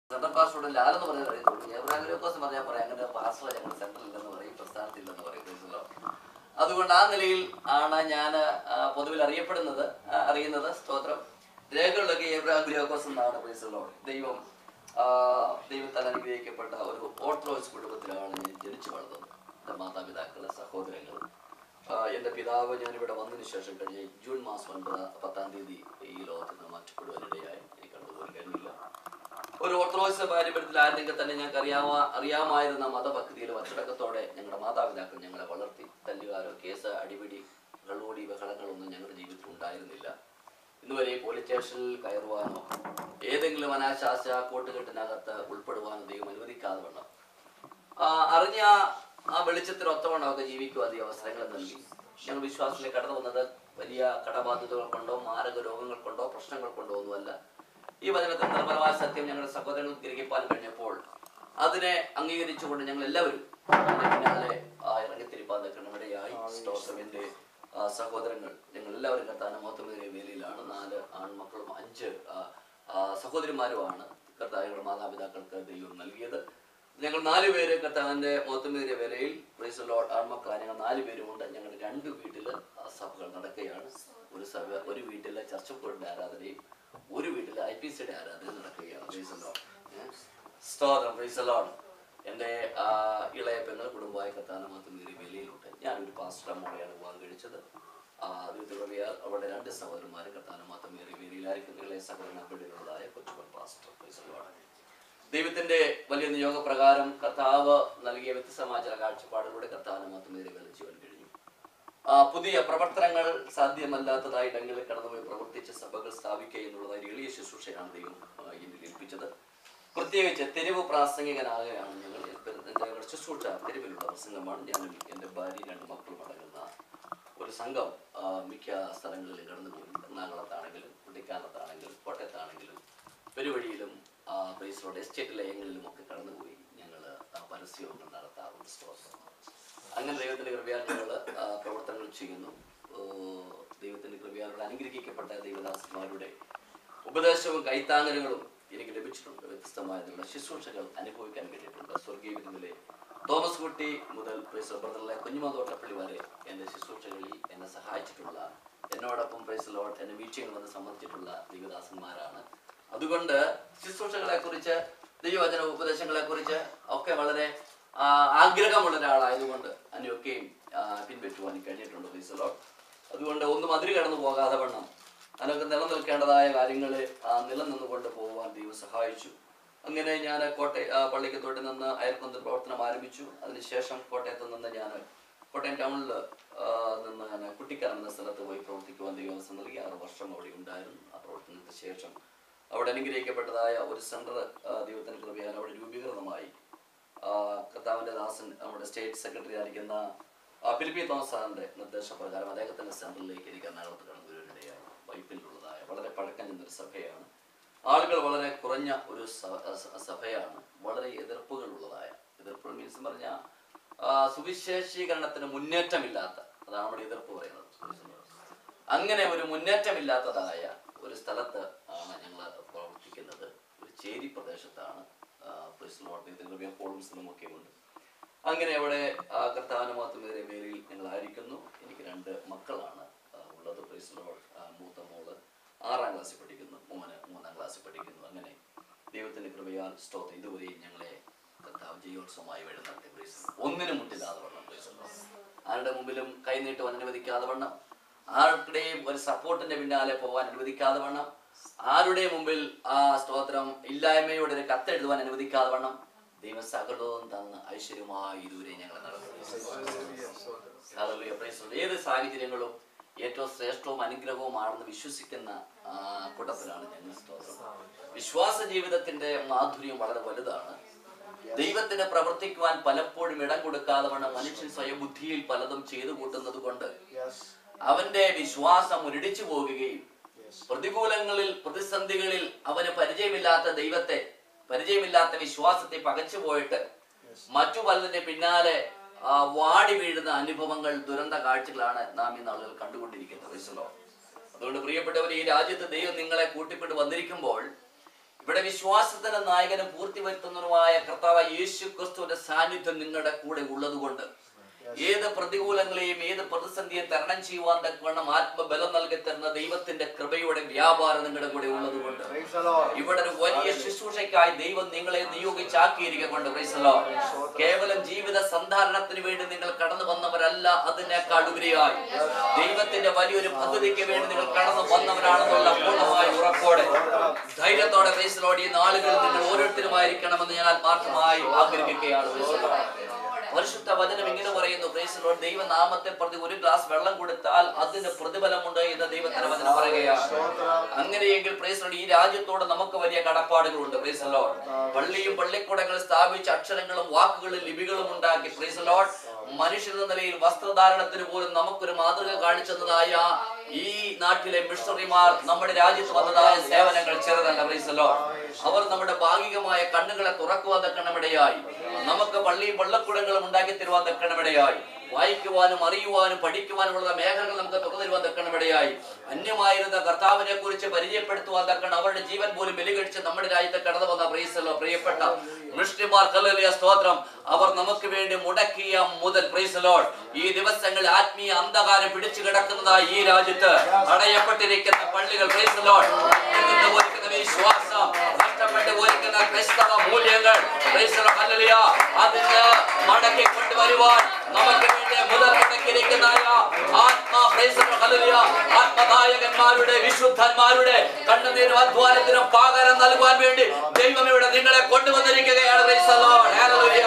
Central പാസ്റ്ററോട് ലാലെന്ന് പറയാൻ അറിയത്തുള്ളൂ എബ്രാഹിം ഗ്രോക്കോസ് പറഞ്ഞാൽ പറയാം അങ്ങനെ പാസ്റ്റർ ഞങ്ങൾ സെൻട്രൽ ഇല്ലെന്ന് പറയും പ്രസ്ഥാനത്തില്ലെന്ന് പറയും ക്രൈസ്തലോ അതുകൊണ്ട് ആ നിലയിൽ ആണ് ഞാൻ പൊതുവിൽ അറിയപ്പെടുന്നത് ആ, അറിയുന്നത് സ്തോത്രം രേഖകളിലൊക്കെ എബ്രാഹിം ഗ്രോക്കോസ് എന്നാണ് ക്രൈസ്തലോ ദൈവം ആ, ദൈവത്താൽ അനുഗ്രഹിക്കപ്പെട്ട ഒരു ഓർത്തഡോക്സ് കുടുംബത്തിലാണ് ഞാൻ ജനിച്ചു വളർന്നത് എൻ്റെ മാതാപിതാക്കള് സഹോദരങ്ങൾ ആ, എൻ്റെ പിതാവ് ഞാനിവിടെ വന്നതിന് ശേഷം കഴിഞ്ഞ ജൂൺ മാസം ഒൻപത് പത്താം തീയതി ഈ ലോകത്ത് നിന്ന് മാറ്റപ്പെടുവാനിടയായി എനിക്ക് കണ്ടുപോകാൻ കഴിഞ്ഞില്ല ഒരു ഓർത്തഡോക്സ് പാരമ്പര്യത്തിൽ ആയിരുന്നെങ്കിൽ തന്നെ ഞങ്ങൾക്ക് അറിയാമ അറിയാമായിരുന്ന മതഭക്തിയിലും അച്ചടക്കത്തോടെ ഞങ്ങളുടെ മാതാപിതാക്കൾ ഞങ്ങളെ വളർത്തി തല്ലുകാരോ കേസ് അടിപിടി കള്ളുകൂടി ബഹളങ്ങളൊന്നും ഞങ്ങളുടെ ജീവിതത്തിൽ ഉണ്ടായിരുന്നില്ല ഇന്നുവരെ പോലീസ് സ്റ്റേഷനിൽ കയറുവാനോ ഏതെങ്കിലും അനാശാസ കൂട്ടുകെട്ടിനകത്ത് ഉൾപ്പെടുവാനോ ദൈവം അനുവദിക്കാതെ വേണം ആ, അറിഞ്ഞ ആ വെളിച്ചത്തിന് ഒത്തവണ്ണമൊക്കെ ജീവിക്കുവാൻ ഈ അവസരങ്ങൾ നൽകി ഞങ്ങൾ വിശ്വാസത്തിലേക്ക് കടന്നു വന്നത് വലിയ കടബാധ്യതകൾ കൊണ്ടോ മാരക രോഗങ്ങൾ കൊണ്ടോ പ്രശ്നങ്ങൾ കൊണ്ടോ ഒന്നുമല്ല ഈ വചനത്തിൽ നിർമ്മലമായ സത്യം ഞങ്ങളുടെ സഹോദരങ്ങൾ ഗ്രഹിപ്പാൻ കഴിഞ്ഞപ്പോൾ അതിനെ അംഗീകരിച്ചുകൊണ്ട് ഞങ്ങൾ എല്ലാവരും അതിന്റെ പിന്നാലെ ആ, ഇറങ്ങിത്തിരിപ്പാൻ നിൽക്കണമിടയായി സ്റ്റോസമിന്റെ ആ, സഹോദരങ്ങൾ ഞങ്ങൾ എല്ലാവരും കർത്താന മൊത്തമേറിയ വേലയിലാണ് നാല് ആൺമക്കളും അഞ്ച് ആ, ആ, സഹോദരിമാരുമാണ് കർത്താവിയുടെ മാതാപിതാക്കൾക്ക് ദൈവം നൽകിയത് ഞങ്ങൾ നാല് പേര് കർത്താവിന്റെ മൊത്തമേറിയ വേലയിൽ പ്രൈസ് ലോർഡ് ആൺമക്കൾ ഞങ്ങൾ നാല് പേരുമുണ്ട് ഞങ്ങളുടെ രണ്ട് വീട്ടില് ആ സഭകൾ നടക്കുകയാണ് ഒരു സഭ ഒരു വീട്ടിലെ ചർച്ചപ്പൂരിന്റെ ആരാധനയും ഒരു വീട്ടിലെ ഐ പി സിയുടെ ആരാധനയും നടക്കുകയാണ് പ്രൈസ് ലോർഡ് സ്തോത്രം പ്രൈസ് ലോർഡ് എൻ്റെ ആ, ഇളയ പെങ്ങൾ കുടുംബമായ കത്താന മൊത്തമേറിയ വേലയിലുണ്ട് ഞാനൊരു പാസ്റ്റർ മോളെയാണ് വിവാഹം കഴിച്ചത് ദൈവത്തിലുള്ളയാൽ അവരുടെ രണ്ട് സഹോദരന്മാരും കത്താന മൊത്തമേറിയ വേലയിലായിരിക്കും ഇളയ സഹോദരൻ അവിടെയുള്ളതായ കൊച്ചുപൻ പാസ്റ്റർ പ്രൈസ് ലോർഡ് ദൈവത്തിന്റെ വലിയ നിയോഗപ്രകാരം കർത്താവ് നൽകിയ വ്യത്യസ്തമായ ചില കാഴ്ചപ്പാടുകളുടെ കർത്താവിന് മാത്രമേ വേല ചെയ്യാൻ കഴിഞ്ഞു ആ പുതിയ പ്രവർത്തനങ്ങൾ സാധ്യമല്ലാത്തതായി ഇടങ്ങളിൽ കടന്നുപോയി പ്രവർത്തിച്ച് സഭകൾ സ്ഥാപിക്കുക എന്നുള്ളതായി ഒരു എളിയ ശുശ്രൂഷയാണ് ദൈവം ആ, എന്നിൽ ഏൽപ്പിച്ചത് പ്രത്യേകിച്ച് തെരുവ് പ്രാസംഗികനാകുകയാണ് ഞങ്ങൾ എൻ്റെ ഞങ്ങളുടെ ശുശ്രൂഷ തെരുവിലുള്ള പ്രസംഗമാണ് ഞാനും എൻ്റെ ഭാര്യ രണ്ട് മക്കളും അടങ്ങുന്ന ഒരു സംഘം ആ, മിക്ക സ്ഥലങ്ങളിലും കടന്നുപോയി എറണാകുളത്താണെങ്കിലും കുട്ടിക്കാനത്താണെങ്കിലും കോട്ടയത്താണെങ്കിലും പെരുവഴിയിലും ബേസിലോട് എസ്റ്റേറ്റ് ലയങ്ങളിലും ഒക്കെ കടന്നുപോയി ഞങ്ങൾ പരസ്യങ്ങൾ നടത്താറുണ്ട് സ്തോത്രം അങ്ങനെ ദൈവത്തിന്റെ കൃപയാൽ ഞങ്ങൾ പ്രവർത്തനങ്ങൾ ചെയ്യുന്നു ഓ, ദൈവത്തിന്റെ കൃപയാലുള്ള അനുഗ്രഹിക്കപ്പെട്ട ദൈവദാസന്മാരുടെ ഉപദേശവും കൈത്താങ്ങലുകളും എനിക്ക് ലഭിച്ചിട്ടുണ്ട് വ്യത്യസ്തമായ നിങ്ങളുടെ ശുശ്രൂഷകൾ അനുഭവിക്കാൻ കഴിഞ്ഞിട്ടുണ്ട് സ്വർഗീയ വിരുന്നിലെ തോമസ് കുട്ടി മുതൽ പ്രൈസ് ബ്രദറിലെ കുഞ്ഞുമതോട്ടപ്പള്ളി വരെ എൻ്റെ ശുശ്രൂഷകളിൽ എന്നെ സഹായിച്ചിട്ടുള്ള എന്നോടൊപ്പം പ്രൈസ് ലോട്ട് എന്നെ മീറ്റിംഗ് വന്ന് സംബന്ധിച്ചിട്ടുള്ള ദൈവദാസന്മാരാണ് അതുകൊണ്ട് ശുശ്രൂഷകളെ കുറിച്ച് ദൈവവചന ഉപദേശങ്ങളെ കുറിച്ച് ഒക്കെ വളരെ ആ, ആഗ്രഹമുള്ള ഒരാളായതുകൊണ്ട് അതിനെയൊക്കെയും ആ, പിൻപറ്റുവാൻ കഴിഞ്ഞിട്ടുണ്ട് പ്രൈസ് ലോട്ട് അതുകൊണ്ട് ഒന്നും അതിര് കടന്നു പോകാതെ വണ്ണം അതിനൊക്കെ നിലനിൽക്കേണ്ടതായ കാര്യങ്ങളെ ആ, നിലനിന്നുകൊണ്ട് പോകുവാൻ ദൈവം സഹായിച്ചു അങ്ങനെ ഞാൻ കോട്ടയ ആ, പള്ളിക്കത്തോട്ടിൽ നിന്ന് അയർക്കുന്നതിൽ പ്രവർത്തനം ആരംഭിച്ചു അതിനുശേഷം കോട്ടയത്ത് നിന്ന് ഞാൻ കോട്ടയം ടൗണിൽ നിന്ന് ഞാൻ കുട്ടിക്കാനം എന്ന സ്ഥലത്ത് പോയി പ്രവർത്തിക്കുവാൻ ദൈവം അവസരം നൽകി ആറ് വർഷം അവിടെ ഉണ്ടായിരുന്നു ആ പ്രവർത്തനത്തിന് ശേഷം അവിടെ അനുഗ്രഹിക്കപ്പെട്ടതായ ഒരു സെന്റർ ദൈവത്തിന് കൃപയാൽ അവിടെ രൂപീകൃതമായി ആ, കർത്താവിന്റെ ദാസൻ നമ്മുടെ സ്റ്റേറ്റ് സെക്രട്ടറി ആയിരിക്കുന്ന ആ, ഫിലിപ്പി തോമസ് സാറിന്റെ നിർദ്ദേശപ്രകാരം അദ്ദേഹത്തിന്റെ സെന്ററിലേക്ക് എനിക്ക് എറണാകുളത്ത് കടന്നു വരുവാനിടയായി വൈപ്പിലുള്ളതായ വളരെ പഴക്കം ചെന്നൊരു സഭയാണ് ആളുകൾ വളരെ കുറഞ്ഞ ഒരു സ- സ- സഭയാണ് വളരെ എതിർപ്പുകൾ ഉള്ളതായ എതിർപ്പുകൾ മീൻസ് പറഞ്ഞാൽ സുവിശേഷീകരണത്തിന് മുന്നേറ്റമില്ലാത്ത അതാണ് നമ്മുടെ എതിർപ്പ് പറയുന്നത് അങ്ങനെ ഒരു മുന്നേറ്റമില്ലാത്തതായ ഒരു സ്ഥലത്ത് ആണ് ഞങ്ങൾ പ്രവർത്തിക്കുന്നത് ഒരു ചേരി പ്രദേശത്താണ് ഹോളും ഒക്കെ ഉണ്ട് അങ്ങനെ അവിടെ ആ, കർത്താവിന് മാത്രമേ പേരിൽ ഞങ്ങളായിരിക്കുന്നു എനിക്ക് രണ്ട് മക്കളാണ് ആ, ഉള്ളത് പ്രൈസ്ലോൾ മൂത്ത മോള് ആറാം ക്ലാസ്സിൽ പഠിക്കുന്നു മോന് മൂന്നാം ക്ലാസ്സിൽ പഠിക്കുന്നു അങ്ങനെ ദൈവത്തിന്റെ കൃപയാൽ സ്തോത്രം ഇതുവരെയും ഞങ്ങളെ കർത്താവ് ജയോത്സവമായി വഴി നടത്തി പ്രൈസ് ഒന്നിനും മുട്ടില്ലാതെ വണ്ണം പ്രൈസ് ആരുടെ മുമ്പിലും കൈനീട്ടുവാൻ അനുവദിക്കാതെ വണ്ണം ആരുടെയും ഒരു സപ്പോർട്ടിന്റെ പിന്നാലെ പോകാൻ അനുവദിക്കാതെ വണ്ണം ആരുടെ മുമ്പിൽ ആ സ്തോത്രം ഇല്ലായ്മയോടെ ഒരു കത്തെഴുതുവാൻ അനുവദിക്കാതെ വണ്ണം ദൈവം സകലവും തന്ന് ഐശ്വര്യമായി ഇതുവരെ ഞങ്ങൾ Hallelujah. Praise the Lord. ഏത് സാഹചര്യങ്ങളും ഏറ്റവും ശ്രേഷ്ഠവും അനുഗ്രഹവുമാണെന്ന് വിശ്വസിക്കുന്ന ആ, കൂട്ടത്തിലാണ് ഞങ്ങൾ സ്തോത്രം വിശ്വാസ ജീവിതത്തിന്റെ മാധുര്യം വളരെ വലുതാണ് ദൈവത്തിന് പ്രവർത്തിക്കുവാൻ പലപ്പോഴും ഇടം കൊടുക്കാതെ വണ്ണം മനുഷ്യൻ സ്വയം ബുദ്ധിയിൽ പലതും ചെയ്തു കൂട്ടുന്നത് കൊണ്ട് അവന്റെ വിശ്വാസം മുരടിച്ചു പോകുകയും പ്രതികൂലങ്ങളിൽ പ്രതിസന്ധികളിൽ അവന് പരിചയമില്ലാത്ത ദൈവത്തെ പരിചയമില്ലാത്ത വിശ്വാസത്തെ പകച്ചു പോയിട്ട് മറ്റു പലതിന്റെ പിന്നാലെ ആ, വാടി വീഴുന്ന അനുഭവങ്ങൾ ദുരന്ത കാഴ്ചകളാണ് നാം ഈ നാളുകൾ കണ്ടുകൊണ്ടിരിക്കുന്നത് Praise the Lord. അതുകൊണ്ട് പ്രിയപ്പെട്ടവർ ഈ രാജ്യത്ത് ദൈവം നിങ്ങളെ കൂട്ടിക്കൊണ്ട് വന്നിരിക്കുമ്പോൾ ഇവിടെ വിശ്വാസത്തിന്റെ നായകനും പൂർത്തി വരുത്തുന്നതുമായ കർത്താവ് യേശു ക്രിസ്തുവിന്റെ സാന്നിധ്യം നിങ്ങളുടെ കൂടെ ഉള്ളതുകൊണ്ട് ഏത് പ്രതികൂലങ്ങളെയും ഏത് പ്രതിസന്ധിയെ തരണം ചെയ്യുവാൻ തക്കവണ്ണം ആത്മബലം നൽകി തരുന്ന ദൈവത്തിന്റെ കൃപയുടെ വ്യാപാരം നിങ്ങളുടെ കൂടെ ഉള്ളതുകൊണ്ട് Praise the Lord. ഇവിടെ ഒരു വലിയ ശുശ്രൂഷയ്ക്കായി ദൈവം നിങ്ങളെ നിയോഗിച്ചാക്കിയിരിക്കൊണ്ട് പ്രൈസലോ കേവലം ജീവിത സന്ധാരണത്തിന് വേണ്ടി നിങ്ങൾ കടന്നു വന്നവരല്ല അതിനേക്കാൾ ഉപരിയായി ദൈവത്തിന്റെ വലിയൊരു പദ്ധതിക്ക് വേണ്ടി നിങ്ങൾ കടന്നു വന്നവരാണെന്നുള്ള പൂർണ്ണമായ ഉറപ്പോടെ ധൈര്യത്തോടെ പ്രൈസലോട് ഈ നാളുകളിൽ നിങ്ങൾ ഓരോരുത്തരുമായിരിക്കണമെന്ന് ഞാൻ ആത്മാർത്ഥമായി ആഗ്രഹിക്കുകയാണ് പ്രൈസലോ പരിശുദ്ധ വചനം ഇങ്ങനെ പറയുന്നു പ്രൈസ് ലോർഡ് ദൈവനാമത്തെ പ്രതി ഒരു ഗ്ലാസ് വെള്ളം കൊടുത്താൽ അതിന് പ്രതിഫലമുണ്ട് എന്ന് ദൈവത്തിന്റെ വചനം പറയുകയാണ് അങ്ങനെയെങ്കിൽ പ്രൈസ് ലോർഡ് ഈ രാജ്യത്തോട് നമുക്ക് വലിയ കടപ്പാടുകളുണ്ട് പ്രൈസ് ലോർഡ് പള്ളിയും പള്ളിക്കൂടങ്ങളും സ്ഥാപിച്ച അക്ഷരങ്ങളും വാക്കുകളും ലിപികളും ഉണ്ടാക്കി പ്രൈസ് ലോർഡ് മനുഷ്യരുടെ നിലയിൽ വസ്ത്രധാരണത്തിന് പോലും നമുക്കൊരു മാതൃക കാണിച്ചതായ ഈ നാട്ടിലെ മിഷണറിമാർ നമ്മുടെ രാജ്യത്ത് വന്നതായ സേവനങ്ങൾ ചെറുതല്ല പ്രൈസ് ലോർഡ് അവർ നമ്മുടെ ഭാഗികമായ കണ്ണുകളെ തുറക്കുവാൻ തക്കണമിടയായി നമുക്ക് പള്ളിയും പള്ളക്കുടങ്ങളും ഉണ്ടാക്കി തരുവാൻ തക്കണമിടയായി വായിക്കുവാനും അറിയുവാനും പഠിക്കുവാനുമുള്ള മേഖലകൾ നമുക്ക് തുറന്നു തരുവാൻ തക്കണമിടയായി അന്യമായിരുന്ന കർത്താവിനെ കുറിച്ച് പരിചയപ്പെടുത്തുവാൻ തക്കണം അവരുടെ ജീവൻ പോലും ബലികഴിച്ച് നമ്മുടെ രാജ്യത്ത് കടന്നു വന്ന പ്രൈസലോ പ്രിയപ്പെട്ട മുസ്ലിമാർ കല്ലിയ സ്തോത്രം അവർ നമുക്ക് വേണ്ടി മുടക്കിയ മുതൽ പ്രൈസലോൾ ഈ ദിവസങ്ങളിൽ ആത്മീയ അന്ധകാരം പിടിച്ചു കിടക്കുന്നതായി ഈ രാജ്യത്ത് അടയപ്പെട്ടിരിക്കുന്ന പള്ളികൾ പ്രൈസലോൾ ഒരുക്കുന്ന വിശ്വാസം നഷ്ടപ്പെട്ട് പോയിരിക്കുന്ന ക്രൈസ്തവ മൂല്യങ്ങൾ പ്രൈസലോ ഹല്ലേലൂയ അതിന് മടക്കി കൊണ്ടുവരുവാൻ നമുക്ക് വേണ്ടി മുതൽ മുടക്കിയിരിക്കുന്ന ആത്മാ പ്രൈസലോ ഹല്ലേലൂയ ആത്മനായകന്മാരുടെ വിശുദ്ധന്മാരുടെ കണ്ണുനീരും അധ്വാനത്തിനും പകരം നൽകുവാൻ വേണ്ടി ദൈവം ഇവിടെ നിങ്ങളെ കൊണ്ടുവന്നിരിക്കുകയാണ് പ്രൈസലോ ഹല്ലേലൂയ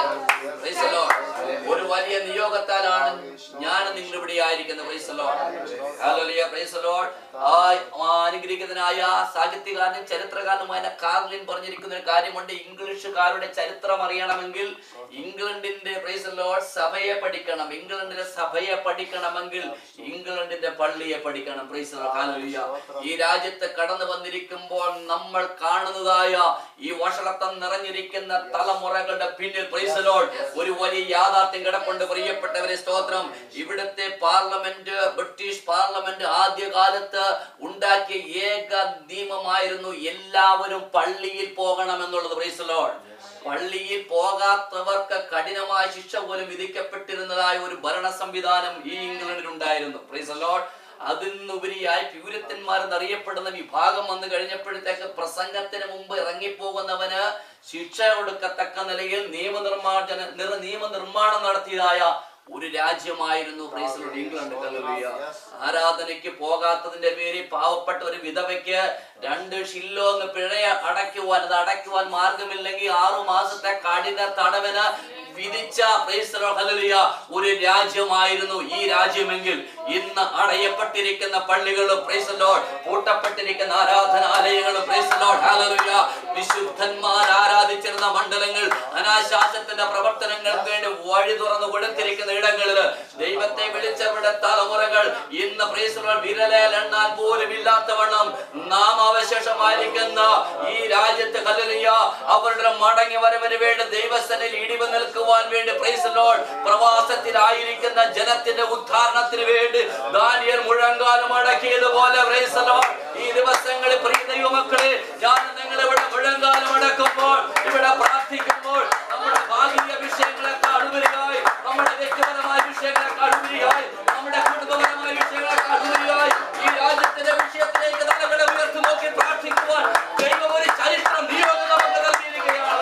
പ്രൈസലോ ഒരു വലിയ നിയോഗത്താലാണ് ഞാൻ നിങ്ങൾ ഇവിടെ ആയിരിക്കുന്നത് പ്രൈസലോ ഹല്ലേലൂയ പ്രൈസലോ ആ അനുഗ്രഹിക്കുന്നതിനായ സാഹിത്യകാരനും ചരിത്രകാരനുമായ കാർലിൻ പറഞ്ഞിരിക്കുന്ന ഒരു കാര്യമുണ്ട് ഇംഗ്ലീഷുകാരുടെ ചരിത്രം അറിയണമെങ്കിൽ ഇംഗ്ലണ്ടിന്റെ പ്രൈസലോ സഭയെ പഠിക്കണം ഇംഗ്ലണ്ടിന്റെ സഭയെ പഠിക്കണമെങ്കിൽ ഇംഗ്ലണ്ടിന്റെ പള്ളിയെ പഠിക്കണം പ്രൈസലോ ഹല്ലേലൂയ ഈ രാജ്യത്ത് കടന്നു വന്നിരിക്കുമ്പോൾ നമ്മൾ കാണുന്നതായ ഈ വഷളത്വം നിറഞ്ഞിരിക്കുന്ന തലമുറകളുടെ പിന്നിൽ പ്രൈസലോൾ ഒരു വലിയ യാഥാർത്ഥ്യം കിടപ്പുണ്ട് പ്രിയപ്പെട്ടവരെ സ്തോത്രം ഇവിടുത്തെ പാർലമെന്റ് ബ്രിട്ടീഷ് പാർലമെന്റ് ആദ്യകാലത്ത് ഉണ്ടാക്കിയ ഏക നിയമമായിരുന്നു എല്ലാവരും പള്ളിയിൽ പോകണമെന്നുള്ളത് പ്രൈസലോൾ പള്ളിയിൽ പോകാത്തവർക്ക് കഠിനമായ ശിക്ഷ പോലും വിധിക്കപ്പെട്ടിരുന്നതായ ഒരു ഭരണ സംവിധാനം ഈ ഇംഗ്ലണ്ടിൽ ഉണ്ടായിരുന്നു പ്രൈസലോൾ അതിനുപരിയായി പ്യൂരത്തന്മാർ എന്നറിയപ്പെടുന്ന വിഭാഗം വന്നു കഴിഞ്ഞപ്പോഴത്തേക്ക് പ്രസംഗത്തിന് മുമ്പ് ഇറങ്ങിപ്പോകുന്നവന് ശിക്ഷ കൊടുക്കത്തക്ക നിലയിൽ നിയമനിർമ്മാർജ്ജന നിർ നിയമനിർമ്മാണം നടത്തിയതായ ഒരു രാജ്യമായിരുന്നു പ്രൈസലോട് ഇംഗ്ലണ്ട് ഹല്ലേലൂയ. ആരാധനയ്ക്ക് പോകാത്തതിന്റെ പേരിൽ പാവപ്പെട്ട ഒരു വിധവയ്ക്ക് രണ്ട് ഷില്ലോങ് പിഴ അടയ്ക്കുവാൻ അത് അടയ്ക്കുവാൻ മാർഗമില്ലെങ്കിൽ ആറു മാസത്തെ കഠിന തടവിന് വിധിച്ച പ്രൈസലോ ഹല്ലേലൂയ ഒരു രാജ്യമായിരുന്നു ഈ രാജ്യമെങ്കിൽ ഇന്ന് അടയപ്പെട്ടിരിക്കുന്ന പള്ളികളും പ്രൈസലോ പൂട്ടപ്പെട്ടിരിക്കുന്ന ആരാധനാലയങ്ങളും പ്രൈസലോ ഹല്ലേലൂയ വിശുദ്ധന്മാർ ആരാധിച്ചിരുന്ന മണ്ഡലങ്ങൾ അനാശാസത്തിന്റെ പ്രവർത്തനങ്ങൾക്ക് വേണ്ടി വഴി തുറന്നു കൊടുത്തിരിക്കുന്ന ഇടങ്ങളിൽ ദൈവത്തെ വിളിച്ചവരുടെ തലമുറകൾ ഇന്ന് പ്രൈസലോ വിരലേൽ എണ്ണാൻ പോലും ഇല്ലാത്തവണ്ണം നാം അവശേഷമായിരിക്കുന്ന ഈ രാജ്യത്ത് ഹല്ലേലൂയ അവരുടെ മടങ്ങി വരവിന് വേണ്ടി ദൈവസ്ഥനിൽ ഇടിവ് നിൽക്കുവാൻ വേണ്ടി പ്രൈസ് ലോർഡ് പ്രവാസത്തിലായിരിക്കുന്ന ജനത്തിന്റെ ഉദ്ധാരണത്തിന് വേണ്ടി ദാനിയൽ മുഴങ്കാലം അടക്കിയതുപോലെ പ്രൈസ് ലോർഡ് ഈ ദിവസങ്ങളിൽ പ്രിയ ദൈവമക്കളെ ഞാൻ നിങ്ങൾ ഇവിടെ മുഴങ്കാലം അടക്കുമ്പോൾ ഇവിടെ പ്രാർത്ഥിക്കുമ്പോൾ നമ്മുടെ ഭാഗിക വിഷയങ്ങളെക്കാൾ ഉപരിയായി നമ്മുടെ വ്യക്തിപരമായ വിഷയങ്ങളെക്കാൾ ഉപരിയായി നമ്മുടെ കുടുംബപരമായ വിഷയങ്ങളെക്കാൾ ഉപരിയായി ഈ രാജ്യത്തിന്റെ വിഷയത്തിലേക്ക് തലകളെ ഉയർത്തി നോക്കി പ്രാർത്ഥിക്കുവാൻ ദൈവം ഒരു ചരിത്രം നിയോഗം നമുക്ക് നൽകിയിരിക്കുകയാണ്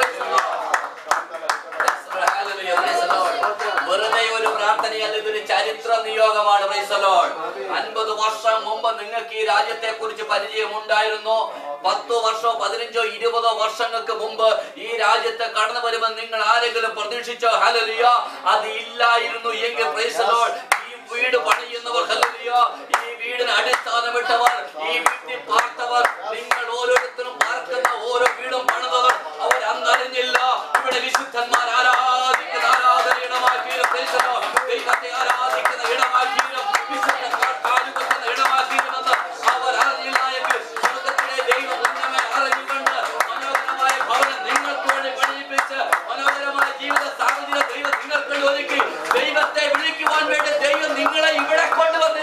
Hallelujah. Praise the Lord. വെറുതെ ഒരു പ്രാർത്ഥനയല്ല ഇതൊരു ചരിത്ര നിയോഗമാണ് Praise the Lord. അൻപത് വർഷം മുമ്പ് നിങ്ങൾക്ക് ഈ രാജ്യത്തെ കുറിച്ച് പരിചയമുണ്ടായിരുന്നു പത്തോ വർഷമോ പതിനഞ്ചോ ഇരുപതോ വർഷങ്ങൾക്ക് മുമ്പ് ഈ രാജ്യത്ത് കടന്നു വരുമെന്ന് നിങ്ങൾ ആരെങ്കിലും പ്രതീക്ഷിച്ചോ ഹലലിയ അത് ഇല്ലായിരുന്നു എങ്കിൽ Praise the Lord. ഈ വീട് പണിയുന്നവർ ഹല്ലേലൂയ ഈ വീടിന് അടിസ്ഥാനമിട്ടവർ ഈ വീട്ടിൽ പാർത്തവർ നിങ്ങൾ ഓരോരുത്തരും പാർക്കുന്ന ഓരോ വീടും പണിതവർ അവർ അന്നറിഞ്ഞില്ല ഇവിടെ വിശുദ്ധന്മാർ ആരാധിക്കുന്ന ആരാധന ഇടമാക്കിയും Praise the Lord. ദൈവത്തെ ആരാധിക്കുന്ന ഇടമാക്കിയും വിശുദ്ധന്മാർ കാലുകുത്തുന്ന ഇടമാക്കിയുമെന്ന് അവർ അറിഞ്ഞില്ല എങ്കിൽ സ്വർഗത്തിലെ ദൈവം ഉന്നമേ അറിഞ്ഞുകൊണ്ട് മനോഹരമായ ഭവനം നിങ്ങൾക്ക് വേണ്ടി പണിയിപ്പിച്ച് മനോഹരമായ ജീവിത സാഹചര്യം ദൈവം നിങ്ങൾക്ക് വേണ്ടി ഒരുക്കി ദൈവത്തെ വിളിക്കുവാൻ വേണ്ടി ദൈവം നിങ്ങളെ ഇവിടെ കൊണ്ടുവന്നിരിക്കുകയാണ്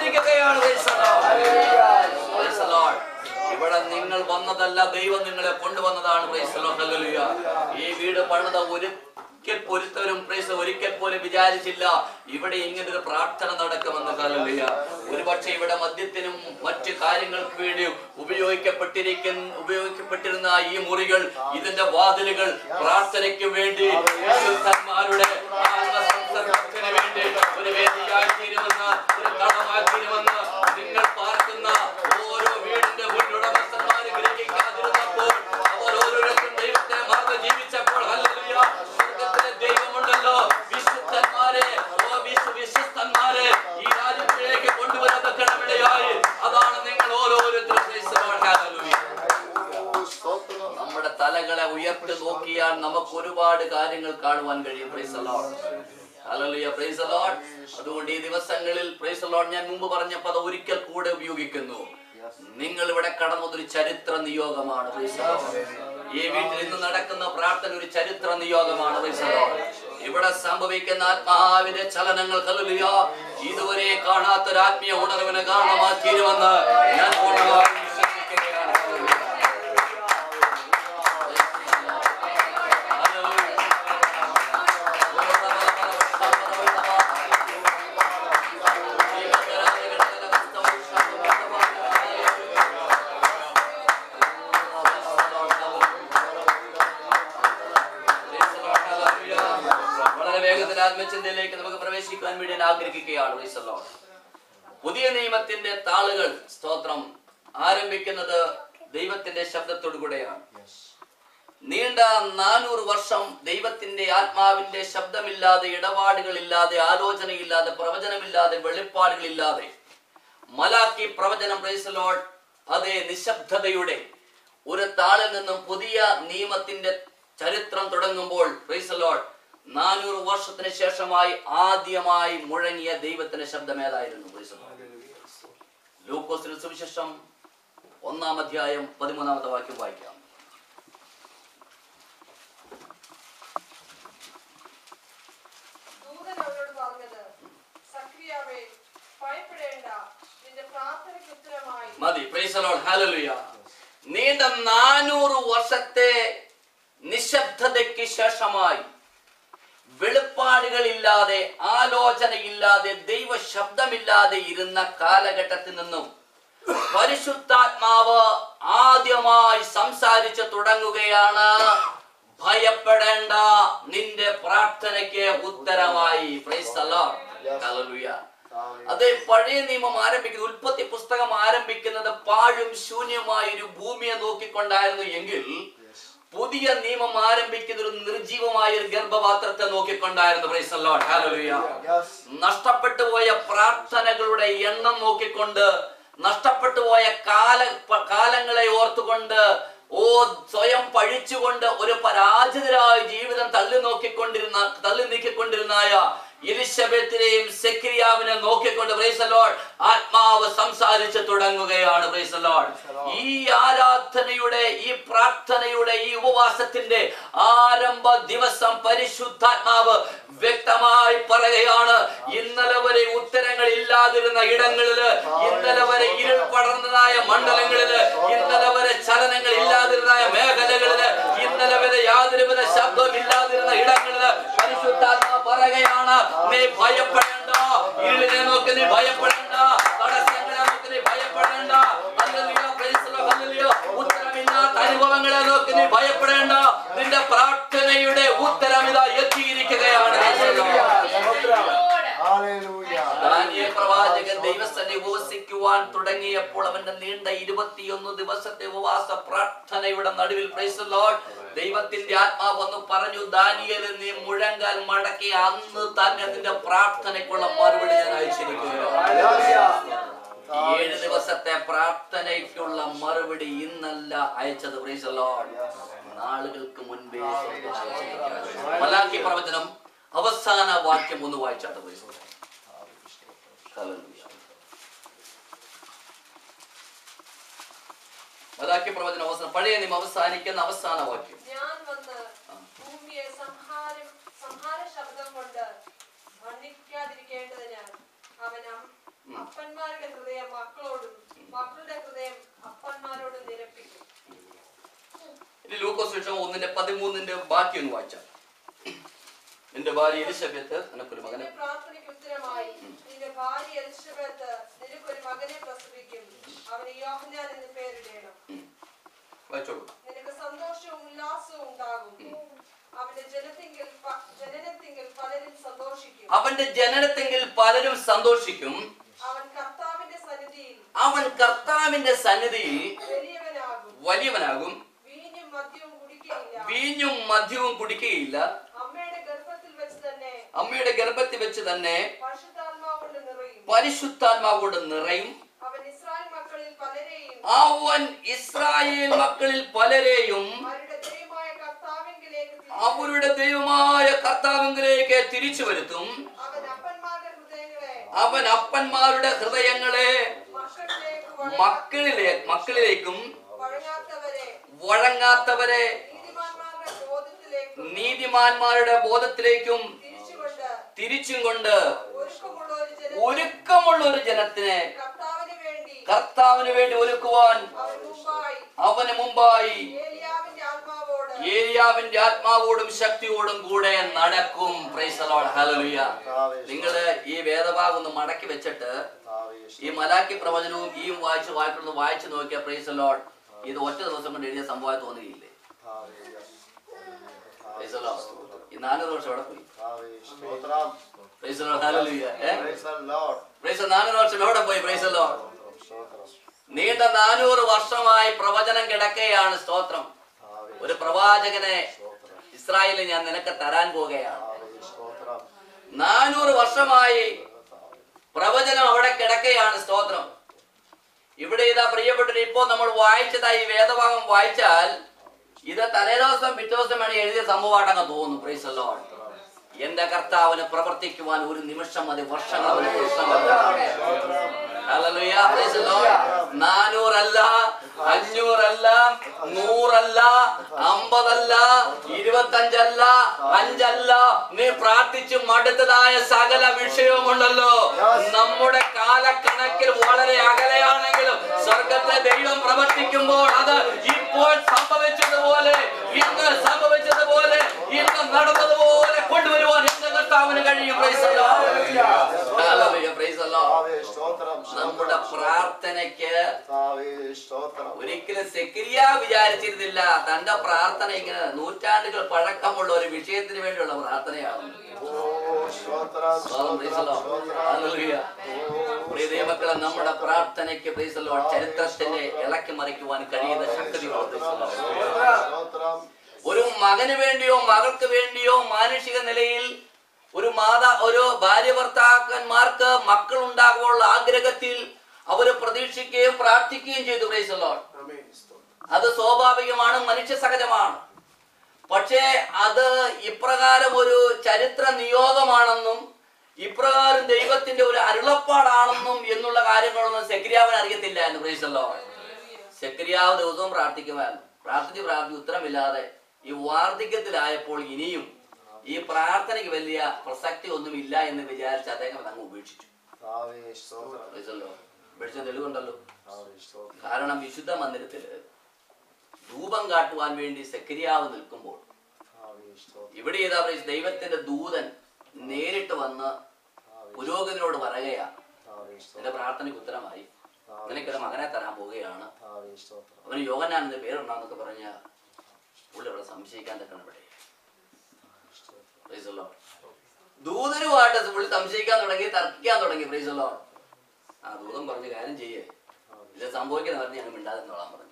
നിങ്ങൾ വന്നതല്ല ദൈവം നിങ്ങളെ കൊണ്ടുവന്നതാണ് praise the Lord. Hallelujah. ഈ വീട് പണിത ഒരിക്കൽ പൊരുത്തവരും പ്രൈസ് ഒരിക്കൽ പോലും വിചാരിച്ചില്ല ഇവിടെ ഇങ്ങനെ ഒരു പ്രാർത്ഥന നടക്കുമെന്ന് കാലല്ല ഒരുപക്ഷെ ഇവിടെ മദ്യത്തിനും മറ്റു കാര്യങ്ങൾക്ക് വേണ്ടി ഉപയോഗിക്കപ്പെട്ടിരിക്കുന്ന ഉപയോഗിക്കപ്പെട്ടിരുന്ന ഈ മുറികൾ ഇതിന്റെ വാതിലുകൾ പ്രാർത്ഥനയ്ക്ക് വേണ്ടി വിശുദ്ധന്മാരുടെ ആത്മസംസർഗത്തിന് വേണ്ടി ഒരു വേദിയായി തീരുമെന്ന് ഒരു തളമായി തീരുമെന്ന് നിങ്ങൾ പാർക്കുന്ന ഓരോ വീടിന്റെ ഉടമസ്ഥന്മാര് ഗ്രഹിക്കാതിരുന്നപ്പോൾ അവർ ഓരോരുത്തരും ദൈവത്തെ മറന്ന് ജീവിച്ചപ്പോൾ ഹല്ലേലൂയ സ്വർഗ്ഗത്തിലെ ദൈവമുണ്ടല്ലോ വിശുദ്ധന്മാരെ ഓ വിശു വിശുദ്ധന്മാരെ ഈ രാജ്യത്തിലേക്ക് കൊണ്ടുവരാൻ തക്കണമിടയായി അതാണ് നിങ്ങൾ ഓരോരുത്തരും Praise the Lord. Hallelujah. നമ്മുടെ തലകളെ ഉയർത്തി നോക്കിയാൽ നമുക്ക് ഒരുപാട് കാര്യങ്ങൾ കാണുവാൻ കഴിയും Praise the Lord. Hallelujah. Praise the Lord. അതുകൊണ്ട് ഈ ദിവസങ്ങളിൽ Praise the Lord ഞാൻ മുമ്പ് പറഞ്ഞ പദം ഒരിക്കൽ കൂടെ ഉപയോഗിക്കുന്നു നിങ്ങൾ ഇവിടെ കടന്നതൊരു ചരിത്ര നിയോഗമാണ് Praise the Lord. ഈ വീട്ടിൽ ഇന്ന് നടക്കുന്ന പ്രാർത്ഥന ഒരു ചരിത്ര നിയോഗമാണ് Praise the Lord. ഇവിടെ സംഭവിക്കുന്ന ആത്മാവിന്റെ ചലനങ്ങൾ കലുലിയ ഇതുവരെ കാണാത്തൊരു ആത്മീയ ഉണർവിന് കാരണമാക്കിയിരുമെന്ന് ഞാൻ പൂർണ്ണമായി വിശ്വസിക്കുകയാണ് വളരെ വേഗത്തിൽ ആത്മചിന്തയിലേക്ക് നമുക്ക് പ്രവേശിക്കാൻ വേണ്ടി ഞാൻ ആഗ്രഹിക്കുകയാണ് Praise the Lord. പുതിയ നിയമത്തിന്റെ താളുകൾ സ്തോത്രം ആരംഭിക്കുന്നത് ദൈവത്തിന്റെ ശബ്ദത്തോടു കൂടെയാണ് നീണ്ട നാനൂറ് വർഷം ദൈവത്തിന്റെ ആത്മാവിന്റെ ശബ്ദമില്ലാതെ ഇടപാടുകളില്ലാതെ ആലോചനയില്ലാതെ പ്രവചനമില്ലാതെ വെളിപ്പാടുകളില്ലാതെ മലാക്കി പ്രവചനം പ്രൈസലോൾ അതേ നിശബ്ദതയുടെ ഒരു താളിൽ നിന്നും പുതിയ നിയമത്തിന്റെ ചരിത്രം തുടങ്ങുമ്പോൾ പ്രൈസലോൾ നാനൂറ് വർഷത്തിന് ശേഷമായി ആദ്യമായി മുഴങ്ങിയ ദൈവത്തിന്റെ ശബ്ദം ഏതായിരുന്നു പ്രൈസലോൾ ലൂക്കോസിന് സുവിശേഷം ഒന്നാം അധ്യായം പതിമൂന്നാമത്തെ വാക്യം വായിക്കാം ദൂതൻ അവരോട് പറഞ്ഞത് സക്രിയാവേ ഭയപ്പെടേണ്ട നിന്റെ പ്രാർത്ഥനയ്ക്ക് ഉത്തരമായി മതി പ്രൈസ് ലോർഡ് ഹല്ലേലൂയ നീണ്ട നാനൂറ് വർഷത്തെ നിശബ്ദതയ്ക്ക് ശേഷമായി വെളിപ്പാടുകളില്ലാതെ ആലോചനയില്ലാതെ ദൈവ ശബ്ദമില്ലാതെ ഇരുന്ന കാലഘട്ടത്തിൽ നിന്നും പരിശുദ്ധാത്മാവ് ആദ്യമായി സംസാരിച്ചു തുടങ്ങുകയാണ് ഭയപ്പെടേണ്ട നിന്റെ പ്രാർത്ഥനയ്ക്ക് ഉത്തരമായി Praise the Lord. Hallelujah. അതെ പഴയ നിയമം ആരംഭിക്കുന്നത് ഉൽപ്പത്തി പുസ്തകം ആരംഭിക്കുന്നത് പാഴും ശൂന്യമായ ഒരു ഭൂമിയെ നോക്കിക്കൊണ്ടായിരുന്നു എങ്കിൽ പുതിയ നിയമം ആരംഭിക്കുന്ന ഒരു നിർജീവമായ ഒരു ഗർഭപാത്രത്തെ നോക്കിക്കൊണ്ടായിരുന്നു Praise the Lord. Hallelujah. നഷ്ടപ്പെട്ടു പോയ പ്രാർത്ഥനകളുടെ എണ്ണം നോക്കിക്കൊണ്ട് നഷ്ടപ്പെട്ടു പോയ കാല പ- കാലങ്ങളെ ഓർത്തുകൊണ്ട് ഓ സ്വയം പഴിച്ചുകൊണ്ട് ഒരു പരാജിതരായ ജീവിതം തള്ളി നോക്കിക്കൊണ്ടിരുന്ന തള്ളി നീക്കിക്കൊണ്ടിരുന്നായ എലിസബത്തിനെയും സെക്രിയാവിനെ നോക്കിക്കൊണ്ട് praise the Lord, ആത്മാവ് സംസാരിച്ചു തുടങ്ങുകയാണ് praise the Lord. ഈ ആരാധനയുടെ ഈ പ്രാർത്ഥനയുടെ ഈ ഉപവാസത്തിന്റെ ആരംഭ ദിവസം പരിശുദ്ധാത്മാവ് വ്യക്തമായി പറയുകയാണ് ഇന്നലെ വരെ ഉത്തരങ്ങൾ ഇല്ലാതിരുന്ന ഇടങ്ങളില് ഇന്നലെ വരെ ഇരുൾ പടർന്നതായ മണ്ഡലങ്ങളില് ഇന്നലെ വരെ ചലനങ്ങൾ ഇല്ലാതിരുന്ന മേഖലകളില് ഇന്നലെ വരെ യാതൊരുവിധ ശബ്ദവും ഇല്ലാതിരുന്ന ഇടങ്ങളില് പരിശുദ്ധാത്മാവ് പറയുകയാണ് നീ ഭയപ്പെടേണ്ട ഇരുളിനെ നോക്കി നീ ഭയപ്പെടേണ്ട തടസ്സങ്ങളെ നോക്കി നീ ഭയപ്പെടേണ്ട ഹല്ലേലൂയ, praise the Lord, ഹല്ലേലൂയ. ഉത്തരമില്ലാത്ത അനുഭവങ്ങളെ നോക്കി നീ ഭയപ്പെടേണ്ട നിന്റെ പ്രാർത്ഥനയുടെ ഉത്തരം ഇതാ എത്തിയിരിക്കുകയാണ് ദാനിയേൽ പ്രവാചകൻ ദൈവസ്ഥനെ ഉപവസിക്കുവാൻ തുടങ്ങിയപ്പോൾ അവന്റെ നീണ്ട ഇരുപത്തിയൊന്ന് ദിവസത്തെ ഉപവാസ പ്രാർത്ഥനയുടെ നടുവിൽ പ്രൈസ് ലോഡ് ദൈവത്തിന്റെ ആത്മാവ് ഒന്ന് പറഞ്ഞു ദാനിയേൽ നീ മുഴങ്കാൽ മടക്കി അന്ന് തന്നെ നിന്റെ പ്രാർത്ഥനയ്ക്കുള്ള മറുപടി ഞാൻ അയച്ചിരിക്കുകയാണ് ഏഴ് ദിവസത്തെ പ്രാർത്ഥനയ്ക്കുള്ള മറുപടി ഇന്നല്ല അയച്ചത് പ്രൈസ് ലോഡ് നാളുകൾക്ക് മുൻപേ സ്വർഗ്ഗം അയച്ചിരിക്കുകയാണ്. മലാക്കി പ്രവചനം അവസാന വാക്യം ഒന്ന് വായിച്ചാട്ട് പ്രൈസ് ലോർഡ്. Hallelujah. മലാക്കി പ്രവചനം അവസാനം പഴയ നിയമം അവസാനിക്കുന്ന അവസാന വാക്യം ഞാൻ വന്ന് ഭൂമിയെ സംഹാരം സംഹാര ശബ്ദം കൊണ്ട് ഭണ്ഡിക്കാതിരിക്കേണ്ടതിന് അവൻ അം- അപ്പന്മാരുടെ ഹൃദയം മക്കളോടും മക്കളുടെ ഹൃദയം അപ്പന്മാരോട് നിരപ്പിക്കും ഇനി ലൂക്കോസ് വിഷയം ഒന്നിന്റെ പതിമൂന്നിന്റെ ബാക്കി ഒന്ന് വായിച്ചാൽ നിന്റെ ഭാര്യ എലിസബത്ത് നിനക്കൊരു മകനെ നിന്റെ പ്രാർത്ഥനയ്ക്ക് ഉത്തരമായി നിന്റെ ഭാര്യ എലിസബത്ത് നിനക്കൊരു മകനെ പ്രസവിക്കും അവന് യോഹന്നാൻ എന്ന് പേരിടണം വായിച്ചോളൂ നിനക്ക് സന്തോഷവും ഉല്ലാസവും ഉണ്ടാകും അവന്റെ ജനത്തിങ്കിൽ പ- ജനനത്തിങ്കിൽ പലരും സന്തോഷിക്കും അവന്റെ ജനനത്തെങ്കിൽ പലരും സന്തോഷിക്കും അവൻ കർത്താവിന്റെ സന്നിധിയിൽ അവൻ കർത്താവിന്റെ സന്നിധിയിൽ വലിയവനാകും വലിയവനാകും വീഞ്ഞും മദ്യവും കുടിക്കയില്ല വീഞ്ഞും മദ്യവും കുടിക്കുകയില്ല അമ്മയുടെ ഗർഭത്തിൽ വെച്ച് തന്നെ അമ്മയുടെ ഗർഭത്തിൽ വെച്ച് തന്നെ പരിശുദ്ധാത്മാവ് കൊണ്ട് നിറയും പരിശുദ്ധാത്മാവോട് നിറയും അവൻ ഇസ്രായേൽ മക്കളിൽ പലരെയും അവൻ ഇസ്രായേൽ മക്കളിൽ പലരെയും അവരുടെ ദൈവമായ കർത്താവിങ്കിലേക്ക് തിരിച്ചു. അവരുടെ ദൈവമായ കർത്താവിലേക്ക് തിരിച്ചു വരുത്തും അവൻ അപ്പന്മാരുടെ ഹൃദയങ്ങളെ അവൻ അപ്പന്മാരുടെ ഹൃദയങ്ങളെ മക്കളിലേക്ക് വഴങ്ങ- മക്കളിലെ മക്കളിലേക്കും വഴങ്ങാത്തവരെ വഴങ്ങാത്തവരെ നീതിമാന്മാരുടെ ബോധത്തിലേക്കും നീതിമാന്മാരുടെ ബോധത്തിലേക്കും തിരിച്ചുകൊണ്ട് തിരിച്ചും കൊണ്ട് ഒരുക്കമുള്ള ഒരു ജനം ഒരുക്കമുള്ള ഒരു ജനത്തിനെ കർത്താവിന് വേണ്ടി കർത്താവിന് വേണ്ടി ഒരുക്കുവാൻ അവൻ മുമ്പായി അവന് മുമ്പായി ഏലിയാവിന്റെ ആത്മാവോട് ഏലിയാവിന്റെ ആത്മാവോടും ശക്തിയോടും കൂടെ നടക്കും Praise the Lord. Hallelujah. നിങ്ങള് ഈ വേദഭാഗം ഒന്ന് മടക്കി വെച്ചിട്ട് ഈ മലാക്കി പ്രവചനവും ഈ വായിച്ച് വായിക്കുന്നത് വായിച്ചു നോക്കിയ പ്രൈസ് ലോഡ് ഇത് ഒറ്റ ദിവസം കൊണ്ട് എഴുതിയ സംഭവമായി തോന്നുകയില്ലേ Praise the Lord. ഈ നാനൂറ് വർഷം എവിടെ പോയി പ്രൈസ് ലോഡ് Hallelujah. ഏ? Praise the നാനൂറ് വർഷം എവിടെ പോയി പ്രൈസ് ലോഡ് നീണ്ട നാനൂറ് വർഷമായി പ്രവചനം കിടക്കുകയാണ് സ്തോത്രം ഒരു പ്രവാചകനെ ഇസ്രായേലിൽ ഞാൻ നിനക്ക് തരാൻ പോകുകയാണ് നാനൂറ് വർഷമായി പ്രവചനം അവിടെ കിടക്കുകയാണ് സ്തോത്രം ഇവിടെ ഇതാ പ്രിയപ്പെട്ടവർ ഇപ്പോ നമ്മൾ വായിച്ചതാ ഈ വേദഭാഗം വായിച്ചാൽ ഇത് തലേദിവസം പിറ്റേ ദിവസം വേണം എഴുതിയ സംഭവമായിട്ടങ്ങ് തോന്നുന്നു പ്രൈസ് ലോഡ് എന്റെ കർത്താവിന് പ്രവർത്തിക്കുവാൻ ഒരു നിമിഷം മതി വർഷങ്ങൾ ഒരു പ്രശ്നമല്ല Hallelujah. Praise the Lord. നാനൂറല്ല അഞ്ഞൂറല്ല നൂറല്ല അമ്പതല്ല ഇരുപത്തഞ്ചല്ല അഞ്ചല്ല നീ പ്രാർത്ഥിച്ച് മടുത്തതായ സകല വിഷയവുമുണ്ടല്ലോ നമ്മുടെ കാലക്കണക്കിൽ വളരെ അകലെയാണെങ്കിലും സ്വർഗത്തെ ദൈവം പ്രവർത്തിക്കുമ്പോൾ അത് ഇപ്പോൾ സംഭവിച്ചതുപോലെ ഇന്ന് സംഭവിച്ചതുപോലെ ഇന്ന് നടന്നതുപോലെ കൊണ്ടുവരുവാൻ എന്റെ കർത്താവിന് കഴിയും Praise the Lord. Hallelujah. Praise the Lord. നമ്മുടെ പ്രാർത്ഥനയ്ക്ക് ഒരിക്കലും സെക്രിയ വിചാരിച്ചിരുന്നില്ല തന്റെ പ്രാർത്ഥന ഇങ്ങനെ നൂറ്റാണ്ടുകൾ പഴക്കമുള്ള ഒരു വിഷയത്തിന് വേണ്ടിയുള്ള പ്രാർത്ഥനയാണ് Hallelujah. പ്രിയ ദൈവമക്കളെ നമ്മുടെ പ്രാർത്ഥനയ്ക്ക് praise the Lord, ചരിത്രത്തിന്റെ ഇളക്കി മറിക്കുവാൻ കഴിയുന്ന ശക്തിയുണ്ട് Praise the Lord. ഒരു മകന് വേണ്ടിയോ മകൾക്ക് വേണ്ടിയോ മാനുഷിക നിലയിൽ ഒരു മാതാ ഒരു ഭാര്യ ഭർത്താക്കന്മാർക്ക് മക്കൾ ഉണ്ടാകുമ്പോൾ ആഗ്രഹത്തിൽ അവര് പ്രതീക്ഷിക്കുകയും പ്രാർത്ഥിക്കുകയും ചെയ്തു പ്രൈസ് the Lord. അത് സ്വാഭാവികമാണ് മനുഷ്യ സഹജമാണ് പക്ഷേ അത് ഇപ്രകാരം ഒരു ചരിത്ര നിയോഗമാണെന്നും ഇപ്രകാരം ദൈവത്തിന്റെ ഒരു അരുളപ്പാടാണെന്നും എന്നുള്ള കാര്യങ്ങളൊന്നും സെക്രിയാവിന് അറിയത്തില്ലായിരുന്നു പ്രൈസല്ലോ സെക്രിയാവ് ദിവസവും പ്രാർത്ഥിക്കുമായിരുന്നു പ്രാർത്ഥിച്ച് പ്രാർത്ഥിച്ച് ഉത്തരമില്ലാതെ ഈ വാർദ്ധക്യത്തിലായപ്പോൾ ഇനിയും ഈ പ്രാർത്ഥനയ്ക്ക് വലിയ പ്രസക്തി ഒന്നുമില്ല എന്ന് വിചാരിച്ച് അദ്ദേഹം അതങ്ങ് ഉപേക്ഷിച്ചു പ്രൈസല്ലോ ഉപേക്ഷിച്ച തെളിവുണ്ടല്ലോ കാരണം വിശുദ്ധ മന്ദിരത്തില് ധൂപം കാട്ടുവാൻ വേണ്ടി സെക്രിയാവ് നിൽക്കുമ്പോൾ ഇവിടെ ഏതാ പറയുക ദൈവത്തിന്റെ ദൂതൻ നേരിട്ട് വന്ന് പുരോഗതിനോട് പറയുകയാ നിന്റെ പ്രാർത്ഥനയ്ക്ക് ഉത്തരമായി നിനക്കൊരു മകനെ തരാൻ പോവുകയാണ് അവന് യോഗനാൻ എന്ന പേരുണ്ടാന്നൊക്കെ പറഞ്ഞ പുള്ളി അവിടെ സംശയിക്കാൻ തക്കണം ഇവിടെ Praise the Lord. ദൂതനുമായിട്ട് പുള്ളി സംശയിക്കാൻ തുടങ്ങി തർക്കിക്കാൻ തുടങ്ങി പ്രൈസ് ലോഡ് ആ ദൂതൻ പറഞ്ഞ കാര്യം ചെയ്യേ ഇത് സംഭവിക്കുന്ന പറഞ്ഞ് ഞങ്ങൾ മിണ്ടാതെ നോളാൻ പറഞ്ഞു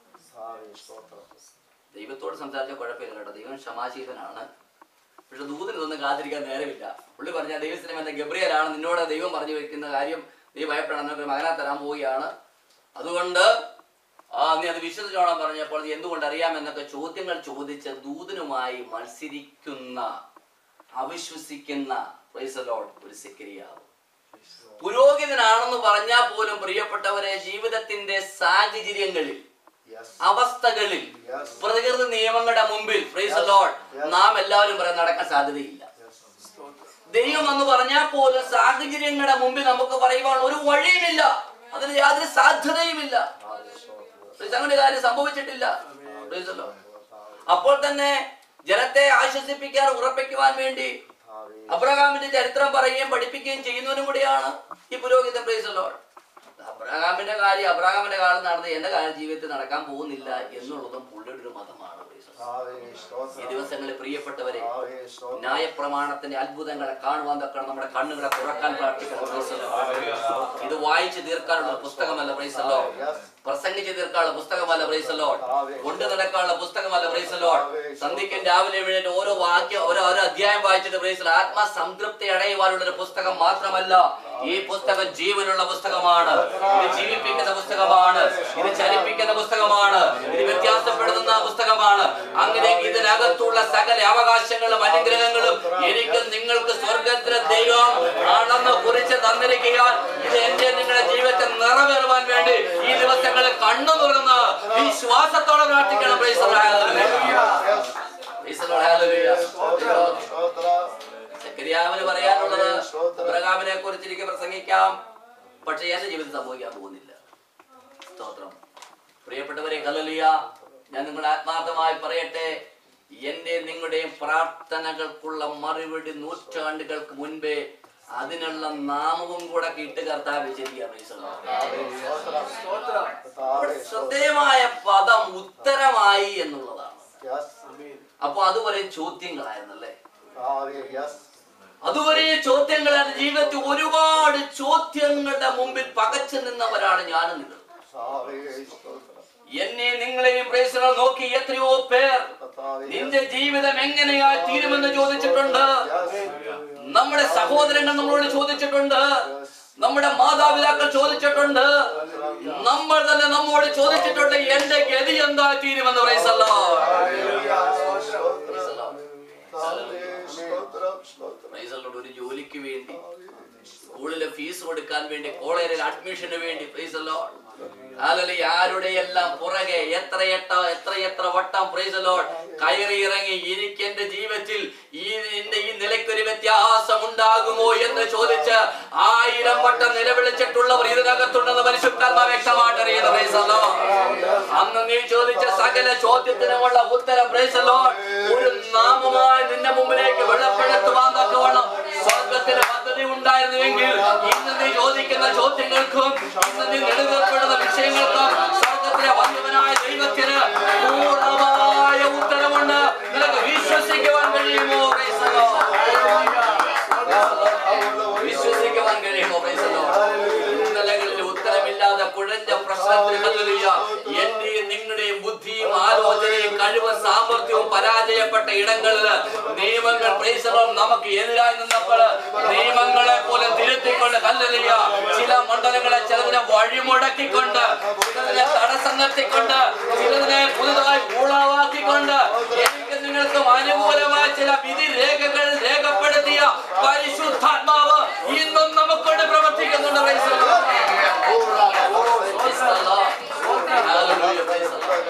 ദൈവത്തോട് സംസാരിച്ച കുഴപ്പമില്ല കേട്ടോ ദൈവം ക്ഷമാശീലനാണ് പക്ഷെ ദൂതന് ഇതൊന്നും കാത്തിരിക്കാൻ നേരമില്ല പുള്ളി പറഞ്ഞ ദൈവത്തിന് എന്ന ഗബ്രിയലാണ് നിന്നോട് ദൈവം പറഞ്ഞു വെക്കുന്ന കാര്യം നീ ഭയപ്പെടണം നിനക്ക് മകനെ തരാൻ പോവുകയാണ് അതുകൊണ്ട് ആ നീ അത് വിശ്വസിച്ചോളാൻ പറഞ്ഞപ്പോൾ നീ എന്തുകൊണ്ട് അറിയാമെന്നൊക്കെ ചോദ്യങ്ങൾ ചോദിച്ച് ദൂതനുമായി മത്സരിക്കുന്ന അവിശ്വസിക്കുന്ന പ്രൈസ് the Lord, ഒരു സെക്രിയാവ് പുരോഹിതനാണെന്ന് പറഞ്ഞാൽ പോലും പ്രിയപ്പെട്ടവരെ ജീവിതത്തിന്റെ സാഹചര്യങ്ങളിൽ അവസ്ഥകളിൽ പ്രകൃതി നിയമങ്ങളുടെ മുമ്പിൽ പ്രൈസ് ലോഡ് നാം എല്ലാവരും പറയാൻ നടക്കാൻ സാധ്യതയില്ല ദൈവം എന്ന് പറഞ്ഞാൽ പോലും സാഹചര്യങ്ങളുടെ മുമ്പിൽ നമുക്ക് പറയുവാൻ ഒരു വഴിയുമില്ല അതിന് യാതൊരു സാധ്യതയുമില്ല Praise അങ്ങനെ കാര്യം സംഭവിച്ചിട്ടില്ല Praise the Lord. അപ്പോൾ തന്നെ ജനത്തെ ആശ്വസിപ്പിക്കാൻ ഉറപ്പിക്കുവാൻ വേണ്ടി അബ്രഹാമിന്റെ ചരിത്രം പറയുകയും പഠിപ്പിക്കുകയും ചെയ്യുന്നവനും കൂടിയാണ് ഈ പുരോഹിതൻ പ്രൈസല്ലോ അബ്രഹാമിന്റെ കാര്യം അബ്രഹാമിന്റെ കാലം നടന്ന് എന്റെ കാര്യം ജീവിതത്തിൽ നടക്കാൻ പോകുന്നില്ല എന്നുള്ളതും പുള്ളിയുടെ ഒരു മതമാണ് praise the Lord. ഈ ദിവസങ്ങളിൽ പ്രിയപ്പെട്ടവരെ ന്യായപ്രമാണത്തിന്റെ അത്ഭുതങ്ങളെ കാണുവാൻ തക്കണം നമ്മുടെ കണ്ണുകളെ തുറക്കാൻ പ്രാർത്ഥിക്കണം praise the Lord. ഇത് വായിച്ചു തീർക്കാനുള്ള ഒരു പുസ്തകമല്ല പ്രൈസല്ലോ പ്രസംഗിച്ച് തീർക്കാനുള്ള പുസ്തകമല്ല പ്രൈസല്ലോ കൊണ്ടു നടക്കാനുള്ള പുസ്തകമല്ല പ്രൈസല്ലോ സന്ധിക്കും രാവിലെ എഴുന്നേറ്റ് ഓരോ വാക്യം ഓരോ ഓരോ അധ്യായം വായിച്ചിട്ട് പ്രൈസൽ ആത്മസംതൃപ്തി അടയുവാനുള്ള ഒരു പുസ്തകം മാത്രമല്ല ഈ പുസ്തകം ജീവനുള്ള പുസ്തകമാണ് ഇത് ജീവിപ്പിക്കുന്ന പുസ്തകമാണ് ഇത് ചലിപ്പിക്കുന്ന പുസ്തകമാണ് ഇത് വ്യത്യാസപ്പെടുത്തുന്ന പുസ്തകമാണ് അങ്ങനെ ഇതിനകത്തുള്ള സകല അവകാശങ്ങളും അനുഗ്രഹങ്ങളും എനിക്കും നിങ്ങൾക്ക് സ്വർഗത്തിലെ ദൈവം ആണെന്ന് കുറിച്ച് തന്നിരിക്കുക ഇത് എന്റെ നിങ്ങളുടെ ജീവിതത്തിൽ നിറവേറുവാൻ വേണ്ടി ഈ ദിവസങ്ങളിൽ കണ്ണു തുറന്ന് വിശ്വാസത്തോടെ പ്രാർത്ഥിക്കണം Praise the Lord. Hallelujah. Praise the Lord. Hallelujah. സെക്കരിയാവിന് പറയാനുള്ളത് അബ്രഹാമിനെ കുറിച്ച് എനിക്ക് പ്രസംഗിക്കാം പക്ഷെ എന്റെ ജീവിതത്തിൽ സംഭവിക്കാൻ പോകുന്നില്ല സ്തോത്രം പ്രിയപ്പെട്ടവരെ കലലിയ ഞാൻ നിങ്ങളുടെ ആത്മാർത്ഥമായി പറയട്ടെ എന്റെ നിങ്ങളുടെയും പ്രാർത്ഥനകൾക്കുള്ള മറുപടി നൂറ്റാണ്ടുകൾക്ക് മുൻപേ അതിനുള്ള നാമവും കൂടെ ഇട്ട് കർത്താവ് ശരിയാ ശ്രദ്ധേയമായ പദം ഉത്തരമായി എന്നുള്ളതാണ് അപ്പൊ അതുവരെ ചോദ്യങ്ങളായിരുന്നല്ലേ അതുവരെ ചോദ്യങ്ങളായിരുന്നു ജീവിതത്തിൽ ഒരുപാട് ചോദ്യങ്ങളുടെ മുമ്പിൽ പകച്ചു നിന്നവരാണ് ഞാനും നിങ്ങൾ എന്നെ നിങ്ങളെയും പ്രേസണൽ നോക്കി എത്രയോ പേർ നിന്റെ ജീവിതം എങ്ങനെയാ തീരുമെന്ന് ചോദിച്ചിട്ടുണ്ട് നമ്മുടെ സഹോദരങ്ങൾ നമ്മളോട് ചോദിച്ചിട്ടുണ്ട് നമ്മുടെ മാതാപിതാക്കൾ ചോദിച്ചിട്ടുണ്ട് നമ്മൾ തന്നെ നമ്മോട് ചോദിച്ചിട്ടുണ്ട് എന്റെ ഗതി എന്താ തീരുമെന്ന് പ്രൈസല്ലോ പ്രൈസലോട് ഒരു ജോലിക്ക് വേണ്ടി സ്കൂളിലെ ഫീസ് കൊടുക്കാൻ വേണ്ടി കോളേജിൽ അഡ്മിഷന് വേണ്ടി പ്രൈസല്ലോ അല്ലെങ്കിൽ ആരുടെ എല്ലാം പുറകെ എത്ര എട്ട എത്ര എത്ര വട്ടം പ്രൈസലോട് കയറി ഇറങ്ങി എനിക്ക് എന്റെ ജീവിതത്തിൽ ഈ എന്റെ ഈ നിലയ്ക്കൊരു വ്യത്യാസം ഉണ്ടാകുമോ എന്ന് ചോദിച്ച് ആയിരം വട്ടം നിലവിളിച്ചിട്ടുള്ളവർ ഇതിനകത്തുണ്ടെന്ന് പരിശുദ്ധാത്മ വ്യക്തമായിട്ട് അറിയുന്ന പ്രൈസല്ലോ അന്ന് നീ ചോദിച്ച സകല ചോദ്യത്തിനുമുള്ള ഉത്തരം പ്രൈസല്ലോ ഒരു നാമമായി നിന്റെ മുമ്പിലേക്ക് വെള്ളപ്പെടുത്തുവാൻ തക്കവണ്ണം സ്വർഗത്തിന് പദ്ധതി ഉണ്ടായിരുന്നുവെങ്കിൽ ഇന്ന് നീ ചോദിക്കുന്ന ചോദ്യങ്ങൾക്കും ഇന്ന് നീ നെടുവേർപ്പെടുന്ന വിഷയങ്ങൾക്കും സ്വർഗത്തിലെ വന്യവനായ ദൈവത്തിന് പൂർണ്ണമായ ഉത്തരമുണ്ട് നിനക്ക് വിശ്വസിക്കുവാൻ കഴിയുമോ Praise the Lord. വിശ്വസിക്കുവാൻ കഴിയുമോ Praise the Lord. ഇന്നലകളിൽ ഉത്തരമില്ലാതെ കുഴഞ്ഞ പ്രശ്നത്തിൽ ഹല്ലേലൂയ. എന്റെയും നിങ്ങളുടെയും ബുദ്ധിയും ആലോചനയും കഴിവും സാമർഥ്യവും പരാജയപ്പെട്ട ഇടങ്ങളിൽ നിയമങ്ങൾ Praise the Lord നമുക്ക് എതിരായി നിന്നപ്പോൾ നിയമങ്ങളെ പോലെ തിരുത്തിക്കൊണ്ട് ഹല്ലേലൂയ. ചില മണ്ഡലങ്ങളെ ചിലതിനെ വഴിമുടക്കിക്കൊണ്ട് ചിലതിനെ തടസ്സം നിർത്തിക്കൊണ്ട് ചിലതിനെ പുതുതായി ഊളാവാക്കിക്കൊണ്ട് എനിക്ക് നിങ്ങൾക്കും അനുകൂലമായ ചില വിധി രേഖകൾ രേഖപ്പെടുത്തിയ പരിശുദ്ധാത്മാവ് ഇന്നും നമുക്കൊണ്ട് പ്രവർത്തിക്കുന്നുണ്ട് Praise the Lord. Praise the Lord. Hallelujah. Praise the Lord.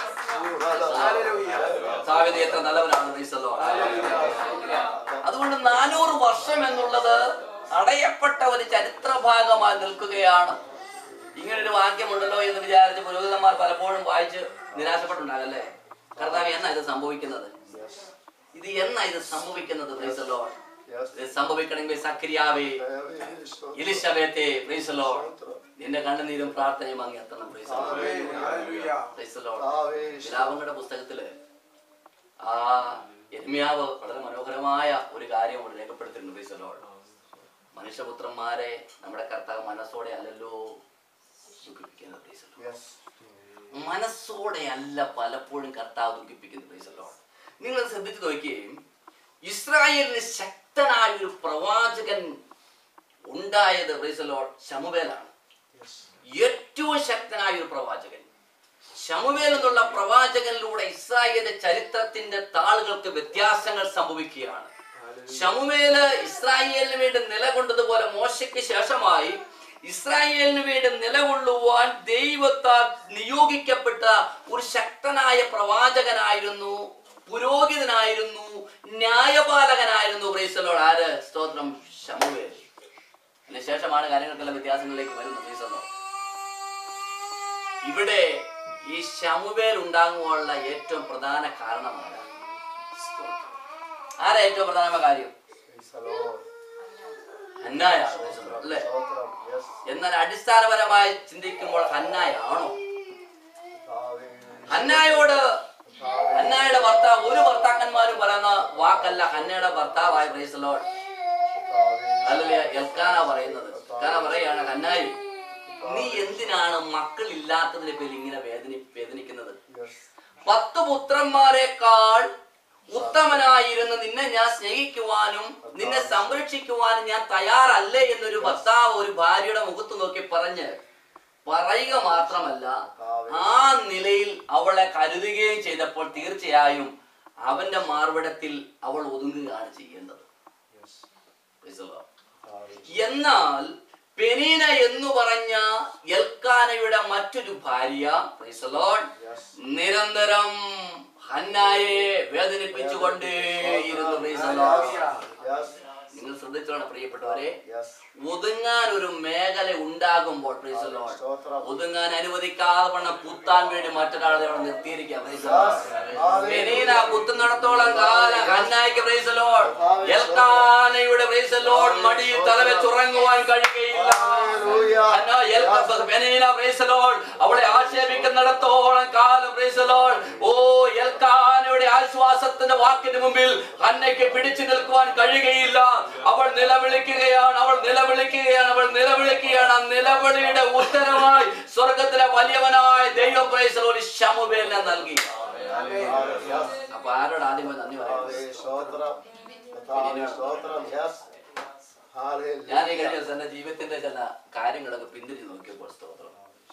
സാവിധി എത്ര നല്ലവനാണ് Praise the Lord. അതുകൊണ്ട് നാനൂറ് വർഷം എന്നുള്ളത് അടയപ്പെട്ട ഒരു ചരിത്ര ഭാഗമായി നിൽക്കുകയാണ് ഇങ്ങനെ ഒരു വാക്യമുണ്ടല്ലോ എന്ന് വിചാരിച്ച് പുരോഹിതന്മാർ പലപ്പോഴും വായിച്ച് നിരാശപ്പെട്ടുണ്ടാകല്ലേ കർത്താവ് എന്നാ ഇത് സംഭവിക്കുന്നത് ഇത് എന്നാ ഇത് സംഭവിക്കുന്നത് Praise the Lord. ഇത് സംഭവിക്കണമെങ്കിൽ സക്രിയാവേ ഇലിശബേത്തെ Praise the Lord. നിന്റെ കണ്ണുനീരും പ്രാർത്ഥനയും അങ്ങ് എത്തണം Praise the Lord. Praise the Lord. വിലാപങ്ങളുടെ പുസ്തകത്തില് ആ യർമ്യാവ് വളരെ മനോഹരമായ ഒരു കാര്യം അവിടെ രേഖപ്പെടുത്തിയിട്ടുണ്ട് Praise the Lord. മനുഷ്യപുത്രന്മാരെ നമ്മുടെ കർത്താവ് മനസ്സോടെ അല്ലല്ലോ ദുഃഖിപ്പിക്കുന്നത് Praise the Lord. മനസ്സോടെ അല്ല പലപ്പോഴും കർത്താവ് ദുഃഖിപ്പിക്കുന്നത് Praise the Lord. നിങ്ങൾ ശ്രദ്ധിച്ചു നോക്കുകയും ഇസ്രായേലിന് ശക്തനായ ഒരു പ്രവാചകൻ ഉണ്ടായത് Praise the Lord, ശമുവേലാണ് ഏറ്റവും ശക്തനായ ഒരു പ്രവാചകൻ ശമുവേൽ എന്നുള്ള പ്രവാചകനിലൂടെ ഇസ്രായേലിന്റെ ചരിത്രത്തിന്റെ താളുകൾക്ക് വ്യത്യാസങ്ങൾ സംഭവിക്കുകയാണ് ശമുവേല് ഇസ്രായേലിന് വേണ്ടി നിലകൊണ്ടതുപോലെ മോശയ്ക്ക് ശേഷമായി ഇസ്രായേലിന് വേണ്ടി നിലകൊള്ളുവാൻ ദൈവത്താൽ നിയോഗിക്കപ്പെട്ട ഒരു ശക്തനായ പ്രവാചകനായിരുന്നു പുരോഹിതനായിരുന്നു ന്യായപാലകനായിരുന്നു പ്രൈസലോട് ആര് സ്തോത്രം ശമുവേൽ അതിന് ശേഷമാണ് കാര്യങ്ങൾക്കെല്ലാം വ്യത്യാസങ്ങളിലേക്ക് വരുന്നത് പ്രൈസലോ ഇവിടെ ഈ ശമുവേൽ ഉണ്ടാകുവാനുള്ള ഏറ്റവും പ്രധാന കാരണമാണ് ആരാ ഏറ്റവും പ്രധാനമായ കാര്യം Praise the Lord. ഹന്നായ അല്ലേ സ്തോത്രം. Yes. എന്നാൽ അടിസ്ഥാനപരമായി ചിന്തിക്കുമ്പോൾ ഹന്നായാണോ കർത്താവേ. ഹന്നായോട് ഹന്നായുടെ ഭർത്താവ് ഒരു ഭർത്താക്കന്മാരും പറയുന്ന വാക്കല്ല ഹന്നയുടെ ഭർത്താവായ പ്രൈസലോൾ കർത്താവേ. അല്ലല്ലേ എൽക്കാന പറയുന്നത് എൽക്കാന പറയാണ് ഹന്നായി നീ എന്തിനാണ് മക്കളില്ലാത്തതിന്റെ പേരിൽ ഇങ്ങനെ വേദനി വേദനിക്കുന്നത് Yes. പത്ത് പുത്രന്മാരെക്കാൾ ഉത്തമനായിരുന്ന നിന്നെ ഞാൻ സ്നേഹിക്കുവാനും നിന്നെ സംരക്ഷിക്കുവാനും ഞാൻ തയ്യാറല്ലേ എന്നൊരു ഭർത്താവ് ഒരു ഭാര്യയുടെ മുഖത്ത് നോക്കി പറഞ്ഞ് പറയുക മാത്രമല്ല ആ നിലയിൽ അവളെ കരുതുകയും ചെയ്തപ്പോൾ തീർച്ചയായും അവന്റെ മാർവിടത്തിൽ അവൾ ഒതുങ്ങുകയാണ് ചെയ്യേണ്ടത് Yes. Praise the Lord. കർത്താവേ. എന്നാൽ പെനീന എന്ന് പറഞ്ഞ എൽക്കാനയുടെ മറ്റൊരു ഭാര്യ praise the Lord, Yes. നിരന്തരം ഹന്നായെ വേദനിപ്പിച്ചുകൊണ്ടേയിരുന്നു praise the Lord. Yes. നിങ്ങൾ ശ്രദ്ധിച്ചോണം പ്രിയപ്പെട്ടവരെ Yes. ഒതുങ്ങാൻ ഒരു മേഖല ഉണ്ടാകുമ്പോൾ praise the Lord, സ്തോത്രം. ഒതുങ്ങാൻ അനുവദിക്കാതെ വണ്ണം കുത്താൻ വേണ്ടി മറ്റൊരാളെ അവിടെ നിർത്തിയിരിക്കാം praise the Lord. പെനീന കുത്തുന്നിടത്തോളം കാലം ഹന്നായിക്ക് praise the Lord, എൽക്കാനയുടെ praise the Lord മടിയിൽ തലവെച്ചുറങ്ങുവാൻ കഴിയുകയില്ല Hallelujah. ഹന്ന എൽക്ക- പെനീന praise the Lord, അവളെ ആക്ഷേപിക്കുന്നിടത്തോളം കാലം praise the Lord, ഓ എൽക്കാനയുടെ ആശ്വാസത്തിന്റെ വാക്കിന് മുമ്പിൽ ഹന്നയ്ക്ക് പിടിച്ചു നിൽക്കുവാൻ കഴിയുകയില്ല അവൾ നിലവിളിക്കുകയാണ് അവൾ നിലവിളിക്കുകയാണ് അവൾ നിലവിളിക്കുകയാണ് ആ നിലവിളിയുടെ ഉത്തരമായി സ്വർഗത്തിലെ വലിയവനായ ദൈവം പ്രൈസ് ഒരു ശമുവേലിനെ നൽകി Yes. അപ്പൊ ആരോട് ആദ്യമേ നന്ദി പറയാം കർത്താവേ. സ്തോത്രം. കർത്താവേ. സ്തോത്രം. Yes. Hallelujah. ഞാൻ ഈ കഴിഞ്ഞ ദിവസം എന്റെ ജീവിതത്തിന്റെ ചില കാര്യങ്ങളൊക്കെ പിന്തിരിഞ്ഞ് നോക്കിയപ്പോൾ സ്തോത്രം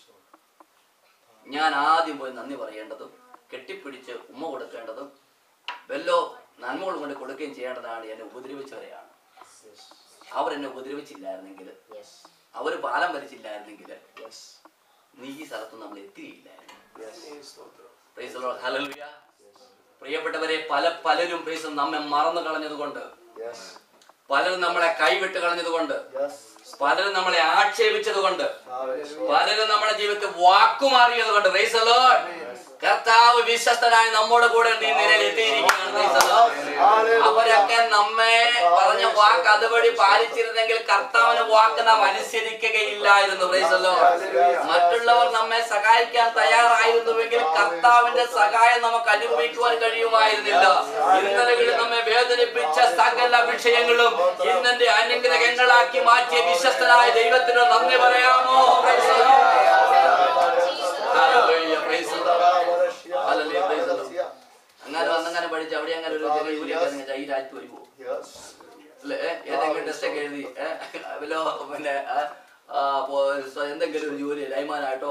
ഞാൻ ആദ്യം പോയി നന്ദി പറയേണ്ടതും കെട്ടിപ്പിടിച്ച് ഉമ്മ കൊടുക്കേണ്ടതും വല്ലോ നന്മകൾ കൊണ്ട് കൊടുക്കുകയും ചെയ്യേണ്ടതാണ് എന്നെ ഉപദ്രവിച്ചവരെയാണ് Yes. അവരെന്നെ ഉപദ്രവിച്ചില്ലായിരുന്നെങ്കിൽ Yes. അവർ പാലം വലിച്ചില്ലായിരുന്നെങ്കിൽ Yes. നീ ഈ സ്ഥലത്ത് നമ്മൾ എത്തിയില്ലായിരുന്നു Yes. Praise the Lord. Hallelujah. പ്രിയപ്പെട്ടവരെ പല പലരും പ്രൈസ് നമ്മെ മറന്നു കളഞ്ഞതുകൊണ്ട് Yes. പലരും നമ്മളെ കൈവിട്ട് കളഞ്ഞതുകൊണ്ട് Yes. പലരും നമ്മളെ ആക്ഷേപിച്ചത് കൊണ്ട് കർത്താവേ. സ്തോത്രം. പലരും നമ്മുടെ ജീവിതത്തിൽ വാക്കുമാറിയത് കൊണ്ട് Praise the Lord. കർത്താവ് വിശ്വസ്തനായി നമ്മുടെ കൂടെ നീ നിലയിൽ എത്തിയിരിക്കുകയാണ് Praise the Lord. അവരൊക്കെ നമ്മെ പറഞ്ഞ വാക്ക് അതുവഴി പാലിച്ചിരുന്നെങ്കിൽ കർത്താവിന് വാക്ക് നാം അനുസരിക്കുകയില്ലായിരുന്നു Praise the Lord. മറ്റുള്ളവർ നമ്മെ സഹായിക്കാൻ തയ്യാറായിരുന്നുവെങ്കിൽ കർത്താവിന്റെ സഹായം നമുക്ക് അനുഭവിക്കുവാൻ കഴിയുമായിരുന്നില്ല ഇന്നലകളിൽ നമ്മെ വേദനിപ്പിച്ച സകല വിഷയങ്ങളും ഇന്നെ അനുഗ്രഹങ്ങളാക്കി മാറ്റിയ വിശ്വസ്തനായ ദൈവത്തിന് നന്ദി പറയാമോ Praise the Lord. Hallelujah. Praise the Lord. Hallelujah. Praise the Lord. അങ്ങനെ വന്നങ്ങനെ പഠിച്ച് അവിടെ അങ്ങനെ ഒരു ചെറിയ ജോലിയൊക്കെ നിങ്ങൾ ഈ രാജ്യത്ത് വരുമോ Yes. അല്ലേ ഏ? ഏതെങ്കിലും ടെസ്റ്റ് ഒക്കെ എഴുതി ഏ? വല്ലോ പിന്നെ ആ, ആ, പോ- സ്വ- എന്തെങ്കിലും ഒരു ജോലി ലൈമാനായിട്ടോ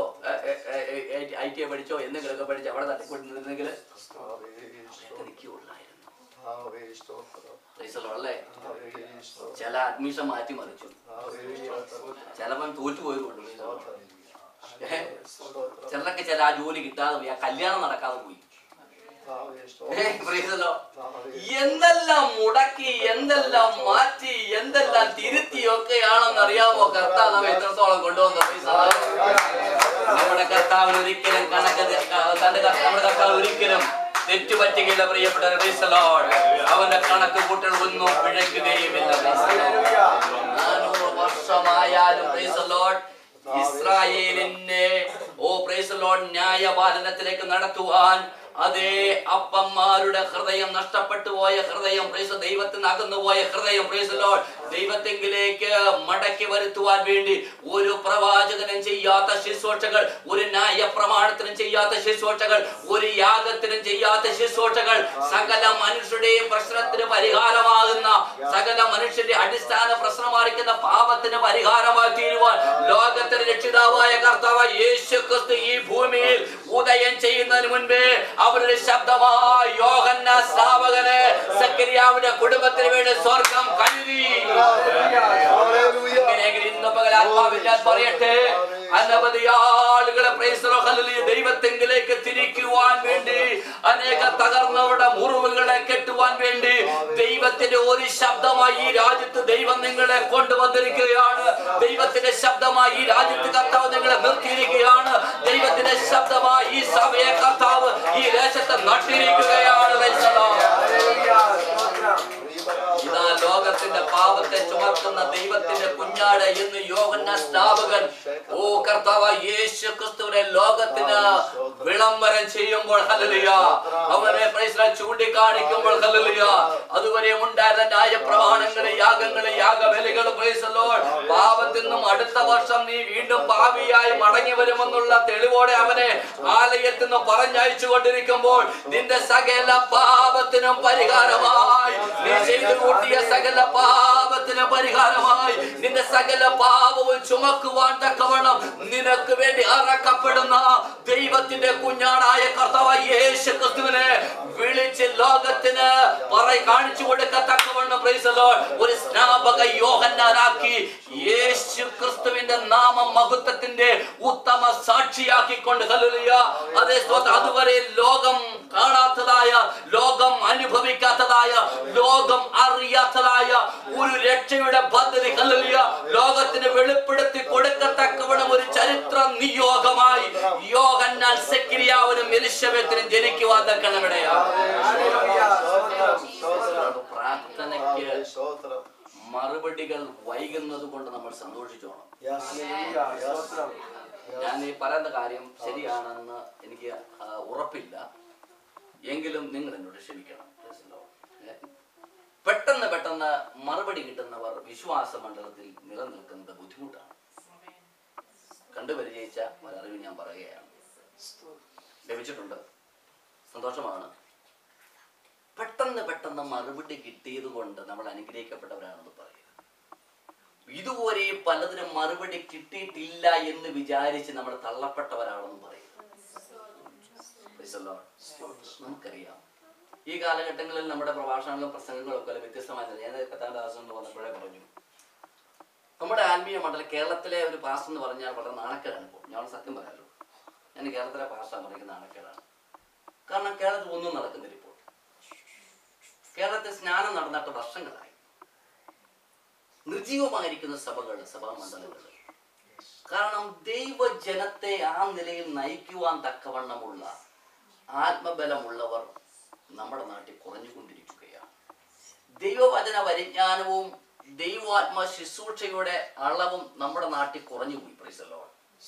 ഐ ടി ഐ പഠിച്ചോ എന്തെങ്കിലുമൊക്കെ പഠിച്ച് അവിടെ തട്ടിക്കൊണ്ടിരുന്നെങ്കിൽ കർത്താവേ. സ്തോത്രം. എനിക്കുള്ളായിരുന്നു കർത്താവേ. സ്തോത്രം. അല്ലേ കർത്താവേ. സ്തോത്രം. ചില അഡ്മിഷൻ മാറ്റി മറിച്ചു കർത്താവേ. സ്തോത്രം. ചിലപ്പം തോറ്റുപോയതുകൊണ്ട് സ്തോത്രം. സ്തോത്രം. ചിലർക്ക് ചില ആ ജോലി കിട്ടാതെ പോയി ആ കല്യാണം നടക്കാതെ പോയി കർത്താവേ. ഏ, സ്തോത്രം. praise the Lord. കർത്താവേ. എന്തെല്ലാം മുടക്കി എന്തെല്ലാം മാറ്റി എന്തെല്ലാം തിരുത്തിയൊക്കെയാണെന്ന് അറിയാമോ കർത്താവ് നമ്മെ എത്രത്തോളം കൊണ്ടുവന്നത് Praise the Lord. നമ്മുടെ കർത്താവിന് ഒരിക്കലും കണക്ക് ത- തന്റെ കർത്താവ്- നമ്മുടെ കർത്താവ് ഒരിക്കലും തെറ്റുപറ്റുകയില്ല പ്രിയപ്പെട്ട Praise the Lord. അവന്റെ കണക്ക് കൂട്ടൽ ഒന്നും പിഴയ്ക്കുകയുമില്ല Praise the Lord. നാനൂറ് വർഷമായാലും Praise the Lord, ഇസ്രായേലിനെ ഓ പ്രൈസ് ലോഡ് ന്യായപാലനത്തിലേക്ക് നടത്തുവാൻ അതേ അപ്പന്മാരുടെ ഹൃദയം നഷ്ടപ്പെട്ടു പോയ ഹൃദയം പ്രൈസ് ദൈവത്തിന് അകന്നു പോയ ഹൃദയം പ്രൈസ് ലോഡ് ദൈവത്തെങ്കിലേക്ക് മടക്കി വരുത്തുവാൻ വേണ്ടി ഒരു പ്രവാചകനും ചെയ്യാത്ത ശുശ്രൂഷകൾ ഒരു ന്യായ പ്രമാണത്തിനും ചെയ്യാത്ത ശുശ്രൂഷകൾ ഒരു യാഗത്തിനും ചെയ്യാത്ത ശുശ്രൂഷകൾ സകല മനുഷ്യരുടെയും പ്രശ്നത്തിന് പരിഹാരമാകുന്ന സകല മനുഷ്യന്റെ അടിസ്ഥാന പ്രശ്നമായിരിക്കുന്ന പാപത്തിന് പരിഹാരമായി തീരുവാൻ ലോകത്തിന് രക്ഷിതാവായ കർത്താവ് യേശു ക്രിസ്തു ഈ ഭൂമിയിൽ ഉദയം ചെയ്യുന്നതിന് മുൻപേ അവരുടെ ശബ്ദമായി യോഹന്ന സ്ഥാപകന് സക്കരിയാവിന്റെ കുടുംബത്തിന് വേണ്ടി സ്വർഗം കരുതി Hallelujah. ഇങ്ങനെയെങ്കിൽ ഇന്ന് പകൽ ആത്മാവിൽ ഞാൻ പറയട്ടെ അനവധി ആളുകളെ praise the Lord, hallelujah, ദൈവത്തെങ്കിലേക്ക് തിരിക്കുവാൻ വേണ്ടി അനേക തകർന്നവരുടെ മുറിവുകളെ കെട്ടുവാൻ വേണ്ടി ദൈവത്തിന്റെ ഒരു ശബ്ദമായി ഈ രാജ്യത്ത് ദൈവം നിങ്ങളെ കൊണ്ടുവന്നിരിക്കുകയാണ് ദൈവത്തിന്റെ ശബ്ദമായി ഈ രാജ്യത്ത് കർത്താവ് നിങ്ങളെ നിർത്തിയിരിക്കുകയാണ് ദൈവത്തിന്റെ കർത്താവ് യേശു ക്രിസ്തുവിനെ ലോകത്തിന് വിളംബരം ചെയ്യുമ്പോൾ ഹല്ലേലൂയ അവനെ പ്രൈസ് ലോർഡ് ചൂണ്ടിക്കാണിക്കുമ്പോൾ ഹല്ലേലൂയ അതുവരെ ഉണ്ടായിരുന്ന ന്യായപ്രമാണങ്ങള് യാഗങ്ങള് യാഗബലികള് പ്രൈസ് ലോർഡ് പാപത്തിൽ നിന്നും അടുത്ത വർഷം നീ വീണ്ടും പാപിയായി മടങ്ങി വരുമെന്നുള്ള തെളിവോടെ അവനെ ആലയത്തിൽ നിന്ന് പറഞ്ഞയച്ചു കൊണ്ടിരിക്കുമ്പോൾ നിന്റെ സകല പാപത്തിനും പരിഹാരമായി നീ ചെയ്തു കൂട്ടിയ സകല പാപത്തിന് പരിഹാരമായി നിന്റെ സകല പാപവും ചുമക്കുവാൻ തക്കവണ്ണം നിനക്ക് വേണ്ടി അറക്കപ്പെടുന്ന ദൈവത്തിന്റെ കുഞ്ഞാടായ കർത്താവ് യേശു ക്രിസ്തുവിനെ വിളിച്ച് ലോകത്തിന് പറ കാണിച്ചു കൊടുക്കത്തക്കവണ്ണം പ്രൈസ് ലോർഡ് ഒരു സ്നാപക യോഹന്നാനാക്കി യേശു ക്രിസ്തുവിന്റെ നാമം മഹത്വത്തിന്റെ ഉത്തമ സാക്ഷിയാക്കിക്കൊണ്ട് ഹല്ലേലൂയ അതേ സ്തോത്രം അതുവരെ ലോകം കാണാത്തതായ ലോകം അനുഭവിക്കാത്തതായ ലോകം അറിയാത്തതായ ഒരു രക്ഷയുടെ പദ്ധതി ഹല്ലേലൂയ ലോകത്തിന് വെളിപ്പെടുത്തി കൊടുക്കത്തക്കവണ്ണം ഒരു ചരിത്ര നിയോഗമായി യോഹന്നാൻ സെക്രിയാവിനും എലിശബത്തിനും ജനിക്കുവാൻ തക്കണമിടയാണ് പ്രാർത്ഥനയ്ക്ക് സ്തോത്രം മറുപടികൾ വൈകുന്നത് കൊണ്ട് നമ്മൾ സന്തോഷിച്ചോണം യെസ് ഞാൻ ഈ പറയുന്ന കാര്യം ശരിയാണെന്ന് എനിക്ക് ആ, ഉറപ്പില്ല എങ്കിലും നിങ്ങൾ എന്നോട് ക്ഷമിക്കണം Praise the Lord. ഏ? പെട്ടെന്ന് പെട്ടെന്ന് മറുപടി കിട്ടുന്നവർ വിശ്വാസ മണ്ഡലത്തിൽ നിലനിൽക്കുന്നത് ബുദ്ധിമുട്ടാണ് കണ്ടുപരിചയിച്ച ഒരറിവ് ഞാൻ പറയുകയാണ് ലഭിച്ചിട്ടുണ്ട് സന്തോഷമാണ് പെട്ടെന്ന് പെട്ടെന്ന് മറുപടി കിട്ടിയത് കൊണ്ട് നമ്മൾ അനുഗ്രഹിക്കപ്പെട്ടവരാണെന്ന് പറയുക ഇതുവരെ പലതിനും മറുപടി കിട്ടിയിട്ടില്ല എന്ന് വിചാരിച്ച് നമ്മൾ തള്ളപ്പെട്ടവരാണെന്ന് പറയുക Praise the Lord. നമുക്കറിയാം ഈ കാലഘട്ടങ്ങളിൽ നമ്മുടെ പ്രഭാഷണങ്ങളും പ്രസംഗങ്ങളും ഒക്കെ വ്യത്യസ്തമായ ഞാൻ പത്താം ദാസം വന്നപ്പോഴേ പറഞ്ഞു നമ്മുടെ ആത്മീയ മണ്ഡലം കേരളത്തിലെ ഒരു പാസ് എന്ന് പറഞ്ഞാൽ വളരെ നാണക്കേടാണ് ഇപ്പോൾ ഞാൻ സത്യം പറയാലോ ഞാൻ കേരളത്തിലെ പാസ്റ്റാണ് പറയുന്നത് നാണക്കേടാണ് കാരണം കേരളത്തിൽ ഒന്നും നടക്കുന്നില്ല ഇപ്പോൾ കേരളത്തിൽ സ്നാനം നടന്നിട്ട് വർഷങ്ങളായി നിർജീവമായിരിക്കുന്ന സഭകൾ സഭാ മണ്ഡലങ്ങൾ കാരണം ദൈവജനത്തെ ആ നിലയിൽ നയിക്കുവാൻ തക്കവണ്ണമുള്ള ആത്മബലമുള്ളവർ നമ്മുടെ നാട്ടിൽ കുറഞ്ഞുകൊണ്ടിരിക്കുകയാണ് ദൈവവചന പരിജ്ഞാനവും ദൈവാത്മ ശുശ്രൂഷയുടെ അളവും നമ്മുടെ നാട്ടിൽ കുറഞ്ഞുപോയി പ്രൈസല്ലോ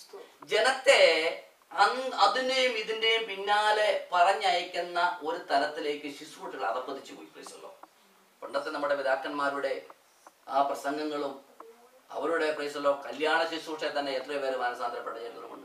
ജനത്തെ അൻ- അതിന്റെയും ഇതിന്റെയും പിന്നാലെ പറഞ്ഞയക്കുന്ന ഒരു തലത്തിലേക്ക് ശുശ്രൂഷകൾ അതപ്പതിച്ചു പോയി പ്രൈസല്ലോ പണ്ടത്തെ നമ്മുടെ പിതാക്കന്മാരുടെ ആ പ്രസംഗങ്ങളും അവരുടെ പ്രൈസല്ലോ കല്യാണ ശുശ്രൂഷ തന്നെ എത്രയോ പേര് മാനസാന്തരപ്പെട്ട ചരിത്രമുണ്ട്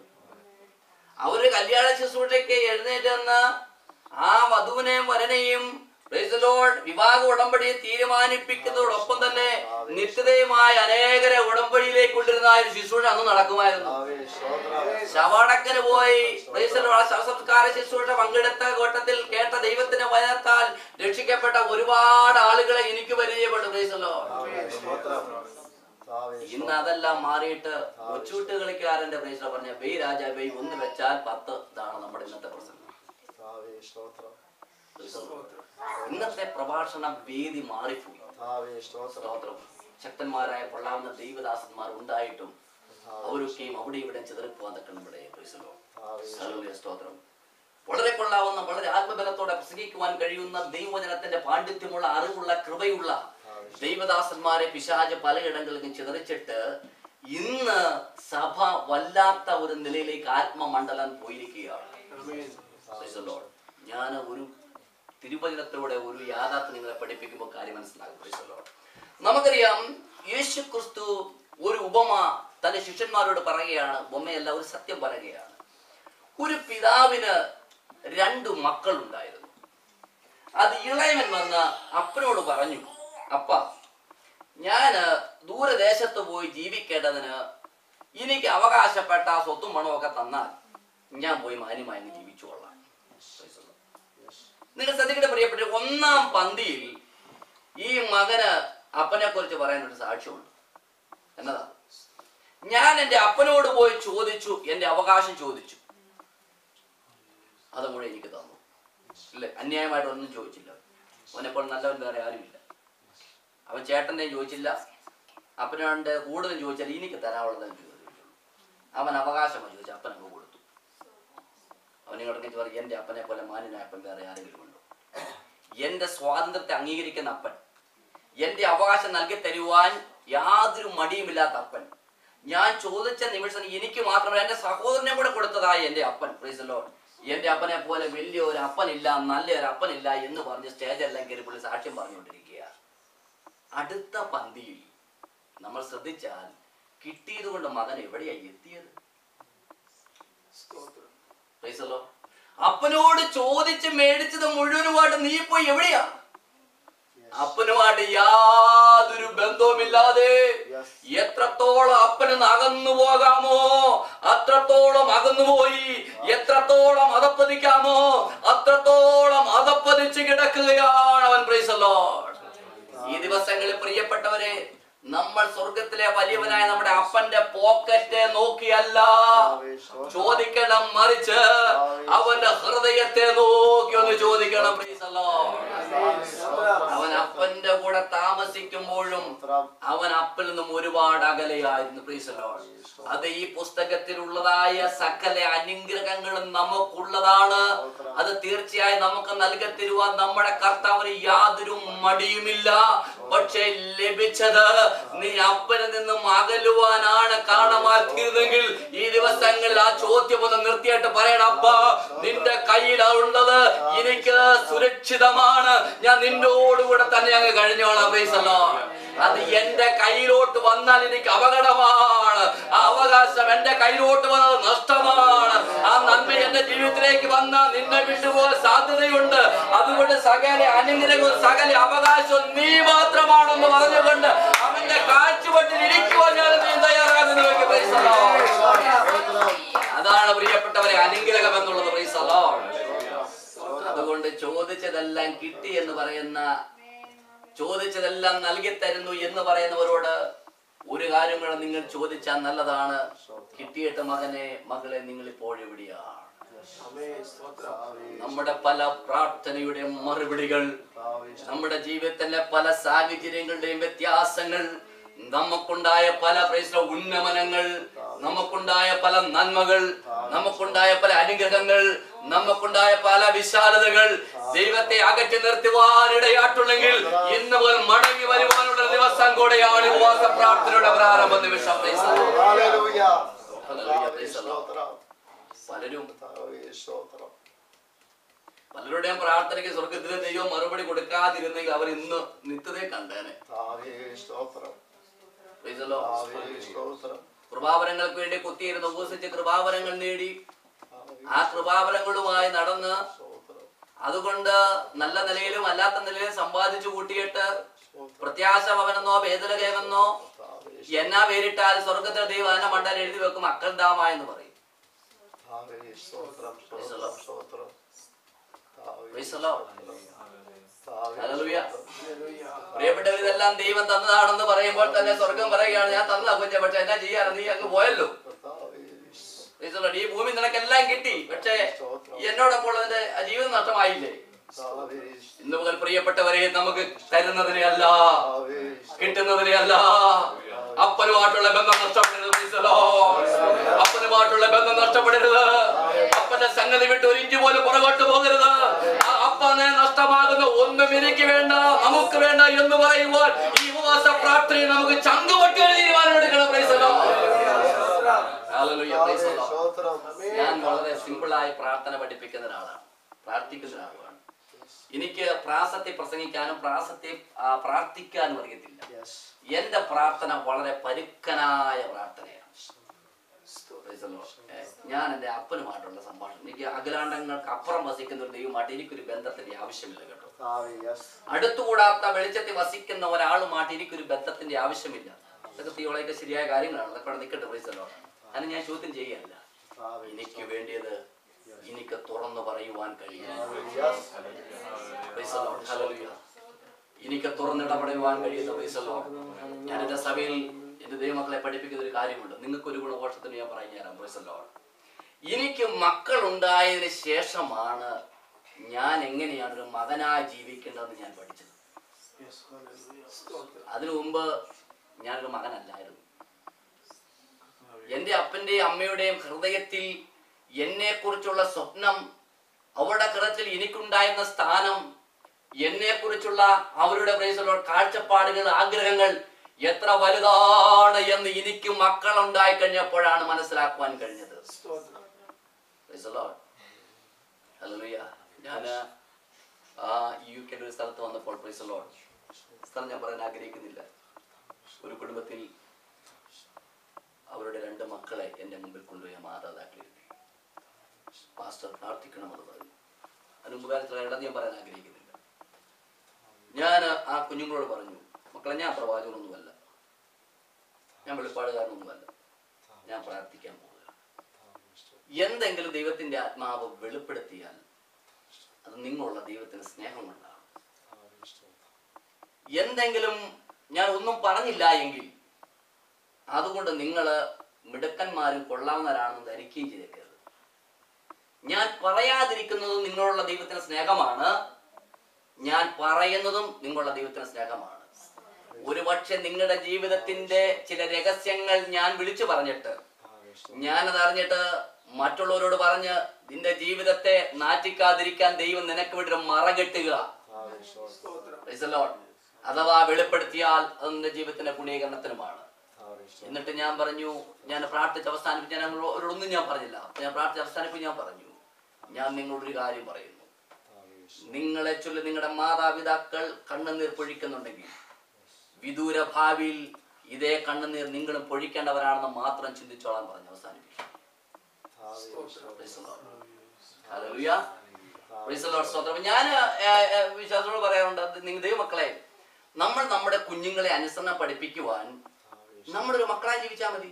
അവര് കല്യാണ ശുശ്രൂഷയ്ക്ക് എഴുന്നേറ്റെന്ന് ആ വധുവിനെയും വരനെയും praise the Lord, വിവാഹ ഉടമ്പടിയെ തീരുമാനിപ്പിക്കുന്നതോടൊപ്പം തന്നെ നിത്യതയുമായ അനേകരെ ഉടമ്പടിയിലേക്ക് കൊണ്ടിരുന്ന ആ ഒരു ശുശ്രൂഷ അന്ന് നടക്കുമായിരുന്നു ആവേ സ്തോത്രം ശവടക്കന് പോയി praise the Lord, ആ ശവസംസ്കാര ശുശ്രൂഷ പങ്കെടുത്ത ഘട്ടത്തിൽ കേട്ട ദൈവത്തിന്റെ വചനത്താൽ രക്ഷിക്കപ്പെട്ട ഒരുപാട് ആളുകളെ എനിക്ക് പരിചയപ്പെട്ടു praise the Lord. ആവേ സ്തോത്രം ആവേ ഇന്ന് അതെല്ലാം മാറിയിട്ട് കൊച്ചുകുട്ടി കളിക്കാരന്റെ പ്രൈസ് പറഞ്ഞ ബെയ് രാജാ ബെയ് ഒന്ന് വെച്ചാൽ പത്ത് ഇതാണ് നമ്മുടെ ഇന്നത്തെ പ്രസംഗം ആവേ സ്തോത്രം Praise the Lord. ഇന്നത്തെ പ്രഭാഷണ വേദി മാറിപ്പോയി ആവേ സ്തോത്രം സ്തോത്രം ശക്തന്മാരായ കൊള്ളാവുന്ന ദൈവദാസന്മാർ ഉണ്ടായിട്ടും അവരൊക്കെയും അവിടെ ഇവിടെ ചിതറിപ്പോവാൻ തക്കണം ഇവിടെ Praise the Lord. Ave Hallelujah. സ്തോത്രം വളരെ കൊള്ളാവുന്ന വളരെ ആത്മബലത്തോടെ പ്രസംഗിക്കുവാൻ കഴിയുന്ന ദൈവവചനത്തിന്റെ പാണ്ഡിത്യമുള്ള അറിവുള്ള കൃപയുള്ള ദൈവദാസന്മാരെ പിശാജ് പലയിടങ്ങളിലും ചിതറിച്ചിട്ട് ഇന്ന് സഭ വല്ലാത്ത ഒരു നിലയിലേക്ക് ആത്മമണ്ഡലം പോയിരിക്കുകയാണ് Praise the Lord. ഞാൻ ഒരു തിരുവചനത്തോടെ ഒരു യാഥാർത്ഥ്യം നിങ്ങളെ പഠിപ്പിക്കുമ്പോൾ കാര്യം മനസ്സിലാകും Praise the Lord. നമുക്കറിയാം യേശു ക്രിസ്തു ഒരു ഉപമ തന്റെ ശിഷ്യന്മാരോട് പറയുകയാണ് ഉപമയല്ല ഒരു സത്യം പറയുകയാണ് ഒരു പിതാവിന് രണ്ടു മക്കൾ ഉണ്ടായിരുന്നു അത് ഇളയവൻ വന്ന് അപ്പനോട് പറഞ്ഞു അപ്പ ഞാന് ദൂരദേശത്ത് പോയി ജീവിക്കേണ്ടതിന് എനിക്ക് അവകാശപ്പെട്ട ആ സ്വത്തും പണവും ഒക്കെ തന്നാൽ ഞാൻ പോയി മാന്യമായി അങ്ങ് ജീവിച്ചുകൊള്ളാം Praise the Lord. നിങ്ങൾ ശ്രദ്ധിക്കട്ടെ പ്രിയപ്പെട്ട ഒന്നാം പന്തിയിൽ ഈ മകന് അപ്പനെ കുറിച്ച് പറയാൻ ഒരു സാക്ഷ്യമുണ്ട് എന്നതാ ഞാൻ എൻ്റെ അപ്പനോട് പോയി ചോദിച്ചു എൻ്റെ അവകാശം ചോദിച്ചു അതും കൂടെ എനിക്ക് തന്നു ഇല്ല അന്യായമായിട്ട് ഒന്നും ചോദിച്ചില്ല അവനെപ്പോൾ നല്ലവൻ വേറെ ആരുമില്ല അവൻ ചേട്ടൻ്റെയും ചോദിച്ചില്ല അപ്പനോണ്ട് കൂടുതലും ചോദിച്ചാൽ എനിക്ക് തരാനുള്ളത് എനിക്ക് ചോദിച്ചുള്ളൂ അവൻ അവകാശമാണ് ചോദിച്ചു അപ്പൻ അങ്ങ് കൊടുത്തു അവൻ ഇങ്ങോട്ട് പറയും എൻ്റെ അപ്പനെ പോലെ മാന്യനായ അപ്പൻ വേറെ ആരെങ്കിലും ഉണ്ടോ എൻ്റെ സ്വാതന്ത്ര്യത്തെ അംഗീകരിക്കുന്ന അപ്പൻ എൻ്റെ അവകാശം നൽകി തരുവാൻ യാതൊരു മടിയുമില്ലാത്ത അപ്പൻ ഞാൻ ചോദിച്ച നിമിഷം എനിക്ക് മാത്രമല്ല എന്റെ സഹോദരനെ കൂടെ കൊടുത്തതായി എന്റെ അപ്പൻ പ്രീസലോ എന്റെ അപ്പനെ പോലെ വലിയ ഒരു അപ്പനില്ല നല്ല ഒരു അപ്പനില്ല എന്ന് പറഞ്ഞ് സ്റ്റേജെല്ലാം കയറി പുള്ളി സാക്ഷ്യം പറഞ്ഞുകൊണ്ടിരിക്കുക അടുത്ത പന്തിയിൽ നമ്മൾ ശ്രദ്ധിച്ചാൽ കിട്ടിയത് കൊണ്ട് മകൻ എവിടെയായി എത്തിയത് പ്രൈസലോ അപ്പനോട് ചോദിച്ച് മേടിച്ചത് മുഴുവനുമായിട്ട് നീ പോയി എവിടെയാ അപ്പനുമായിട്ട് യാതൊരു ബന്ധവുമില്ലാതെ Yes. എത്രത്തോളം അപ്പന് അകന്നു പോകാമോ അത്രത്തോളം അകന്നുപോയി എത്രത്തോളം അതപ്പതിക്കാമോ അത്രത്തോളം അതപ്പതിച്ച് കിടക്കുകയാണ് അവൻ പ്രൈസല്ലോ ഈ ദിവസങ്ങളിൽ പ്രിയപ്പെട്ടവരെ നമ്മൾ സ്വർഗത്തിലെ വലിയവനായ നമ്മുടെ അപ്പന്റെ പോക്കറ്റ് നോക്കിയല്ല ചോദിക്കണം മറിച്ച് അവന്റെ ഹൃദയത്തെ നോക്കി ഒന്ന് ചോദിക്കണം പ്രീസല്ലോ അവൻ അപ്പന്റെ കൂടെ താമസിക്കുമ്പോഴും അവൻ അപ്പിൽ നിന്നും ഒരുപാട് അകലെയായിരുന്നു പ്രീസല്ലോ അത് ഈ പുസ്തകത്തിലുള്ളതായ സകല അനുഗ്രഹങ്ങളും നമുക്കുള്ളതാണ് അത് തീർച്ചയായും നമുക്ക് നൽകത്തരുവാൻ നമ്മുടെ കർത്താവിന് യാതൊരു മടിയുമില്ല പക്ഷെ ലഭിച്ചത് നീ അപ്പനിൽ നിന്നും അകലുവാനാണ് കാരണമാക്കിയിരുന്നെങ്കിൽ ഈ ദിവസങ്ങളിൽ ആ ചോദ്യം ഒന്ന് നിർത്തിയിട്ട് പറയണം അപ്പ നിന്റെ കയ്യിൽ ഉള്ളത് എനിക്ക് സുരക്ഷിതമാണ് ഞാൻ നിന്നോടുകൂടെ തന്നെ അങ്ങ് കഴിഞ്ഞോളാം പൈസല്ലോ അത് എന്റെ കയ്യിലോട്ട് വന്നാൽ എനിക്ക് അപകടമാണ് ആ അവകാശം എന്റെ കയ്യിലോട്ട് വന്നത് നഷ്ടമാണ് ആ നന്മ എന്റെ ജീവിതത്തിലേക്ക് വന്നാൽ നിന്നെ വിട്ടുപോകാൻ സാധ്യതയുണ്ട് അതുകൊണ്ട് സകല അനുഗ്രഹവും സകല അവകാശവും നീ മാത്രമാണെന്ന് പറഞ്ഞുകൊണ്ട് അവന്റെ കാഴ്ചവട്ടിൽ ഇരിക്കുവാൻ ഞാൻ നീ തയ്യാറാകുന്നു അതാണ് പ്രിയപ്പെട്ടവരെ അനുഗ്രഹം എന്നുള്ളത് പ്രൈസലോ അതുകൊണ്ട് ചോദിച്ചതെല്ലാം കിട്ടി എന്ന് പറയുന്ന ചോദിച്ചതെല്ലാം നൽകി തരുന്നു എന്ന് പറയുന്നവരോട് ഒരു കാര്യം കൂടെ നിങ്ങൾ ചോദിച്ചാൽ നല്ലതാണ് കിട്ടിയിട്ട് മകനെ മകളെ നിങ്ങൾ ഇപ്പോൾ എവിടെയാണ് നമ്മുടെ പല പ്രാർത്ഥനയുടെ മറുപടികൾ നമ്മുടെ ജീവിതത്തിലെ പല സാഹചര്യങ്ങളുടെയും വ്യത്യാസങ്ങൾ നമുക്കുണ്ടായ പല പ്രശ്ന ഉന്നമനങ്ങൾ നമുക്കുണ്ടായ പല നന്മകൾ നമുക്കുണ്ടായ പല അനുഗ്രഹങ്ങൾ നമുക്കുണ്ടായ പല വിശാലതകൾ ദൈവത്തെ അകറ്റി നിർത്തുവാൻ ഇടയാട്ടുണ്ടെങ്കിൽ ഇന്ന് മുതൽ മടങ്ങി വരുവാനുള്ള ദിവസം കൂടെയാണ് ഈ ഉപവാസ പ്രാർത്ഥനയുടെ പ്രാരംഭ നിമിഷം Praise the Lord. Hallelujah, praise the Lord. പലരും പലരുടെയും പ്രാർത്ഥനയ്ക്ക് സ്വർഗത്തിലെ ദൈവം മറുപടി കൊടുക്കാതിരുന്നെങ്കിൽ അവർ ഇന്ന് നിത്യതയെ കണ്ടേനെ Praise the Lord. കൃപാവരങ്ങൾക്ക് വേണ്ടി കുത്തിയിരുന്ന് ഉപസിച്ച് കൃപാവരങ്ങൾ നേടി ആ കൃപാവരങ്ങളുമായി നടന്ന് അതുകൊണ്ട് നല്ല നിലയിലും അല്ലാത്ത നിലയിലും സമ്പാദിച്ചു കൂട്ടിയിട്ട് പ്രത്യാശ ഭവനെന്നോ വേദനകേമെന്നോ എന്നാ പേരിട്ടാൽ സ്വർഗത്തിലെ ദൈവം അതിനെ മണ്ടാൻ എഴുതി വെക്കും അക്കൽദാമ എന്ന് പറയും Praise the Lord. Hallelujah. പ്രിയപ്പെട്ടവർ ഇതെല്ലാം ദൈവം തന്നതാണെന്ന് പറയുമ്പോൾ തന്നെ സ്വർഗം പറയുകയാണ് ഞാൻ തന്നതാ കുഞ്ഞെ പക്ഷെ എന്നാ ചെയ്യാൻ നീ അങ്ങ് പോയല്ലോ Praise the Lord. ഈ ഭൂമി നിനക്കെല്ലാം കിട്ടി പക്ഷേ എന്നോടൊപ്പം ഉള്ളതിന്റെ ജീവിതം നഷ്ടമായില്ലേ ഇന്ന് മുതൽ പ്രിയപ്പെട്ടവരെ നമുക്ക് തരുന്നതിനെ അല്ല കിട്ടുന്നതിനെ അല്ല അപ്പനുമായിട്ടുള്ള ബന്ധം നഷ്ടപ്പെടരുത് Praise the Lord. അപ്പനുമായിട്ടുള്ള ബന്ധം നഷ്ടപ്പെടരുത് അപ്പന്റെ സംഗതി വിട്ട് ഒരു ഇഞ്ച് പോലും പുറകോട്ട് പോകരുത് ആ അപ്പനെ നഷ്ടമാകുന്ന ഒന്നും എനിക്ക് വേണ്ട നമുക്ക് വേണ്ട എന്ന് പറയുമ്പോൾ ഈ ഉപവാസ പ്രാർത്ഥനയിൽ നമുക്ക് ചങ്കുപൊട്ടി ഒരു തീരുമാനമെടുക്കണം Praise the Lord. Hallelujah. Praise the Lord. ഞാൻ വളരെ സിമ്പിളായി പ്രാർത്ഥന പഠിപ്പിക്കുന്ന ഒരാളാണ് പ്രാർത്ഥിക്കുന്ന ഒരാളാണ് എനിക്ക് പ്രാസത്തെ പ്രസംഗിക്കാനും പ്രാസത്തെ ആ, പ്രാർത്ഥിക്കാനും അറിയത്തില്ല എന്റെ പ്രാർത്ഥന വളരെ പരുക്കനായ പ്രാർത്ഥനയാണ് Praise the Lord. ഏ, ഞാൻ എന്റെ അപ്പനുമായിട്ടുള്ള സംഭാഷണം എനിക്ക് അഖിലാണ്ടങ്ങൾക്ക് അപ്പുറം വസിക്കുന്ന ഒരു ദൈവമായിട്ട് എനിക്കൊരു ബന്ധത്തിന്റെ ആവശ്യമില്ല കേട്ടോ അടുത്തുകൂടാത്ത വെളിച്ചത്തിൽ വസിക്കുന്ന ഒരാളുമായിട്ട് എനിക്കൊരു ബന്ധത്തിന്റെ ആവശ്യമില്ല ഇതൊക്കെ തിയോളൊക്കെ ശരിയായ കാര്യങ്ങളാണ് അതൊക്കെ അവിടെ നിൽക്കട്ടെ പ്രൈസല്ലോ അതിന് ഞാൻ ചോദ്യം ചെയ്യല്ല എനിക്ക് വേണ്ടിയത് എനിക്ക് തുറന്നു പറയുവാൻ കഴിയും Praise the Lord. Hallelujah. എനിക്ക് തുറന്നിടപെടുവാൻ കഴിയുന്ന പൈസല്ലോ ഞാൻ എന്റെ സഭയിൽ എന്റെ ദൈവമക്കളെ പഠിപ്പിക്കുന്ന ഒരു കാര്യമുണ്ട് നിങ്ങൾക്ക് ഒരു ഗുണഘോഷത്തിന് ഞാൻ പറഞ്ഞു തരാം പൈസല്ലോ എനിക്ക് മക്കൾ ഉണ്ടായതിനു ശേഷമാണ് ഞാൻ എങ്ങനെയാണ് ഒരു മകനായി ജീവിക്കേണ്ടതെന്ന് ഞാൻ പഠിച്ചത് അതിനു മുമ്പ് ഞാനൊരു മകനല്ലായിരുന്നു എന്റെ അപ്പന്റെയും അമ്മയുടെയും ഹൃദയത്തിൽ എന്നെ കുറിച്ചുള്ള സ്വപ്നം അവരുടെ ഹൃദയത്തിൽ എനിക്കുണ്ടായിരുന്ന സ്ഥാനം എന്നെ കുറിച്ചുള്ള അവരുടെ പ്രൈസലോ കാഴ്ചപ്പാടുകൾ ആഗ്രഹങ്ങൾ എത്ര വലുതാണ് എന്ന് എനിക്ക് മക്കൾ ഉണ്ടായി കഴിഞ്ഞപ്പോഴാണ് മനസ്സിലാക്കുവാൻ കഴിഞ്ഞത് Praise the Lord. Hallelujah. ഞാൻ ആ യു കെയുടെ ഒരു സ്ഥലത്ത് വന്നപ്പോൾ പ്രൈസ് ലോഡ് സ്ഥലം ഞാൻ പറയാൻ ആഗ്രഹിക്കുന്നില്ല ഒരു കുടുംബത്തിൽ അവരുടെ രണ്ട് മക്കളെ എൻ്റെ മുമ്പിൽ കൊണ്ടുപോയി ആ മാതാപിതാക്കൾ ഇരുത്തി പാസ്റ്റർ പ്രാർത്ഥിക്കണമെന്ന് പറഞ്ഞു അതിന് മുമ്പ് കാര്യത്തിൽ ഇടന്ന് ഞാൻ പറയാൻ ആഗ്രഹിക്കുന്നില്ല ഞാൻ ആ കുഞ്ഞുങ്ങളോട് പറഞ്ഞു മക്കളെ ഞാൻ പ്രവാചകനൊന്നുമല്ല ഞാൻ വെളിപ്പാടുകാരനൊന്നുമല്ല ഞാൻ പ്രാർത്ഥിക്കാൻ പോവുക എന്തെങ്കിലും ദൈവത്തിന്റെ ആത്മാവ് വെളിപ്പെടുത്തിയാൽ അത് നിങ്ങളുള്ള ദൈവത്തിന് സ്നേഹം കൊണ്ടാണ് എന്തെങ്കിലും ഞാൻ ഒന്നും പറഞ്ഞില്ല എങ്കിൽ അതുകൊണ്ട് നിങ്ങൾ മിടുക്കന്മാരും കൊള്ളാവുന്നവരാണെന്ന് ധരിക്കുകയും ചെയ്തേക്കരുത് ഞാൻ പറയാതിരിക്കുന്നതും നിങ്ങളുള്ള ദൈവത്തിന് സ്നേഹമാണ് ഞാൻ പറയുന്നതും നിങ്ങളുള്ള ദൈവത്തിന് സ്നേഹമാണ് ഒരുപക്ഷെ നിങ്ങളുടെ ജീവിതത്തിന്റെ ചില രഹസ്യങ്ങൾ ഞാൻ വിളിച്ചു പറഞ്ഞിട്ട് ഞാനത് അറിഞ്ഞിട്ട് മറ്റുള്ളവരോട് പറഞ്ഞ് നിന്റെ ജീവിതത്തെ നാറ്റിക്കാതിരിക്കാൻ ദൈവം നിനക്ക് വേണ്ടി ഒരു മറ കെട്ടുക Praise the Lord. അഥവാ വെളിപ്പെടുത്തിയാൽ അത് നിന്റെ ജീവിതത്തിന്റെ ഗുണീകരണത്തിനുമാണ് എന്നിട്ട് ഞാൻ പറഞ്ഞു ഞാൻ പ്രാർത്ഥിച്ച് അവസാനിപ്പിച്ച് ഞാൻ അവരോടൊന്നും ഞാൻ പറഞ്ഞില്ല അപ്പൊ ഞാൻ പ്രാർത്ഥിച്ച് അവസാനിപ്പിച്ച് ഞാൻ പറഞ്ഞു ഞാൻ നിങ്ങളോടൊരു കാര്യം പറയുന്നു നിങ്ങളെ ചൊല്ലി നിങ്ങളുടെ മാതാപിതാക്കൾ കണ്ണുനീർ പൊഴിക്കുന്നുണ്ടെങ്കിൽ വിദൂര ഭാവിയിൽ ഇതേ കണ്ണുനീർ നിങ്ങളും പൊഴിക്കേണ്ടവരാണെന്ന് മാത്രം ചിന്തിച്ചോളാൻ പറഞ്ഞു അവസാനിപ്പിക്കും Praise the Lord. Hallelujah. Praise the Lord. സ്തോത്രം ഞാൻ വിശ്വാസത്തോട് പറയാറുണ്ട് അത് നിങ്ങൾ ദൈവമക്കളെ നമ്മൾ നമ്മുടെ കുഞ്ഞുങ്ങളെ അനുസരണം പഠിപ്പിക്കുവാൻ നമ്മുടെ മക്കളായി ജീവിച്ചാൽ മതി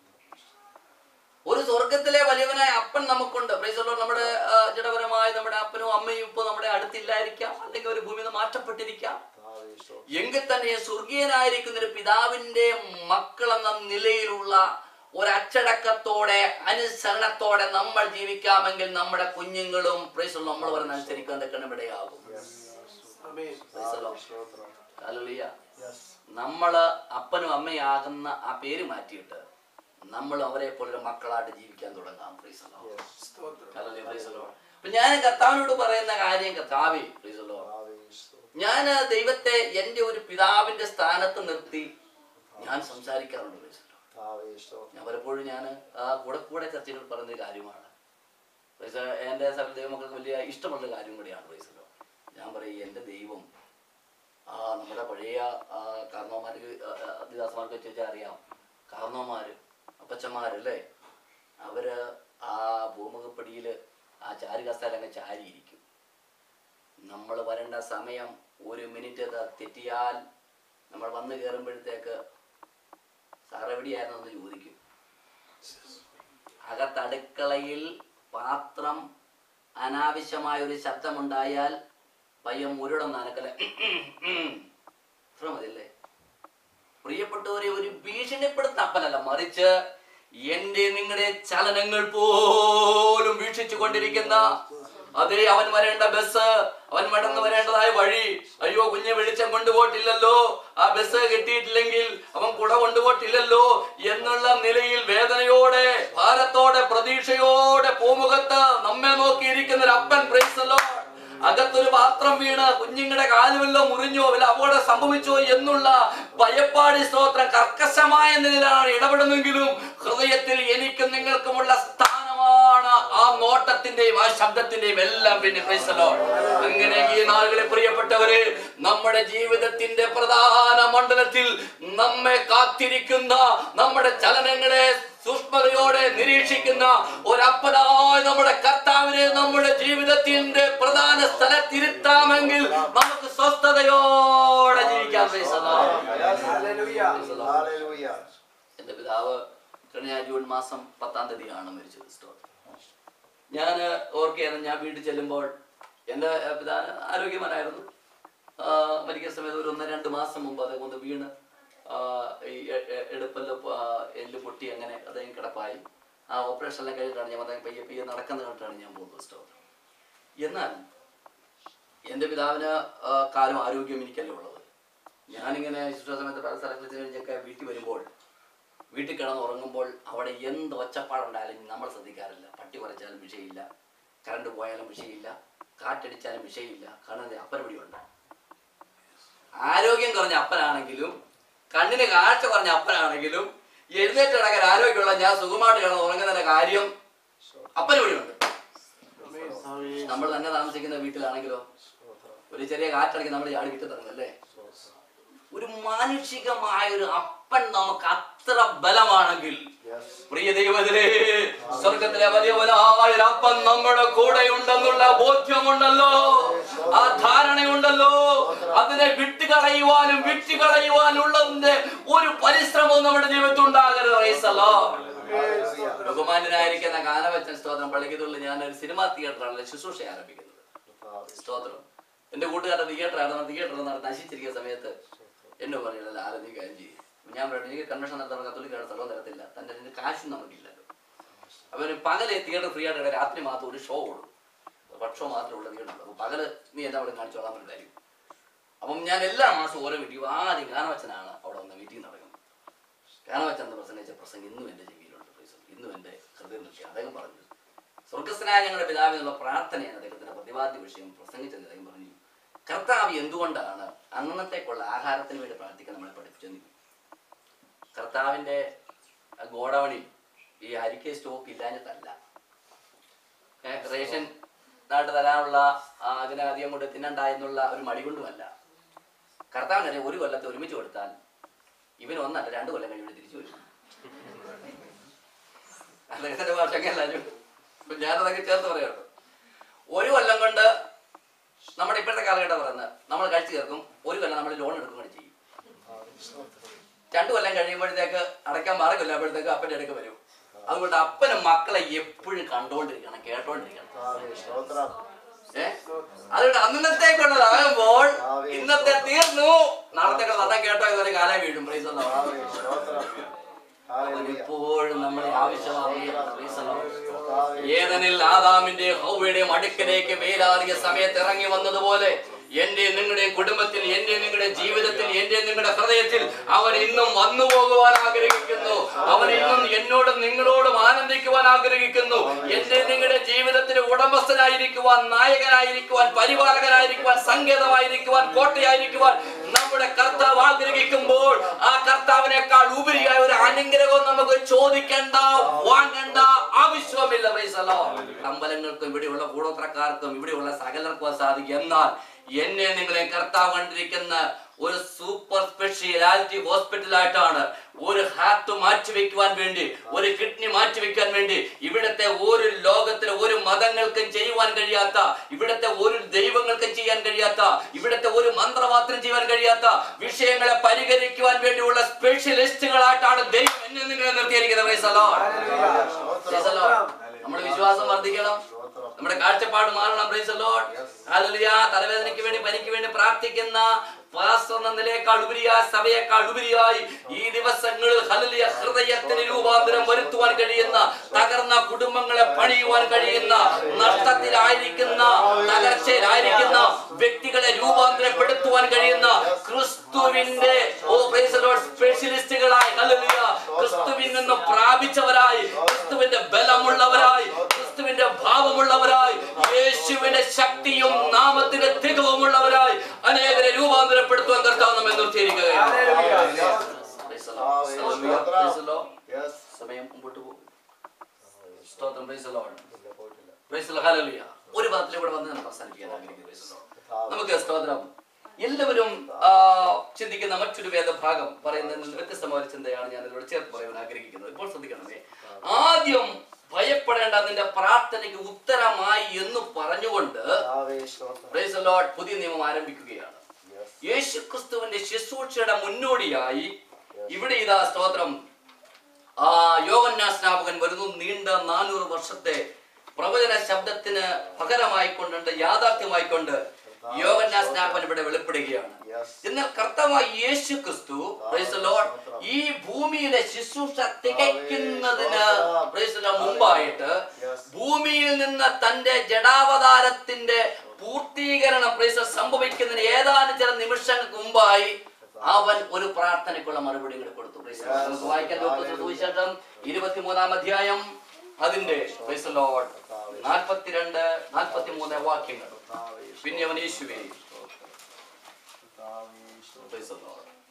ഒരു സ്വർഗത്തിലെ വലിയവനായ അപ്പൻ നമുക്കുണ്ട് പ്രൈസ് the Lord. നമ്മുടെ ആ, ജഡപരമായ നമ്മുടെ അപ്പനും അമ്മയും ഇപ്പൊ നമ്മുടെ അടുത്തില്ലായിരിക്കാം അല്ലെങ്കിൽ ഒരു ഭൂമിയിൽ നിന്ന് മാറ്റപ്പെട്ടിരിക്കാം എങ്കിൽ തന്നെ സ്വർഗീയനായിരിക്കുന്ന ഒരു പിതാവിന്റെ മക്കൾ എന്ന നിലയിലുള്ള ഒരച്ചടക്കത്തോടെ അനുസരണത്തോടെ നമ്മൾ ജീവിക്കാമെങ്കിൽ നമ്മുടെ കുഞ്ഞുങ്ങളും പ്രൈസ് നമ്മൾ പറഞ്ഞ അനുസരിക്കാൻ തക്കണിവിടെയാകും Hallelujah. നമ്മള് അപ്പനും അമ്മയാകുന്ന ആ പേര് മാറ്റിയിട്ട് നമ്മൾ അവരെ പോലൊരു മക്കളായിട്ട് ജീവിക്കാൻ തുടങ്ങാം Praise the Lord. Hallelujah. Praise the Lord. അപ്പൊ ഞാൻ കർത്താവിനോട് പറയുന്ന കാര്യം കർത്താവേ Praise the Lord. ഞാൻ ദൈവത്തെ എൻ്റെ ഒരു പിതാവിന്റെ സ്ഥാനത്ത് നിർത്തി ഞാൻ സംസാരിക്കാറുണ്ട് Praise the Lord. ഞാൻ പലപ്പോഴും ഞാൻ കൂടെ കൂടെ ചർച്ചകൾ പറയുന്ന കാര്യമാണ് Praise the Lord. എൻ്റെ സകല ദൈവമക്കൾക്ക് വലിയ ഇഷ്ടമുള്ള കാര്യം കൂടിയാണ് Praise the Lord. ഞാൻ പറയും എൻ്റെ ദൈവം ആ നമ്മുടെ പഴയ ആ, കാരണവന്മാർക്ക് ദിദാസന്മാർക്ക് വെച്ച് വെച്ചാൽ അറിയാം കാരണവന്മാര് അപ്പച്ചന്മാരല്ലേ അവര് ആ ഭൂമുഖപ്പടിയിൽ ആ ചാരുകസ്ഥലങ്ങ് ചാരിയിരിക്കും നമ്മൾ വരേണ്ട സമയം ഒരു മിനിറ്റ് ത- തെറ്റിയാൽ നമ്മൾ വന്ന് കയറുമ്പോഴത്തേക്ക് സാർ എവിടെയായിരുന്നു എന്ന് ചോദിക്കും അകത്തടുക്കളയിൽ പാത്രം അനാവശ്യമായ ഒരു ശബ്ദമുണ്ടായാൽ പയ്യം മുരുടം നനക്കല ഇത്ര മതിയല്ലേ പ്രിയപ്പെട്ടവരെ ഒരു ഭീഷണിപ്പെടുത്ത അപ്പനല്ല മറിച്ച് എന്റെ നിങ്ങളുടെ ചലനങ്ങൾ പോലും വീക്ഷിച്ചു കൊണ്ടിരിക്കുന്ന അതേ അവൻ വരേണ്ട ബസ് അവൻ മടന്നു വരേണ്ടതായ വഴി അയ്യോ കുഞ്ഞെ വെളിച്ചം കൊണ്ടുപോയിട്ടില്ലല്ലോ ആ ബസ് കിട്ടിയിട്ടില്ലെങ്കിൽ അവൻ കുട കൊണ്ടുപോയിട്ടില്ലല്ലോ എന്നുള്ള നിലയിൽ വേദനയോടെ ഭാരത്തോടെ പ്രതീക്ഷയോടെ പൂമുഖത്ത് നമ്മെ നോക്കിയിരിക്കുന്ന ഒരു അപ്പൻ പ്രൈസല്ലോ അകത്തൊരു പാത്രം വീണ് കുഞ്ഞുങ്ങളുടെ കാലുവല്ലോ മുറിഞ്ഞോ വല്ല അപകടം സംഭവിച്ചോ എന്നുള്ള ഭയപ്പാടി സ്തോത്രം കർക്കശമായ നിലയിലാണ് ഇടപെടുന്നെങ്കിലും ഹൃദയത്തിൽ എനിക്കും നിങ്ങൾക്കുമുള്ള സ്ഥാനമാണ് ആ നോട്ടത്തിന്റെയും ആ ശബ്ദത്തിന്റെയും എല്ലാം പിന്നെ ക്രൈസ്തലോ അങ്ങനെ ഈ നാളുകളെ പ്രിയപ്പെട്ടവരെ നമ്മുടെ ജീവിതത്തിന്റെ പ്രധാന മണ്ഡലത്തിൽ നമ്മെ കാത്തിരിക്കുന്ന നമ്മുടെ ചലനങ്ങളെ സൂക്ഷ്മതയോടെ നിരീക്ഷിക്കുന്ന ഒരപ്പനായ നമ്മുടെ കർത്താവിനെ നമ്മുടെ ജീവിതത്തിന്റെ പ്രധാന സ്ഥലത്തിരുത്താമെങ്കിൽ നമുക്ക് സ്വസ്ഥതയോടെ ജീവിക്കാൻ എന്റെ പിതാവ് കഴിഞ്ഞ ജൂൺ മാസം പത്താം തീയതിയാണ് മരിച്ചത് സ്തോത്രം ഞാൻ ഓർക്കുകയാണ് ഞാൻ വീട്ടിൽ ചെല്ലുമ്പോൾ എൻ്റെ പിതാവ് ആരോഗ്യവാനായിരുന്നു ആ, മരിക്കുന്ന സമയത്ത് ഒരു ഒന്ന് രണ്ട് മാസം മുമ്പ് അദ്ദേഹം ഒന്ന് വീണ് ആ, ഈ എ- എ- എടുപ്പല്ല ആ, എല്ല് പൊട്ടി അങ്ങനെ അദ്ദേഹം കിടപ്പായി ആ ഓപ്പറേഷൻ എല്ലാം കഴിഞ്ഞിട്ടാണ് ഞാൻ അദ്ദേഹം പയ്യെ പയ്യെ നടക്കുന്നത് കണ്ടിട്ടാണ് ഞാൻ പോകുന്നത് സ്റ്റോർ എന്നാൽ എൻ്റെ പിതാവിന് ആ, കാലം ആരോഗ്യം എനിക്കല്ല ഉള്ളത് ഞാനിങ്ങനെ ശുശ്രൂഷ സമയത്ത് പല സ്ഥലങ്ങളിൽ ചെന്ന് കഴിഞ്ഞൊക്കെ വീട്ടിൽ വരുമ്പോൾ വീട്ടിൽ കിടന്ന് ഉറങ്ങുമ്പോൾ അവിടെ എന്ത് ഒച്ചപ്പാടുണ്ടായാലും നമ്മൾ ശ്രദ്ധിക്കാറില്ല പട്ടി പറിച്ചാലും വിഷയമില്ല കറണ്ട് പോയാലും വിഷയമില്ല കാറ്റടിച്ചാലും വിഷയമില്ല കാരണം എന്താ അപ്പൻ ഇവിടെ ഉണ്ട് ആരോഗ്യം കുറഞ്ഞ അപ്പനാണെങ്കിലും കണ്ണിന് കാഴ്ച പറഞ്ഞ അപ്പനാണെങ്കിലും എഴുന്നേറ്റ് കിടക്കാൻ ആരോഗ്യമുള്ള ഞാൻ സുഖമായിട്ട് കിടന്ന് ഉറങ്ങുന്നതിന്റെ കാര്യം അപ്പന് ഇവിടെയുണ്ട് നമ്മൾ തന്നെ താമസിക്കുന്ന വീട്ടിലാണെങ്കിലോ ഒരു ചെറിയ കാറ്റടിക്ക് നമ്മൾ ചാടി വിട്ട് തരുന്നല്ലേ ഒരു മാനുഷികമായ ഒരു അപ്പൻ നമുക്ക് അത്ര ബലമാണെങ്കിൽ പ്രിയ ദൈവത്തിലെ സ്വർഗത്തിലെ വലിയവനായ ഒരു അപ്പൻ നമ്മുടെ കൂടെ ഉണ്ടെന്നുള്ള ബോധ്യമുണ്ടല്ലോ ആ ധാരണയുണ്ടല്ലോ അതിനെ വിട്ടുകളയുവാനും വിട്ടുകളയുവാനുള്ളതിന്റെ ഒരു പരിശ്രമവും നമ്മുടെ ജീവിതത്തിൽ ഉണ്ടാകരുത് റൈസല്ലോ ബഹുമാനായിരിക്കുന്ന ഗാനവച്ചൻ സ്തോത്രം പള്ളിക്കത്തുള്ളിൽ ഞാൻ ഒരു സിനിമാ തിയേറ്ററാണ് ശുശ്രൂഷ ആരംഭിക്കുന്നത് സ്തോത്രം എന്റെ കൂട്ടുകാരുടെ തിയേറ്ററാണ് തിയേറ്റർ നശിച്ചിരിക്കുന്ന സമയത്ത് എന്നെ പറയണല്ലോ ആരും കാര്യം ചെയ്യും ഞാൻ പറഞ്ഞു എനിക്ക് കൺവെൻഷൻ നടത്താൻ കത്തോലിക്കാരുടെ സ്ഥലം തരത്തില്ല തന്റെ അതിന് കാശും നമുക്കില്ലല്ലോ അവന് പകല് തിയേറ്റർ ഫ്രീ ആയിട്ട് രാത്രി മാത്രം ഒരു ഷോ ഉള്ളൂ പക്ഷോ മാത്രമേ ഉള്ള തിയേറ്റർ അപ്പൊ പകല് നീ എന്താ അവിടെ കാണിച്ചോളാൻ ഒരു കാര്യം അപ്പം ഞാൻ എല്ലാ മാസവും ഓരോ മീറ്റിംഗ് ആദ്യം ഗാനവച്ചനാണ് അവിടെ വന്ന മീറ്റിംഗ് നടക്കുന്നത് ഗാനവച്ചൻ എന്ന് പ്രസംഗിച്ച പ്രസംഗം ഇന്നും എൻ്റെ ചെവിയിലുണ്ട് പ്രീസ്. ഇന്നും എൻ്റെ ഹൃദയം നിൽക്കുക അദ്ദേഹം പറഞ്ഞു സ്വർഗസ്നായ ഞങ്ങളുടെ പിതാവിനുള്ള പ്രാർത്ഥനയാണ് അദ്ദേഹത്തിന്റെ പ്രതിപാദ്യ വിഷയം പ്രസംഗിച്ചത് അദ്ദേഹം പറഞ്ഞു കർത്താവ് എന്തുകൊണ്ടാണ് അന്നത്തേക്കുള്ള ആഹാരത്തിന് വേണ്ടി പ്രാർത്ഥിക്കാൻ നമ്മളെ പഠിപ്പിച്ചെന്ന് കർത്താവിന്റെ ഗോഡൌണിൽ ഈ അരിക്ക സ്റ്റോക്ക് ഇല്ലാഞ്ഞിട്ടല്ല ഏ, റേഷൻ നാട്ട് തരാനുള്ള ആ, അതിനെ അധികം കൊണ്ട് തിന്നണ്ടായെന്നുള്ള ഒരു മടി കൊണ്ടുമല്ല കർത്താവിനെ ഒരു കൊല്ലത്തെ ഒരുമിച്ച് കൊടുത്താൽ ഇവൻ ഒന്നല്ല രണ്ട് കൊല്ലം കഴിഞ്ഞ് ഇവിടെ തിരിച്ചു വരും അദ്ദേഹത്തിന്റെ ഭാഷക്കെല്ലാരും ഞാനതൊക്കെ ചേർത്ത് പറയാട്ടോ ഒരു കൊല്ലം കൊണ്ട് നമ്മുടെ ഇപ്പോഴത്തെ കാലഘട്ടം പറയുന്നത് നമ്മൾ കഴിച്ചു തീർക്കും ഒരു കൊല്ലം നമ്മൾ ലോൺ എടുക്കും കൂടി ചെയ്യും രണ്ടു കൊല്ലം കഴിയുമ്പോഴത്തേക്ക് അടയ്ക്കാൻ മാറി കൊല്ലാമ്പോഴത്തേക്ക് അപ്പൻ്റെ അടുക്ക് വരും അതുകൊണ്ട് അപ്പനും മക്കളെ എപ്പോഴും കണ്ടോണ്ടിരിക്കണം കേട്ടോണ്ടിരിക്കണം സ്തോത്രം ഏ അതുകൊണ്ട് അന്നത്തേക്കുള്ളതാകുമ്പോൾ ഇന്നത്തെ തീർന്നു നാളത്തേക്ക് വന്നാൽ കേട്ടോ ഇതൊരു കാലം വീഴും പ്രൈസ് അല്ലാഹ്. കർത്താവേ, സ്തോത്രം അവൻ ഹല്ലേലൂയ. എപ്പോഴും നമ്മളെ ആവശ്യമാകുന്നു പ്രൈസ് അല്ലാഹ്. കർത്താവേ, ഏതനിൽ ആദാമിന്റെ ഹൗവയുടെയും അടുക്കലേക്ക് വേലാറിയ സമയത്ത് ഇറങ്ങി വന്നതുപോലെ എന്റെ നിങ്ങളുടെ കുടുംബത്തിൽ എന്റെ നിങ്ങളുടെ ജീവിതത്തിൽ എന്റെ നിങ്ങളുടെ ഹൃദയത്തിൽ അവൻ ഇന്നും വന്നു പോകുവാൻ ആഗ്രഹിക്കുന്നു അവൻ ഇന്നും എന്നോടും നിങ്ങളോടും ആനന്ദിക്കുവാൻ ആഗ്രഹിക്കുന്നു എന്റെ നിങ്ങളുടെ ജീവിതത്തിന് ഉടമസ്ഥനായിരിക്കുവാൻ നായകനായിരിക്കുവാൻ പരിപാലകനായിരിക്കുവാൻ സങ്കേതമായിരിക്കുവാൻ കോട്ടയായിരിക്കുവാൻ നമ്മുടെ കർത്താവ് ആഗ്രഹിക്കുമ്പോൾ ആ കർത്താവിനേക്കാൾ ഉപരിയായ ഒരു അനുഗ്രഹവും നമുക്ക് ചോദിക്കണ്ട വാങ്ങണ്ട ആവശ്യമില്ല പ്രൈസലോ അമ്പലങ്ങൾക്കും ഇവിടെയുള്ള കൂടോത്രക്കാർക്കും ഇവിടെയുള്ള സകലർക്കും അത് സാധിക്കും എന്നാൽ എന്നെ നിങ്ങളെ കർത്താവ് കണ്ടിരിക്കുന്ന ഒരു സൂപ്പർ സ്പെഷ്യാലിറ്റി ഹോസ്പിറ്റലായിട്ടാണ് ഒരു ഹാർട്ട് മാറ്റിവെക്കുവാൻ വേണ്ടി ഒരു കിഡ്നി മാറ്റിവെക്കാൻ വേണ്ടി ഇവിടുത്തെ ഒരു ലോകത്തിലെ ഒരു മതങ്ങൾക്കും ചെയ്യുവാൻ കഴിയാത്ത ഇവിടുത്തെ ഒരു ദൈവങ്ങൾക്കും ചെയ്യാൻ കഴിയാത്ത ഇവിടുത്തെ ഒരു മന്ത്രവാദത്തിനും ചെയ്യാൻ കഴിയാത്ത വിഷയങ്ങളെ പരിഹരിക്കുവാൻ വേണ്ടിയുള്ള സ്പെഷ്യലിസ്റ്റുകളായിട്ടാണ് ദൈവം എന്നെ നിങ്ങളെ നിർത്തിയിരിക്കുന്നത് Praise the Lord. Praise the Lord. നമ്മുടെ വിശ്വാസം വർദ്ധിക്കണം സ്തോത്രം നമ്മുടെ കാഴ്ചപ്പാട് മാറണം പ്രൈസ് ലോഡ് ഹല്ലേലൂയ തലവേദനയ്ക്ക് വേണ്ടി പനിക്ക് വേണ്ടി പ്രാർത്ഥിക്കുന്ന പാസ്റ്റർ എന്ന നിലയേക്കാൾ ഉപരിയായി സഭയേക്കാൾ ഉപരിയായി ഈ ദിവസങ്ങളിൽ ഹല്ലേലൂയ ഹൃദയത്തിന് രൂപാന്തരം വരുത്തുവാൻ കഴിയുന്ന തകർന്ന കുടുംബങ്ങളെ പണിയുവാൻ കഴിയുന്ന നഷ്ടത്തിലായിരിക്കുന്ന തകർച്ചയിലായിരിക്കുന്ന വ്യക്തികളെ രൂപാന്തരപ്പെടുത്തുവാൻ കഴിയുന്ന ക്രിസ്തുവിന്റെ ഓ പ്രൈസ് ലോഡ് സ്പെഷ്യലിസ്റ്റുകളായി ഹല്ലേലൂയ ക്രിസ്തുവിൽ നിന്ന് പ്രാപിച്ചവരായി ക്രിസ്തുവിന്റെ ബലമുള്ളവരായി ക്രിസ്തുവിന്റെ ഭാവമുള്ളവരായി യേശുവിന്റെ ശക്തിയും നാമത്തിന്റെ തികവുമുള്ളവരായി അനേകരെ രൂപാന്തരപ്പെടുത്തുവാൻ കർത്താവ് നമ്മെ നിർത്തിയിരിക്കുകയാണ് Praise the Lord. Praise the Lord. Yes. സമയം മുമ്പോട്ട് പോകും സ്തോത്രം Praise the Lord. ഇല്ല, പോയിട്ടില്ല. Praise the Lord. Hallelujah. ഒരു പദത്തിൽ ഇവിടെ വന്ന് നമുക്ക് അവസാനിപ്പിക്കാൻ ആഗ്രഹിക്കുന്നു Praise the Lord. നമുക്ക് സ്തോത്രം എല്ലാവരും ആ, ചിന്തിക്കുന്ന മറ്റൊരു വേദഭാഗം പറയുന്നതിൽ നിന്ന് വ്യത്യസ്തമായ ഒരു ചിന്തയാണ് ഞാൻ ഇതിലൂടെ ചേർത്ത് പറയാൻ ആഗ്രഹിക്കുന്നത് ഇപ്പോൾ ശ്രദ്ധിക്കണമേ ആദ്യം ഭയപ്പെടേണ്ട നിന്റെ പ്രാർത്ഥനയ്ക്ക് ഉത്തരമായി എന്ന് പറഞ്ഞുകൊണ്ട് കർത്താവേ, സ്തോത്രം. Praise the Lord, പുതിയ നിയമം ആരംഭിക്കുകയാണ് Yes. യേശു ക്രിസ്തുവിന്റെ ശുശ്രൂഷയുടെ മുന്നോടിയായി ഇവിടെ ഇതാ സ്തോത്രം ആ യോഗന്നാ സ്നാപകൻ വരുന്നു നീണ്ട നാനൂറ് വർഷത്തെ പ്രവചന ശബ്ദത്തിന് പകരമായിക്കൊണ്ട് യാഥാർത്ഥ്യമായിക്കൊണ്ട് യോഗന്നാ സ്നാപകൻ ഇവിടെ വെളിപ്പെടുകയാണ് Yes. എന്നാൽ കർത്താവായ യേശു ക്രിസ്തു praise the Lord, ഈ ഭൂമിയിലെ ശുശ്രൂഷ തികയ്ക്കുന്നതിന് praise the Lord, മുമ്പായിട്ട് Yes. ഭൂമിയിൽ നിന്ന് തന്റെ ജഡാവതാരത്തിന്റെ പൂർത്തീകരണം praise the Lord, സംഭവിക്കുന്നതിന് ഏതാനും ചില നിമിഷങ്ങൾക്ക് മുമ്പായി അവൻ ഒരു പ്രാർത്ഥനയ്ക്കുള്ള മറുപടി കൂടെ കൊടുത്തു praise the Lord. നമുക്ക് വായിക്കാൻ ലൂക്കോസിന്റെ സുവിശേഷം ഇരുപത്തിമൂന്നാം അധ്യായം അതിന്റെ praise the Lord, നാൽപ്പത്തിരണ്ട് നാൽപ്പത്തിമൂന്ന് വാക്യങ്ങൾ കർത്താവേ, പിന്നെ അവൻ യേശുവേ കർത്താവേ, സ്തോത്രം. Praise the Lord.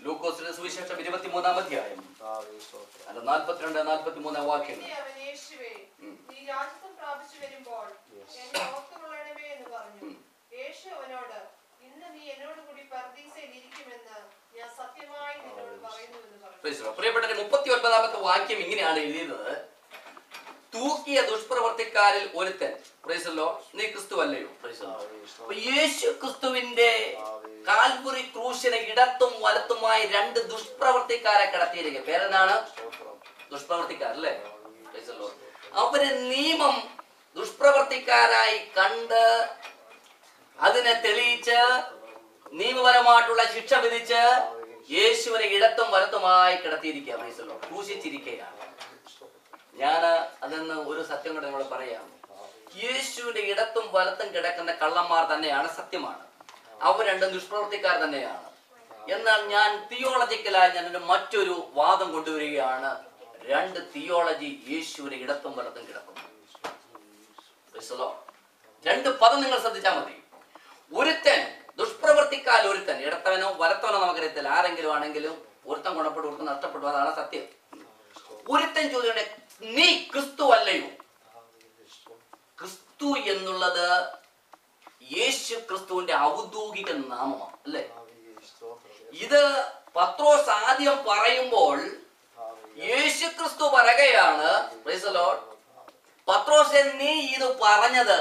ലൂക്കോസിന്റെ സുവിശേഷം ഇരുപത്തിമൂന്നാം അധ്യായം കർത്താവേ സ്തോത്രം അല്ല നാൽപ്പത്തിരണ്ട് നാൽപ്പത്തിമൂന്നാം വാക്യങ്ങൾ പിന്നെ അവൻ യേശുവേ ഉം. നീ രാജ്യത്വം പ്രാപിച്ചു വരുമ്പോൾ Yes. എന്നെ ഓർത്തുകൊള്ളണമേ എന്ന് പറഞ്ഞു യേശു അവനോട് ഇന്ന് നീ എന്നോട് കൂടി പർദീസയിൽ ഇരിക്കുമെന്ന് ഞാൻ സത്യമായി നിന്നോട് പറയുന്നു എന്ന് പറഞ്ഞു Praise the Lord. പ്രിയപ്പെട്ടവരെ മുപ്പത്തി ഒൻപതാമത്തെ വാക്യം ഇങ്ങനെയാണ് എഴുതിയത് തൂക്കിയ ദുഷ്പ്രവർത്തിക്കാരിൽ ഒരുത്തൻ പ്രൈസല്ലോ നീ ക്രിസ്തു അല്ലയോ പ്രൈസല്ലോ കർത്താവേ അപ്പൊ സ്തോത്രം യേശു ക്രിസ്തുവിന്റെ കാൽപുരി ക്രൂശിനെ ഇടത്തും വലത്തുമായി രണ്ട് ദുഷ്പ്രവർത്തിക്കാരെ കിടത്തിയിരിക്കുക പേരെന്താണ് സ്തോത്രം ദുഷ്പ്രവർത്തിക്കാർ അല്ലേ Praise the Lord. അവര് നിയമം ദുഷ്പ്രവർത്തിക്കാരായി കണ്ട് അതിനെ തെളിയിച്ച് നിയമപരമായിട്ടുള്ള ശിക്ഷ വിധിച്ച് യേശുവിനെ ഇടത്തും വലത്തുമായി കിടത്തിയിരിക്കുക മനസ്സിലോ ക്രൂശിച്ചിരിക്കുകയാണ് ഞാൻ അതിന്ന് ഒരു സത്യം കൂടെ നിങ്ങളോട് പറയാം യേശുവിന്റെ ഇടത്തും വലത്തും കിടക്കുന്ന കള്ളന്മാർ തന്നെയാണ് സത്യമാണ് അവർ രണ്ടും ദുഷ്പ്രവർത്തിക്കാർ തന്നെയാണ് എന്നാൽ ഞാൻ തിയോളജിക്കലായി ഞാൻ ഒരു മറ്റൊരു വാദം കൊണ്ടുവരികയാണ് രണ്ട് തിയോളജി യേശുവിന്റെ ഇടത്തും വലത്തും കിടക്കുന്നു Praise the Lord. രണ്ട് പദം നിങ്ങൾ ശ്രദ്ധിച്ചാൽ മതി ഒരുത്തൻ ദുഷ്പ്രവർത്തിക്കാൽ ഒരുത്തൻ ഇടത്തവനോ വലത്തവനോ നമുക്കറിയത്തില്ല ആരെങ്കിലും ആണെങ്കിലും ഒരുത്തൻ ഗുണപ്പെട്ടു ഒരുത്തൻ നഷ്ടപ്പെട്ടു അതാണ് സത്യം ഒരുത്തൻ ചോദ്യം നീ ക്രിസ്തു അല്ലയോ ക്രിസ്തു എന്നുള്ളത് യേശു ക്രിസ്തുവിന്റെ ഔദ്യോഗിക നാമമാണ് അല്ലേ ഇത് പത്രോസ് ആദ്യം പറയുമ്പോൾ യേശു ക്രിസ്തു പറയുകയാണ് praise the Lord. പത്രോസെ നീ ഇത് പറഞ്ഞത്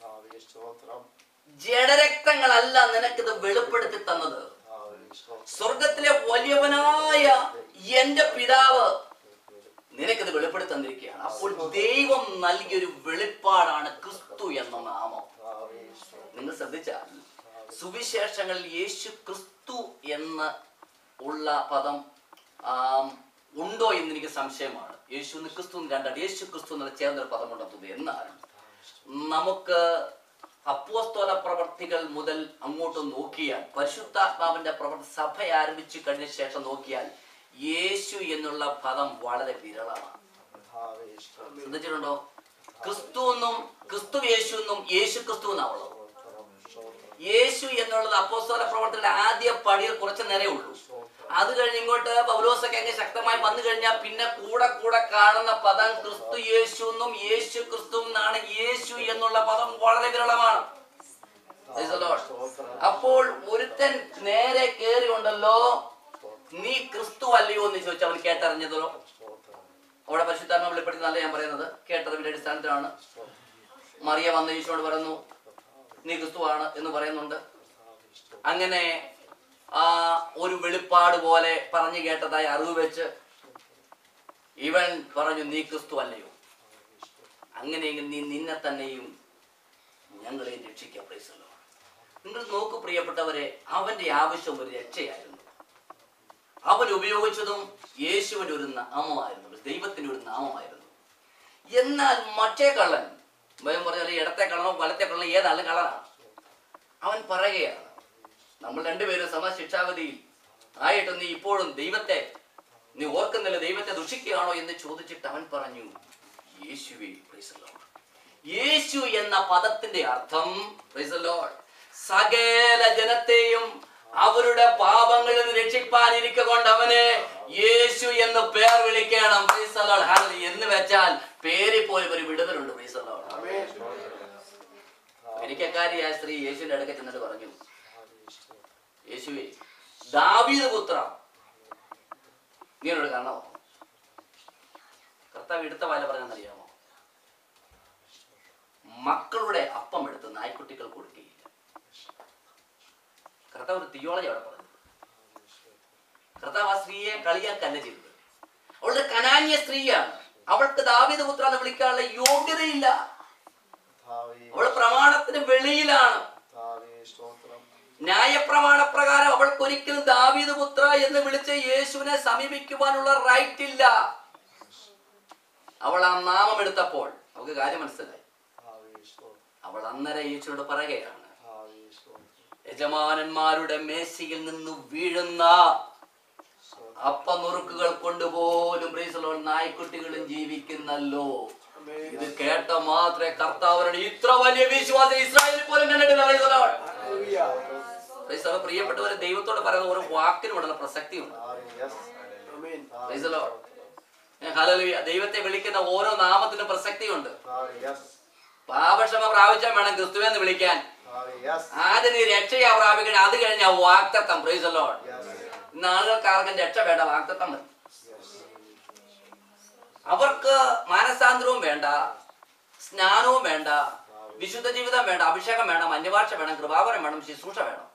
ജഡരക്തങ്ങളല്ല നിനക്കിത് വെളിപ്പെടുത്തി തന്നത് സ്വർഗത്തിലെ വലിയവനായ എന്റെ പിതാവ് നിനക്കിത് വെളിപ്പെടുത്തി തന്നിരിക്കുകയാണ് അപ്പോൾ ദൈവം നൽകിയൊരു വെളിപ്പാടാണ് ക്രിസ്തു എന്ന നാമം നിങ്ങൾ ശ്രദ്ധിച്ചാൽ സുവിശേഷങ്ങളിൽ യേശു ക്രിസ്തു എന്ന് ഉള്ള പദം ആം, ഉണ്ടോ എന്ന് എനിക്ക് സംശയമാണ് യേശു എന്ന് ക്രിസ്തു എന്ന് രണ്ടാണ് യേശു ക്രിസ്തു എന്നുള്ള ചേർന്നൊരു പദമുണ്ടെന്ന് തോന്നുന്നു എന്നാൽ നമുക്ക് അപ്പോസ്തോല പ്രവർത്തികൾ മുതൽ അങ്ങോട്ട് നോക്കിയാൽ പരിശുദ്ധാത്മാവിന്റെ പ്രവർത്തി സഭ ആരംഭിച്ചു കഴിഞ്ഞ ശേഷം നോക്കിയാൽ യേശു എന്നുള്ള പദം വളരെ വിരളമാണ് ശ്രദ്ധിച്ചിട്ടുണ്ടോ ക്രിസ്തു എന്നും ക്രിസ്തു യേശു എന്നും യേശു ക്രിസ്തു എന്നാവുള്ളത് യേശു എന്നുള്ളത് അപ്പോസ്തല പ്രവർത്തനത്തിന്റെ ആദ്യ പടിയിൽ കുറച്ച് നേരെ ഉള്ളൂ അത് കഴിഞ്ഞ് ഇങ്ങോട്ട് പൗലോസൊക്കെ അങ്ങ് ശക്തമായി വന്നു കഴിഞ്ഞാൽ പിന്നെ കൂടെ കൂടെ കാണുന്ന പദം ക്രിസ്തു യേശു എന്നും യേശു ക്രിസ്തു എന്നാണ് യേശു എന്നുള്ള പദം വളരെ വിരളമാണ് Praise the Lord. അപ്പോൾ ഒരുത്തൻ നേരെ കേറി ഉണ്ടല്ലോ നീ ക്രിസ്തു അല്ലയോ എന്ന് ചോദിച്ചു അവൻ കേട്ടറിഞ്ഞതോ അവിടെ പരിശുദ്ധാത്മ വെളിപ്പെടുത്തുന്നല്ല ഞാൻ പറയുന്നത് കേട്ടതിന്റെ അടിസ്ഥാനത്തിലാണ് മറിയ വന്ന ഈശോട് പറയുന്നു നീ ക്രിസ്തുവാണ് എന്ന് പറയുന്നുണ്ട് അങ്ങനെ ആ ഒരു വെളിപ്പാട് പോലെ പറഞ്ഞു കേട്ടതായി അറിവ് വെച്ച് ഇവൻ പറഞ്ഞു നീ ക്രിസ്തു അല്ലയോ അങ്ങനെയെങ്കിൽ നീ നിന്നെ തന്നെയും ഞങ്ങളെയും രക്ഷിക്കാം പ്രൈസല്ലോ നിങ്ങൾ നോക്കു പ്രിയപ്പെട്ടവരെ അവന്റെ ആവശ്യം ഒരു രക്ഷയായിരുന്നു അവൻ ഉപയോഗിച്ചതും യേശുവിന്റെ ഒരു നാമമായിരുന്നു ദൈവത്തിന്റെ ഒരു നാമമായിരുന്നു എന്നാൽ മറ്റേ കള്ളൻ ഭയം പറഞ്ഞാൽ ഇടത്തെ കള്ളനോ വലത്തെ കള്ളനോ ഏതായാലും കള്ളനാണ് അവൻ പറയുകയാണ് നമ്മൾ രണ്ടുപേരും സമശിക്ഷാവധിയിൽ ആയിട്ട് നീ ഇപ്പോഴും ദൈവത്തെ നീ ഓർക്കുന്നില്ല ദൈവത്തെ ദുഷിക്കുകയാണോ എന്ന് ചോദിച്ചിട്ട് അവൻ പറഞ്ഞു യേശുവേ praise the Lord." യേശു എന്ന പദത്തിന്റെ അർത്ഥം praise the Lord, സകല ജനത്തെയും അവരുടെ പാപങ്ങളിൽ നിന്ന് രക്ഷിപ്പാനിരിക്കൊണ്ട് അവനെ യേശു എന്ന് പേർ വിളിക്കണം praise the Lord. Hallelujah. എന്ന് വെച്ചാൽ പേരിൽ പോലും ഒരു വിടുതലുണ്ട് praise the Lord. അമേരിക്കക്കാരിയായ സ്ത്രീ യേശുവിന്റെ അടുക്ക ചെന്നിട്ട് പറഞ്ഞു യേശുവേ ദാവീദ് പുത്ര നീ എന്നോട് കാണാമോ കർത്താവ് എടുത്ത വാല പറഞ്ഞെന്നറിയാമോ മക്കളുടെ അപ്പം എടുത്ത് നായ്ക്കുട്ടികൾ കൊടുക്കുകയില്ല കർത്താവ് ഒരു തിയോളജി അവിടെ പറഞ്ഞു കർത്താവ് ആ സ്ത്രീയെ കളിയാക്കല്ല ചെയ്തത് അവളുടെ കനാന്യ സ്ത്രീയാണ് അവൾക്ക് ദാവീദ് പുത്ര എന്ന് വിളിക്കാനുള്ള യോഗ്യതയില്ല അവൾ പ്രമാണത്തിന് വെളിയിലാണ് ന്യായപ്രമാണ പ്രകാരം അവൾക്ക് ഒരിക്കലും ദാവീദ് പുത്ര എന്ന് വിളിച്ച് യേശുവിനെ സമീപിക്കുവാനുള്ള റൈറ്റ് ഇല്ല അവൾ ആ നാമം എടുത്തപ്പോൾ നമുക്ക് കാര്യം മനസ്സിലായി അവൾ അന്നേരം യേശുവിനോട് പറയുകയാണ് യജമാനന്മാരുടെ മേശയിൽ നിന്ന് വീഴുന്ന അപ്പനുറുക്കുകൾ കൊണ്ടുപോലും പ്രീസലോൺ നായ്ക്കുട്ടികളും ജീവിക്കുന്നല്ലോ ഇത് കേട്ട മാത്രമേ കർത്താവരുടെ ഇത്ര വലിയ വിശ്വാസം ഇസ്രായേലിൽ പോലും കണ്ടിട്ടില്ല praise the Lord. Praise the Lord. പ്രിയപ്പെട്ടവരെ ദൈവത്തോട് പറയുന്ന ഓരോ വാക്കിനുമുള്ള പ്രസക്തിയുണ്ട് Yes. Praise the Lord. Hallelujah ദൈവത്തെ വിളിക്കുന്ന ഓരോ നാമത്തിനും പ്രസക്തിയുണ്ട് Yes. പാപക്ഷമ പ്രാപിച്ചാൽ വേണം ക്രിസ്തുവെ എന്ന് വിളിക്കാൻ Yes. ആദ്യം നീ രക്ഷയാ പ്രാപിക്കണം അത് കഴിഞ്ഞ വാക്തത്വം പ്രൈസ് ലോഡ് Yes. ഇന്ന് ആളുകൾക്ക് ആർക്കും രക്ഷ വേണ്ട വാക്തത്വം മതി Yes. അവർക്ക് മാനസാന്തരവും വേണ്ട സ്നാനവും വേണ്ട വിശുദ്ധ ജീവിതം വേണ്ട അഭിഷേകം വേണം അന്യഭാഷ വേണം കൃപാവരം വേണം ശുശ്രൂഷ വേണം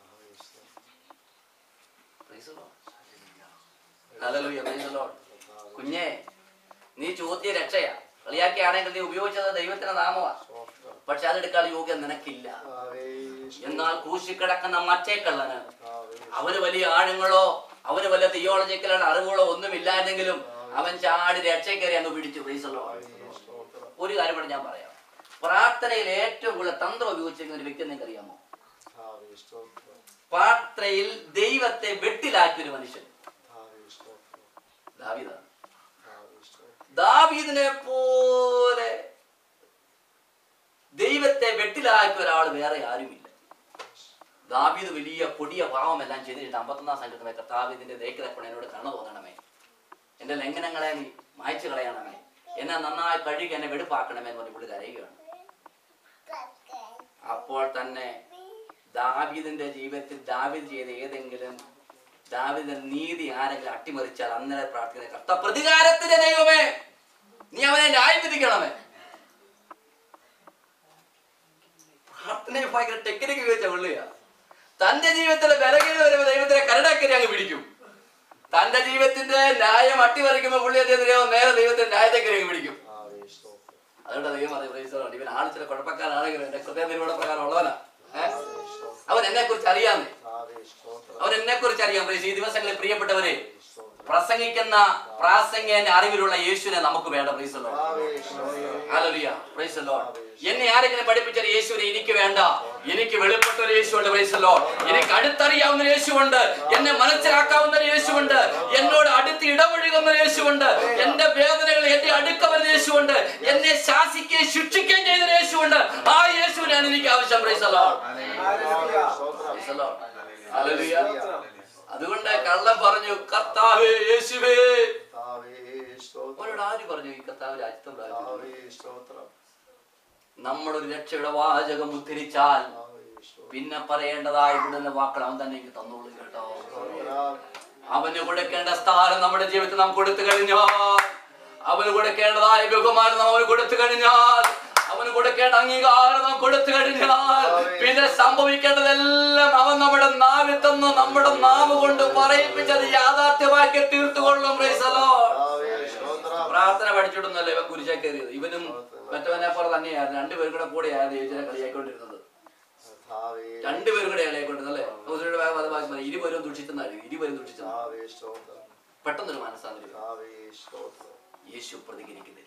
Praise the Lord. Hallelujah. Praise the Lord. കുഞ്ഞെ നീ ചോദ്യ രക്ഷയാ കളിയാക്കിയാണെങ്കിൽ നീ ഉപയോഗിച്ചത് ദൈവത്തിന്റെ നാമമാ പക്ഷെ അതെടുക്കാൻ യോഗ്യം നിനക്കില്ല എന്നാൽ ക്രൂശി കിടക്കുന്ന മറ്റേ കള്ളന് അവന് വലിയ ആഴങ്ങളോ അവന് വലിയ തിയോളജിക്കലുള്ള അറിവുകളോ ഒന്നുമില്ലായിരുന്നെങ്കിലും അവൻ ചാടി രക്ഷയ്ക്കേറി അങ്ങ് പിടിച്ചു പ്രൈസല്ലോ ഒരു കാര്യം കൂടെ ഞാൻ പറയാം പ്രാർത്ഥനയിൽ ഏറ്റവും കൂടുതൽ തന്ത്രം ഉപയോഗിച്ചിരിക്കുന്ന ഒരു വ്യക്തി നിങ്ങൾക്ക് അറിയാമോ പ്രാർത്ഥനയിൽ ദൈവത്തെ വെട്ടിലാക്കിയ ഒരു മനുഷ്യൻ ദാവീദാണ് ദാവീദിനെ പോലെ ദൈവത്തെ വെട്ടിലാക്കിയ ഒരാൾ വേറെ ആരുമില്ല ദാവീദ് വലിയ കൊടിയ പാവമെല്ലാം ചെയ്തിട്ട് അമ്പത്തൊന്നാം സംഘത്തിലെ കർത്താവിന്റെ ദേഹിക്കതപ്പോൾ എന്നോട് കണ്ണു തോന്നണമേ എന്റെ ലംഘനങ്ങളെ നീ മായ്ച്ചു കളയണമേ എന്നെ നന്നായി കഴുകി എന്നെ വെടുപ്പാക്കണമേ എന്ന് പറഞ്ഞ് പുള്ളി കരയുകയാണ് അപ്പോൾ തന്നെ ദാവീദിന്റെ ജീവിതത്തിൽ ദാവീദ് ചെയ്ത ഏതെങ്കിലും ദാവീദിന്റെ നീതി ആരെങ്കിലും അട്ടിമറിച്ചാൽ അന്നേരം പ്രാർത്ഥിക്കുന്ന കർത്ത പ്രതികാരത്തിന്റെ ദൈവമേ നീ അവനെ ന്യായം വിധിക്കണമേ പ്രാർത്ഥനയെ ഭയങ്കര ടെക്നിക്ക് ഉപയോഗിച്ച പുള്ളിയാ തന്റെ ജീവിതത്തിലെ ബലഹീന വരുമ്പോ ദൈവത്തിനെ കരടാക്കരി അങ്ങ് പിടിക്കും തന്റെ ജീവിതത്തിന്റെ ന്യായം അട്ടിമറിക്കുമ്പോ പുള്ളി എന്ത് ചെയ്തു നേരെ ദൈവത്തിന്റെ ന്യായത്തെക്കരി അങ്ങ് പിടിക്കും അതുകൊണ്ട് ദൈവം അത് പ്രൈസറുണ്ട് ഇവൻ ആൾ ചില കുഴപ്പക്കാരാണെങ്കിലും എന്റെ ഹൃദയ നിരൂപണപ്രകാരം ഉള്ളവനാ ഏഹ് അവൻ എന്നെ കുറിച്ച് അറിയാന്നേ അവൻ എന്നെ കുറിച്ച് അറിയാം പ്രൈസ് ഈ ദിവസങ്ങളിൽ പ്രിയപ്പെട്ടവരെ പ്രസംഗിക്കുന്ന പ്രാസംഗികന്റെ അറിവിലുള്ള യേശുവിനെ നമുക്ക് വേണ്ട പ്രൈസ് ഹല്ലേലൂയ പ്രൈസ് ലോർഡ് എന്നെ ആരെങ്കിലും പഠിപ്പിച്ചൊരു യേശുവിനെ എനിക്ക് വേണ്ട എനിക്ക് വെളിപ്പെട്ട ഒരു യേശുണ്ട് പ്രൈസ് ലോർഡ് എനിക്ക് അടുത്തറിയാവുന്ന ഒരു യേശുവുണ്ട് എന്നെ മനസ്സിലാക്കാവുന്ന ഒരു യേശുവുണ്ട് എന്നോട് അടുത്ത് ഇടപഴകുന്ന ഒരു യേശുവുണ്ട് എന്റെ വേദനകൾ എന്റെ അടുക്ക വരുന്ന യേശുവുണ്ട് എന്നെ ശാസിക്കുകയും ശിക്ഷിക്കുകയും ചെയ്ത ഒരു യേശുവുണ്ട് ആ യേശുവിനാണ് എനിക്ക് ആവശ്യം praise lord praise lord hallelujah അതുകൊണ്ട് കള്ളം പറഞ്ഞു കർത്താവേ യേശുവേ അവരോട് ആര് പറഞ്ഞു ഈ കർത്താവ് രാജ്യത്വം പ്രാപിച്ചു നമ്മളൊരു രക്ഷയുടെ വാചകം ഉദ്ധരിച്ചാൽ പിന്നെ പറയേണ്ടതായി ഇവിടുന്ന് വാക്കൾ അവൻ തന്നെ എനിക്ക് തന്നോളൂ കേട്ടോ അവന് കൊടുക്കേണ്ട സ്ഥാനം നമ്മുടെ ജീവിതത്തിൽ നാം കൊടുത്തു കഴിഞ്ഞാൽ അവന് കൊടുക്കേണ്ടതായ ബഹുമാനം നാം അവന് കൊടുത്തു കഴിഞ്ഞാൽ അവന് കൊടുക്കേണ്ട അംഗീകാരം നാം കൊടുത്തു കഴിഞ്ഞാൽ പിന്നെ സംഭവിക്കേണ്ടതെല്ലാം അവൻ നമ്മുടെ നാവിൽ തന്ന് നമ്മുടെ നാവ് കൊണ്ട് പറയിപ്പിച്ചത് യാഥാർത്ഥ്യമാക്കി തീർത്തുകൊള്ളും praise the Lord. പ്രാർത്ഥന പഠിച്ചിട്ടൊന്നുമല്ല ഇവൻ കുരിശാ കയറിയത് ഇവനും മറ്റവനെ പോലെ തന്നെയായിരുന്നു രണ്ടുപേരും കൂടെ കൂടെയായിരുന്നു യേശുവിനെ കളിയാക്കിക്കൊണ്ടിരുന്നത് രണ്ടുപേരും കൂടെ കളിയാക്കൊണ്ടിരുന്നത് അല്ലേ ഹൗസിയുടെ ഭാഗം അത് ഭാഗം പറയും. ഇരുവരും ദുഷിച്ചെന്നായിരുന്നു ഇരുവരും ദുഷിച്ചെന്ന് പെട്ടെന്നൊരു മനസ്സാന്തരം യേശു പ്രതികരിക്കുന്നില്ല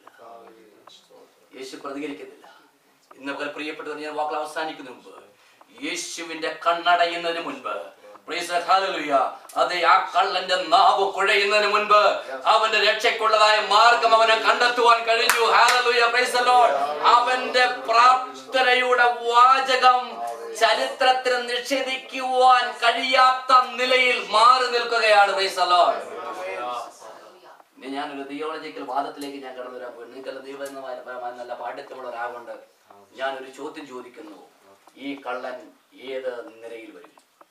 യേശു പ്രതികരിക്കുന്നില്ല ഇന്ന് പോലെ പ്രിയപ്പെട്ടവർ ഞാൻ വാക്കുകൾ അവസാനിക്കുന്നതിന് മുമ്പ് യേശുവിന്റെ കണ്ണടയുന്നതിന് മുൻപ് Praise the hallelujah. അതെ ആ കള്ളന്റെ നാവ് കുഴയുന്നതിന് മുൻപ് അവന്റെ രക്ഷയ്ക്കുള്ളതായ മാർഗം അവന് കണ്ടെത്തുവാൻ കഴിഞ്ഞു Hallelujah. Praise the Lord. അവന്റെ പ്രാർത്ഥനയുടെ വാചകം ചരിത്രത്തിൽ നിഷേധിക്കുവാൻ കഴിയാത്ത നിലയിൽ മാറി നിൽക്കുകയാണ് Praise the Lord. ഇനി ഞാനൊരു തിയോളജിക്കൽ വാദത്തിലേക്ക് ഞാൻ കടന്നു വരാൻ പോയി നിങ്ങൾക്ക് ദൈവമായ നല്ല പാണ്ഡിത്യമുള്ള ഒരാളുണ്ട് ഞാനൊരു ചോദ്യം ചോദിക്കുന്നു ഈ കള്ളൻ ഏത് നിരയിൽ വരും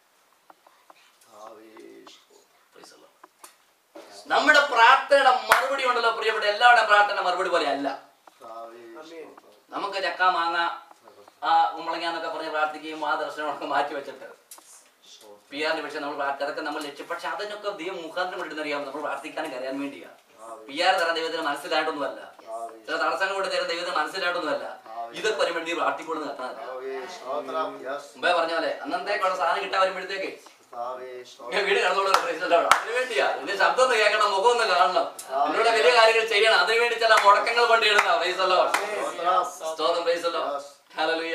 Praise the Lord. നമ്മുടെ പ്രാർത്ഥനയുടെ മറുപടി ഉണ്ടല്ലോ പ്രിയപ്പെട്ട എല്ലാവരുടെയും പ്രാർത്ഥന മറുപടി പോലെ അല്ല നമുക്ക് ചക്ക മാങ്ങ ആ കുമ്പളങ്ങ എന്നൊക്കെ പറഞ്ഞ് പ്രാർത്ഥിക്കുകയും ആ ദർശനമൊക്കെ മാറ്റി വെച്ചിട്ട് പി ആറിന്റെ പക്ഷെ നമ്മൾ പ്രാർത്ഥ- അതൊക്കെ നമ്മൾ ലക്ഷ്യം പക്ഷെ അതിനൊക്കെ ദൈവം മുഖാന്തരം വിടുന്നറിയാം നമ്മൾ പ്രാർത്ഥിക്കാനും കരയാൻ വേണ്ടിയാ പി ആർ തരാൻ ദൈവത്തിന് മനസ്സിലായിട്ടൊന്നുമല്ല ചില തടസ്സങ്ങൾ കൊണ്ട് തരുന്ന ദൈവത്തിന് മനസ്സിലായിട്ടൊന്നുമല്ല ഇതൊക്കെ വരുമ്പോൾ നീ പ്രാർത്ഥിക്കൊള്ളുന്ന കത്താനല്ല മുമ്പേ പറഞ്ഞ പോലെ അന്നത്തേക്കുള്ള സാധനം കിട്ടാൻ വരുമ്പോഴത്തേക്ക് ഞാൻ വീട് കടന്നോളൂ അതിന് വേണ്ടിയാ ഇതിന്റെ ശബ്ദം ഒന്ന് കേൾക്കണം മുഖം ഒന്ന് കാണണം എന്നോട് വലിയ കാര്യങ്ങൾ ചെയ്യണം അതിനു വേണ്ടി ചില മുടക്കങ്ങൾ കൊണ്ടിടുന്ന പ്രൈസല്ലോ സ്തോത്രം പ്രൈസല്ലോ ഹല്ലേലൂയ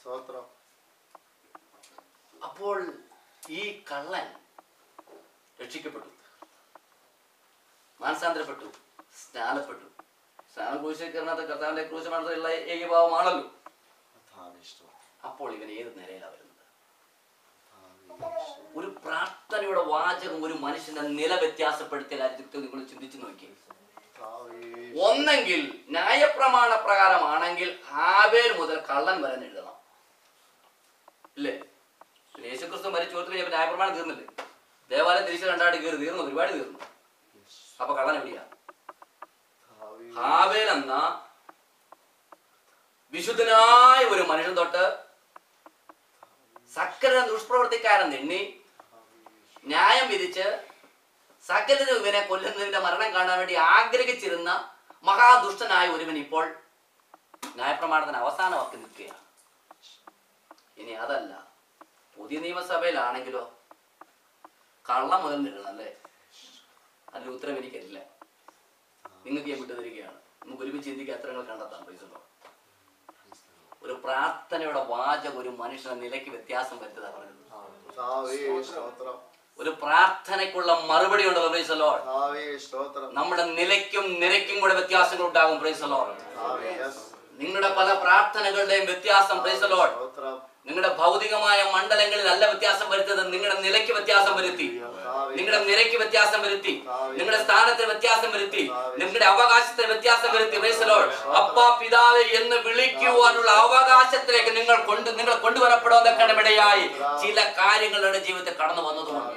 അപ്പോൾ ഈ കള്ളൻ രക്ഷിക്കപ്പെട്ടു മാനസാന്തരപ്പെട്ടു സ്നാനപ്പെട്ടു സ്നാനം ക്രൂശീകരണത്തെ കർത്താവിന്റെ ക്രൂശ മരണത്തിലുള്ള ഏകഭാവമാണല്ലോ അപ്പോൾ ഇവൻ ഏത് നിലയിലാണ് വരുന്നത് ഒരു പ്രാർത്ഥനയുടെ വാചകം ഒരു മനുഷ്യന്റെ നില വ്യത്യാസപ്പെടുത്തിയ കാര്യത്തിൽ നിങ്ങൾ ചിന്തിച്ചു നോക്കി ഒന്നെങ്കിൽ ന്യായപ്രമാണ പ്രകാരമാണെങ്കിൽ ഹാബേൽ മുതൽ കള്ളൻ വരെ എഴുതണം ഇല്ലേ പിന്നെ യേശുക്രിസ്തു മരിച്ചു ചോദിച്ചു കഴിഞ്ഞപ്പോൾ ന്യായപ്രമാണം തീർന്നില്ലേ ദേവാലയം തിരിച്ച് രണ്ടായിട്ട് കയറി തീർന്നു ഒരുപാട് തീർന്നു അപ്പൊ കള്ളൻ എവിടെയാ ഹാബേൽ എന്ന വിശുദ്ധനായ ഒരു മനുഷ്യൻ തൊട്ട് സകല ദുഷ്പ്രവർത്തിക്കാരൻ എണ്ണി ന്യായം വിധിച്ച് സകലരും ഇവനെ കൊല്ലുന്നതിന്റെ മരണം കാണാൻ വേണ്ടി ആഗ്രഹിച്ചിരുന്ന മഹാദുഷ്ടനായ ഒരുവൻ ഇപ്പോൾ ന്യായപ്രമാണത്തിന് അവസാനമാക്കി നിൽക്കുകയാണ് ഇനി അതല്ല പുതിയ നിയമസഭയിലാണെങ്കിലോ കള്ളം മുതൽ നിൽക്കണം അല്ലേ അതിന്റെ ഉത്തരം എനിക്കറിയില്ല നിങ്ങൾക്ക് ഞാൻ വിട്ടുതരികയാണ് നമുക്ക് ഒരുമിച്ച് ചിന്തിക്കുക അത്രങ്ങൾ കണ്ടെത്താം പൈസല്ലോ ഒരു പ്രാർത്ഥനയുടെ വാചകം ഒരു മനുഷ്യന്റെ നിലയ്ക്ക് വ്യത്യാസം വരുത്തുക പറഞ്ഞത് സ്തോത്രം ഒരു പ്രാർത്ഥനയ്ക്കുള്ള മറുപടി ഉണ്ട് പ്രൈസലോ കർത്താവേ, സ്തോത്രം നമ്മുടെ നിലയ്ക്കും നിരയ്ക്കും കൂടെ വ്യത്യാസങ്ങൾ ഉണ്ടാകും പ്രൈസലോ കർത്താവേ, yes. നിങ്ങളുടെ പല പ്രാർത്ഥനകളുടെയും വ്യത്യാസം പ്രൈസലോ സ്തോത്രം നിങ്ങളുടെ ഭൗതികമായ മണ്ഡലങ്ങളിൽ അല്ല വ്യത്യാസം വരുത്തത് നിങ്ങളുടെ നിലയ്ക്ക് വ്യത്യാസം വരുത്തി കർത്താവേ, നിങ്ങളുടെ നിരയ്ക്ക് വ്യത്യാസം വരുത്തി നിങ്ങളുടെ സ്ഥാനത്തിന് വ്യത്യാസം വരുത്തി നിങ്ങളുടെ അവകാശത്തിന് വ്യത്യാസം വരുത്തി പ്രൈസലോ അപ്പ പിതാവ് എന്ന് വിളിക്കുവാനുള്ള അവകാശത്തിലേക്ക് നിങ്ങൾ കൊണ്ട് നിങ്ങൾ കൊണ്ടുവരപ്പെടുമെന്നൊക്കെ ഇടയായി ചില കാര്യങ്ങളുടെ ജീവിതത്തിൽ കടന്നു വന്നതുകൊണ്ട്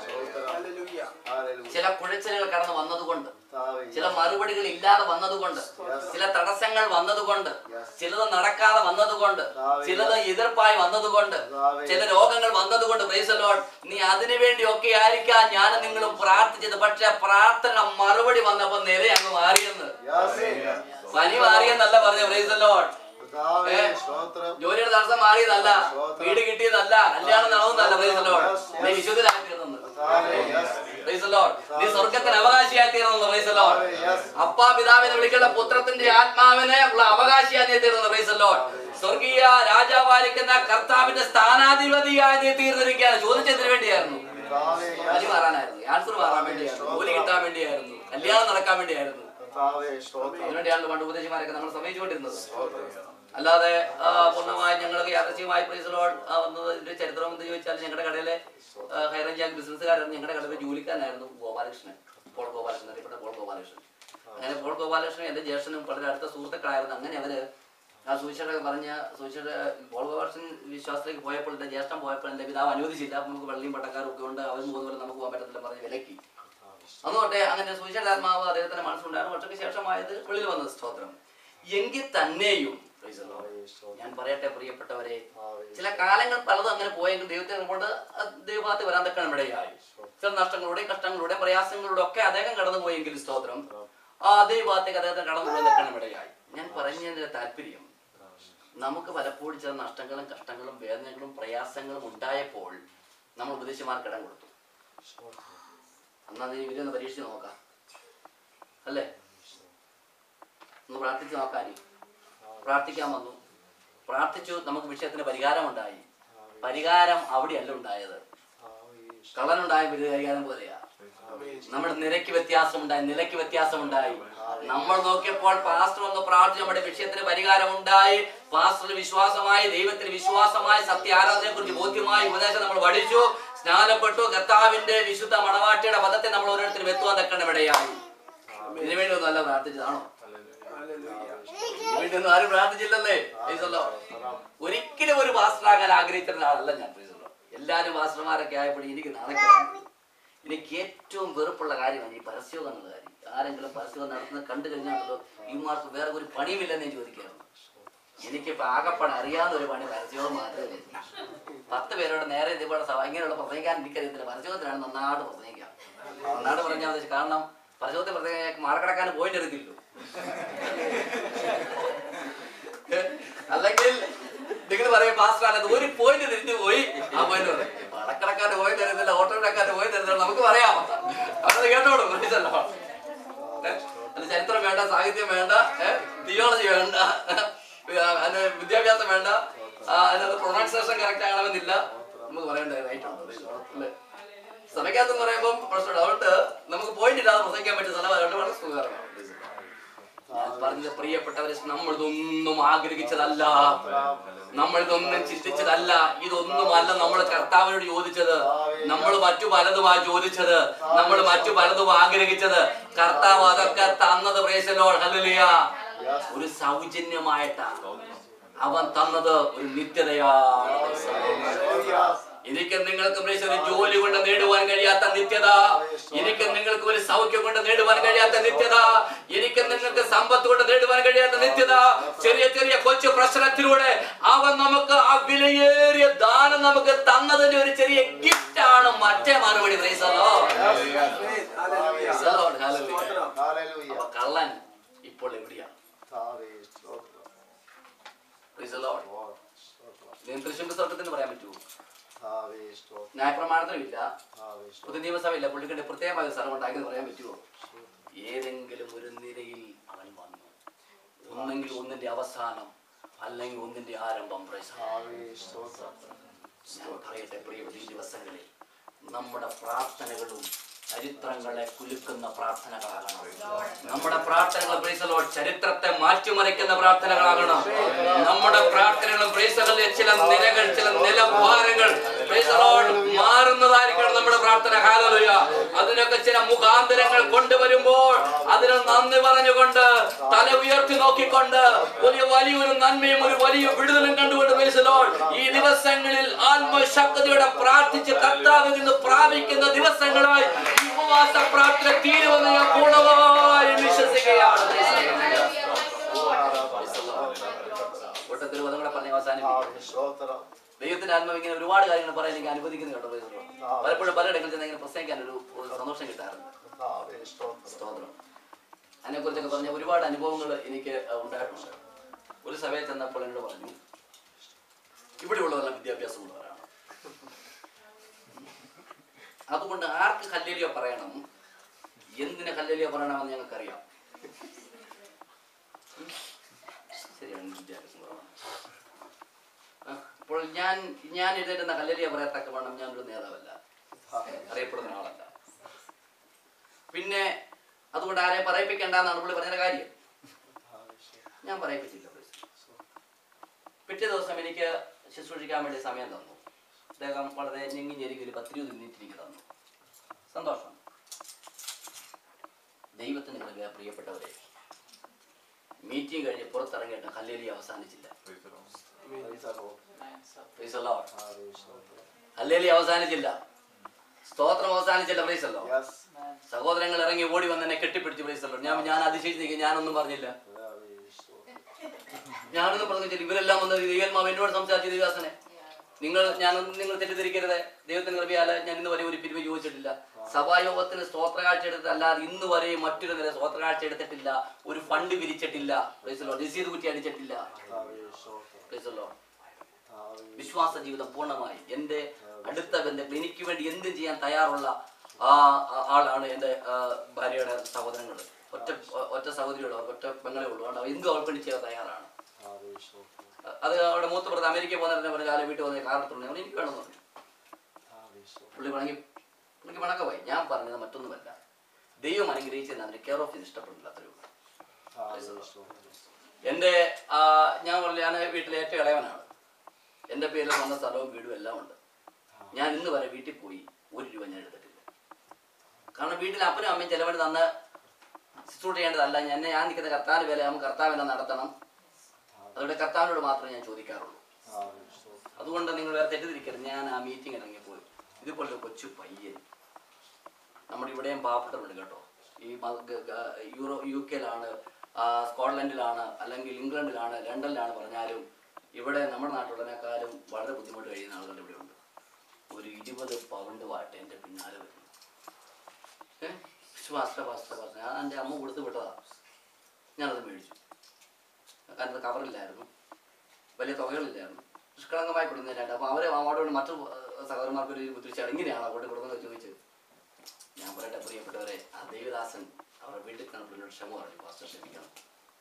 സ്തോത്രം. ഹല്ലേലൂയ. ചില കുഴച്ചിലുകൾ കടന്നു വന്നതുകൊണ്ട് കർത്താവേ, ചില മറുപടികൾ ഇല്ലാതെ വന്നതുകൊണ്ട് ചില തടസ്സങ്ങൾ വന്നതുകൊണ്ട് ചിലത് നടക്കാതെ വന്നതുകൊണ്ട് ചിലത് എതിർപ്പായി വന്നതുകൊണ്ട് ചില രോഗങ്ങൾ വന്നതുകൊണ്ട് പ്രൈസലോൺ നീ അതിനു വേണ്ടി ഒക്കെ ആയിരിക്കാം ഞാൻ നിങ്ങളും പ്രാർത്ഥിച്ചത് പക്ഷെ പ്രാർത്ഥന മറുപടി വന്നപ്പോ നിര അങ്ങ് മാറിയെന്ന് yes. പനി മാറിയെന്നല്ല പറഞ്ഞ പ്രൈസലോൺ കർത്താവേ, സ്തോത്രം ജോലിയുടെ തടസ്സം മാറിയതല്ല വീട് കിട്ടിയതല്ല കല്യാണം നടന്നതല്ല പ്രൈസലോൺ നീ വിശുദ്ധനായി തീർന്നു കർത്താവേ, yes. Praise the Lord. നീ സ്വർഗത്തിന് അവകാശിയായി തീർന്നു പ്രൈസ് the Lord. അപ്പാ പിതാവിനെ വിളിക്കേണ്ട പുത്രത്തിന്റെ ആത്മാവിനെ ഉള്ള അവകാശിയായി നീ തീർന്നു പ്രൈസ് the Lord. സ്വർഗീയ രാജാവായിരിക്കുന്ന കർത്താവിന്റെ സ്ഥാനാധിപതിയായി നീ തീർന്നിരിക്കുകയാണ് ചോദിച്ചതിന് വേണ്ടിയായിരുന്നു കർത്താവേ, yes. പനി മാറാനായിരുന്നു ആൻസർ മാറാൻ വേണ്ടിയായിരുന്നു ജോലി കിട്ടാൻ വേണ്ടിയായിരുന്നു കല്യാണം നടക്കാൻ വേണ്ടിയായിരുന്നു കർത്താവേ, സ്തോത്രം അതിനുവേണ്ടിയാണ് പണ്ട് ഉപദേശിമാരൊക്കെ നമ്മൾ സമയിച്ചുകൊണ്ടിരുന്നത് അല്ലാതെ ആ, പൂർണ്ണമായി ഞങ്ങൾക്ക് യാദൃശ്യമായി പ്രൈസലോൺ വന്നത് ഇതിന്റെ ചരിത്രം എന്ന് ചോദിച്ചാൽ ഞങ്ങളുടെ കടയിലെ ഹൈറേഞ്ച് ബിസിനസ്സുകാരായിരുന്നു ഞങ്ങളുടെ കടയിലെ ജോലിക്കാരനായിരുന്നു ഗോപാലകൃഷ്ണൻ പോൾ ഗോപാലകൃഷ്ണൻ അറിയപ്പെട്ട പോൾ ഗോപാലകൃഷ്ണൻ അങ്ങനെ പോൾ ഗോപാലകൃഷ്ണൻ എൻ്റെ ജ്യേഷ്ഠനും വളരെ അടുത്ത സുഹൃത്തുക്കളായിരുന്നു അങ്ങനെ അവര് ആ സുവിശേഷ പറഞ്ഞ സുവിശേഷ പോൾ ഗോപാലകൃഷ്ണൻ വിശ്വാസത്തിലേക്ക് പോയപ്പോൾ എൻ്റെ ജ്യേഷ്ഠൻ പോയപ്പോൾ എൻ്റെ പിതാവ് അനുവദിച്ചില്ല അപ്പോൾ നമുക്ക് വെള്ളിയും പട്ടക്കാരും ഒക്കെ ഉണ്ട് അവരും പോകുന്നപോലെ നമുക്ക് പോകാൻ പറ്റത്തില്ല പറഞ്ഞ് വിലക്കി അതുകൊണ്ടേ അങ്ങനെ സുവിശേഷാത്മാവ് അദ്ദേഹത്തിന്റെ മനസ്സിലുണ്ടായിരുന്നു വർഷയ്ക്ക് ശേഷമായത് വെളിയിൽ വന്നത് സ്തോത്രം എങ്കിൽ തന്നെയും praise the Lord. ഞാൻ പറയട്ടെ പ്രിയപ്പെട്ടവരെ ചില കാലങ്ങൾ പലതും അങ്ങനെ പോയെങ്കിൽ ദൈവത്തെ കൊണ്ട് ദൈവഭാഗത്ത് വരാൻ തക്കണം ഇടയായി ചില നഷ്ടങ്ങളുടെയും കഷ്ടങ്ങളുടെയും പ്രയാസങ്ങളുടെ ഒക്കെ അദ്ദേഹം കടന്നു പോയെങ്കിൽ സ്തോത്രം ആ ദൈവഭാഗത്തേക്ക് അദ്ദേഹത്തെ കടന്നു പോകാൻ തക്കണം ഇടയായി ഞാൻ പറഞ്ഞതിന്റെ താല്പര്യം നമുക്ക് പലപ്പോഴും ചില നഷ്ടങ്ങളും കഷ്ടങ്ങളും വേദനകളും പ്രയാസങ്ങളും ഉണ്ടായപ്പോൾ നമ്മൾ ഉപദേശിമാർക്ക് ഇടം കൊടുത്തു എന്നാ നീ ഇവരൊന്ന് പരീക്ഷിച്ച് നോക്കാം അല്ലേ ഒന്ന് പ്രാർത്ഥിച്ച് നോക്കാനി പ്രാർത്ഥിക്കാൻ വന്നു പ്രാർത്ഥിച്ചു നമുക്ക് വിഷയത്തിന് പരിഹാരം ഉണ്ടായി പരിഹാരം അവിടെയല്ല ഉണ്ടായത് കള്ളനുണ്ടായ പരിഹാരം പോലെയാ നമ്മുടെ നിരക്ക് വ്യത്യാസം ഉണ്ടായി നിലയ്ക്ക് വ്യത്യാസം ഉണ്ടായി നമ്മൾ നോക്കിയപ്പോൾ പാസ്റ്റർ ഒന്ന് പ്രാർത്ഥിച്ചു നമ്മുടെ വിഷയത്തിന് പരിഹാരം ഉണ്ടായി പാസ്റ്റർ വിശ്വാസമായി ദൈവത്തിന് വിശ്വാസമായി സത്യ ആരാധനയെ കുറിച്ച് ബോധ്യമായി ഉപദേശം നമ്മൾ പഠിച്ചു സ്നാനപ്പെട്ടു കർത്താവിന്റെ വിശുദ്ധ മണവാട്ടിയുടെ പദത്തെ നമ്മൾ ഓരോരുത്തരും എത്തുവാൻ തക്കണം ഇവിടെയായി ഇതിനു വേണ്ടി ഒന്നും അല്ല പ്രാർത്ഥിച്ചതാണോ ഇതിനു വേണ്ടി ഒന്നും ആരും പ്രാർത്ഥിച്ചില്ലല്ലേ Praise the Lord. ഒരിക്കലും ഒരു പാസ്റ്ററാകാൻ ആഗ്രഹിച്ചിരുന്ന ആളല്ല ഞാൻ praise the Lord. എല്ലാരും പാസ്റ്റർമാരൊക്കെ ആയപ്പോഴും എനിക്ക് നാണക്കേടാണ് എനിക്ക് ഏറ്റവും വെറുപ്പുള്ള കാര്യമാണ് ഈ പരസ്യോഗം എന്നുള്ള കാര്യം ആരെങ്കിലും പരസ്യോഗം നടത്തുന്നത് കണ്ടു കഴിഞ്ഞാണല്ലോ ഈ മാർക്ക് വേറെ ഒരു പണിയുമില്ലെന്ന് ഞാൻ ചോദിക്കാറുണ്ട് എനിക്കിപ്പോ ആകപ്പാടെ അറിയാവുന്ന ഒരു പണി പരസ്യോഗം മാത്രമേ ഉള്ളൂ. പത്ത് പേരോട് നേരെ ഇതേപോലെ സഭ ഇങ്ങനെയുള്ള പ്രസംഗിക്കാൻ എനിക്കറിയത്തില്ല പരസ്യോഗത്തിനാണ് നന്നായിട്ട് പ്രസംഗിക്കാം നന്നായിട്ട് പറഞ്ഞാൽ മതി കാരണം പരസ്യോഗത്തിൽ പ്രസംഗിക്കാൻ മാർക്കടക്കാൻ പോയിന്റ് അറിയത്തില്ലോ അല്ലെങ്കിൽ നിങ്ങൾ പറയും പാസ്റ്റർ ഒരു പോയിന്റ് തിരിഞ്ഞു പോയി ആ പോയിന്റ് പറയും പടക്കടക്കാരുടെ പോയിന്റ് തരുന്നില്ല ഓട്ടോക്കാരുടെ പോയിന്റ് തരുന്നില്ല നമുക്ക് പറയാം അങ്ങനെ കേട്ടോളൂ മനസ്സിലല്ലോ അതിന് ചരിത്രം വേണ്ട സാഹിത്യം വേണ്ട തിയോളജി വേണ്ട അതിന് വിദ്യാഭ്യാസം വേണ്ട ആ, അതിനകത്ത് പ്രൊണൗൺസിയേഷൻ കറക്റ്റ് ആകണമെന്നില്ല നമുക്ക് പറയേണ്ട റൈറ്റ് ഉണ്ട് അല്ലേ സഭയ്ക്കകത്ത് പറയുമ്പോൾ പ്രശ്നമുണ്ട് അതുകൊണ്ട് നമുക്ക് പോയിന്റ് ഇല്ലാതെ പ്രസംഗിക്കാൻ പറ്റിയ സ്ഥലം അതുകൊണ്ട് വളരെ സുഖകരമാണ് ഞാൻ പറഞ്ഞത് പ്രിയപ്പെട്ടവരെ നമ്മൾ ഇതൊന്നും ആഗ്രഹിച്ചതല്ല നമ്മൾ ഇതൊന്നും ചിന്തിച്ചതല്ല ഇതൊന്നുമല്ല നമ്മൾ കർത്താവിനോട് ചോദിച്ചത് നമ്മൾ മറ്റു പലതുമാ ചോദിച്ചത് നമ്മൾ മറ്റു പലതും ആഗ്രഹിച്ചത് കർത്താവ് അതൊക്കെ തന്നത് പ്രേശനോൾ ഹല്ലേലൂയ ഒരു സൗജന്യമായിട്ടാണ് അവൻ തന്നത് ഒരു നിത്യതയാണ് എനിക്ക് നിങ്ങൾക്ക് പ്രേക്ഷ ഒരു ജോലി കൊണ്ട് നേടുവാൻ കഴിയാത്ത നിത്യത എനിക്ക് നിങ്ങൾക്ക് ഒരു സൗഖ്യം കൊണ്ട് നേടുവാൻ കഴിയാത്ത നിത്യത എനിക്ക് നിങ്ങൾക്ക് സമ്പത്ത് കൊണ്ട് നേടുവാൻ കഴിയാത്ത നിത്യത ചെറിയ ചെറിയ കൊച്ചു പ്രശ്നത്തിലൂടെ അവൻ നമുക്ക് ആ വിലയേറിയ ദാനം നമുക്ക് തന്നതിന്റെ ഒരു ചെറിയ ഗിഫ്റ്റ് ആണ് മറ്റേ മറുപടി praise the Lord. Praise the Lord. Hallelujah. Hallelujah. അപ്പൊ കള്ളൻ ഇപ്പോൾ എവിടെയാണ് കർത്താവേ, സ്തോത്രം. Praise the Lord. Lord, സ്തോത്രം. ഇതിന് തൃശ്ശൂർ സ്വർഗത്തിന് പറയാൻ പറ്റുമോ കർത്താവേ, സ്തോത്രം. ന്യായപ്രമാണത്തിലും ഇല്ല കർത്താവേ, സ്തോത്രം. പുതിയ നിയമസഭയില്ല പുള്ളിക്കണ്ട് പ്രത്യേകമായ സ്ഥലം ഉണ്ടാക്കി പറയാൻ പറ്റുമോ ഏതെങ്കിലും ഒരു നിരയിൽ അവൻ വന്നു ഒന്നെങ്കിൽ ഒന്നിന്റെ അവസാനം അല്ലെങ്കിൽ ഒന്നിന്റെ ആരംഭം praise the Lord. കർത്താവേ, സ്തോത്രം. ഞാൻ പറയട്ടെ പ്രിയപ്പെട്ട ഈ ദിവസങ്ങളിൽ നമ്മുടെ പ്രാർത്ഥനകളും ചരിത്രങ്ങളെ കുലുക്കുന്ന പ്രാർത്ഥനകളാകണം നമ്മുടെ പ്രാർത്ഥനകൾ praise the Lord, ചരിത്രത്തെ മാറ്റിമറിക്കുന്ന പ്രാർത്ഥനകളാകണം നമ്മുടെ പ്രാർത്ഥനകളും പ്രേസകളിലെ ചില നിലകൾ ചില നിലവാരങ്ങൾ praise the Lord, മാറുന്നതായിരിക്കണം നമ്മുടെ പ്രാർത്ഥന ഹാലലുയ അതിനൊക്കെ ചില മുഖാന്തരങ്ങൾ കൊണ്ടുവരുമ്പോൾ അതിന് നന്ദി പറഞ്ഞുകൊണ്ട് തല ഉയർത്തി നോക്കിക്കൊണ്ട് ഒരു വലിയൊരു നന്മയും ഒരു വലിയ വിടുതലും കണ്ടുകൊണ്ട് praise the Lord, ഈ ദിവസങ്ങളിൽ ആത്മശക്തിയോടെ പ്രാർത്ഥിച്ച് കർത്താവിൽ നിന്ന് പ്രാപിക്കുന്ന ദിവസങ്ങളായി ഈ ഉപവാസ പ്രാർത്ഥന തീരുമെന്ന് ഞാൻ പൂർണ്ണമായി വിശ്വസിക്കുകയാണ് കൂട്ടത്തിൽ പദം കൂടെ പറഞ്ഞ് അവസാനിപ്പിക്കും കർത്താവേ, സ്തോത്രം. ദൈവത്തിന്റെ ആത്മാവ് ഇങ്ങനെ ഒരുപാട് കാര്യങ്ങൾ പറയാൻ എനിക്ക് അനുവദിക്കുന്നു കേട്ടോ praise the Lord. പലപ്പോഴും പലയിടങ്ങളിൽ ചെന്ന് ഇങ്ങനെ പ്രസംഗിക്കാൻ ഒരു ഒരു സന്തോഷം കിട്ടാറുണ്ട് കർത്താവേ, സ്തോത്രം. സ്തോത്രം അതിനെ കുറിച്ചൊക്കെ പറഞ്ഞ ഒരുപാട് അനുഭവങ്ങൾ എനിക്ക് ഉണ്ടായിട്ടുണ്ട് ഒരു സഭയിൽ ചെന്നപ്പോൾ എന്നോട് പറഞ്ഞു ഇവിടെയുള്ളവരെല്ലാം വിദ്യാഭ്യാസമുള്ളവരാണ് അതുകൊണ്ട് ആർക്ക് ഹല്ലേലിയ പറയണം എന്തിന് ഹല്ലേലിയ പറയണമെന്ന് ഞങ്ങൾക്കറിയാം ശരിയാണ് വിദ്യാഭ്യാസം കുറവാണ് ആ, അപ്പോൾ ഞാൻ ഞാൻ എഴുതേണ്ടുന്ന ഹല്ലേലിയ പറയത്തക്ക വേണം ഞാനൊരു നേതാവല്ല അറിയപ്പെടുന്ന ആളല്ല പിന്നെ അതുകൊണ്ട് ആരെയും പറയിപ്പിക്കേണ്ടെന്നാണ് പുള്ളി പറഞ്ഞ കാര്യം കർത്താവേ, സ്തോത്രം. ഞാൻ പറയിപ്പിച്ചില്ല പിറ്റേ ദിവസം എനിക്ക് ശുശ്രൂഷിക്കാൻ വേണ്ടി സമയം തന്നു അദ്ദേഹം വളരെ ഞെങ്ങി ഞെരുങ്ങി ഒരു പത്തിരുപത് മിനിറ്റ് എനിക്ക് തന്നു സന്തോഷം ദൈവത്തിന് കൃപ പ്രിയപ്പെട്ടവരെ മീറ്റിംഗ് കഴിഞ്ഞ് പുറത്തിറങ്ങിയിട്ട് Kalleli അവസാനിച്ചില്ല Praise the Lord. Praise the Lord. കർത്താവേ, സ്തോത്രം. ഹല്ലേലി അവസാനിച്ചില്ല സ്തോത്രം അവസാനിച്ചില്ല പ്രൈസല്ലോ Yes. സഹോദരങ്ങൾ ഇറങ്ങി ഓടി വന്ന് എന്നെ കെട്ടിപ്പിടിച്ച് പ്രൈസല്ലോ ഞാൻ ഞാൻ അതിശയിച്ച് നിൽക്കുക ഞാനൊന്നും പറഞ്ഞില്ല കർത്താവേ, സ്തോത്രം. ഞാനൊന്നും പറഞ്ഞില്ല ഇവരെല്ലാം വന്നത് ദൈവന്മാവ് എന്നോട് സംസാരിച്ച ദൈവാസനെ നിങ്ങൾ ഞാനൊന്നും നിങ്ങൾ തെറ്റിദ്ധരിക്കരുത് ദൈവത്തിന് കൃപയാല് ഞാൻ ഇന്ന് വരെ ഒരു പിരിവ് ചോദിച്ചിട്ടില്ല സഭായോഗത്തിന് സ്തോത്രകാഴ്ച എടുത്തിട്ട് അല്ലാതെ ഇന്ന് വരെ മറ്റൊരു നില സ്തോത്രകാഴ്ച എടുത്തിട്ടില്ല ഒരു ഫണ്ട് പിരിച്ചിട്ടില്ല പ്രൈസല്ലോ രസീത് കുറ്റി അടിച്ചിട്ടില്ല കർത്താവേ, സ്തോത്രം. പ്രൈസല്ലോ കർത്താവേ, വിശ്വാസ ജീവിതം പൂർണ്ണമായി എൻ്റെ അടുത്ത ബന്ധങ്ങൾ എനിക്ക് വേണ്ടി എന്തും ചെയ്യാൻ തയ്യാറുള്ള ആ ആ ആളാണ് എൻ്റെ ആ, ഭാര്യയുടെ സഹോദരങ്ങൾ ഒറ്റ ഒറ്റ സഹോദരിയുള്ളൂ ഒറ്റ പെങ്ങളെ ഉള്ളൂ അതുകൊണ്ട് അവ എന്തും അവൾക്ക് വേണ്ടി ചെയ്യാൻ തയ്യാറാണ് കർത്താവേ, സ്തോത്രം. അത് അവിടെ മൂത്ത പ്രതി അമേരിക്കയിൽ പോകുന്നതിനെ പറഞ്ഞ കാലം വീട്ടിൽ വന്ന കാരണത്തുള്ളൂ അവൻ എനിക്ക് വേണമെന്ന് പറഞ്ഞു കർത്താവേ, സ്തോത്രം. പുള്ളി വേണമെങ്കിൽ പുള്ളിക്ക് വണക്കമായി ഞാൻ പറഞ്ഞത് മറ്റൊന്നുമല്ല ദൈവം അനുഗ്രഹിച്ചെന്ന് അതിന് കെയർ ഓഫ് ഇഷ്ടപ്പെടില്ല അത്രയേ ഉള്ളൂ കർത്താവേ, സ്തോത്രം. എൻ്റെ ആ, ഞാൻ പറഞ്ഞ ഞാൻ വീട്ടിലെ ഏറ്റവും ഇളയവനാണ് എൻ്റെ പേരിൽ വന്ന സ്ഥലവും വീടും എല്ലാം ഉണ്ട് ഞാൻ ഇന്ന് വരെ വീട്ടിൽ പോയി ഒരു രൂപ ഞാൻ എടുത്തിട്ടില്ല കാരണം വീട്ടിൽ അപ്പനും അമ്മയും ചിലവര് തന്ന് ശുശ്രൂഷ ചെയ്യേണ്ടതല്ല ഞാൻ എന്നെ ഞാൻ നിൽക്കുന്ന കർത്താവിന് വില നമുക്ക് കർത്താവിനെ നടത്തണം അതുകൊണ്ട് കർത്താവിനോട് മാത്രമേ ഞാൻ ചോദിക്കാറുള്ളൂ കർത്താവേ, സ്തോത്രം. അതുകൊണ്ട് നിങ്ങൾ വേറെ തെറ്റിദ്ധരിക്കരുത് ഞാൻ ആ മീറ്റിംഗ് ഇറങ്ങിപ്പോയി ഇതുപോലെ ഒരു കൊച്ചു പയ്യൻ നമ്മുടെ ഇവിടെയും പാവപ്പെട്ടവരുണ്ട് കേട്ടോ ഈ മ- ഗ- ഗ- യൂറോ യു കെയിലാണ് സ്കോട്ട്ലൻഡിലാണ് അല്ലെങ്കിൽ ഇംഗ്ലണ്ടിലാണ് ലണ്ടനിലാണ് പറഞ്ഞാലും ഇവിടെ നമ്മുടെ നാട്ടിലുള്ളതിനേക്കാളും വളരെ ബുദ്ധിമുട്ട് കഴിയുന്ന ആളുകൾ ഇവിടെ ഉണ്ട് ഒരു ഇരുപത് പൗണ്ടുമായിട്ട് എൻ്റെ പിന്നാലെ വരുന്നു ഏഹ് പാസ്റ്റർ പാസ്റ്റർ പാസ്റ്റർ ഞാൻ എൻ്റെ അമ്മ കൊടുത്ത് വിട്ടതാ ഞാനത് മേടിച്ചു കാരണം അത് കവറില്ലായിരുന്നു വലിയ തുകകളില്ലായിരുന്നു നിഷ്കളങ്കമായി കൊടുക്കുന്നതിനായിട്ട് അപ്പോൾ അവരെ അവരോട് മറ്റു ഏഹ്, സഹോദരന്മാർക്ക് ഒരു ബുദ്ധിച്ചാണ് ഇങ്ങനെയാണ് അങ്ങോട്ട് കൊടുക്കുന്നത് ചോദിച്ചത് ഞാൻ പറയട്ടെ പ്രിയപ്പെട്ടവരെ ആ ദേവദാസൻ അവരുടെ വീട്ടിൽ കണ്ടപ്പോൾ ക്ഷമ പറഞ്ഞു പാസ്റ്റർ ക്ഷമിക്കണം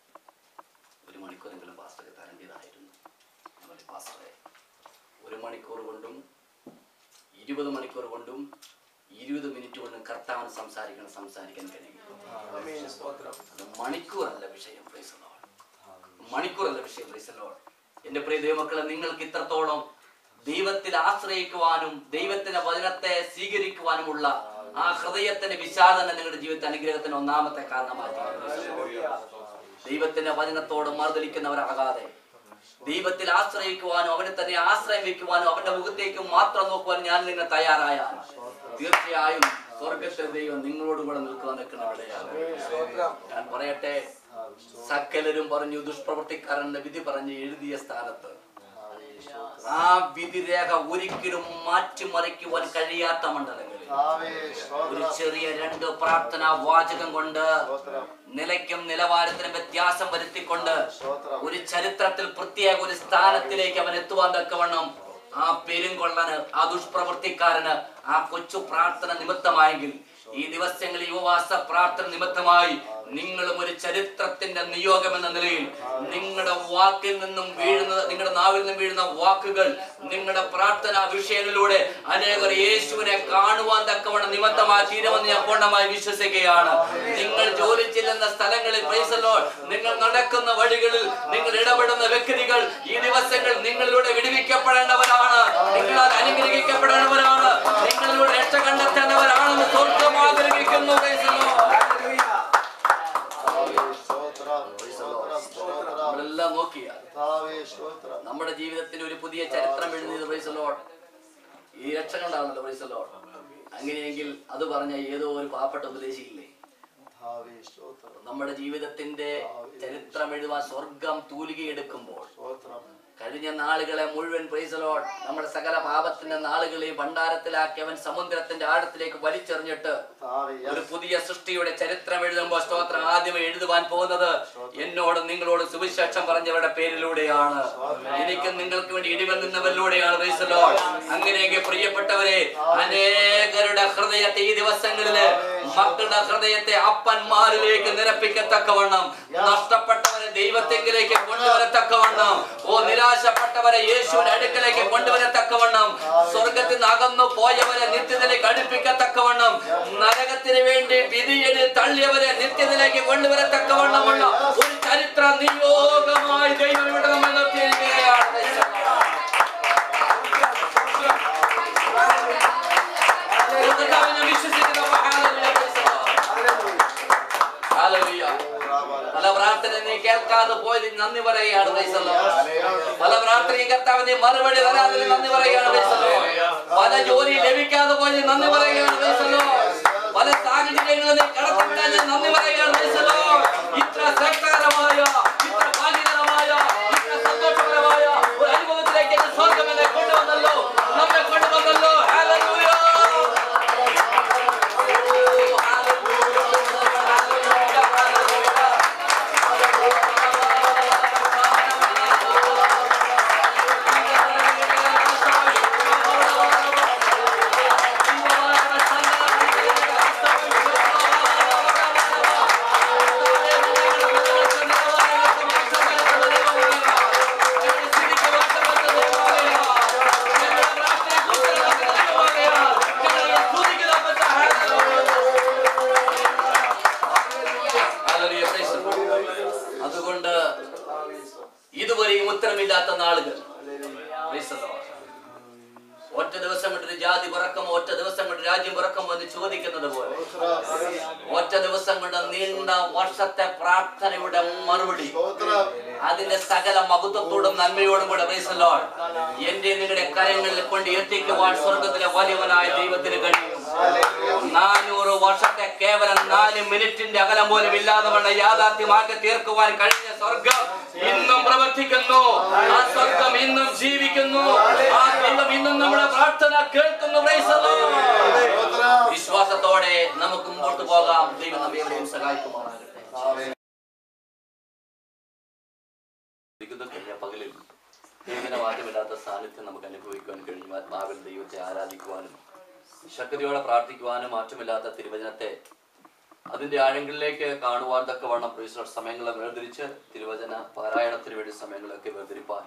ഒരു മണിക്കൂറെങ്കിലും പാസ്റ്റർക്ക് തരേണ്ടതായിരുന്നു ഞാൻ പറഞ്ഞു പാസ്റ്ററെ ഒരു മണിക്കൂർ കൊണ്ടും ഇരുപത് മണിക്കൂർ കൊണ്ടും ഇരുപത് മിനിറ്റ് കൊണ്ട് കർത്താവിന് സംസാരിക്കണം സംസാരിക്കാൻ കഴിയും അത് മണിക്കൂറല്ല വിഷയം praise the Lord. മണിക്കൂറല്ല വിഷയം praise the Lord. എന്റെ പ്രിയ ദൈവമക്കളെ നിങ്ങൾക്ക് ഇത്രത്തോളം ദൈവത്തിൽ ആശ്രയിക്കുവാനും ദൈവത്തിന്റെ വചനത്തെ സ്വീകരിക്കുവാനുമുള്ള ആ ഹൃദയത്തിന്റെ വിശാലന നിങ്ങളുടെ ജീവിതത്തെ അനുഗ്രഹത്തിന് ഒന്നാമത്തെ കാരണമായി ദൈവത്തിന്റെ വചനത്തോട് മറുതലിക്കുന്നവരാകാതെ ദൈവത്തിൽ ആശ്രയിക്കുവാനും അവനെ തന്നെ ആശ്രയം വെക്കുവാനും അവന്റെ മുഖത്തേക്ക് മാത്രം നോക്കുവാനും ഞാൻ നിങ്ങൾ തയ്യാറായ തീർച്ചയായും സ്വർഗത്തിലെ ദൈവം നിങ്ങളോട് കൂടെ നിൽക്കുവാൻ നിൽക്കുന്നവിടെയാണ് ഞാൻ പറയട്ടെ സകലരും പറഞ്ഞു ദുഷ്പ്രവർത്തിക്കാരന്റെ വിധി പറഞ്ഞ് എഴുതിയ സ്ഥാനത്ത് ആ വിധിരേഖ ഒരിക്കലും മാറ്റിമറിക്കുവാൻ കഴിയാത്ത മണ്ഡലങ്ങളിൽ ഒരു ചെറിയ രണ്ട് പ്രാർത്ഥനാ വാചകം കൊണ്ട് നിലയ്ക്കും നിലവാരത്തിനും വ്യത്യാസം വരുത്തിക്കൊണ്ട് ഒരു ചരിത്രത്തിൽ പ്രത്യേക ഒരു സ്ഥാനത്തിലേക്ക് അവൻ എത്തുവാൻ തക്കവണ്ണം ആ പെരുങ്കൊള്ളന് ആ ദുഷ്പ്രവർത്തിക്കാരന് ആ കൊച്ചു പ്രാർത്ഥന നിമിത്തമായെങ്കിൽ ഈ ദിവസങ്ങളിൽ യുവവാസ പ്രാർത്ഥന നിമിത്തമായി നിങ്ങളും ഒരു ചരിത്രത്തിന്റെ നിയോഗം എന്ന നിലയിൽ നിങ്ങളുടെ വാക്കിൽ നിന്നും വീഴുന്ന നിങ്ങളുടെ നാവിൽ നിന്നും വീഴുന്ന വാക്കുകൾ നിങ്ങളുടെ പ്രാർത്ഥനാ വിഷയങ്ങളിലൂടെ അനേകർ യേശുവിനെ കാണുവാൻ തക്കവണ്ണം നിമിത്തമായി തീരുമെന്ന് ഞാൻ പൂർണ്ണമായി വിശ്വസിക്കുകയാണ് നിങ്ങൾ ജോലി ചെല്ലുന്ന സ്ഥലങ്ങളിൽ praise the Lord, നിങ്ങൾ നടക്കുന്ന വഴികളിൽ നിങ്ങൾ ഇടപെടുന്ന വ്യക്തികൾ ഈ ദിവസങ്ങൾ നിങ്ങളിലൂടെ വിടുവിക്കപ്പെടേണ്ടവരാണ് നിങ്ങളാൽ അനുഗ്രഹിക്കപ്പെടേണ്ടവരാണ് നിങ്ങളിലൂടെ രക്ഷ കണ്ടെത്തേണ്ടവരാണെന്ന് സ്വർഗം ആഗ്രഹിക്കുന്നു praise the Lord. നമ്മളെല്ലാം നോക്കിയാൽ നമ്മുടെ ജീവിതത്തിൽ ഒരു പുതിയ ചരിത്രം എഴുതിയത് പ്രൈസ് ലോഡ് ഈ രക്ഷകണ്ടാണല്ലോ പ്രൈസ് ലോഡ് അങ്ങനെയെങ്കിൽ അത് പറഞ്ഞ ഏതോ ഒരു പാവപ്പെട്ട ഉപദേശിയില്ലേ നമ്മുടെ ജീവിതത്തിന്റെ ചരിത്രം എഴുതുവാൻ സ്വർഗം തൂലികയെടുക്കുമ്പോൾ കഴിഞ്ഞ നാളുകളെ മുഴുവൻ പ്രൈസലോൺ നമ്മുടെ സകല പാപത്തിന്റെ നാളുകളെയും ഭണ്ഡാരത്തിലാക്കി അവൻ സമുദ്രത്തിന്റെ ആഴത്തിലേക്ക് വലിച്ചെറിഞ്ഞിട്ട് ഒരു പുതിയ സൃഷ്ടിയുടെ ചരിത്രം എഴുതുമ്പോൾ സ്തോത്രം ആദ്യമേ എഴുതുവാൻ പോകുന്നത് എന്നോട് നിങ്ങളോട് സുവിശേഷം പറഞ്ഞവരുടെ പേരിലൂടെയാണ് എനിക്ക് നിങ്ങൾക്ക് വേണ്ടി ഇടിവൻ നിന്നവരിലൂടെയാണ് പ്രൈസലോ അങ്ങനെയെങ്കിൽ പ്രിയപ്പെട്ടവരെ അനേകരുടെ ഹൃദയത്തെ ഈ ദിവസങ്ങളില് മക്കളുടെ ഹൃദയത്തെ അപ്പന്മാരിലേക്ക് നിരപ്പിക്കത്തക്കവണ്ണം നഷ്ടപ്പെട്ടവരെ ദൈവത്തെങ്കിലേക്ക് കൊണ്ടുവരത്തക്കവണ്ണം ഓ നിരാശപ്പെട്ടവരെ യേശുവിന്റെ അടുക്കലേക്ക് കൊണ്ടുവരത്തക്കവണ്ണം സ്വർഗത്തിൽ നിന്ന് അകന്നു പോയവരെ നിത്യത്തിലേക്ക് അടുപ്പിക്കത്തക്കവണ്ണം നരകത്തിന് വേണ്ടി വിധിയെഴി തള്ളിയവരെ നിത്യത്തിലേക്ക് കൊണ്ടുവരത്തക്കവണ്ണമുള്ള ഒരു ചരിത്ര നിയോഗമായി ദൈവം ഇവിടെ നമ്മൾ നിർത്തിയിരിക്കുകയാണ് കർത്താവേ, ഞാൻ വിശ്വസിക്കുന്നു. Hallelujah. Praise the Lord. പല പ്രാർത്ഥന നീ കേൾക്കാതെ പോയത് നന്ദി പറയുകയാണ് praise the Lord. പല പ്രാർത്ഥനയും കർത്താവിന്റെ മറുപടി തരാതെ നന്ദി പറയുകയാണ് praise the Lord. പല ജോലി ലഭിക്കാതെ പോയത് നന്ദി പറയുകയാണ് praise the Lord. പല സാഹചര്യങ്ങളിൽ നീ കടത്തിവിടാൻ ഞാൻ നന്ദി പറയുകയാണ് praise the Lord. ഇത്ര ശ്രേഷ്ഠകരമായ ഇത്ര ഭാഗ്യകരമായ ഇത്ര സന്തോഷകരമായ ഒരു അനുഭവത്തിലേക്ക് എന്നെ സ്വർഗം എന്നെ കൊണ്ടുവന്നല്ലോ നമ്മെ കൊണ്ടുവന്നല്ലോ Hallelujah. Oh, hallelujah. Hallelujah. Hallelujah. Praise the Lord. അതുകൊണ്ട് ഇതുവരെയും ഉത്തരമില്ലാത്ത നാളുകൾ Praise the Lord. ഒറ്റ ദിവസം കൊണ്ട് ഒരു ജാതി പിറക്കുമോ ഒറ്റ ദിവസം കൊണ്ട് രാജ്യം പിറക്കുമോ എന്ന് ചോദിക്കുന്നത് പോലെ ഒറ്റ ദിവസം കൊണ്ട് നീണ്ട വർഷത്തെ പ്രാർത്ഥനയുടെ മറുപടി അതിന്റെ സകല മഹത്വത്തോടും നന്മയോടും കൂടെ praise the Lord. എന്റെ നിങ്ങളുടെ കരങ്ങളിൽ കൊണ്ട് എത്തിക്കുവാൻ സ്വർഗത്തിലെ വലിയവനായ ദൈവത്തിന് കഴിയും നാനൂറ് വർഷത്തെ കേവലം നാല് മിനിറ്റിന്റെ അകലം പോലും ഇല്ലാതെ വേണ്ട യാഥാർത്ഥ്യമാക്കി തീർക്കുവാൻ കഴിഞ്ഞ സ്വർഗം ഇന്നും പ്രവർത്തിക്കുന്നു ആ സ്വർഗം ഇന്നും ജീവിക്കുന്നു ആ ദൈവം ഇന്നും നമ്മുടെ പ്രാർത്ഥന കേൾക്കുന്നു Praise the Lord. വിശ്വാസത്തോടെ നമുക്ക് മുമ്പോട്ട് പോകാം ദൈവം നമ്മെ എവിടെയും സഹായിക്കുമാറാകട്ടെ ഇരിക്കുന്ന കഴിഞ്ഞ പകലിൽ ദൈവത്തിന്റെ മാറ്റമില്ലാത്ത സാന്നിധ്യം നമുക്ക് അനുഭവിക്കുവാൻ കഴിയും ആത്മാവിൽ ദൈവത്തെ ആരാധിക്കുവാനും ശക്തിയോടെ പ്രാർത്ഥിക്കുവാനും മാറ്റമില്ലാത്ത തിരുവചനത്തെ അതിന്റെ ആഴങ്ങളിലേക്ക് കാണുവാൻ തക്കവണ്ണം പ്രീശ്വർ സമയങ്ങളെ വേർതിരിച്ച് തിരുവചന പാരായണത്തിന് വേണ്ടി സമയങ്ങളൊക്കെ വേർതിരിപ്പാൻ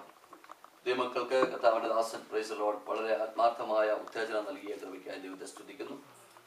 ദൈവമക്കൾക്ക് കർത്താവിന്റെ ദാസൻ പ്രൈസ് ലോഡ് വളരെ ആത്മാർത്ഥമായ ഉത്തേജനം നൽകിയ കൃപയ്ക്കായി ദൈവത്തെ സ്തുതിക്കുന്നു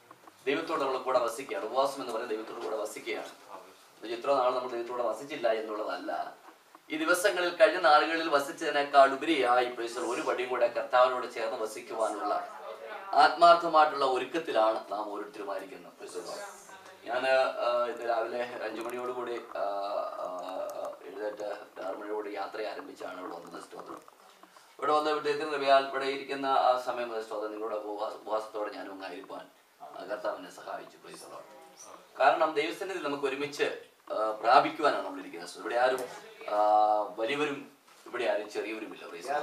ദൈവത്തോട് നമ്മൾ കൂടെ വസിക്കുകയാണ് ഉപവാസം എന്ന് പറയുന്നത് ദൈവത്തോട് കൂടെ വസിക്കുകയാണ് ഇത് ഇത്ര നാൾ നമ്മൾ ദൈവത്തോടെ വസിച്ചില്ല എന്നുള്ളതല്ല ഈ ദിവസങ്ങളിൽ കഴിഞ്ഞ നാളുകളിൽ വസിച്ചതിനേക്കാൾ ഉപരിയായി പ്രൈസർ ഒരു പടിയും കൂടെ കർത്താവിനോട് ചേർന്ന് വസിക്കുവാനുള്ള ആത്മാർത്ഥമായിട്ടുള്ള ഒരുക്കത്തിലാണ് നാം ഓരോരുത്തരുമായിരിക്കുന്നത് പ്രൈസർ ഞാൻ ഇന്ന് രാവിലെ അഞ്ചു മണിയോടുകൂടി ആ, ആ, എഴുന്നേറ്റ് ആറ് മണിയോട് യാത്ര ആരംഭിച്ചാണ് ഇവിടെ വന്നത് സ്തോത്രം ഇവിടെ വന്ന വിദ്യത്തിന് കൃപയാൽ ഇവിടെ ഇരിക്കുന്ന ആ സമയം മുതൽ സ്തോത്രം നിങ്ങളുടെ ഉപവാസ- ഉപവാസത്തോടെ ഞാനും അങ്ങ് ആയിരിക്കാൻ ആ, കർത്താവ് എന്നെ സഹായിച്ചു പ്രീസറോ കാരണം ദൈവസന്നിധി നമുക്ക് ഒരുമിച്ച് ആ, പ്രാപിക്കുവാനാണ് നമ്മൾ ഇരിക്കുന്നത് സ്തോത്രം. ഇവിടെ ആരും ആ, വലിയവരും ഇവിടെ ആരും ചെറിയവരുമില്ല പ്രീസറോ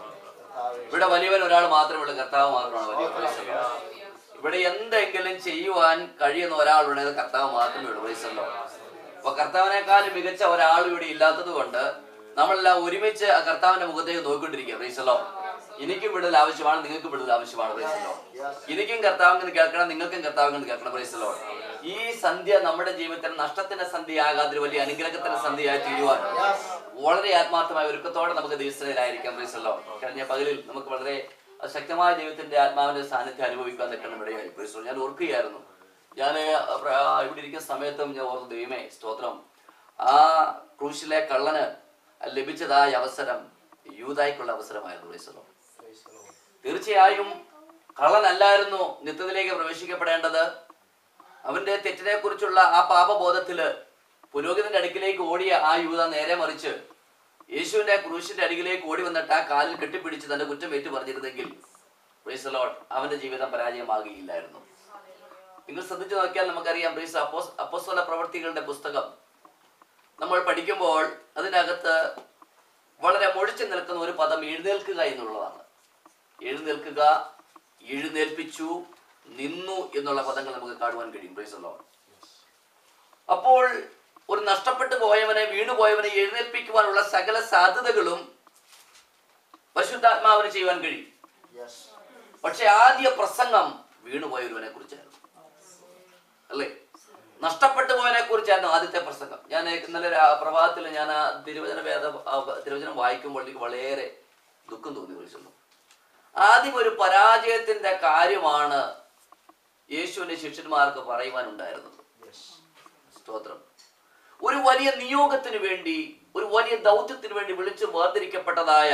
ഇവിടെ വലിയവൻ ഒരാൾ മാത്രമേ ഉള്ളൂ കർത്താവ് മാത്രമാണ് വലിയ പ്രീസറോ ഇവിടെ എന്തെങ്കിലും ചെയ്യുവാൻ കഴിയുന്ന ഒരാളുണ്ട് അത് കർത്താവ് മാത്രമേ ഉള്ളൂ പ്രീസറോ അപ്പൊ കർത്താവിനേക്കാളും മികച്ച ഒരാൾ ഇവിടെ ഇല്ലാത്തത് കൊണ്ട് നമ്മളെല്ലാം ഒരുമിച്ച് ആ കർത്താവിന്റെ മുഖത്തേക്ക് നോക്കിക്കൊണ്ടിരിക്കുക പ്രീസലോ എനിക്കും വിടൽ ആവശ്യമാണ് നിങ്ങൾക്കും വിടൽ ആവശ്യമാണ് പ്രീസലോ എനിക്കും കർത്താവിന് കേൾക്കണം നിങ്ങൾക്കും കർത്താവിന് കേൾക്കണം പ്രീസലോ ഈ സന്ധ്യ നമ്മുടെ ജീവിതത്തിൽ നഷ്ടത്തിന്റെ സന്ധ്യയാകാതെ ഒരു വലിയ അനുഗ്രഹത്തിന്റെ സന്ധ്യയായി തീരുവാൻ വളരെ ആത്മാർത്ഥമായ ഒരുക്കത്തോടെ നമുക്ക് ദിവസത്തിലായിരിക്കാം പ്രീസലോ കഴിഞ്ഞ പകലിൽ നമുക്ക് വളരെ ശക്തമായ ദൈവത്തിന്റെ ആത്മാവിന്റെ സാന്നിധ്യം അനുഭവിക്കാൻ നിൽക്കണം ഇടയായി പ്രീസലോ ഞാൻ ഓർക്കുകയായിരുന്നു ഞാൻ ഇവിടെ ഇരിക്കുന്ന സമയത്തും ഞാൻ ഓർത്ത് ദൈവമേ സ്തോത്രം ആ ക്രൂശിലെ കള്ളന് ലഭിച്ചതായ അവസരം യൂതായ്ക്കുള്ള അവസരമായിരുന്നു പ്രീസലോ തീർച്ചയായും കള്ളനല്ലായിരുന്നു നിത്യത്തിലേക്ക് പ്രവേശിക്കപ്പെടേണ്ടത് അവന്റെ തെറ്റിനെ കുറിച്ചുള്ള ആ പാപബോധത്തില് പുരോഹിതന്റെ അടുക്കിലേക്ക് ഓടിയ ആ യൂത നേരെ മറിച്ച് യേശുവിന്റെ ക്രൂശിന്റെ അടികിലേക്ക് ഓടി വന്നിട്ട് ആ കാലിൽ കെട്ടിപ്പിടിച്ച് തന്റെ കുറ്റം ഏറ്റു പറഞ്ഞിരുന്നെങ്കിൽ praise the Lord, അവന്റെ ജീവിതം പരാജയമാകുകയില്ലായിരുന്നു നിങ്ങൾ ശ്രദ്ധിച്ചു നോക്കിയാൽ നമുക്കറിയാം പ്രീസ് അപ്പോസ് അപ്പോസ്തല പ്രവർത്തികളുടെ പുസ്തകം നമ്മൾ പഠിക്കുമ്പോൾ അതിനകത്ത് വളരെ മുഴിച്ചു നിൽക്കുന്ന ഒരു പദം എഴുന്നേൽക്കുക എന്നുള്ളതാണ് എഴുന്നേൽക്കുക എഴുന്നേൽപ്പിച്ചു നിന്നു എന്നുള്ള പദങ്ങൾ നമുക്ക് കാണുവാൻ കഴിയും പ്രൈസ് ലോഡ് അപ്പോൾ ഒരു നഷ്ടപ്പെട്ടു പോയവനെ വീണുപോയവനെ എഴുന്നേൽപ്പിക്കുവാനുള്ള സകല സാധ്യതകളും പരിശുദ്ധാത്മാവിന് ചെയ്യുവാൻ കഴിയും പക്ഷെ ആദ്യ പ്രസംഗം വീണുപോയവനെ കുറിച്ചായിരുന്നു അല്ലേ നഷ്ടപ്പെട്ടു പോയതിനെ കുറിച്ചായിരുന്നു ആദ്യത്തെ പ്രസംഗം ഞാൻ ഇന്നലെ രാ- പ്രഭാതത്തിൽ ഞാൻ ആ തിരുവചന വേദ ആ തിരുവചനം വായിക്കുമ്പോൾ എനിക്ക് വളരെ ദുഃഖം തോന്നി വിളിച്ചുള്ളൂ ആദ്യം ഒരു പരാജയത്തിന്റെ കാര്യമാണ് യേശുവിന്റെ ശിഷ്യന്മാർക്ക് പറയുവാനുണ്ടായിരുന്നത് സ്തോത്രം ഒരു വലിയ നിയോഗത്തിന് വേണ്ടി ഒരു വലിയ ദൗത്യത്തിന് വേണ്ടി വിളിച്ചു വേർതിരിക്കപ്പെട്ടതായ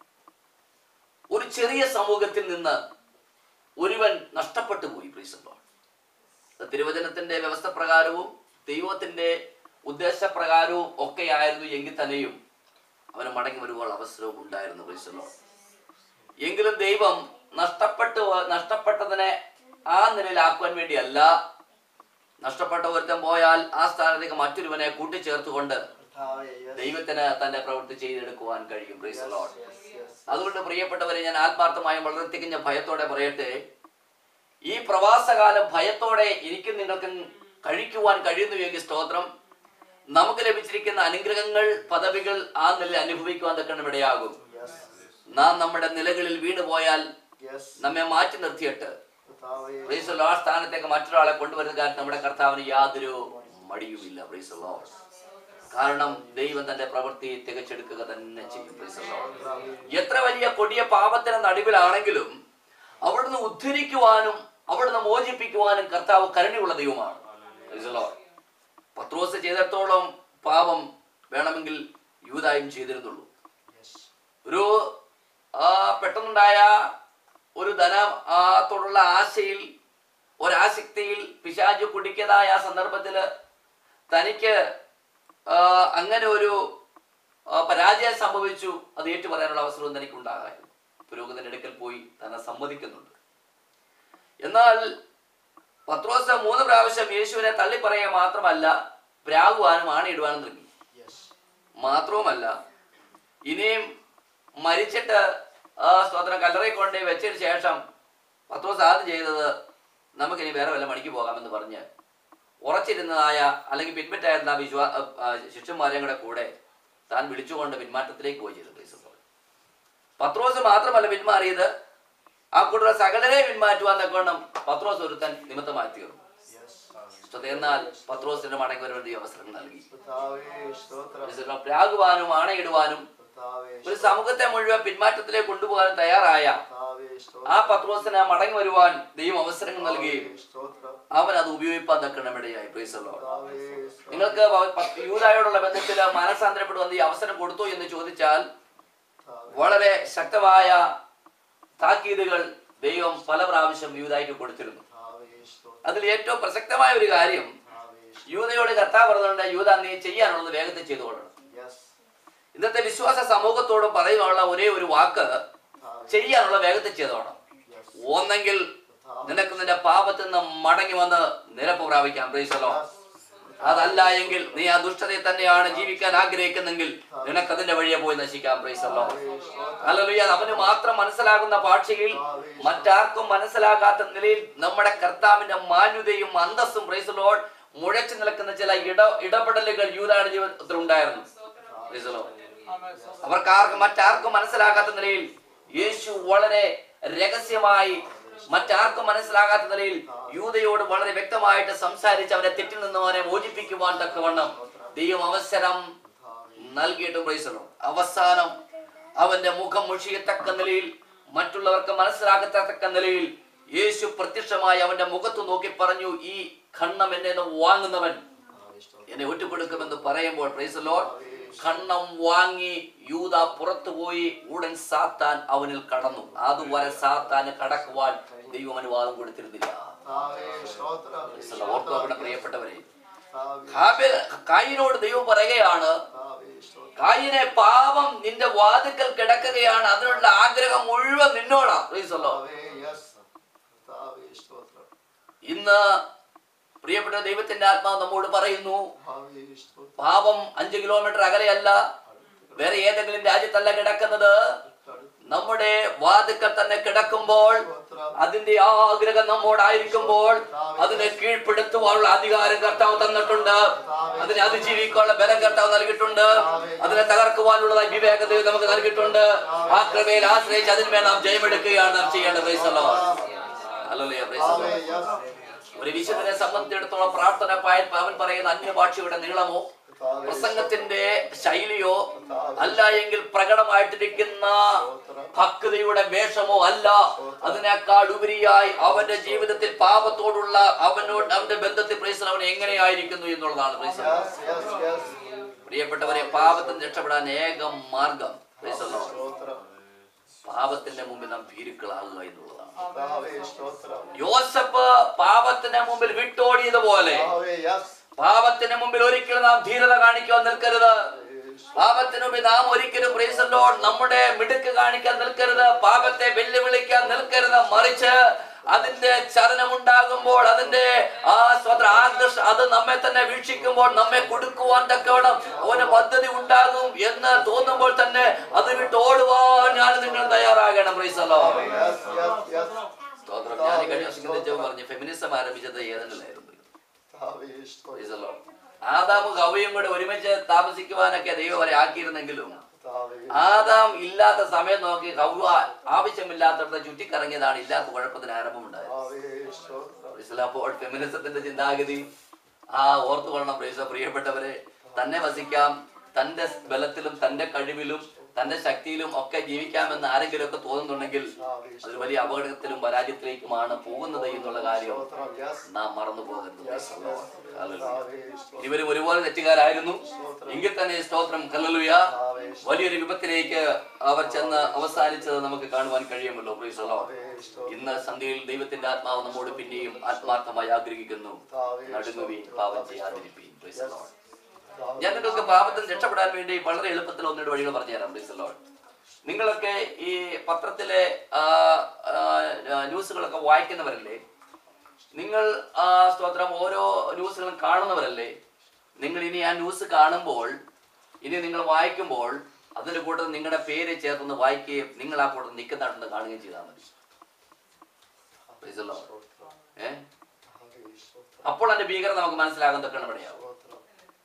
ഒരു ചെറിയ സമൂഹത്തിൽ നിന്ന് ഒരുവൻ നഷ്ടപ്പെട്ടു പോയി പ്രീസല്ലോ തിരുവചനത്തിന്റെ വ്യവസ്ഥ പ്രകാരവും ദൈവത്തിന്റെ ഉദ്ദേശപ്രകാരവും ഒക്കെ ആയിരുന്നു എങ്കിൽ തന്നെയും അവന് മടങ്ങി വരുവാൻ അവസരവും ഉണ്ടായിരുന്നു പ്രീസല്ലോ എങ്കിലും ദൈവം നഷ്ടപ്പെട്ടു നഷ്ടപ്പെട്ടതിനെ ആ നിലയിലാക്കുവാൻ വേണ്ടിയല്ല നഷ്ടപ്പെട്ട ഒരുത്തൻ പോയാൽ ആ സ്ഥാനത്തേക്ക് മറ്റൊരുവനെ കൂട്ടിച്ചേർത്തുകൊണ്ട് ദൈവത്തിന് തന്റെ പ്രവൃത്തി ചെയ്തെടുക്കുവാൻ കഴിയും പ്രീസ് ലോഡ് അതുകൊണ്ട് പ്രിയപ്പെട്ടവരെ ഞാൻ ആത്മാർത്ഥമായും വളരെ തികഞ്ഞ ഭയത്തോടെ പറയട്ടെ ഈ പ്രവാസകാലം ഭയത്തോടെ എനിക്കും നിങ്ങൾക്കും കഴിക്കുവാൻ കഴിയുന്നുവെങ്കിൽ സ്തോത്രം നമുക്ക് ലഭിച്ചിരിക്കുന്ന അനുഗ്രഹങ്ങൾ പദവികൾ ആ നില അനുഭവിക്കുവാൻ തക്കണം ഇടയാകും നാം നമ്മുടെ നിലകളിൽ വീണുപോയാൽ നമ്മെ മാറ്റി നിർത്തിയിട്ട് പ്രീസ് ആ സ്ഥാനത്തേക്ക് മറ്റൊരാളെ കൊണ്ടുവരുന്ന കാര്യം നമ്മുടെ കർത്താവിന് യാതൊരു മടിയുമില്ല പ്രീസ് ലോഡ് കാരണം ദൈവം തന്റെ പ്രവൃത്തി തികച്ചെടുക്കുക തന്നെ ചെയ്യും Praise the Lord. എത്ര വലിയ കൊടിയ പാപത്തിന് നടുവിലാണെങ്കിലും അവിടുന്ന് ഉദ്ധരിക്കുവാനും അവിടുന്ന് മോചിപ്പിക്കുവാനും കർത്താവ് കരുണയുള്ള ദൈവമാണ് Praise the Lord. പത്രോസ് ചെയ്തിടത്തോളം പാപം വേണമെങ്കിൽ യൂതായും ചെയ്തിരുന്നുള്ളൂ ഒരു ആ, പെട്ടെന്നുണ്ടായ ഒരു ധന ആ, ത്തോടുള്ള ആശയിൽ ഒരാസക്തിയിൽ പിശാചു കുടിക്കതായ ആ സന്ദർഭത്തില് തനിക്ക് ആ, അങ്ങനെ ഒരു ആ, പരാജയം സംഭവിച്ചു അത് ഏറ്റു പറയാനുള്ള അവസരവും തനിക്ക് ഉണ്ടാകാൻ പുരോഗതിന്റെ അടുക്കൽ പോയി തന്നെ സമ്മതിക്കുന്നുണ്ട് എന്നാൽ പത്രോസ് മൂന്ന് പ്രാവശ്യം യേശുവിനെ തള്ളി പറയുക മാത്രമല്ല പ്രാകുവാനും ആണയിടുവാനും തുടങ്ങി മാത്രവുമല്ല ഇനിയും മരിച്ചിട്ട് ആ സ്തോത്രം കല്ലറയിൽ കൊണ്ട് വെച്ചതിന് ശേഷം പത്രോസ് ആദ്യം ചെയ്തത് നമുക്കിനി വേറെ വല്ല മണിക്ക് പോകാമെന്ന് പറഞ്ഞ് ഉറച്ചിരുന്നതായ അല്ലെങ്കിൽ പിൻപറ്റായിരുന്ന ആ വിശ്വാ ആ, ആ, ശിഷ്യന്മാരെയും കൂടെ കൂടെ താൻ വിളിച്ചുകൊണ്ട് പിന്മാറ്റത്തിലേക്ക് പോയി ചെയ്തു ക്രൈസ്തവർ. പത്രോസ് മാത്രമല്ല പിന്മാറിയത് ആ കൂട്ടുള്ള സകലരെ പിന്മാറ്റുവാൻ തക്കോണം പത്രോസ് ഒരുത്തൻ നിമിത്തമായി തീർന്നു സ്തോത്രം. എന്നാൽ പത്രോസിന്റെ മടങ്ങി വരേണ്ട അവസരം നൽകി ക്രൈസ്തവർ പ്രാകുവാനും ആണയിടുവാനും ഒരു സമൂഹത്തെ മുഴുവൻ പിന്മാറ്റത്തിലേക്ക് കൊണ്ടുപോകാൻ തയ്യാറായ സ്തോത്രം ആ പത്രോസിന് മടങ്ങി വരുവാൻ ദൈവം അവസരങ്ങൾ നൽകുകയും സ്തോത്രം അവൻ അത് ഉപയോഗിപ്പാൻ തക്കണമിടയായി പ്രൈസല്ലോ കർത്താവേ, സ്തോത്രം. നിങ്ങൾക്ക് പ- പ- യൂദായോടുള്ള ബന്ധത്തിൽ മാനസാന്തരപ്പെടുവാൻ ഈ അവസരം കൊടുത്തു എന്ന് ചോദിച്ചാൽ വളരെ ശക്തമായ താക്കീതുകൾ ദൈവം പല പ്രാവശ്യം യൂതായ്ക്ക് കൊടുത്തിരുന്നു കർത്താവേ, സ്തോത്രം. അതിൽ ഏറ്റവും പ്രസക്തമായ ഒരു കാര്യം കർത്താവേ, സ്തോത്രം. യൂതയോട് കർത്താവ് പറഞ്ഞുകൊണ്ട് യൂത നീ ചെയ്യാനുള്ളത് വേഗത്തിൽ ചെയ്തുകൊള്ളണം Yes. ഇന്നത്തെ വിശ്വാസ സമൂഹത്തോട് പറയുവാനുള്ള ഒരേ ഒരു വാക്ക് കർത്താവേ, ചെയ്യാനുള്ള വേഗത്തിൽ ചെയ്തോണം yes. ഒന്നെങ്കിൽ നിനക്ക് നിന്റെ പാപത്തിൽ നിന്ന് മടങ്ങി വന്ന് നിരപ്പ് പ്രാപിക്കാം പ്രീസലോ Yes. അതല്ല എങ്കിൽ നീ ആ ദുഷ്ടതയിൽ തന്നെയാണ് ജീവിക്കാൻ ആഗ്രഹിക്കുന്നെങ്കിൽ നിനക്ക് അതിന്റെ വഴിയെ പോയി നശിക്കാം പ്രീസലോ അല്ലല്ലോ അവന് മാത്രം മനസ്സിലാകുന്ന ഭാഷയിൽ മറ്റാർക്കും മനസ്സിലാകാത്ത നിലയിൽ നമ്മുടെ കർത്താവിന്റെ മാന്യതയും അന്തസ്സും പ്രൈസലോൾ മുഴച്ചു നിൽക്കുന്ന ചില ഇട ഇടപെടലുകൾ യൂതായുടെ ജീവിതത്തിൽ ഉണ്ടായിരുന്നു Praise the Lord. അവർക്ക് ആർക്കും മറ്റാർക്കും മനസ്സിലാകാത്ത നിലയിൽ യേശു വളരെ രഹസ്യമായി മറ്റാർക്കും മനസ്സിലാകാത്ത നിലയിൽ യൂതയോട് വളരെ വ്യക്തമായിട്ട് സംസാരിച്ച് അവരെ തെറ്റിൽ നിന്ന് അവനെ മോചിപ്പിക്കുവാൻ തക്കവണ്ണം ദൈവം അവസരം നൽകിയിട്ടും പ്രൈസലോ അവസാനം അവന്റെ മുഖം മുഷിയത്തക്ക നിലയിൽ മറ്റുള്ളവർക്ക് മനസ്സിലാകത്തക്ക നിലയിൽ യേശു പ്രത്യക്ഷമായി അവന്റെ മുഖത്ത് നോക്കി പറഞ്ഞു ഈ ഖണ്ണം എന്നെ നിന്ന് വാങ്ങുന്നവൻ കർത്താവേ, സ്തോത്രം. എന്നെ ഒറ്റുകൊടുക്കുമെന്ന് പറയുമ്പോൾ പ്രൈസ് ലോഡ് കണ്ണം വാങ്ങി യൂത പുറത്തുപോയി ഉടൻ സാത്താൻ അവനിൽ കടന്നു അതുവരെ സാത്താന് കടക്കുവാൻ ദൈവം അനുവാദം കൊടുത്തിരുന്നില്ല കർത്താവേ, സ്തോത്രം. Praise the Lord. ഓർത്ത് നോക്കണ പ്രിയപ്പെട്ടവരെ കർത്താവേ, ഹാബേൽ കായിനോട് ദൈവം പറയുകയാണ് കർത്താവേ, സ്തോത്രം. കായിനെ പാപം നിന്റെ വാതിക്കൽ കിടക്കുകയാണ് അതിനുള്ള ആഗ്രഹം മുഴുവൻ നിന്നോടാ പ്രൈസ് the Lord. കർത്താവേ, yes. കർത്താവേ, സ്തോത്രം. ഇന്ന് പ്രിയപ്പെട്ട ദൈവത്തിന്റെ ആത്മാവ് നമ്മോട് പറയുന്നു കർത്താവേ, സ്തോത്രം. പാപം അഞ്ച് കിലോമീറ്റർ അകലെയല്ല വേറെ ഏതെങ്കിലും രാജ്യത്തല്ല കിടക്കുന്നത് നമ്മുടെ വാതുക്കൽ തന്നെ കിടക്കുമ്പോൾ സ്തോത്രം. അതിന്റെ ആഗ്രഹം നമ്മോടായിരിക്കുമ്പോൾ അതിനെ കീഴ്പ്പെടുത്തുവാനുള്ള അധികാരം കർത്താവ് തന്നിട്ടുണ്ട് അതിനെ അതിജീവിക്കാനുള്ള ബലം കർത്താവ് നൽകിയിട്ടുണ്ട് അതിനെ തകർക്കുവാനുള്ള വിവേകത നമുക്ക് നൽകിയിട്ടുണ്ട് ആ കൃപയിൽ ആശ്രയിച്ച് അതിന്മേൽ നാം ജയമെടുക്കുകയാണ് നാം ചെയ്യേണ്ടത് പ്രൈസല്ലോ അല്ലല്ലേ കർത്താവേ, പ്രൈസല്ലോ yes. ഒരു വിശുദ്ധനെ സംബന്ധിച്ചിടത്തോളം പ്രാർത്ഥന പായ- അവൻ പറയുന്ന അന്യഭാഷയുടെ നീളമോ പ്രസംഗത്തിന്റെ ശൈലിയോ അല്ല എങ്കിൽ പ്രകടമായിട്ടിരിക്കുന്ന ഭക്തയുടെ വേഷമോ അല്ല അതിനേക്കാൾ ഉപരിയായി അവന്റെ ജീവിതത്തിൽ പാപത്തോടുള്ള അവനോട് അവന്റെ ബന്ധത്തിൽ പ്രൈസൽ അവൻ എങ്ങനെയായിരിക്കുന്നു എന്നുള്ളതാണ് പ്രൈസൽ Yes, yes, yes. പ്രിയപ്പെട്ടവരെ പാപത്തിൽ നിന്ന് രക്ഷപ്പെടാൻ ഏകം മാർഗം പ്രൈസൽ സ്തോത്രം. പാപത്തിന്റെ മുമ്പിൽ നാം ഭീരുക്കളാകുക എന്നുള്ളതാണ് കർത്താവേ, സ്തോത്രം. യോസഫ് പാപത്തിന്റെ മുമ്പിൽ വിട്ടോടിയതുപോലെ കർത്താവേ, yes. പാപത്തിന് മുമ്പിൽ ഒരിക്കലും നാം ധീരത കാണിക്കാൻ നിൽക്കരുത് പാപത്തിന് മുമ്പിൽ നാം ഒരിക്കലും പ്രീസല്ലോ നമ്മുടെ മിടുക്ക് കാണിക്കാൻ നിൽക്കരുത് പാപത്തെ വെല്ലുവിളിക്കാൻ നിൽക്കരുത് മറിച്ച് അതിന്റെ ചലനമുണ്ടാകുമ്പോൾ അതിന്റെ ആ സ്വത്ര ആകർഷ അത് നമ്മെ തന്നെ വീക്ഷിക്കുമ്പോൾ നമ്മെ കൊടുക്കുവാൻ തക്കവണ്ണം അവന് പദ്ധതി ഉണ്ടാകും എന്ന് തോന്നുമ്പോൾ തന്നെ അത് വിട്ട് ഓടുവാൻ ഞാൻ നിങ്ങൾ തയ്യാറാകണം പ്രീസല്ലോ Yes, yes, yes. സ്തോത്രം ഞാൻ ഈ കഴിഞ്ഞ ദിവസം ചിന്തിച്ചപ്പോൾ പറഞ്ഞു ഫെമിനിസം ആരംഭിച്ചത് ഏതെങ്കിലായിരുന്നു കർത്താവേ, സ്തോത്രം. Praise the Lord. ആദാമും ഹവയും കൂടെ ഒരുമിച്ച് താമസിക്കുവാനൊക്കെ ദൈവം അവരെ ആക്കിയിരുന്നെങ്കിലും കർത്താവേ, ആദാം ഇല്ലാത്ത സമയം നോക്കി ഹവ ആവശ്യമില്ലാത്തടത്ത് ചുറ്റിക്കറങ്ങിയതാണ് ഇല്ലാത്ത കുഴപ്പത്തിന് ആരംഭമുണ്ടായത് കർത്താവേ, സ്തോത്രം. Praise the Lord. അപ്പോൾ ഫെമിനിസത്തിന്റെ ചിന്താഗതി ആ ഓർത്തു കൊള്ളണം പ്രൈസ പ്രിയപ്പെട്ടവരെ തന്നെ വസിക്കാം തന്റെ ബലത്തിലും തന്റെ കഴിവിലും തന്റെ ശക്തിയിലും ഒക്കെ ജീവിക്കാമെന്ന് ആരെങ്കിലും ഒക്കെ തോന്നുന്നുണ്ടെങ്കിൽ അതൊരു വലിയ അപകടത്തിലും പരാജയത്തിലേക്കുമാണ് പോകുന്നത് എന്നുള്ള കാര്യം സ്തോത്രം. Yes, നാം മറന്നു പോകരുത് yes, Praise the Lord. yes. Hallelujah. കർത്താവേ, സ്തോത്രം. ഇരുവരും ഒരുപോലെ തെറ്റുകാരായിരുന്നു എങ്കിൽ തന്നെ സ്തോത്രം കല്ലലുയ കർത്താവേ, വലിയൊരു വിപത്തിലേക്ക് അവർ ചെന്ന് അവസാനിച്ചത് നമുക്ക് കാണുവാൻ കഴിയുമല്ലോ Praise the Lord. കർത്താവേ, സ്തോത്രം. ഇന്ന് സന്ധ്യയിൽ ദൈവത്തിന്റെ ആത്മാവ് നമ്മോട് പിന്നെയും ആത്മാർത്ഥമായി ആഗ്രഹിക്കുന്നു നടുങ്ങുവീൻ പാപം ചെയ്യാതിരിപ്പീൻ Praise the Lord. ഞാൻ നിങ്ങൾക്ക് പാപത്തിൽ രക്ഷപ്പെടാൻ വേണ്ടി വളരെ എളുപ്പത്തിൽ ഒന്നിട്ട് വഴികൾ പറഞ്ഞുതരാം Praise the Lord. നിങ്ങളൊക്കെ ഈ പത്രത്തിലെ ആ, ആ, ന്യൂസുകളൊക്കെ വായിക്കുന്നവരല്ലേ നിങ്ങൾ ആ സ്തോത്രം ഓരോ ന്യൂസുകളും കാണുന്നവരല്ലേ നിങ്ങൾ ഇനി ആ ന്യൂസ് കാണുമ്പോൾ ഇനി നിങ്ങൾ വായിക്കുമ്പോൾ അതിന്റെ കൂട്ടത്തിൽ നിങ്ങളുടെ പേര് ചേർത്തൊന്ന് വായിക്കുകയും നിങ്ങൾ ആ കൂട്ടത്തിൽ നിൽക്കുന്നുണ്ടെന്ന് കാണുകയും ചെയ്താൽ മതി Praise the Lord. സ്തോത്രം. ഏ? കർത്താവേ, സ്തോത്രം. അപ്പോൾ അതിന്റെ ഭീകരത നമുക്ക് മനസ്സിലാകാൻ തൊക്കണം ഇവിടെയാവും സ്തോത്രം.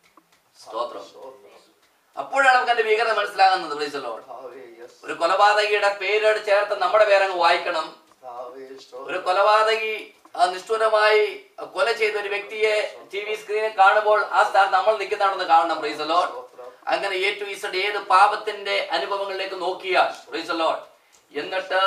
സ്തോത്രം സ്തോത്രം. അപ്പോഴാണ് നമുക്ക് അതിന്റെ ഭീകരത മനസ്സിലാകുന്നത് Praise the Lord. കർത്താവേ, yes. ഒരു കൊലപാതകിയുടെ പേരോട് ചേർത്ത് നമ്മുടെ പേരങ്ങ് വായിക്കണം കർത്താവേ, സ്തോത്രം. ഒരു കൊലപാതകി ആ നിഷ്ഠൂരമായി കൊല ചെയ്ത ഒരു വ്യക്തിയെ ടി വി സ്ക്രീനിൽ കാണുമ്പോൾ ആ സ്ഥാനത്ത് നമ്മൾ നിൽക്കുന്നാണെന്ന് കാണണം പ്രൈസ് ലോഡ് സ്തോത്രം. അങ്ങനെ എ ടു ഇസഡ് ഏത് പാപത്തിന്റെ അനുഭവങ്ങളിലേക്ക് നോക്കിയാൽ പ്രൈസ് ലോഡ് എന്നിട്ട്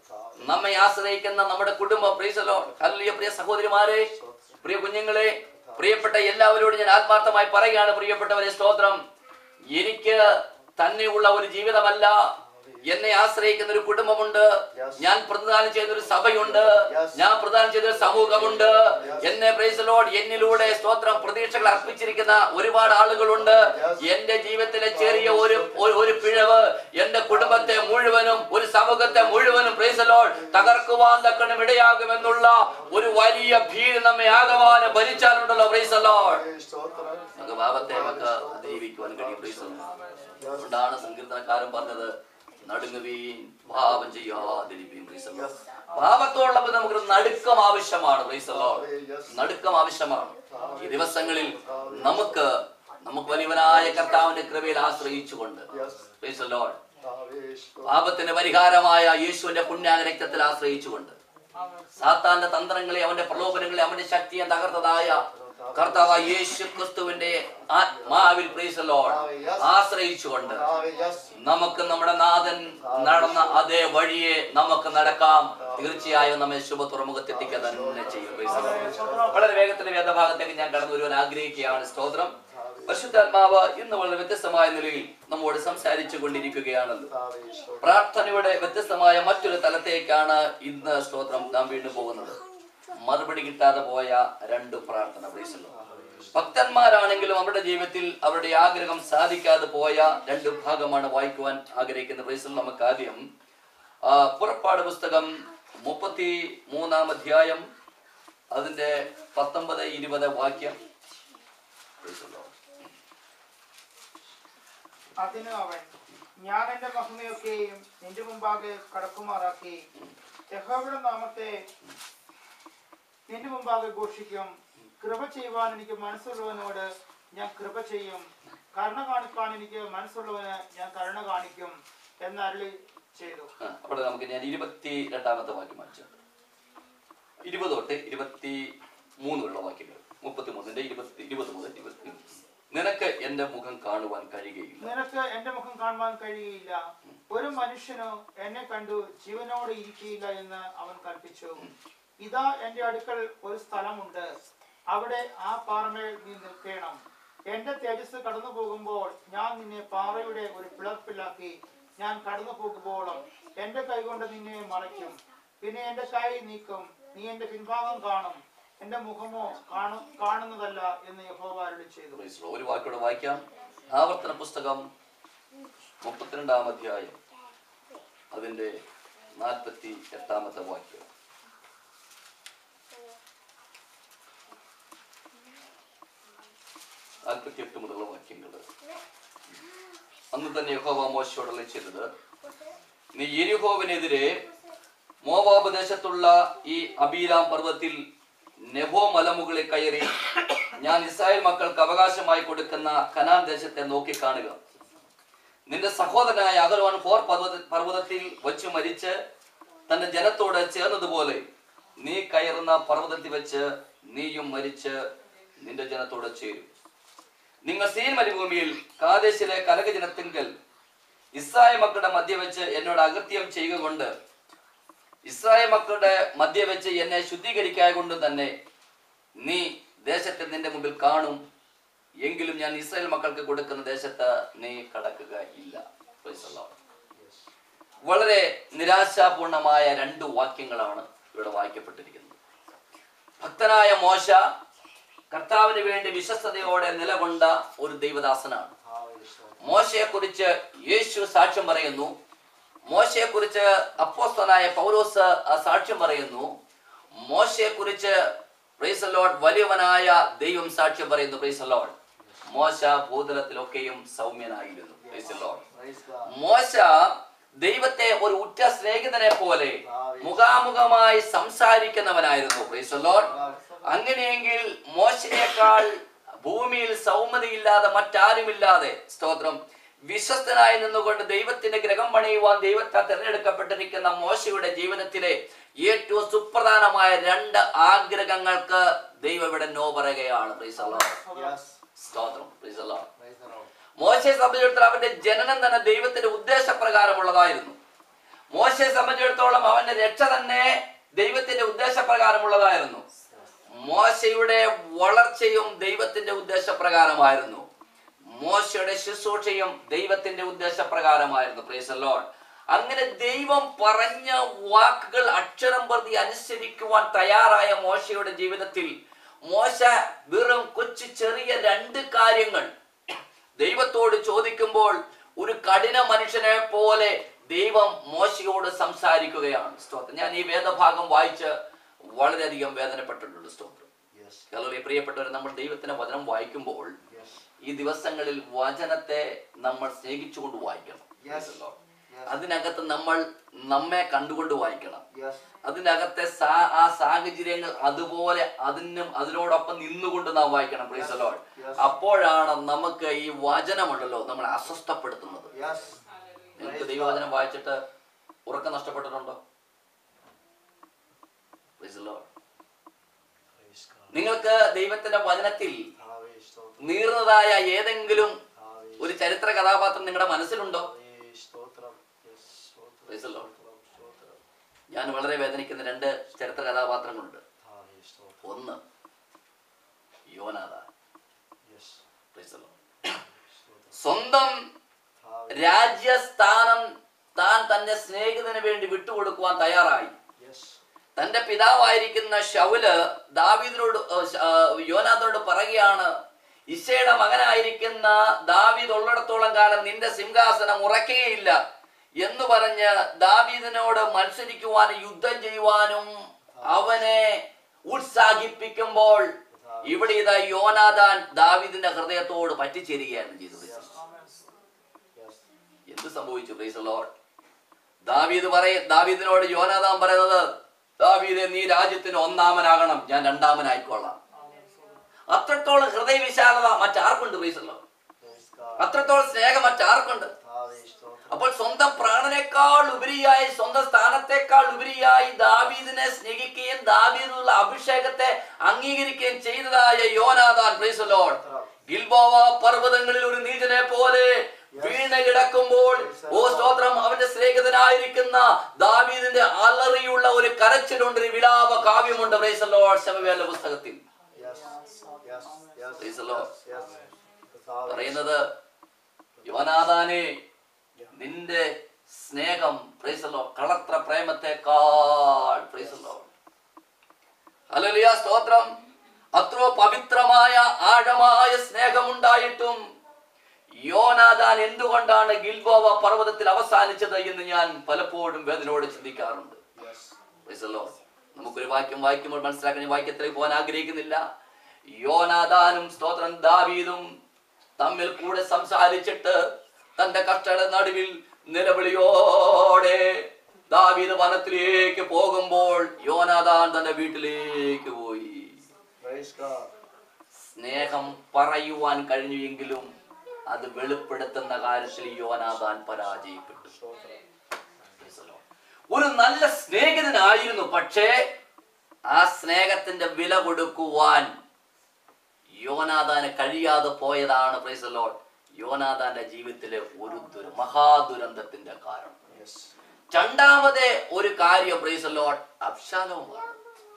നമ്മെ ആശ്രയിക്കുന്ന നമ്മുടെ കുടുംബം പ്രിയസലോ ഹല്ലേലൂയ പ്രിയ സഹോദരിമാരെ പ്രിയ കുഞ്ഞുങ്ങളെ പ്രിയപ്പെട്ട എല്ലാവരോടും ഞാൻ ആത്മാർത്ഥമായി പറയുകയാണ് പ്രിയപ്പെട്ടവരെ സ്തോത്രം എനിക്ക് തന്നെയുള്ള ഒരു ജീവിതമല്ല എന്നെ ആശ്രയിക്കുന്ന ഒരു കുടുംബമുണ്ട് ഞാൻ പ്രദാനം ചെയ്യുന്ന ഒരു സഭയുണ്ട് ഞാൻ പ്രദാനം ചെയ്ത ഒരു സമൂഹമുണ്ട് എന്നെ പ്രൈസലോട് എന്നിലൂടെ സ്തോത്രം പ്രതീക്ഷകൾ അർപ്പിച്ചിരിക്കുന്ന ഒരുപാട് ആളുകളുണ്ട് എന്റെ ജീവിതത്തിലെ ചെറിയ ഒരു ഒരു- ഒരു പിഴവ് എന്റെ കുടുംബത്തെ മുഴുവനും ഒരു സമൂഹത്തെ മുഴുവനും പ്രൈസലോൾ തകർക്കുവാൻ തക്കണം ഇടയാകുമെന്നുള്ള ഒരു വലിയ ഭീതി നമ്മെ ആകമാനം ഭരിച്ചാലുണ്ടല്ലോ പ്രൈസലോൾ നമുക്ക് പാപത്തെ നമുക്ക് അതിജീവിക്കുവാൻ കഴിയും പ്രൈസലോൾ അതുകൊണ്ടാണ് സങ്കീർത്തനക്കാരൻ പറഞ്ഞത് നടുങ്ങുവീൻ പാപം ചെയ്യാതിരിപ്പീൻ പ്രൈസലോൾ പാപത്തോടുള്ളപ്പോൾ നമുക്ക് നടുക്കം ആവശ്യമാണ് പ്രൈസലോൾ നടുക്കം ആവശ്യമാണ് ഈ ദിവസങ്ങളിൽ നമുക്ക് നമുക്ക് വലിയവനായ കർത്താവിന്റെ കൃപയിൽ ആശ്രയിച്ചുകൊണ്ട് പ്രൈസലോൾ പാപത്തിന് പരിഹാരമായ യേശുവിന്റെ പുണ്യാഗ രക്തത്തിൽ ആശ്രയിച്ചുകൊണ്ട് സാത്താന്റെ തന്ത്രങ്ങളെ അവന്റെ പ്രലോഭനങ്ങളെ അവന്റെ ശക്തിയെ തകർത്തതായ കർത്താവ് യേശു ക്രിസ്തുവിന്റെ ആത്മാവിൽ പ്രൈസലോൾ ആശ്രയിച്ചുകൊണ്ട് നമുക്ക് നമ്മുടെ നാഥൻ നടന്ന അതേ വഴിയെ നമുക്ക് നടക്കാം തീർച്ചയായും നമ്മെ ശുഭ തുറമുഖത്തെത്തിക്കുക തന്നെ ചെയ്യും Praise the Lord. വളരെ വേഗത്തിൽ വേദഭാഗത്തേക്ക് ഞാൻ കടന്നു വരുവാൻ ആഗ്രഹിക്കുകയാണ് സ്തോത്രം പരിശുദ്ധാത്മാവ് ഇന്ന് വളരെ വ്യത്യസ്തമായ നിലയിൽ നമ്മോട് സംസാരിച്ചു കൊണ്ടിരിക്കുകയാണല്ലോ പ്രാർത്ഥനയുടെ വ്യത്യസ്തമായ മറ്റൊരു തലത്തേക്കാണ് ഇന്ന് സ്തോത്രം നാം വീണ്ടും പോകുന്നത് മറുപടി കിട്ടാതെ പോയ രണ്ട് പ്രാർത്ഥന Praise the Lord. ഭക്തന്മാരാണെങ്കിലും അവരുടെ ജീവിതത്തിൽ അവരുടെ ആഗ്രഹം സാധിക്കാതെ പോയ രണ്ട് ഭാഗമാണ് വായിക്കുവാൻ ആഗ്രഹിക്കുന്ന പ്രൈസിൽ നമുക്ക് ആദ്യം ആ, പുറപ്പാട് പുസ്തകം മുപ്പത്തി മൂന്നാം അധ്യായം അതിന്റെ പത്തൊമ്പത് ഇരുപത് വാക്യം Praise the Lord. അതിന് അവൻ ഞാൻ എന്റെ മഹിമയൊക്കെയും നിന്റെ മുമ്പാകെ കടക്കുമാറാക്കി യഹോവയുടെ നാമത്തെ നിന്റെ മുമ്പാകെ ഘോഷിക്കും കൃപ ചെയ്യുവാൻ എനിക്ക് മനസ്സുള്ളവനോട് ഞാൻ കൃപ ചെയ്യും കരുണ കാണിക്കാൻ എനിക്ക് മനസ്സുള്ളവന് ഞാൻ കരുണ കാണിക്കും എന്നരുളി ചെയ്തു ആ, അവിടെ നമുക്ക് ഞാൻ ഇരുപത്തി രണ്ടാമത്തെ വാക്യം വായിച്ചു ഇരുപത് തൊട്ട് ഇരുപത്തി മൂന്നുള്ള വാക്യങ്ങൾ മുപ്പത്തി മൂന്നിന്റെ ഇരുപത്തി ഇരുപത് മുതൽ ഇരുപത്തി നിനക്ക് എന്റെ മുഖം കാണുവാൻ കഴിയുകയില്ല നിനക്ക് എന്റെ മുഖം കാണുവാൻ കഴിയുകയില്ല ഒരു മനുഷ്യനു എന്നെ കണ്ടു ജീവനോടെ ഇരിക്കുകയില്ല എന്ന് അവൻ കൽപ്പിച്ചു ഇതാ എന്റെ അടുക്കൽ ഒരു സ്ഥലമുണ്ട് അവിടെ ആ പാറമേൽ നീ നിൽക്കണം എന്റെ തേജസ് കടന്നു പോകുമ്പോൾ ഞാൻ നിന്നെ പാറയുടെ ഒരു പിളർപ്പിലാക്കി ഞാൻ കടന്നു പോകുമ്പോളും എന്റെ കൈകൊണ്ട് നിന്നെ മറയ്ക്കും പിന്നെ എന്റെ കൈ നീക്കും നീ എന്റെ പിൻഭാഗം കാണും എന്റെ മുഖമോ കാണു കാണുന്നതല്ല എന്ന് യഹോവ അരുളി ചെയ്തു Praise the Lord. ഒരു വാക്കോടെ വായിക്കാം ആവർത്തന പുസ്തകം മുപ്പത്തിരണ്ടാം അധ്യായം അതിന്റെ നാൽപ്പത്തി എട്ടാമത്തെ വാക്യം നാൽപ്പത്തി എട്ട് മുതലുള്ള വാക്യങ്ങൾ അന്ന് തന്നെ യഹോവ മോശയോടുള്ള ചെയ്തത് നീ യെരിഹോവിനെതിരെ മോവാബ് ദേശത്തുള്ള ഈ അബീലാം പർവ്വത്തിൽ നെബോ മലമുകളിൽ കയറി ഞാൻ ഇസ്രായേൽ മക്കൾക്ക് അവകാശമായി കൊടുക്കുന്ന കനാൻ ദേശത്തെ നോക്കിക്കാണുക നിന്റെ സഹോദരനായ അഗർവാൻ ഹോർ പർവ്വത പർവ്വതത്തിൽ വച്ച് മരിച്ച് തന്റെ ജനത്തോട് ചേർന്നതുപോലെ നീ കയറുന്ന പർവ്വതത്തിൽ വെച്ച് നീയും മരിച്ച് നിന്റെ ജനത്തോട് ചേരും നിങ്ങൾ സീൻ മരുഭൂമിയിൽ കാദേശിലെ കനകജനത്തിങ്കൽ ഇസ്രായേൽ മക്കളുടെ മധ്യ വെച്ച് എന്നോട് അകൃത്യം ചെയ്യുക കൊണ്ട് ഇസ്രായേൽ മക്കളുടെ മധ്യ വെച്ച് എന്നെ ശുദ്ധീകരിക്കായ കൊണ്ട് തന്നെ നീ ദേശത്തെ നിന്റെ മുമ്പിൽ കാണും എങ്കിലും ഞാൻ ഇസ്രായേൽ മക്കൾക്ക് കൊടുക്കുന്ന ദേശത്ത് നീ കടക്കുക ഇല്ല Praise the Lord. വളരെ നിരാശാപൂർണമായ രണ്ട് വാക്യങ്ങളാണ് ഇവിടെ വായിക്കപ്പെട്ടിരിക്കുന്നത് ഭക്തനായ മോശ കർത്താവിന് വേണ്ടി വിശ്വസ്തയോടെ നിലകൊണ്ട ഒരു ദൈവദാസനാണ് മോശയെ കുറിച്ച് യേശു സാക്ഷ്യം പറയുന്നു മോശയെ കുറിച്ച് അപ്പോസ്തനായ പൗലോസ് ആ സാക്ഷ്യം പറയുന്നു മോശയെ കുറിച്ച് പ്രൈസലോഡ് വലിയവനായ ദൈവം സാക്ഷ്യം പറയുന്നു പ്രൈസലോഡ് മോശ ഭൂതലത്തിലൊക്കെയും സൗമ്യനായിരുന്നു പ്രൈസലോഡ് മോശ ദൈവത്തെ ഒരു ഉറ്റ സ്നേഹിതനെ പോലെ മുഖാമുഖമായി സംസാരിക്കുന്നവനായിരുന്നു പ്രൈസലോഡ് അങ്ങനെയെങ്കിൽ മോശയേക്കാൾ ഭൂമിയിൽ സൗമ്യതയില്ലാതെ മറ്റാരുമില്ലാതെ സ്തോത്രം വിശ്വസ്തനായി നിന്നുകൊണ്ട് ദൈവത്തിന്റെ ഗ്രഹം പണിയുവാൻ ദൈവത്താൽ തിരഞ്ഞെടുക്കപ്പെട്ടിരിക്കുന്ന മോശയുടെ ജീവിതത്തിലെ ഏറ്റവും സുപ്രധാനമായ രണ്ട് ആഗ്രഹങ്ങൾക്ക് ദൈവം ഇവിടെ നോ പറയുകയാണ് Praise the Lord. സ്തോത്രം Praise the Lord. മോശയെ സംബന്ധിച്ചിടത്തോളം അവന്റെ ജനനം തന്നെ ദൈവത്തിന്റെ ഉദ്ദേശപ്രകാരമുള്ളതായിരുന്നു മോശയെ സംബന്ധിച്ചിടത്തോളം അവന്റെ രക്ഷ തന്നെ ദൈവത്തിന്റെ ഉദ്ദേശപ്രകാരമുള്ളതായിരുന്നു മോശയുടെ വളർച്ചയും ദൈവത്തിന്റെ ഉദ്ദേശപ്രകാരമായിരുന്നു മോശയുടെ ശുശ്രൂഷയും ദൈവത്തിന്റെ ഉദ്ദേശപ്രകാരമായിരുന്നു പ്രൈസ് ലോഡ് അങ്ങനെ ദൈവം പറഞ്ഞ വാക്കുകൾ അക്ഷരം പ്രതി അനുസരിക്കുവാൻ തയ്യാറായ മോശയുടെ ജീവിതത്തിൽ മോശ വെറും കൊച്ചു ചെറിയ രണ്ട് കാര്യങ്ങൾ ദൈവത്തോട് ചോദിക്കുമ്പോൾ ഒരു കഠിന മനുഷ്യനെ പോലെ ദൈവം മോശയോട് സംസാരിക്കുകയാണ് സ്തോത്രം ഞാൻ ഈ വേദഭാഗം വായിച്ച് വളരെയധികം വേദനപ്പെട്ടിട്ടുണ്ട് സ്തോത്രം Yes. കേരളീയ പ്രിയപ്പെട്ടവർ നമ്മൾ ദൈവത്തിന്റെ വചനം വായിക്കുമ്പോൾ Yes. ഈ ദിവസങ്ങളിൽ വചനത്തെ നമ്മൾ സ്നേഹിച്ചുകൊണ്ട് വായിക്കണം Yes. Yes. അതിനകത്ത് നമ്മൾ നമ്മെ കണ്ടുകൊണ്ട് വായിക്കണം Yes. അതിനകത്തെ സാ- ആ സാഹചര്യങ്ങൾ അതുപോലെ അതിനും അതിനോടൊപ്പം നിന്നുകൊണ്ട് നാം വായിക്കണം പ്രീസ് ലോഡ് Yes. അപ്പോഴാണ് നമുക്ക് ഈ വചനമുണ്ടല്ലോ നമ്മളെ അസ്വസ്ഥപ്പെടുത്തുന്നത് Yes. നിങ്ങൾക്ക് ദൈവവചനം വായിച്ചിട്ട് ഉറക്കം നഷ്ടപ്പെട്ടിട്ടുണ്ടോ Praise the Lord. Praise God. നിങ്ങൾക്ക് ദൈവത്തിന്റെ വചനത്തിൽ കർത്താവേ, സ്തോത്രം. നീർന്നതായ ഏതെങ്കിലും കർത്താവേ, ഒരു ചരിത്ര കഥാപാത്രം നിങ്ങളുടെ മനസ്സിലുണ്ടോ കർത്താവേ, സ്തോത്രം. Yes, സ്തോത്രം, Praise the Lord. സ്തോത്രം, സ്തോത്രം. ഞാൻ വളരെ വേദനിക്കുന്ന രണ്ട് ചരിത്ര കഥാപാത്രങ്ങളുണ്ട് കർത്താവേ, സ്തോത്രം. ഒന്ന് യോനാദാൻ Yes, Praise the Lord. സ്തോത്രം. സ്വന്തം കർത്താവേ, രാജ്യസ്ഥാനം താൻ തന്റെ സ്നേഹിതന് വേണ്ടി വിട്ടുകൊടുക്കുവാൻ തയ്യാറായി Yes. തന്റെ പിതാവായിരിക്കുന്ന ഷൗല് ദാവീദിനോട് ഏഹ്, ശ- ഏഹ്, യോനാഥനോട് പറയുകയാണ് ഇശയുടെ മകനായിരിക്കുന്ന ദാവീദ് ഉള്ളിടത്തോളം കാലം നിന്റെ സിംഹാസനം ഉറക്കുകയില്ല എന്ന് പറഞ്ഞ് ദാവീദിനോട് മത്സരിക്കുവാനും യുദ്ധം ചെയ്യുവാനും അവനെ ഉത്സാഹിപ്പിക്കുമ്പോൾ ഇവിടെ ഇതാ യോനാഥാൻ ദാവീദിന്റെ ഹൃദയത്തോട് പറ്റിച്ചേരുകയാണ് ചെയ്തത് Yes. എന്ത് സംഭവിച്ചു പ്രൈസ് ലോർഡ് ദാവീദ് പറയ ദാവീദിനോട് യോനാഥാൻ പറയുന്നത് ദാവീദെ നീ രാജ്യത്തിന് ഒന്നാമനാകണം ഞാൻ രണ്ടാമനായിക്കൊള്ളാം അത്രത്തോളം ഹൃദയവിശാലത മറ്റാർക്കുണ്ട് പ്രൈസ് ലോർഡ് Praise God. അത്രത്തോളം സ്നേഹം മറ്റാർക്കുണ്ട് കർത്താവേ, സ്തോത്രം. അപ്പോൾ സ്വന്തം പ്രാണനേക്കാൾ ഉപരിയായി സ്വന്തം സ്ഥാനത്തെക്കാൾ ഉപരിയായി ദാവീദിനെ സ്നേഹിക്കുകയും ദാവീദിനുള്ള അഭിഷേകത്തെ അംഗീകരിക്കുകയും ചെയ്തതായ യോനാഥാൻ പ്രൈസ് ലോർഡ് ഗിൽബോവ പർവ്വതങ്ങളിൽ ഒരു നീചനെ പോലെ വീണ് കിടക്കുമ്പോൾ ഓ സ്തോത്രം അവന്റെ സ്നേഹിതനായിരിക്കുന്ന ദാവീദിന്റെ അലറിയുള്ള ഒരു കരച്ചിലുണ്ട് ഒരു വിലാപ കാവ്യമുണ്ട് പ്രൈസ് ലോർഡ് ശമവേല പുസ്തകത്തിൽ Yes. Yes. Yes. Praise the Lord. Yes. കർത്താവേ, പറയുന്നത് യോനാഥാനെ നിന്റെ സ്നേഹം പ്രൈസല്ലോ കളത്ര പ്രേമത്തെക്കാൾ പ്രൈസല്ലോ ഹല്ലേലൂയ സ്തോത്രം അത്രോ പവിത്രമായ ആഴമായ സ്നേഹമുണ്ടായിട്ടും യോനാഥാൻ എന്തുകൊണ്ടാണ് ഗിൽബോവ പർവ്വതത്തിൽ അവസാനിച്ചത് എന്ന് ഞാൻ പലപ്പോഴും വേദനയോട് ചിന്തിക്കാറുണ്ട് Yes. Praise the Lord. നമുക്കൊരു വാക്യം വായിക്കുമ്പോൾ മനസ്സിലാക്കാൻ ഈ വാക്യത്തിലേക്ക് പോകാൻ ആഗ്രഹിക്കുന്നില്ല യോനാദാനും സ്തോത്രം ദാവീദും തമ്മിൽ കൂടെ സംസാരിച്ചിട്ട് തന്റെ കഷ്ടയുടെ നടുവിൽ നിലവിളിയോടെ ദാവീദ് വനത്തിലേക്ക് പോകുമ്പോൾ യോനാദാൻ തന്റെ വീട്ടിലേക്ക് പോയി Praise God. സ്നേഹം പറയുവാൻ കഴിഞ്ഞുവെങ്കിലും അത് വെളിപ്പെടുത്തുന്ന കാര്യത്തിൽ യോനാദാൻ പരാജയപ്പെട്ടു സ്തോത്രം. Praise the Lord. ഒരു നല്ല സ്നേഹിതനായിരുന്നു പക്ഷേ ആ സ്നേഹത്തിന്റെ വില കൊടുക്കുവാൻ യോനാദാന് കഴിയാതെ പോയതാണ് പ്രൈസ് ലോഡ് യോനാദാന്റെ ജീവിതത്തിലെ ഒരു ദുര മഹാദുരന്തത്തിന്റെ കാരണം Yes. രണ്ടാമത്തെ ഒരു കാര്യം പ്രൈസ് ലോഡ് അബ്ശാലോമാണ്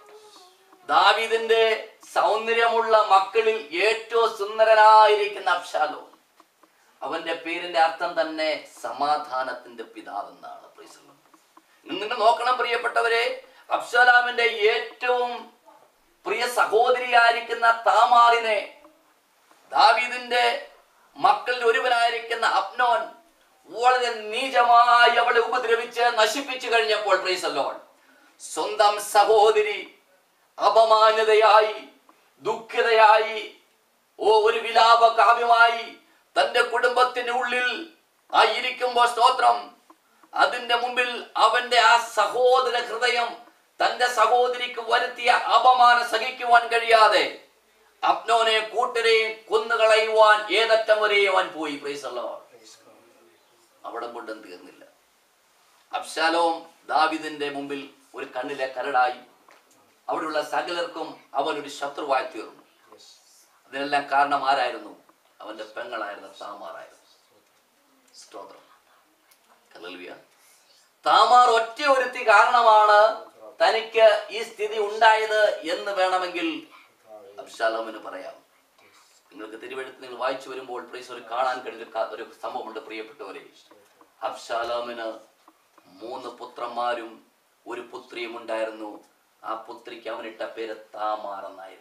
ദാവീദിന്റെ സൗന്ദര്യമുള്ള മക്കളിൽ ഏറ്റവും സുന്ദരനായിരിക്കുന്ന അബ്ശാലോ അവന്റെ പേരിന്റെ അർത്ഥം തന്നെ സമാധാനത്തിന്റെ പിതാവ് എന്നാണ് പ്രൈസ് ലോഡ് നിങ്ങൾ നോക്കണം പ്രിയപ്പെട്ടവരെ അബ്ശാലാമിന്റെ ഏറ്റവും പ്രിയ സഹോദരിയായിരിക്കുന്ന താമാറിനെ ദാവീദിന്റെ മക്കളിൽ ഒരുവനായിരിക്കുന്ന അബ്നോൻ വളരെ നീചമായി അവളെ ഉപദ്രവിച്ച് നശിപ്പിച്ചു കഴിഞ്ഞപ്പോൾ പ്രീസല്ലോൺ സ്വന്തം സഹോദരി അപമാനതയായി ദുഃഖിതയായി ഓ ഒരു വിലാപ കാവ്യമായി തന്റെ കുടുംബത്തിന്റെ ഉള്ളിൽ ആയിരിക്കുമ്പോൾ സ്തോത്രം അതിന്റെ മുമ്പിൽ അവന്റെ ആ സഹോദര ഹൃദയം തന്റെ സഹോദരിക്ക് വരുത്തിയ അപമാനം സഹിക്കുവാൻ കഴിയാതെ അബ്നോനെ കൂട്ടരെയും കൊന്നുകളയുവാൻ ഏതറ്റം വരെ അവൻ പോയി പ്രൈസല്ലോ Praise God. അവിടെ കൊണ്ടും തീർന്നില്ല അബ്ശാലോം ദാവിദിന്റെ മുമ്പിൽ ഒരു കണ്ണിലെ കരടായി അവിടെയുള്ള സകലർക്കും അവൻ ഒരു ശത്രുവായി തീർന്നു Yes. അതിനെല്ലാം കാരണം ആരായിരുന്നു അവന്റെ പെങ്ങളായിരുന്ന താമാറായിരുന്നു സ്തോത്രം ഹല്ലേലൂയ താമാർ ഒറ്റ ഒരുത്തി കാരണമാണ് തനിക്ക് ഈ സ്ഥിതി ഉണ്ടായത് എന്ന് വേണമെങ്കിൽ അബ്ശാലോമിന് പറയാം നിങ്ങൾക്ക് തിരുവഴുത്ത് നിങ്ങൾ വായിച്ചു വരുമ്പോൾ പ്രീസ് ഒരു കാണാൻ കഴിയുന്ന ഒരു ക- ഒരു സംഭവമുണ്ട് പ്രിയപ്പെട്ടവരെ അബ്ശാലോമിന് മൂന്ന് പുത്രന്മാരും ഒരു പുത്രിയും ഉണ്ടായിരുന്നു ആ പുത്രിക്ക് അവനിട്ട പേര് താമാർ എന്നായിരുന്നു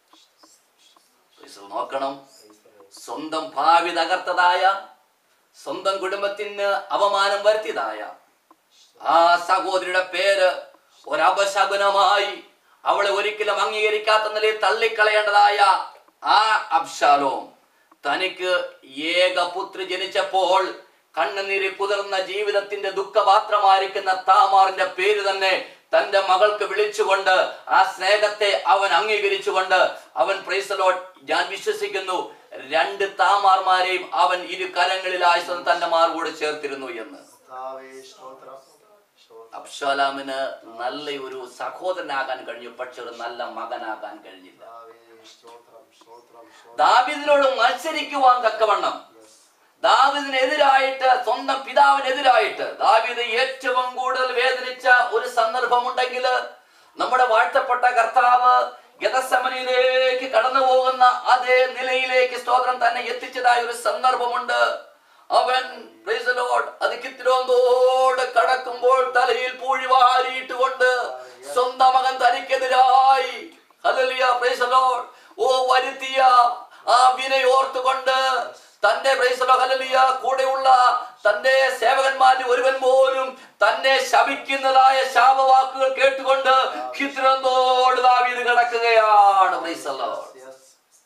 പ്രീസ് നോക്കണം സ്വന്തം ഭാവി തകർത്തതായ സ്വന്തം കുടുംബത്തിന് അപമാനം വരുത്തിയതായ ആ സഹോദരിയുടെ പേര് ഒരപശകുനമായി അവളെ ഒരിക്കലും അംഗീകരിക്കാത്ത നിലയിൽ തള്ളിക്കളയേണ്ടതായ ആ അബ്ശാലോം തനിക്ക് ഏകപുത്രി ജനിച്ചപ്പോൾ കണ്ണുനീരി കുതിർന്ന ജീവിതത്തിന്റെ ദുഃഖപാത്രമായിരിക്കുന്ന താമാറിന്റെ പേര് തന്നെ തന്റെ മകൾക്ക് വിളിച്ചുകൊണ്ട് ആ സ്നേഹത്തെ അവൻ അംഗീകരിച്ചുകൊണ്ട് അവൻ പ്രൈസലോട്ട് ഞാൻ വിശ്വസിക്കുന്നു രണ്ട് താമാർമാരെയും അവൻ ഇരു കരങ്ങളിലായി സ്വന്തം തന്റെ മാർഗോട് ചേർത്തിരുന്നു എന്ന് കർത്താവേ, സ്തോത്രം സ്തോത്രം അബ്ഷാലാമിന് നല്ല ഒരു സഹോദരനാകാൻ കഴിഞ്ഞു പക്ഷെ ഒരു നല്ല മകനാകാൻ കഴിഞ്ഞില്ല കർത്താവേ, സ്തോത്രം സ്തോത്രം സ്തോത്രം ദാവിദിനോട് മത്സരിക്കുവാൻ തക്കവണ്ണം ദാവിദിനെതിരായിട്ട് സ്വന്തം പിതാവിനെതിരായിട്ട് ദാവിദ് ഏറ്റവും കൂടുതൽ വേദനിച്ച ഒരു സന്ദർഭമുണ്ടെങ്കിൽ നമ്മുടെ വാഴ്ത്തപ്പെട്ട കർത്താവ് ഗതസമനിലേക്ക് കടന്നു പോകുന്ന അതേ നിലയിലേക്ക് സ്തോത്രം തന്നെ എത്തിച്ചതായ ഒരു സന്ദർഭമുണ്ട് അവൻ praise the Lord, അതിക്കിത്തിരോന്തോട് കടക്കുമ്പോൾ തലയിൽ പൂഴി വാരിയിട്ടുകൊണ്ട് സ്വന്തം മകൻ തനിക്കെതിരായി ഹല്ലേലൂയ, praise the Lord. ഓ വരുത്തിയ ആ വിനയോർത്തുകൊണ്ട് തന്റെ praise the Lord, ഹല്ലേലൂയ, കൂടെയുള്ള തന്റെ സേവകന്മാരിൽ ഒരുവൻ പോലും തന്നെ ശപിക്കുന്നതായ ശാപവാക്കുകൾ കേട്ടുകൊണ്ട് കിത്തിരന്തോട് ദാവീദ് കിടക്കുകയാണ് praise the Lord. Yes.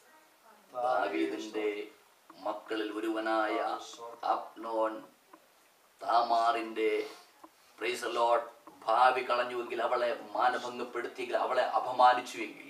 ദാവീദിന്റെ മക്കളിൽ ഒരുവനായ അപ്നോൻ താമാറിന്റെ praise the Lord, ഭാവി കളഞ്ഞുവെങ്കിൽ അവളെ മാനഭംഗപ്പെടുത്തിയെങ്കിൽ അവളെ അപമാനിച്ചുവെങ്കിൽ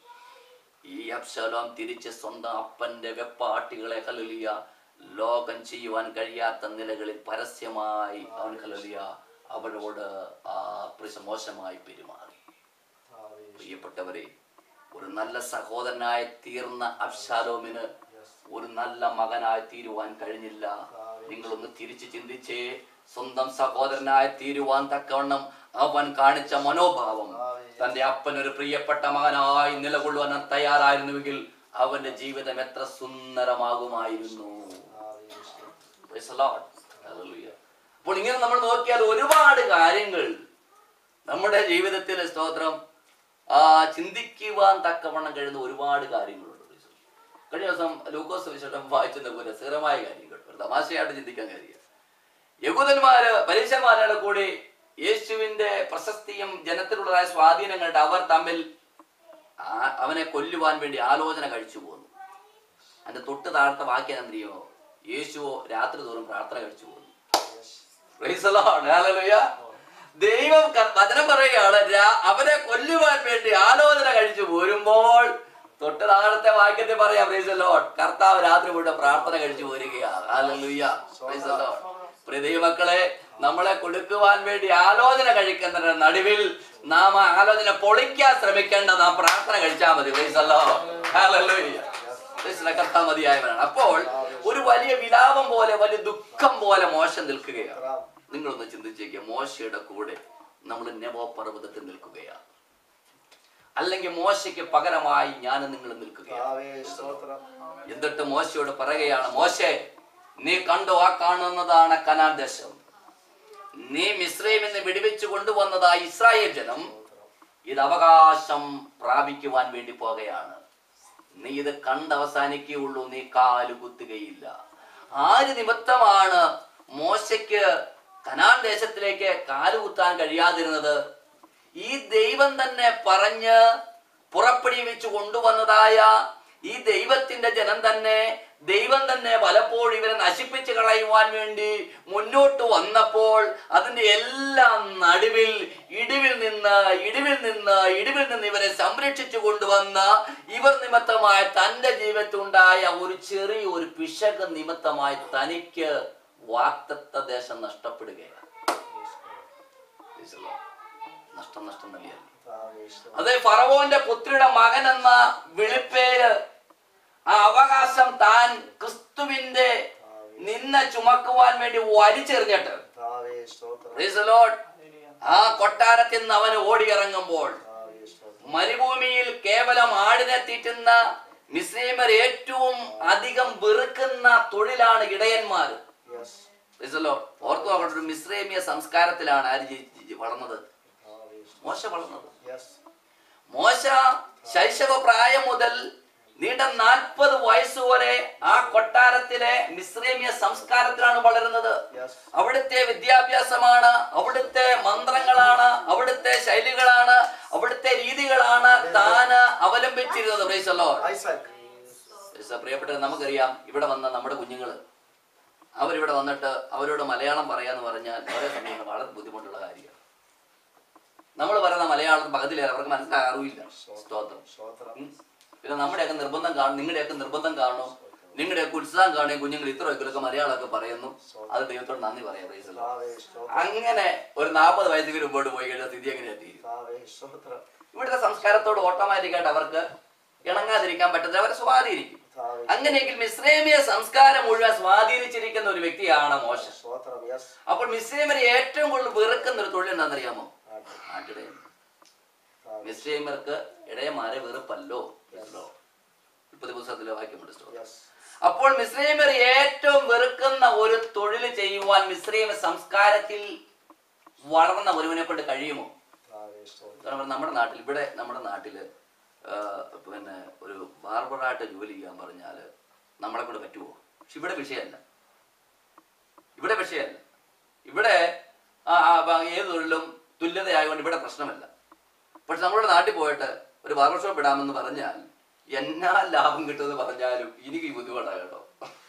ഈ അബ്ശലോം തിരിച്ച് സ്വന്തം അപ്പന്റെ വെപ്പാട്ടികളെ കലുലിയ ലോകം ചെയ്യുവാൻ കഴിയാത്ത നിലകളിൽ പരസ്യമായി അവൻ കലുലിയ അവളോട് ആ പ്രശ്നം മോശമായി പെരുമാറി കർത്താവേ, പ്രിയപ്പെട്ടവരെ ഒരു നല്ല സഹോദരനായി തീർന്ന അബ്ശാലോമിന് ഒരു നല്ല മകനായി തീരുവാൻ കഴിഞ്ഞില്ല നിങ്ങളൊന്ന് തിരിച്ചു ചിന്തിച്ചേ സ്വന്തം സഹോദരനായി തീരുവാൻ തക്കവണ്ണം അവൻ കാണിച്ച മനോഭാവം തന്റെ അപ്പൻ ഒരു പ്രിയപ്പെട്ട മകനായി നിലകൊള്ളുവാൻ അവൻ തയ്യാറായിരുന്നുവെങ്കിൽ അവന്റെ ജീവിതം എത്ര സുന്ദരമാകുമായിരുന്നു കർത്താവേ, സ്തോത്രം. Praise the Lord. Hallelujah. അപ്പോൾ ഇങ്ങനെ നമ്മൾ നോക്കിയാൽ ഒരുപാട് കാര്യങ്ങൾ നമ്മുടെ ജീവിതത്തിലെ സ്തോത്രം ആ ചിന്തിക്കുവാൻ തക്കവണ്ണം കഴിയുന്ന ഒരുപാട് കാര്യങ്ങളുണ്ട് Praise the Lord. കഴിഞ്ഞ ദിവസം ലൂക്കോസ് വിശേഷം വായിച്ചെന്ന പോലെ രസകരമായ കാര്യങ്ങൾ ഒരു തമാശയായിട്ട് ചിന്തിക്കാൻ കഴിയുക യഹൂദന്മാര് പരീക്ഷന്മാരുടെ കൂടി യേശുവിന്റെ പ്രശസ്തിയും ജനത്തിലുള്ളതായ സ്വാധീനം കണ്ട് അവർ തമ്മിൽ ആ- അവനെ കൊല്ലുവാൻ വേണ്ടി ആലോചന കഴിച്ചു പോന്നു അതിന്റെ തൊട്ട് താഴത്തെ വാക്യം എന്തറിയോ യേശുവോ രാത്രി തോറും പ്രാർത്ഥന കഴിച്ചു പോകുന്നു Praise the Lord. Hallelujah. ദൈവം ക- വചനം പറയുകയാണ് രാ- അവനെ കൊല്ലുവാൻ വേണ്ടി ആലോചന കഴിച്ചു പോരുമ്പോൾ തൊട്ട് താഴത്തെ വാക്യത്തിൽ പറയാം പ്രൈസ് the Lord. കർത്താവ് രാത്രി മുഴുവൻ പ്രാർത്ഥന കഴിച്ചു പോരുകയാണ് Hallelujah. Praise the Lord. പ്രിയ ദൈവമക്കളെ നമ്മളെ കൊടുക്കുവാൻ വേണ്ടി ആലോചന കഴിക്കുന്നതിന്റെ നടുവിൽ നാം ആ ആലോചന പൊളിക്കാൻ ശ്രമിക്കേണ്ട നാം പ്രാർത്ഥന കഴിച്ചാൽ മതി Praise the Lord. Hallelujah. ക്രിസ്തുവിനെ കർത്താവ് മതിയായവനാണ് അപ്പോൾ ഒരു വലിയ വിലാപം പോലെ വലിയ ദുഃഖം പോലെ മോശം നിൽക്കുകയാണ് നിങ്ങളൊന്ന് ചിന്തിച്ചേക്കുക മോശയുടെ കൂടെ നമ്മൾ നെബോ പർവ്വതത്തിൽ നിൽക്കുകയാണ് അല്ലെങ്കിൽ മോശയ്ക്ക് പകരമായി ഞാൻ നിങ്ങൾ നിൽക്കുകയാണ് കർത്താവേ, സ്തോത്രം. എന്നിട്ട് മോശയോട് പറയുകയാണ് മോശെ നീ കണ്ടോ ആ കാണുന്നതാണ് കനാൻ ദേശം നീ മിശ്രയിൽ നിന്ന് വിടുവിച്ചു കൊണ്ടുവന്നതായ ഇസ്രായേൽ ജനം ഇത് അവകാശം പ്രാപിക്കുവാൻ വേണ്ടി പോകുകയാണ് നീ ഇത് കണ്ടവസാനിക്കുകയുള്ളൂ നീ കാല് കുത്തുകയില്ല ആര് നിമിത്തമാണ് മോശയ്ക്ക് കനാൻ ദേശത്തിലേക്ക് കാല് കുത്താൻ കഴിയാതിരുന്നത് ഈ ദൈവം തന്നെ പറഞ്ഞ് പുറപ്പെടുവിച്ചു കൊണ്ടുവന്നതായ ഈ ദൈവത്തിന്റെ ജനം തന്നെ ദൈവം തന്നെ പലപ്പോഴും ഇവരെ നശിപ്പിച്ചു കളയുവാൻ വേണ്ടി മുന്നോട്ട് വന്നപ്പോൾ അതിന്റെ എല്ലാം നടുവിൽ ഇടിവിൽ നിന്ന് ഇടിവിൽ നിന്ന് ഇടിവിൽ നിന്ന് ഇവരെ സംരക്ഷിച്ചു കൊണ്ടുവന്ന ഇവർ നിമിത്തമായ തന്റെ ജീവിതത്തിലുണ്ടായ ഒരു ചെറിയ ഒരു പിശക് നിമിത്തമായി തനിക്ക് വാക്തത്വ ദേശം നഷ്ടപ്പെടുകയാണ് നഷ്ടം നഷ്ടം തന്നെയാണ് കർത്താവേ, സ്തോത്രം. അതെ ഫറവോന്റെ പുത്രിയുടെ മകൻ എന്ന വിളിപ്പേര് ആ അവകാശം താൻ ക്രിസ്തുവിന്റെ നിന്ന ചുമക്കുവാൻ വേണ്ടി വലിച്ചെറിഞ്ഞിട്ട് കർത്താവേ, സ്തോത്രം. Praise the Lord. ആ കൊട്ടാരത്തിൽ നിന്ന് അവന് ഓടിയിറങ്ങുമ്പോൾ കർത്താവേ, സ്തോത്രം. മരുഭൂമിയിൽ കേവലം ആടിനെ തീറ്റുന്ന മിസ്രൈമർ ഏറ്റവും അധികം വെറുക്കുന്ന തൊഴിലാണ് ഇടയന്മാർ Yes. ഓർത്തു നോക്കട്ടെ ഒരു മിസ്രൈമിയ സംസ്കാരത്തിലാണ് ആര് ജി- ജി- വളർന്നത് കർത്താവേ, സ്തോത്രം. മോശ വളർന്നത് Yes. മോശ ശൈശവ പ്രായം മുതൽ നീണ്ട നാൽപ്പത് വയസ്സുവരെ ആ കൊട്ടാരത്തിലെ മിശ്രേമിയ സംസ്കാരത്തിലാണ് വളരുന്നത് Yes. അവിടുത്തെ വിദ്യാഭ്യാസമാണ് അവിടുത്തെ മന്ത്രങ്ങളാണ് അവിടുത്തെ ശൈലികളാണ് അവിടുത്തെ രീതികളാണ് താന് അവലംബിച്ചിരുന്നത് പ്രൈസല്ലോ Isaac. പ്രിയപ്പെട്ടവർ നമുക്കറിയാം ഇവിടെ വന്ന നമ്മുടെ കുഞ്ഞുങ്ങൾ അവരിവിടെ വന്നിട്ട് അവരോട് മലയാളം പറയാന്ന് പറഞ്ഞാൽ ഒരേ സമയം വളരെ ബുദ്ധിമുട്ടുള്ള കാര്യമാണ് നമ്മൾ പറയുന്ന മലയാളം പകുതിയിലേറെ അവർക്ക് മനസ്സിലാകാറില്ല സ്തോത്രം സ്തോത്രം. ഉം. പിന്നെ നമ്മുടെയൊക്കെ നിർബന്ധം കാണും നിങ്ങളുടെയൊക്കെ നിർബന്ധം കാണും നിങ്ങളുടെയൊക്കെ ഉത്സാഹം കാണുകയും കുഞ്ഞുങ്ങൾ ഇത്ര വയ്ക്കലൊക്കെ മലയാളമൊക്കെ പറയുന്നു അത് ദൈവത്തോട് നന്ദി പറയാം praise the Lord. കർത്താവേ, സ്തോത്രം. അങ്ങനെ ഒരു നാൽപ്പത് വയസ്സിൽ മുമ്പോട്ട് പോയി കഴിഞ്ഞാൽ സ്ഥിതി എങ്ങനെയാ തീരും കർത്താവേ, സ്തോത്രം. ഇവിടുത്തെ സംസ്കാരത്തോട് ഓട്ടോമാറ്റിക്കായിട്ട് അവർക്ക് ഇണങ്ങാതിരിക്കാൻ പറ്റുന്നത് അവരെ സ്വാധീനിക്കും കർത്താവേ, അങ്ങനെയെങ്കിൽ മിശ്രേമിയ സംസ്കാരം മുഴുവൻ സ്വാധീനിച്ചിരിക്കുന്ന ഒരു വ്യക്തിയാണ് മോശ സ്തോത്രം. Yes. അപ്പോൾ മിശ്രൈമരെ ഏറ്റവും കൂടുതൽ വെറുക്കുന്ന ഒരു തൊഴിൽ എന്താണെന്നറിയാമോ ആട്ടെ. ആട്ടിടയൻ കർത്താവേ, മിശ്രൈമർക്ക് ഇടയന്മാരെ വെറുപ്പല്ലോ മുപ്പത് പുസ്തകത്തിലെ വാക്യമുണ്ട് സ്തോത്രം. Yes. അപ്പോൾ മിശ്രൈമർ ഏറ്റവും വെറുക്കുന്ന ഒരു തൊഴിൽ ചെയ്യുവാൻ മിശ്രൈമ സംസ്കാരത്തിൽ വളർന്ന ഒരുവനെ കൊണ്ട് കഴിയുമോ കർത്താവേ, സ്തോത്രം. കാരണം നമ്മുടെ നാട്ടിൽ ഇവിടെ നമ്മുടെ നാട്ടില് ആ, പിന്നെ ഒരു ബാർബറായിട്ട് ജോലി ചെയ്യാൻ പറഞ്ഞാൽ നമ്മളെ കൂടെ പറ്റുമോ പക്ഷെ ഇവിടെ വിഷയമല്ല ഇവിടെ വിഷയമല്ല ഇവിടെ ആ, ആ, ബ- ഏത് തൊഴിലും തുല്യതയായതുകൊണ്ട് ഇവിടെ പ്രശ്നമല്ല പക്ഷെ നമ്മുടെ നാട്ടിൽ പോയിട്ട് ഒരു ബാർബർ ഷോപ്പ് ഇടാമെന്ന് പറഞ്ഞാൽ എന്നാ ലാഭം കിട്ടുമെന്ന് പറഞ്ഞാലും എനിക്ക് ഈ ബുദ്ധിമുട്ടാണ് കേട്ടോ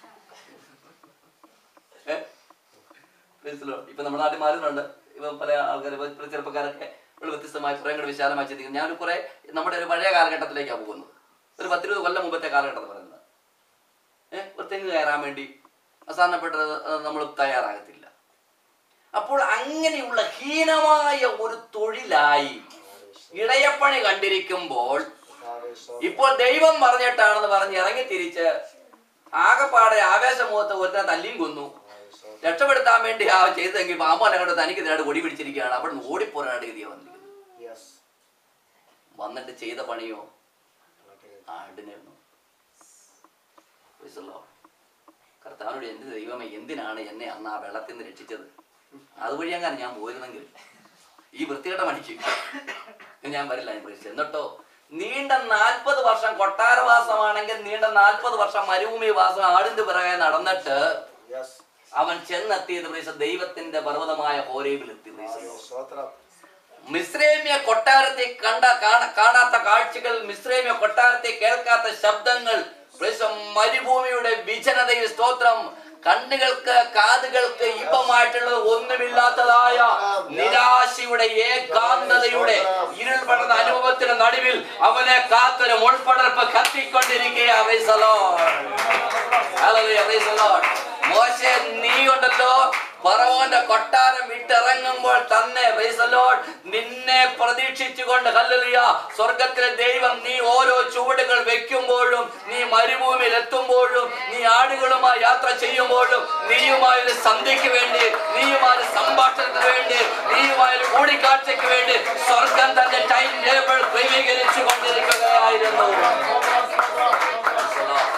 ഏ? മനസ്സിലോ ഇപ്പൊ നമ്മുടെ നാട്ടിൽ മാറുന്നുണ്ട് ഇപ്പൊ പല ആൾക്കാർ ചെറുപ്പക്കാരൊക്കെ ഒരു വ്യത്യസ്തമായി കുറെ കൂടെ വിശാലമായി ചിന്തിക്കുന്നു ഞാൻ കുറെ നമ്മുടെ ഒരു പഴയ കാലഘട്ടത്തിലേക്കാണ് പോകുന്നത് ഒരു പത്തിരുപത് കൊല്ലം മുമ്പത്തെ കാലഘട്ടത്തിൽ പറയുന്നത് ഏഹ് ഒരു തെങ്ങ് കയറാൻ വേണ്ടി അവസാനപ്പെട്ടത് നമ്മൾ തയ്യാറാകത്തില്ല അപ്പോൾ അങ്ങനെയുള്ള ഹീനമായ ഒരു തൊഴിലായി ഇടയപ്പണി കണ്ടിരിക്കുമ്പോൾ കർത്താവേ, സ്തോത്രം. ഇപ്പോൾ ദൈവം പറഞ്ഞിട്ടാണെന്ന് പറഞ്ഞ് ഇറങ്ങി തിരിച്ച് ആകെപ്പാടെ ആവേശമുഖത്ത് ഒരുത്തനെ തല്ലിയും കൊന്നു കർത്താവേ, സ്തോത്രം. രക്ഷപ്പെടുത്താൻ വേണ്ടി ആ ചെയ്തെങ്കിൽ പാമ്പോനെ കണ്ട് തനിക്കെതിരായിട്ട് കൊടി പിടിച്ചിരിക്കുകയാണ് അവിടെ നിന്ന് ഓടിപ്പോരാണ് ഗതിയാണ് വന്നിരിക്കുന്നത് Yes. വന്നിട്ട് ചെയ്ത പണിയോ ആട്ടെ. ആടിനായിരുന്നു Praise the Lord. കർത്താവിനോട് എന്ത് ദൈവമേ എന്തിനാണ് എന്നെ അന്ന് ആ വെള്ളത്തിൽ നിന്ന് രക്ഷിച്ചത് അതുവഴി അങ്ങനെ ഞാൻ പോയിരുന്നെങ്കിൽ ഈ വൃത്തികെട്ട പണിക്ക് ഞാൻ വരില്ല ഞാൻ പ്രതീക്ഷിച്ചു എന്നിട്ടോ നീണ്ട നാൽപ്പത് വർഷം കൊട്ടാരവാസമാണെങ്കിൽ നീണ്ട നാൽപ്പത് വർഷം മരുഭൂമി വാസം ആടിന്റെ പിറകെ നടന്നിട്ട് Yes. അവൻ ചെന്നെത്തിയത് പ്രേസ ദൈവത്തിന്റെ പർവ്വതമായ ഹോരേബിലെത്തി പ്രേസ കർത്താവേ, സ്തോത്രം. മിശ്രേമ്യ കൊട്ടാരത്തെ കണ്ട കാണ- കാണാത്ത കാഴ്ചകൾ മിശ്രേമ്യ കൊട്ടാരത്തെ കേൾക്കാത്ത ശബ്ദങ്ങൾ പ്രേസ മരുഭൂമിയുടെ വിജനതയിൽ സ്തോത്രം കണ്ണുകൾക്ക് കാതുകൾക്ക് ഇമ്പമായിട്ടുള്ളത് ഒന്നുമില്ലാത്തതായ നിരാശയുടെ ഏകാന്തതയുടെ ഇരുൾ പടർന്ന അനുഭവത്തിന് നടുവിൽ അവനെ കാത്തൊരു മുൾപടർപ്പ് കത്തിക്കൊണ്ടിരിക്കുകയാ praise the Lord. Hallelujah, praise the Lord. മോശെ നീ ഉണ്ടല്ലോ ഫറവോന്റെ കൊട്ടാരം വിട്ടിറങ്ങുമ്പോൾ തന്നെ praise the Lord, നിന്നെ പ്രതീക്ഷിച്ചുകൊണ്ട് ഹല്ലേലൂയ സ്വർഗത്തിലെ ദൈവം നീ ഓരോ ചുവടുകൾ വെക്കുമ്പോഴും നീ മരുഭൂമിയിൽ എത്തുമ്പോഴും നീ ആടുകളുമായി യാത്ര ചെയ്യുമ്പോഴും നീയുമായ ഒരു സന്ധ്യയ്ക്ക് വേണ്ടി നീയുമായ ഒരു സംഭാഷണത്തിന് വേണ്ടി നീയുമായ ഒരു കൂടിക്കാഴ്ചയ്ക്ക് വേണ്ടി സ്വർഗം തന്റെ ടൈം ടേബിൾ ക്രമീകരിച്ചു കൊണ്ടിരിക്കുകയായിരുന്നു Praise the Lord.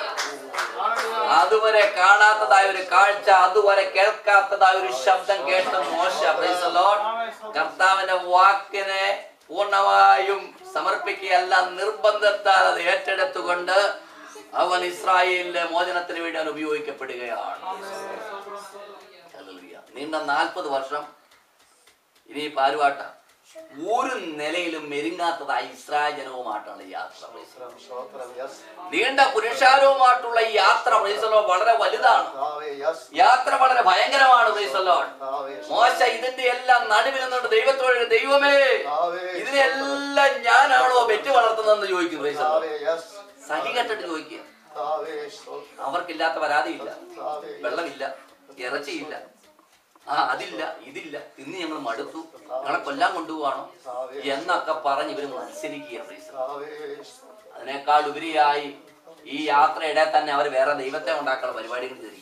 അതുവരെ കാണാത്തതായ ഒരു കാഴ്ച അതുവരെ കേൾക്കാത്തതായ ഒരു ശബ്ദം കേട്ട് മോശ praise the Lord. കർത്താവിന്റെ വാക്കിനെ പൂർണ്ണമായും സമർപ്പിക്കുകയല്ല നിർബന്ധത്താൽ അത് ഏറ്റെടുത്തുകൊണ്ട് അവൻ ഇസ്രായേലിന്റെ മോചനത്തിന് വേണ്ടി അവൻ ഉപയോഗിക്കപ്പെടുകയാണ് ഹല്ലേലൂയ. നീണ്ട നാൽപ്പത് വർഷം ഇനി പാരുവാട്ട ഒരു നിലയിലും മെരുങ്ങാത്തതായ ഇസ്രായേൽ ജനവുമായിട്ടാണ് ഈ യാത്ര praise the Lord. സ്തോത്രം, സ്തോത്രം. Yes. നീണ്ട പുരുഷാരവുമായിട്ടുള്ള ഈ യാത്ര praise the Lord വളരെ വലുതാണ് കർത്താവേ, yes. യാത്ര വളരെ ഭയങ്കരമാണ് praise the Lord. കർത്താവേ, മോശ ഇതിന്റെ എല്ലാം നടുവിൽ നിന്നുകൊണ്ട് ദൈവത്തോട് ദൈവമേ കർത്താവേ, ഇതിനെല്ലാം ഞാനാണോ പെറ്റു വളർത്തുന്നതെന്ന് ചോദിക്കും praise the Lord. കർത്താവേ, yes. സഹി കെട്ടിട്ട് ചോദിക്കുക കർത്താവേ, സ്തോത്രം. അവർക്കില്ലാത്ത പരാതിയില്ല കർത്താവേ, വെള്ളമില്ല ഇറച്ചിയില്ല ആ അതില്ല ഇതില്ല ഇന്ന് ഞങ്ങൾ മടുത്തു ഞങ്ങളെ കൊല്ലാൻ കൊണ്ടുപോവാണോ എന്നൊക്കെ പറഞ്ഞ് ഇവര് മത്സരിക്കുക praise the Lord. കർത്താവേ, സ്തോത്രം. അതിനേക്കാൾ ഉപരിയായി ഈ യാത്രയുടെ തന്നെ അവർ വേറെ ദൈവത്തെ ഉണ്ടാക്കാനുള്ള പരിപാടികൾ ചെയ്തിരിക്കുക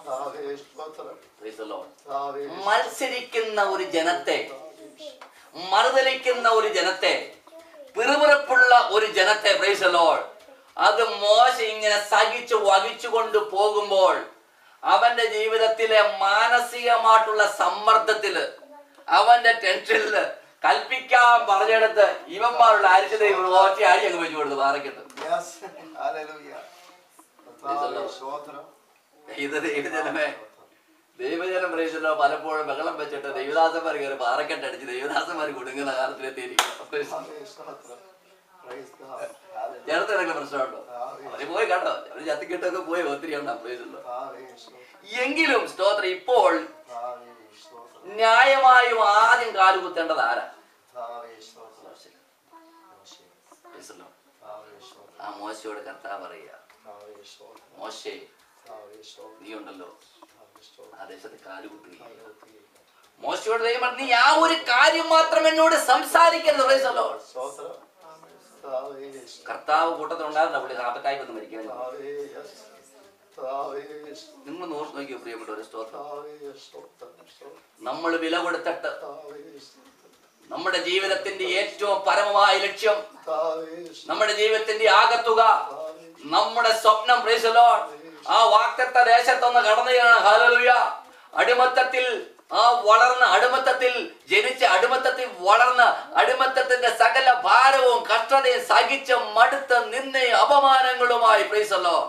കർത്താവേ സ്തോത്രം Praise the Lord. കർത്താവേ മത്സരിക്കുന്ന ഒരു ജനത്തെ മറുതലിക്കുന്ന ഒരു ജനത്തെ പിറുപിറുപ്പുള്ള ഒരു ജനത്തെ പ്രൈസ് ലോൾ അത് മോശ ഇങ്ങനെ സഹിച്ചു വഹിച്ചുകൊണ്ട് പോകുമ്പോൾ അവന്റെ ജീവിതത്തിലെ മാനസികമായിട്ടുള്ള സമ്മർദ്ദത്തില് അവന്റെ ടെൻഷനില് കൽപ്പിക്കാൻ പറഞ്ഞെടുത്ത് ഇവന്മാരുടെ അരിച്ചത് ഒറ്റ അടി അങ്ങ് വെച്ചു കൊടുത്ത് പാറക്കിട്ട് Yes. Hallelujah. കർത്താവേ സ്തോത്രം ഇത് ദൈവജനമേ ദൈവജനം പ്രേക്ഷല്ലോ പലപ്പോഴും ബഹളം വെച്ചിട്ട് ദൈവദാസന്മാർ കയറി പാറക്കെട്ട് അടിച്ച് ദൈവദാസന്മാർ കുടുങ്ങുന്ന കാലത്തിലെത്തിയിരിക്കും കർത്താവേ സ്തോത്രം Praise God. Hallelujah. ചേർത്ത് കിടക്കുന്ന പ്രശ്നമുണ്ടോ അവര് പോയി കേട്ടോ അവര് ചത്തിക്കിട്ടൊക്കെ പോയി ഒത്തിരി ഉണ്ടാവും പ്രേക്ഷല്ലോ കർത്താവേ സ്തോത്രം എങ്കിലും സ്തോത്രം ഇപ്പോൾ കർത്താവേ സ്തോത്രം ന്യായമായും ആദ്യം കാലുകുത്തേണ്ടത് ആരാ കർത്താവേ സ്തോത്രം മോശ. Praise the Lord. കർത്താവേ സ്തോത്രം ആ മോശയോട് കർത്താവ് പറയുക കർത്താവേ സ്തോത്രം മോശേ കർത്താവേ സ്തോത്രം നീ ഉണ്ടല്ലോ കർത്താവേ സ്തോത്രം ആ ദേശത്ത് കാലുകുത്തുകയില്ല ഹല്ലേലൂയ. മോശയോട് ദൈവം പറഞ്ഞു, നീ ആ ഒരു കാര്യം മാത്രം എന്നോട് സംസാരിക്കരുത് praise the Lord. സ്തോത്രം കർത്താവേ സ്തോത്രം കർത്താവ് കൂട്ടത്തിലുണ്ടായിരുന്ന പുള്ളി ഹാർട്ടറ്റായി വന്ന് മരിക്കാൻ കർത്താവേ yes. കർത്താവേ നിങ്ങൾ നോക്കി നോക്കിയോ പ്രിയപ്പെട്ട ഒരു സ്തോത്രം കർത്താവേ സ്തോത്രം സ്തോത്രം നമ്മൾ വില കൊടുത്തിട്ട് കർത്താവേ സ്തോത്രം നമ്മുടെ ജീവിതത്തിന്റെ ഏറ്റവും പരമമായ ലക്ഷ്യം കർത്താവേ നമ്മുടെ ജീവിതത്തിന്റെ ആകത്തുക കർത്താവേ നമ്മുടെ സ്വപ്നം praise the Lord. ആ വാക്തത്വ ദേശത്തൊന്ന് കടന്നുകയാണ് ഹാലലുയ അടിമത്തത്തിൽ ആ വളർന്ന അടിമത്തത്തിൽ ജനിച്ച അടിമത്തത്തിൽ വളർന്ന അടിമത്തത്തിന്റെ സകല ഭാരവും കഷ്ടതയും സഹിച്ച മടുത്ത നിന്നയും അപമാനങ്ങളുമായി praise the Lord.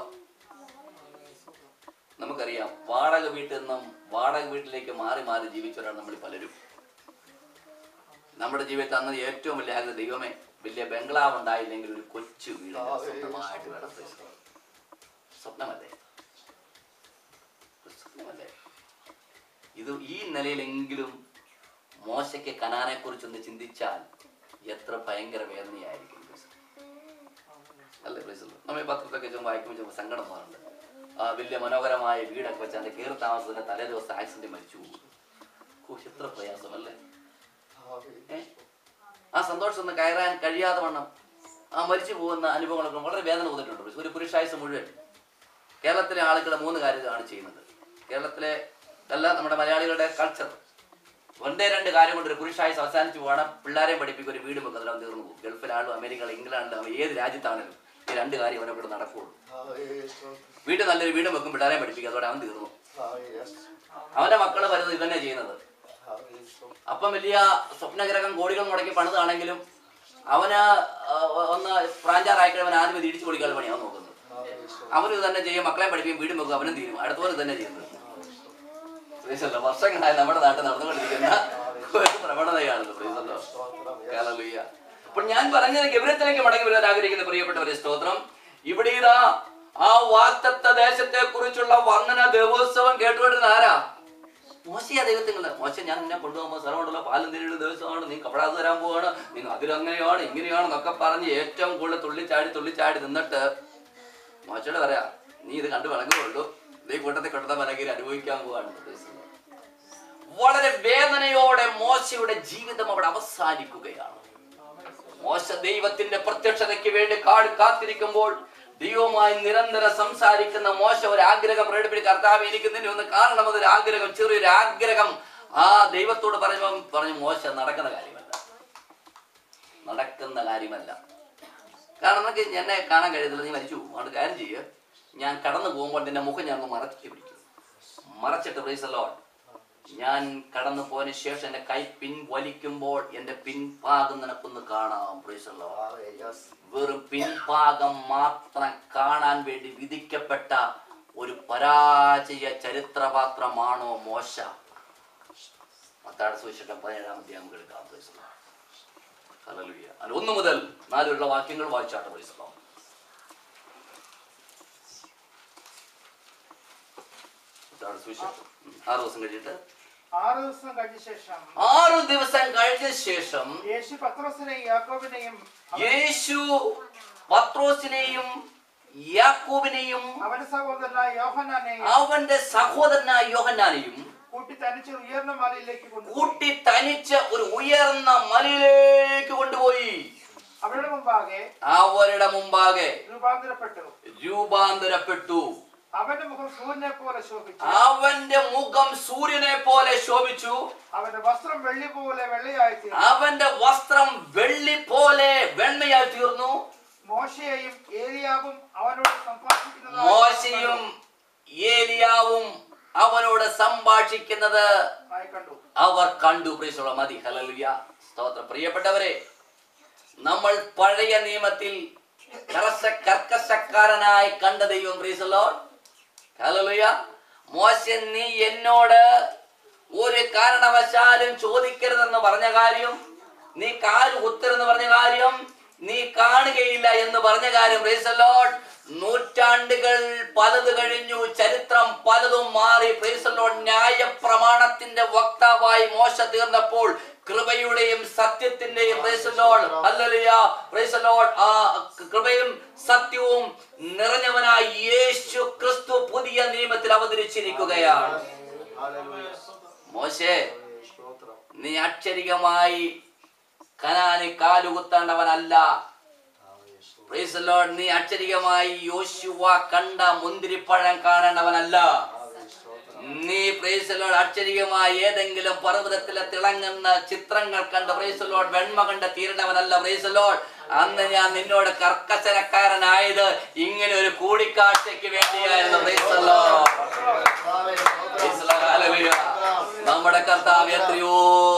നമുക്കറിയാം വാടക വീട്ടിൽ നിന്നും വാടക വീട്ടിലേക്ക് മാറി മാറി ജീവിച്ചവരാണ് നമ്മൾ പലരും നമ്മുടെ ജീവിതത്തിൽ അന്ന് ഏറ്റവും വലിയ ആഗ്രഹം ദൈവമേ വലിയ ബംഗ്ലാവ് ഉണ്ടായില്ലെങ്കിൽ ഒരു കൊച്ചു വീട് സ്വന്തമായിട്ട് വേണം praise the Lord. സ്വപ്നമല്ലേ ഒരു സ്വപ്നമല്ലേ ഇത് ഈ നിലയിലെങ്കിലും മോശയ്ക്ക് കനാനെ കുറിച്ചൊന്ന് ചിന്തിച്ചാൽ എത്ര ഭയങ്കര വേദനയായിരിക്കും praise the Lord. അല്ലേ praise the Lord. നമ്മൾ ഈ പത്രത്തൊക്കെ ചുമ്മാ വായിക്കുമ്പോൾ ചുമ്മാ സങ്കടം തോന്നുന്നുണ്ട് ആ വലിയ മനോഹരമായ വീടൊക്കെ വെച്ച് അതിന്റെ കയറി താമസത്തിന്റെ തലേ ദിവസം ആക്സിഡന്റ് മരിച്ചു പോകും. ഓ, എത്ര പ്രയാസമല്ലേ ഏ? ആ സന്തോഷം ഒന്ന് കയറാൻ കഴിയാതെ വണ്ണം ആ മരിച്ചു പോകുന്ന അനുഭവങ്ങളൊക്കെ വളരെ വേദന തോന്നിയിട്ടുണ്ട് ഒരു പുരുഷായുസ് മുഴുവൻ കേരളത്തിലെ ആളുകൾ മൂന്ന് കാര്യമാണ് ചെയ്യുന്നത് കേരളത്തിലെ അല്ല നമ്മുടെ മലയാളികളുടെ കൾച്ചർ ഒന്നേ രണ്ട് കാര്യം കൊണ്ട് ഒരു പുരുഷായുസ് അവസാനിച്ചു പോകണം പിള്ളേരെ പഠിപ്പിക്കും ഒരു വീട് വെക്കുന്നതിൽ അവൻ തീർന്നു പോകും ഗൾഫിലാണല്ലോ അമേരിക്കയിലും ഇംഗ്ലണ്ടിലും അവൻ ഏത് രാജ്യത്താണെങ്കിലും ഈ രണ്ട് കാര്യം അവനെ കൂടെ നടക്കുകയുള്ളൂ വീട്ടിൽ നല്ലൊരു വീട് വെക്കും പിള്ളേരെ പഠിപ്പിക്കും അതോടെ അവൻ തീർന്നു അവന്റെ മക്കള് വരുന്നത് ഇതന്നെ ചെയ്യുന്നത് അപ്പം വലിയ സ്വപ്നഗ്രഹം കോടികൾ മുടക്കി പണിതാണെങ്കിലും അവന് ആ, ഒന്ന് പ്രാഞ്ചാറായിട്ട് അവൻ ആദ്യം ഇത് ഇടിച്ചു പൊളിക്കാനുള്ള പണിയാണ് നോക്കുന്നത് അവനും ഇത് തന്നെ ചെയ്യും മക്കളെ പഠിപ്പിക്കും വീടും വെക്കും അവനും തീരും അടുത്തവർ ഇത് തന്നെ ചെയ്യുന്നത് ശ്രീശല്ല വർഷങ്ങളായി നമ്മുടെ നാട്ടിൽ നടന്നുകൊണ്ടിരിക്കുന്ന ഒരു പ്രവണതയാണത് ശ്രീശല്ലോ ഹല്ലേലൂയ. അപ്പോൾ ഞാൻ പറഞ്ഞത് ഗൗരവത്തിലേക്ക് മടങ്ങി വരാൻ ആഗ്രഹിക്കുന്ന പ്രിയപ്പെട്ടവരെ സ്തോത്രം ഇവിടെ ഇതാ ആ വാക്തത്വ ദേശത്തെ കുറിച്ചുള്ള വന്ദന ദിവസവും കേട്ടുകൊണ്ടിരുന്ന ആരാ മോശയാ ദൈവത്തിങ്ങള് മോശ ഞാൻ നിന്നെ കൊണ്ടുപോകുമ്പോൾ സ്ഥലമുണ്ടല്ലോ പാലും തിരിയുടെ ദിവസമാണ് നീ കപടാതെ തരാൻ പോവാണ് നീ അതിലങ്ങനെയാണ് ഇങ്ങനെയാണെന്നൊക്കെ പറഞ്ഞ് ഏറ്റവും കൂടുതൽ തുള്ളിച്ചാടി തുള്ളിച്ചാടി നിന്നിട്ട് മോശയോട് പറയാ നീ ഇത് കണ്ടു വിളങ്ങുള്ളൂ നീ കൂട്ടത്തിൽ കൊടുത്ത മലകീരി അനുഭവിക്കാൻ പോവാണ് വളരെ വേദനയോടെ മോശയുടെ ജീവിതം അവിടെ അവസാനിക്കുകയാണ് മോശ ദൈവത്തിന്റെ പ്രത്യക്ഷതയ്ക്ക് വേണ്ടി കാട് കാത്തിരിക്കുമ്പോൾ ദൈവവുമായി നിരന്തരം സംസാരിക്കുന്ന മോശ ഒരു ആഗ്രഹം പ്രകടിപ്പിച്ച് കർത്താവ് എനിക്ക് നിന്നെ ഒന്ന് കാണണം എന്നൊരു ആഗ്രഹം ചെറിയൊരു ആഗ്രഹം ആ ദൈവത്തോട് പറഞ്ഞ പറഞ്ഞു മോശ നടക്കുന്ന കാര്യമല്ല നടക്കുന്ന കാര്യമല്ല കാരണം നമുക്ക് എന്നെ കാണാൻ കഴിയത്തില്ല നീ മരിച്ചു പോകും അതുകൊണ്ട് കാര്യം ചെയ്യുക ഞാൻ കടന്നു പോകുമ്പോൾ നിന്റെ മുഖം ഞാൻ ഒന്ന് മറച്ചു പിടിക്കും മറച്ചിട്ട് പ്രൈസ് ലോഡ് ഞാൻ കടന്നു പോയതിനു ശേഷം എന്റെ കൈ പിൻവലിക്കുമ്പോൾ എന്റെ പിൻഭാഗം നിനക്കൊന്ന് കാണാം പ്രൈസ് ലോഡ് വെറും പിൻഭാഗം മാത്രം കാണാൻ വേണ്ടി വിധിക്കപ്പെട്ട ഒരു പരാജയ ചരിത്രപാത്രമാണോ മോശ മത്താട് സുവിശേഷം പതിനേഴാം അധ്യായം നമുക്ക് എടുക്കാം praise the Lord. ഹല്ലേലൂയ. അതിൽ ഒന്ന് മുതൽ നാല് വരെയുള്ള വാക്യങ്ങൾ വായിച്ചാട്ടെ praise the Lord. മത്താട് സുവിശേഷം ഉം. ആറ് ദിവസം കഴിഞ്ഞിട്ട് ആറ് ദിവസം കഴിഞ്ഞ ശേഷം ആറു ദിവസം കഴിഞ്ഞ ശേഷം യേശു പത്രോസിനെയും യാക്കോബിനെയും യേശു പത്രോസിനെയും യാക്കോബിനെയും അവന്റെ സഹോദരനായ യോഹനാനെയും അവന്റെ സഹോദരനായ യോഹന്നാനെയും കൂട്ടി തനിച്ച് ഉയർന്ന മലയിലേക്ക് കൊണ്ടുപോയി കൂട്ടി തനിച്ച് ഒരു ഉയർന്ന മലയിലേക്ക് കൊണ്ടുപോയി അവരുടെ മുമ്പാകെ അവരുടെ മുമ്പാകെ രൂപാന്തരപ്പെട്ടു രൂപാന്തരപ്പെട്ടു അവന്റെ മുഖം സൂര്യനെ പോലെ ശോഭിച്ചു അവന്റെ മുഖം സൂര്യനെ പോലെ ശോഭിച്ചു അവന്റെ വസ്ത്രം വെള്ളി പോലെ വെള്ളയായി തീർന്നു അവന്റെ വസ്ത്രം വെള്ളി പോലെ വെണ്മയായി തീർന്നു മോശയെയും ഏലിയാവും അവനോട് സംഭാഷിക്കുന്നതായി മോശയും ഏലിയാവും അവനോട് സംഭാഷിക്കുന്നത് ആയി കണ്ടു അവർ കണ്ടു പ്രിയസുള്ള മതി ഹലലുയ സ്തോത്രം പ്രിയപ്പെട്ടവരെ നമ്മൾ പഴയ നിയമത്തിൽ കർശ കർക്കശക്കാരനായി കണ്ട ദൈവം പ്രിയസല്ലോ ഹലലുയ മോശ നീ എന്നോട് ഒരു കാരണവശാലും ചോദിക്കരുതെന്ന് പറഞ്ഞ കാര്യം നീ കാല് കുത്തരുന്ന് പറഞ്ഞ കാര്യം നീ കാണുകയില്ല എന്ന് പറഞ്ഞ കാര്യം പ്രൈസലോഡ് നൂറ്റാണ്ടുകൾ പലത് കഴിഞ്ഞു ചരിത്രം പലതും മാറി പ്രൈസലോഡ് ന്യായ പ്രമാണത്തിന്റെ വക്താവായി മോശ തീർന്നപ്പോൾ കൃപയുടെയും സത്യത്തിന്റെയും പ്രൈസലോഡ് ഹല്ലേലൂയ പ്രൈസലോഡ് ആ കൃപയും സത്യവും നിറഞ്ഞവനായി യേശു ക്രിസ്തു പുതിയ നിയമത്തിൽ അവതരിച്ചിരിക്കുകയാണ് Hallelujah. മോശേ സ്തോത്രം നീ അക്ഷരികമായി കനാന് കാലുകുത്തേണ്ടവനല്ല ആമേൻ. സ്തോത്രം. Praise the Lord. നീ അക്ഷരികമായി യോശുവ കണ്ട മുന്തിരിപ്പഴം കാണേണ്ടവനല്ല ആമേൻ. സ്തോത്രം. നീ പ്രേസലോട് അക്ഷരികമായി ഏതെങ്കിലും പർവ്വതത്തിലെ തിളങ്ങുന്ന ചിത്രങ്ങൾ കണ്ട് പ്രേസലോട് വെണ്മ കണ്ട് തീരണവനല്ല പ്രേസലോട് അന്ന് ഞാൻ നിന്നോട് കർക്കശനക്കാരനായത് ഇങ്ങനെ ഒരു കൂടിക്കാഴ്ചയ്ക്ക് വേണ്ടിയായിരുന്നു പ്രേസലോ ആമേൻ. സ്തോത്രം. നമ്മുടെ കർത്താവ് എത്രയോ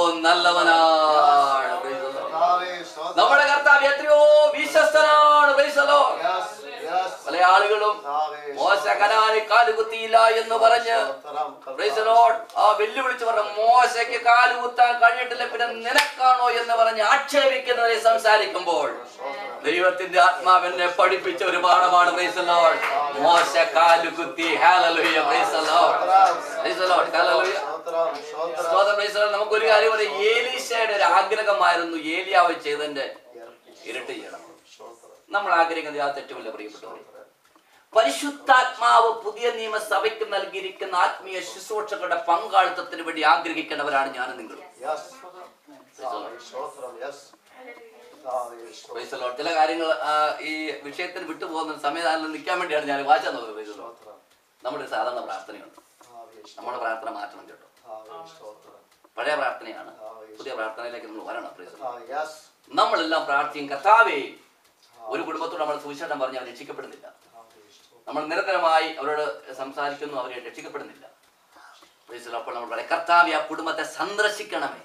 നല്ലവനാണ് Praise the Lord. ആമേൻ. സ്തോത്രം. നമ്മുടെ കർത്താവ് എത്രയോ വിശ്വസ്തനാണ് Praise the Lord. Yes, yes. പല ആളുകളും ആമേൻ. മോശ കനാന് കാലുകുത്തിയില്ല എന്ന് പറഞ്ഞ് സ്തോത്രം. Praise the Lord. ആ വെല്ലുവിളിച്ച് പറഞ്ഞ മോശയ്ക്ക് കാല് കുത്താൻ കഴിഞ്ഞിട്ടില്ല പിന്നെ നിനക്കാണോ എന്ന് പറഞ്ഞ് ആക്ഷേപിക്കുന്നവരെ സംസാരിക്കുമ്പോൾ ദൈവത്തിന്റെ ആത്മാവെന്നെ പഠിപ്പിച്ച ഒരു പാഠമാണ് Praise the Lord. മോശ കാല് കുത്തി Hallelujah. Praise the Lord. Praise the Lord. Hallelujah. സ്തോത്രം. സ്തോത്രം. സ്തോത്രം Praise the Lord. നമുക്കൊരു കാര്യം പറയാം ഏലീശയുടെ ഒരു ആഗ്രഹമായിരുന്നു ഏലിയാവ് ചെയ്തതിന്റെ ഇരട്ടി ചെയ്യണം സ്തോത്രം. നമ്മൾ ആഗ്രഹിക്കുന്നത് ആ തെറ്റുമില്ല പ്രിയപ്പെട്ടവരെ പരിശുദ്ധാത്മാവ് പുതിയ നിയമസഭയ്ക്ക് നൽകിയിരിക്കുന്ന ആത്മീയ ശുശ്രൂഷകളുടെ പങ്കാളിത്തത്തിന് വേണ്ടി ആഗ്രഹിക്കേണ്ടവരാണ് ഞാനും നിങ്ങളും Yes. ആമേൻ. സ്തോത്രം. Yes. ആമേൻ. സ്തോത്രം. Praise the Lord. ചില കാര്യങ്ങൾ ആ, ഈ വിഷയത്തിന് വിട്ടുപോകുന്ന സമയത്ത് നിൽക്കാൻ വേണ്ടിയാണ് ഞാൻ വായിച്ചാൽ നോക്കുന്നത് Praise the Lord. സ്തോത്രം. നമ്മുടെ ഒരു സാധാരണ പ്രാർത്ഥനയുണ്ട് ആമേൻ. നമ്മുടെ പ്രാർത്ഥന മാറ്റണം കേട്ടോ ആമേൻ. സ്തോത്രം. പഴയ പ്രാർത്ഥനയാണ് പുതിയ പ്രാർത്ഥനയിലേക്ക് നമ്മൾ വരണം Praise the Lord. ആ, yes. നമ്മളെല്ലാം പ്രാർത്ഥിക്കും കർത്താവേ ഒരു കുടുംബത്തോട് നമ്മൾ സുവിശേഷം പറഞ്ഞ് അവർ രക്ഷിക്കപ്പെടുന്നില്ല ആമേൻ. സ്തോത്രം. നമ്മൾ നിരന്തരമായി അവരോട് സംസാരിക്കുന്നു അവരെ രക്ഷിക്കപ്പെടുന്നില്ല Praise the Lord. അപ്പോൾ നമ്മൾ പറയാം കർത്താവെ ആ കുടുംബത്തെ സന്ദർശിക്കണമേ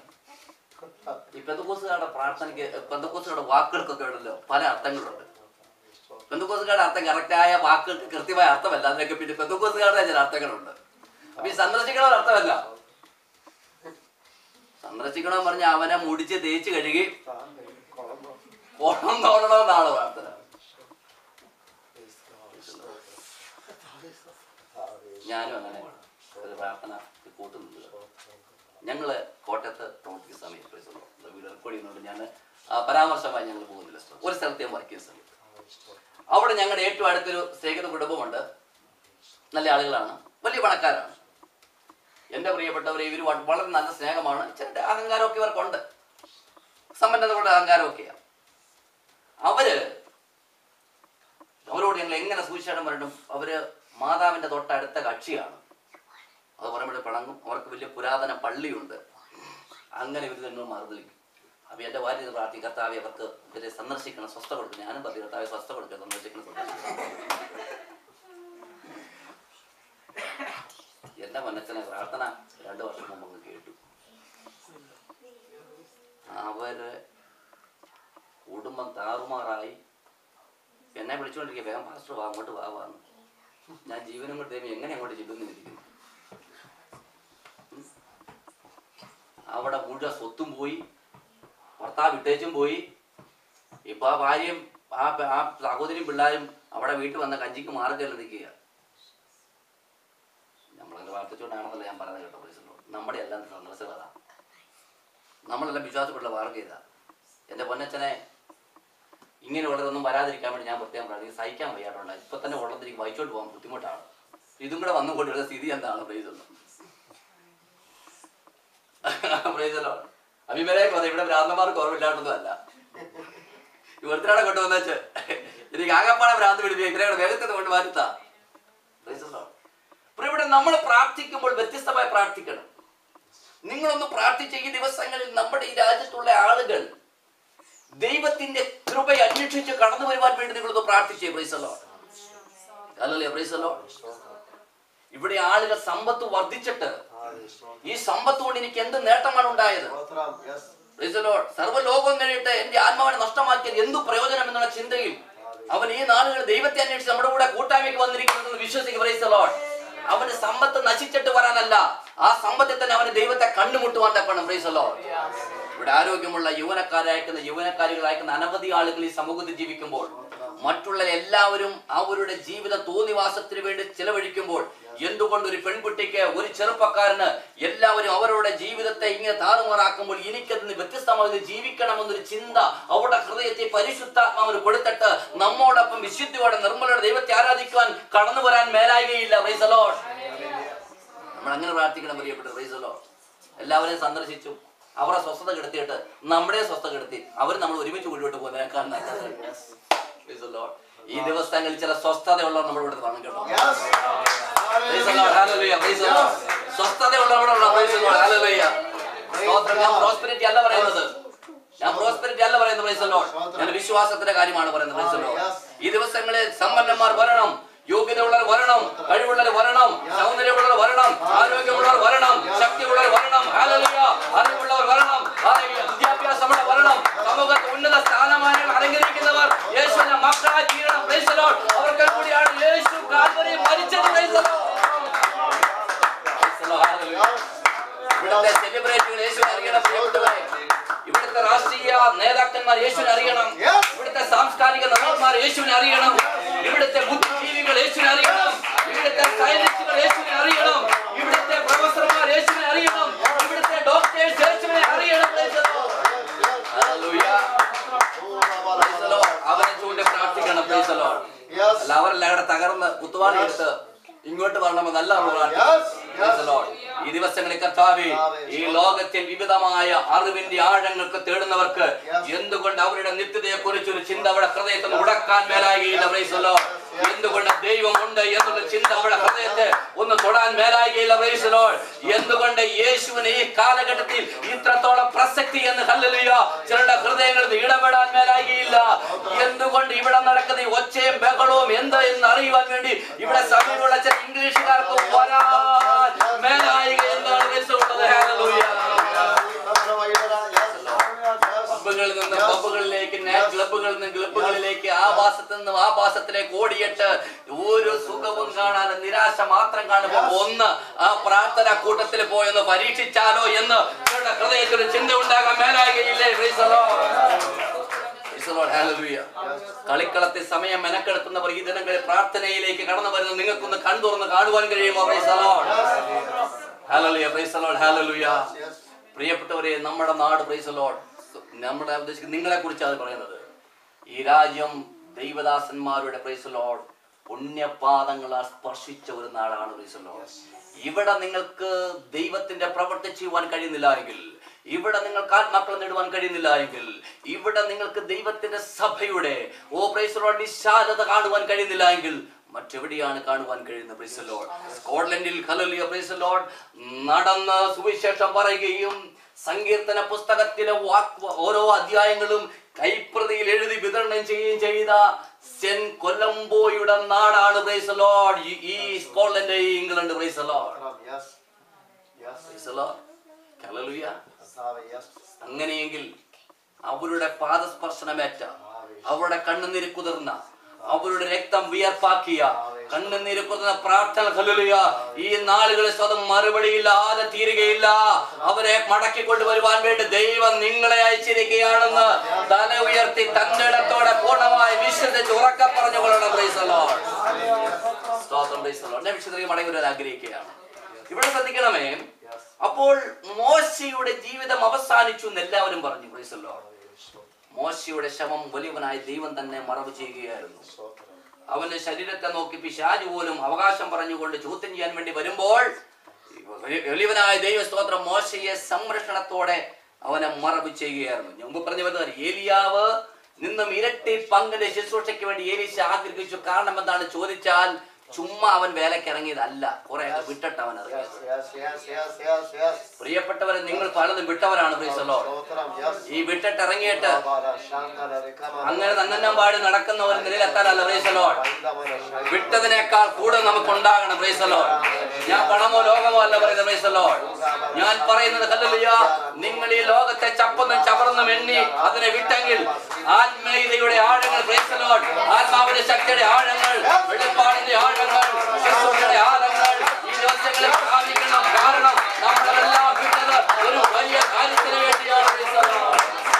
ഈ പെന്തക്കോസുകാരുടെ പ്രാർത്ഥനയ്ക്ക് പെന്തക്കോസുകാരുടെ വാക്കുകൾക്കൊക്കെ ഉണ്ടല്ലോ പല അർത്ഥങ്ങളുണ്ട് പെന്തക്കോസുകാരുടെ അർത്ഥം കറക്റ്റായ വാക്കുകൾക്ക് കൃത്യമായ അർത്ഥമല്ല അതിനൊക്കെ പിന്നെ പെന്തക്കോസുകാരുടെ ചില അർത്ഥങ്ങളുണ്ട് അപ്പൊ ഈ സന്ദർശിക്കണമെന്ന് അർത്ഥമല്ല സന്ദർശിക്കണമെന്ന് പറഞ്ഞാൽ അവനെ മുടിച്ച് തേച്ച് കഴുകി ആമേൻ. കൊള്ളാം. ഓണം തോന്നണമെന്നാണ് പ്രാർത്ഥന ആമേൻ. ഞാനും അങ്ങനെ ഒരു പ്രാർത്ഥന കൂട്ടുന്നുണ്ട് ഞങ്ങള് കോട്ടയത്ത് പ്രവർത്തിക്കുന്ന സമയത്ത് praise the Lord. വീട് റെക്കോർഡ് ചെയ്യുന്നതുകൊണ്ട് ഞാൻ പരാമർശമായി ഞങ്ങൾ പോകുന്നില്ല ഒരു സ്ഥലത്ത് ഞാൻ വർക്ക് ചെയ്യുന്ന സമയത്ത് ആമേൻ. സ്തോത്രം. അവിടെ ഞങ്ങളുടെ ഏറ്റവും അടുത്തൊരു സ്നേഹിത കുടുംബമുണ്ട് നല്ല ആളുകളാണ് വലിയ പണക്കാരാണ് എൻ്റെ പ്രിയപ്പെട്ടവരെ ഇവർ വ- വളരെ നല്ല സ്നേഹമാണ് ചില അഹങ്കാരമൊക്കെ ഇവർക്കുണ്ട് സമ്പന്നതകളുടെ അഹങ്കാരമൊക്കെയാണ് അവര് അവരോട് ഞങ്ങൾ എങ്ങനെ സൂക്ഷിച്ചാലും പറഞ്ഞിട്ടും അവര് മാതാവിന്റെ തൊട്ടടുത്ത കക്ഷിയാണ് അത് പറയുമ്പോൾ പിണങ്ങും അവർക്ക് വലിയ പുരാതന പള്ളിയുണ്ട് അങ്ങനെ ഇവർ തന്നെ മറുതലിക്കും അപ്പൊ എന്റെ ഭാര്യ ഇത് പ്രാർത്ഥിക്കും കർത്താവെ അവർക്ക് ഇവരെ സന്ദർശിക്കണം സ്വസ്ഥ കൊടുക്കും ഞാനും പറഞ്ഞു കർത്താവെ സ്വസ്ഥ കൊടുക്കുക സന്ദർശിക്കണം സന്ദർശിക്കണം എന്റെ മനസ്സിനെ പ്രാർത്ഥന രണ്ടു വർഷം മുമ്പ് അങ്ങ് കേട്ടു അവര് കുടുംബം താറുമാറായി എന്നെ വിളിച്ചുകൊണ്ടിരിക്കുക വേഗം പാസ്റ്റർ വാ അങ്ങോട്ട് വാ വാന്ന് ഞാൻ ജീവനും കൊണ്ട് ദൈവം എങ്ങനെ അങ്ങോട്ട് ചെല്ലുന്നു ഇരിക്കുന്നു ഉം. അവിടെ മുഴുവൻ സ്വത്തും പോയി ഭർത്താവ് ഇട്ടേച്ചും പോയി ഇപ്പൊ ആ ഭാര്യയും ആ പ- ആ സഹോദരിയും പിള്ളേരും അവിടെ വീട്ടിൽ വന്ന കഞ്ചിക്ക് മാർഗ്ഗമല്ല നിൽക്കുക നമ്മളങ്ങനെ പ്രാർത്ഥിച്ചുകൊണ്ടാണെന്നല്ല ഞാൻ പറയുന്നത് കേട്ടോ പോലീസിനോട് നമ്മുടെ എല്ലാം സന്ദർശകത അതാ നമ്മളെല്ലാം വിശ്വാസപ്പെട്ടുള്ള മാർഗ്ഗം ഇതാ എൻ്റെ പൊന്നച്ഛനെ ഇങ്ങനെയുള്ളതൊന്നും വരാതിരിക്കാൻ വേണ്ടി ഞാൻ പ്രത്യേകം പ്രാർത്ഥിക്കും സഹിക്കാൻ വയ്യാട്ടുണ്ട് ഇപ്പൊ തന്നെ ഉള്ളത് എനിക്ക് വഹിച്ചോട്ട് പോകാൻ ബുദ്ധിമുട്ടാണ് ഇതും കൂടെ വന്നുകൊണ്ടിരുന്ന സ്ഥിതി എന്താണ് പ്രൈസ് പ്രൈസല്ലോ അഭിമലേക്ക് വന്നത് ഇവിടെ ഭ്രാന്തന്മാർക്ക് ഓർമ്മില്ലാണ്ടൊന്നും അല്ല ഇവിടുത്തെ കൊണ്ടുവന്ന വെച്ച് എനിക്ക് ആകപ്പാടെ ഭ്രാന്ത് പിടിപ്പിക്കും ഇവരെ വേഗത്തിൽ കൊണ്ട് മാറ്റുത്താ Praise the Lord. അപ്പോൾ ഇവിടെ നമ്മൾ പ്രാർത്ഥിക്കുമ്പോൾ വ്യത്യസ്തമായി പ്രാർത്ഥിക്കണം നിങ്ങളൊന്ന് പ്രാർത്ഥിച്ച ഈ ദിവസങ്ങളിൽ നമ്മുടെ ഈ രാജ്യത്തുള്ള ആളുകൾ ദൈവത്തിന്റെ കൃപ അന്വേഷിച്ച് കടന്നു വരുവാൻ വേണ്ടി നിങ്ങളൊന്ന് പ്രാർത്ഥിച്ചേ പ്രൈസലോ അല്ലല്ലേ പ്രൈസലോ ഇവിടെ ആളുകൾ സമ്പത്ത് വർദ്ധിച്ചിട്ട് ഈ സമ്പത്ത് കൊണ്ട് എനിക്ക് എന്ത് നേട്ടമാണ് ഉണ്ടായത് സ്തോത്രം യെസ് Praise the Lord. സർവ്വലോകം കഴിയിട്ട് എന്റെ ആത്മാവിനെ നഷ്ടമാക്കിയത് എന്തു പ്രയോജനം എന്നുള്ള ചിന്തയിൽ അവൻ ഈ നാളുകൾ ദൈവത്തെ അന്വേഷിച്ച് നമ്മുടെ കൂടെ കൂട്ടായ്മയ്ക്ക് വന്നിരിക്കുന്നത് വിശ്വസിക്കുക പ്രൈസ് ലോഡ് അവന് സമ്പത്ത് നശിച്ചിട്ട് വരാനല്ല ആ സമ്പത്തിൽ തന്നെ അവന് ദൈവത്തെ കണ്ടുമുട്ടുവാൻ തക്കണം പ്രൈസ് ലോഡ് ഇവിടെ ആരോഗ്യമുള്ള യുവനക്കാരയക്കുന്ന യുവനക്കാരികളയക്കുന്ന അനവധി ആളുകൾ ഈ സമൂഹത്തിൽ ജീവിക്കുമ്പോൾ മറ്റുള്ള എല്ലാവരും അവരുടെ ജീവിത തോന്നിവാസത്തിന് വേണ്ടി ചെലവഴിക്കുമ്പോൾ എന്തുകൊണ്ട് ഒരു പെൺകുട്ടിക്ക് ഒരു ചെറുപ്പക്കാരന് എല്ലാവരും അവരുടെ ജീവിതത്തെ ഇങ്ങനെ താറുമാറാക്കുമ്പോൾ എനിക്കതിന് വ്യത്യസ്തമായി ജീവിക്കണമെന്നൊരു ചിന്ത അവരുടെ ഹൃദയത്തെ പരിശുദ്ധാത്മാവിന് കൊടുത്തിട്ട് നമ്മോടൊപ്പം വിശുദ്ധിയോടെ നിർമ്മലയുടെ ദൈവത്തെ ആരാധിക്കുവാൻ കടന്നു വരാൻ മേലായികയില്ല റൈസലോൺ നമ്മൾ അങ്ങനെ പ്രാർത്ഥിക്കണം പ്രിയപ്പെട്ട റൈസലോ എല്ലാവരെയും സന്ദർശിച്ചു അവരെ സ്വസ്ഥത കെടുത്തിയിട്ട് നമ്മുടെ സ്വസ്ഥത കെടുത്തി അവർ നമ്മൾ ഒരുമിച്ച് മുന്നോട്ട് പോകുന്നതിനേക്കാൾ നല്ലത് Praise the Lord. ഈ ദിവസങ്ങളിൽ ചില സ്വസ്ഥതയുള്ളവർ നമ്മുടെ ഇവിടെ കാണും കേട്ടോ yes Praise the Lord. Hallelujah. Praise the Lord. സ്വസ്ഥതയുള്ളവരോടുള്ള Praise the Lord. Hallelujah. സ്തോത്രം. ഞാൻ പ്രോസ്പെരിറ്റി അല്ല പറയുന്നത് ഞാൻ പ്രോസ്പെരിറ്റി അല്ല പറയുന്നത് Praise the Lord. ഞാൻ വിശ്വാസത്തിന്റെ കാര്യമാണ് പറയുന്നത് Praise the Lord. ഈ ദിവസങ്ങളിൽ സമ്പന്നന്മാർ വരണം യോഗ്യതയുള്ളവർ വരണം കഴിവുള്ളവർ വരണം സൗന്ദര്യമുള്ളവർ വരണം ആരോഗ്യമുള്ളവർ വരണം ശക്തിയുള്ളവർ വരണം Hallelujah. അറിവുള്ളവർ വരണം Hallelujah. വിദ്യാഭ്യാസമുള്ളവർ വരണം സമൂഹത്തിൽ ഉന്നത സ്ഥാനമാനങ്ങൾ അലങ്കരിക്കുന്നവർ യേശുവിന്റെ മക്കളായി തീരണം Praise the Lord. അവർക്ക് കൂടിയാണ് യേശു കാൽവരിയിൽ മരിച്ചത് Praise the Lord. Praise the Lord. Hallelujah. ഇവിടുത്തെ സെലിബ്രേറ്റുകൾ യേശുവിനെ അറിയണം പ്രിയപ്പെട്ടവരെ. ഇവിടുത്തെ രാഷ്ട്രീയ നേതാക്കന്മാർ യേശുവിനെ അറിയണം Yes. ഇവിടുത്തെ സാംസ്കാരിക നേതാക്കന്മാർ യേശുവിനെ അറിയണം ഇവിടുത്തെ ബുദ്ധിജീവികൾ യേശുവിനെ അറിയണം ഇവിടുത്തെ സയനിസ്റ്റുകൾ യേശുവിനെ അറിയണം ഇവിടുത്തെ പ്രൊഫസർമാർ യേശുവിനെ അറിയണം ഇവിടുത്തെ ഡോക്ടേഴ്സ് യേശുവിനെ അറിയണം Praise the Lord. Hallelujah. Praise the Lord. അവരെ ചൂണ്ടി പ്രാർത്ഥിക്കണം Praise the Lord. യെസ് അല്ല അവരെല്ലാം കൂടെ തകർന്ന് കുത്തുവാളി എടുത്ത് ഇങ്ങോട്ട് വരണമെന്നല്ല നമ്മൾ പ്രാർത്ഥിക്കുന്നത്. Yes Praise the Lord. ഈ ദിവസങ്ങളിൽ കർത്താവേ കർത്താവേ, ഈ ലോകത്തിൽ വിവിധമായ അറിവിന്റെ ആഴങ്ങൾക്ക് തേടുന്നവർക്ക് Yes. എന്തുകൊണ്ട് അവരുടെ നിത്യതയെ കുറിച്ചൊരു ചിന്ത അവിടെ ഹൃദയത്തിൽ നിന്ന് ഉടക്കാൻ മേലായികയില്ല Praise the Lord. എന്തുകൊണ്ട് ദൈവമുണ്ട് എന്നുള്ള ചിന്ത അവിടെ ഹൃദയത്തെ ഒന്ന് തൊടാൻ മേലായികയില്ല Praise the Lord. എന്തുകൊണ്ട് യേശുവിന് ഈ കാലഘട്ടത്തിൽ ഇത്രത്തോളം പ്രസക്തി എന്ന് ഹല്ലേലൂയ ചിലരുടെ ഹൃദയങ്ങളിൽ നിന്ന് ഇടപെടാൻ മേലായികയില്ല എന്തുകൊണ്ട് ഇവിടെ നടക്കുന്ന ഈ ഒച്ചയും ബഹളവും എന്ത് എന്ന് അറിയുവാൻ വേണ്ടി ഇവിടെ സമീപമുള്ള ചില ഇംഗ്ലീഷുകാർക്ക് വരാൻ മേലായിക എന്നാണ് യേശുവുള്ളത് ഹല്ലേലൂയ പബ്ബുകളിൽ നിന്ന് പബ്ബുകളിലേക്ക് നൈറ്റ് ക്ലബ്ബുകളിൽ നിന്ന് ക്ലബ്ബുകളിലേക്ക് ആഭാസത്തിൽ നിന്ന് ആഭാസത്തിലേക്ക് ഓടിയിട്ട് ഒരു സുഖവും കാണാതെ നിരാശ മാത്രം കാണുമ്പോൾ ഒന്ന് ആ പ്രാർത്ഥന കൂട്ടത്തിൽ പോയെന്ന് പരീക്ഷിച്ചാലോ എന്ന് ഇവരുടെ ഹൃദയത്തിൽ ഒരു ചിന്ത ഉണ്ടാകാൻ മേലാകുകയില്ലേ Praise the Lord. Praise the Lord. Hallelujah. കളിക്കളത്തിൽ സമയം മെനക്കെടുത്തുന്നവർ ഈ ദിനങ്ങളിൽ പ്രാർത്ഥനയിലേക്ക് കടന്നു വരുന്നത് നിങ്ങൾക്കൊന്ന് കണ്ടുറന്ന് കാണുവാൻ കഴിയുമോ Praise the Lord. Hallelujah. Praise the Lord. Hallelujah. പ്രിയപ്പെട്ടവരെ നമ്മുടെ നാട് പ്രൈസ് ലോഡ് നമ്മുടെ ഉദ്ദേശിക്കുന്നത് നിങ്ങളെ കുറിച്ചാണ് പറയുന്നത് ഈ രാജ്യം ദൈവദാസന്മാരുടെ പ്രൈസ് ലോഡ് പുണ്യപാദങ്ങളാൽ സ്പർശിച്ച ഒരു നാടാണ് പ്രൈസ് ലോഡ് ഇവിടെ നിങ്ങൾക്ക് ദൈവത്തിന്റെ പ്രവർത്തി ചെയ്യുവാൻ കഴിയുന്നില്ല എങ്കിൽ ഇവിടെ നിങ്ങൾക്ക് ആത്മാക്കളെ നേടുവാൻ കഴിയുന്നില്ല എങ്കിൽ ഇവിടെ നിങ്ങൾക്ക് ദൈവത്തിന്റെ സഭയുടെ ഓ പ്രൈസ് ലോഡ് വിശാലത കാണുവാൻ കഴിയുന്നില്ല എങ്കിൽ മറ്റെവിടെയാണ് കാണുവാൻ കഴിയുന്നത് Praise the Lord. സ്കോട്ട്ലൻഡിൽ ഹല്ലേലൂയ, Praise the Lord. നടന്ന് സുവിശേഷം പറയുകയും സങ്കീർത്തന പുസ്തകത്തിലെ വാക്ക് ഓരോ അധ്യായങ്ങളും കൈപ്രതിയിൽ എഴുതി വിതരണം ചെയ്യുകയും ചെയ്ത സെൻ കൊലംബോയുടെ നാടാണ് Praise the Lord. ഈ- ഈ സ്കോട്ട്ലൻഡ് ഈ England Praise the Lord. Praise the Lord. Hallelujah. അങ്ങനെയെങ്കിൽ അവരുടെ പാദസ്പർശനമേറ്റ അവരുടെ കണ്ണുനീര് കുതിർന്ന അവരുടെ രക്തം വിയർപ്പാക്കിയ കണ്ണുനീര് കുതിർന്ന പ്രാർത്ഥന ഹല്ലേലൂയ ഈ നാളുകളിൽ സ്വതം മറുപടിയില്ലാതെ തീരുകയില്ല അവരെ മടക്കി കൊണ്ടുവരുവാൻ വേണ്ടി ദൈവം നിങ്ങളെ അയച്ചിരിക്കുകയാണെന്ന് തല ഉയർത്തി തന്റെ ഇടത്തോടെ പൂർണ്ണമായി വിശ്വസിച്ച് ഉറക്കം പറഞ്ഞുകൊള്ളണം Praise the Lord. സ്തോത്രം Praise the Lord. ഞാൻ വിശുദ്ധರಿಗೆ മടങ്ങി വരാൻ ആഗ്രഹിക്കുകയാണ് ഇവിടെ ശ്രദ്ധിക്കണമേ അപ്പോൾ മോശയുടെ ജീവിതം അവസാനിച്ചു എന്ന് എല്ലാവരും പറഞ്ഞു Praise the Lord. മോശയുടെ ശവം വലിയവനായ ദൈവം തന്നെ മറവ് ചെയ്യുകയായിരുന്നു അവന്റെ ശരീരത്തെ നോക്കി പിശാജ് പോലും അവകാശം പറഞ്ഞുകൊണ്ട് ചോദ്യം ചെയ്യാൻ വേണ്ടി വരുമ്പോൾ വലിയവനായ ദൈവ സ്തോത്രം മോശയെ സംരക്ഷണത്തോടെ അവനെ മറവ് ചെയ്യുകയായിരുന്നു ഞാൻ മുമ്പ് പറഞ്ഞു വരുന്നത് ഏലിയാവ് നിന്നും ഇരട്ടി പങ്കിന്റെ ശുശ്രൂഷയ്ക്ക് വേണ്ടി ഏലീശ ആഗ്രഹിച്ചു കാരണം എന്താണ് ചോദിച്ചാൽ ചുമ്മാ അവൻ വേലയ്ക്ക് ഇറങ്ങിയതല്ല കുറെ വിട്ടിട്ട് അവൻ Yes, ഇറങ്ങിയത് yes, yes, yes, yes, yes. പ്രിയപ്പെട്ടവരെ നിങ്ങൾ പലതും വിട്ടവരാണ് പ്രീസലോ സ്തോത്രം, yes. ഈ വിട്ടിട്ട് ഇറങ്ങിയിട്ട് ബാബാ, ശാന്തന, റിക്കമന, അങ്ങനെ തന്നെല്ലാം പാടി നടക്കുന്ന ഒരു നിലയിലെത്താനല്ല പ്രൈസലോ പൈതമന, ശൈ- വിട്ടതിനേക്കാൾ കൂടെ നമുക്ക് ഉണ്ടാകണം പ്രൈസലോ ഞാൻ പണമോ ലോകമോ അല്ല പറയുന്നത് പ്രൈസലോ ഞാൻ പറയുന്നത് ഹല്ലേലൂയ നിങ്ങൾ ഈ ലോകത്തെ ചപ്പന്നും ചവർന്നും എണ്ണി അതിനെ വിട്ടെങ്കിൽ ആത്മീയതയുടെ ആഴങ്ങൾ പ്രൈസലോ ആത്മാവിന്റെ ശക്തിയുടെ ആഴങ്ങൾ വെളിപ്പാടിന്റെ ആഴങ്ങൾ ശുശ്രൂഷയുടെ ആഴങ്ങൾ ഈ ദിവസങ്ങളിൽ പ്രാപിക്കണം കാരണം നമ്മളെല്ലാം വിട്ടത് ഒരു വലിയ കാര്യത്തിന് വേണ്ടിയാണ് praise the Lord.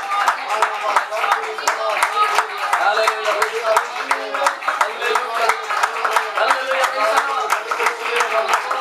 Hallelujah, praise the Lord. Hallelujah. Hallelujah, praise the Lord.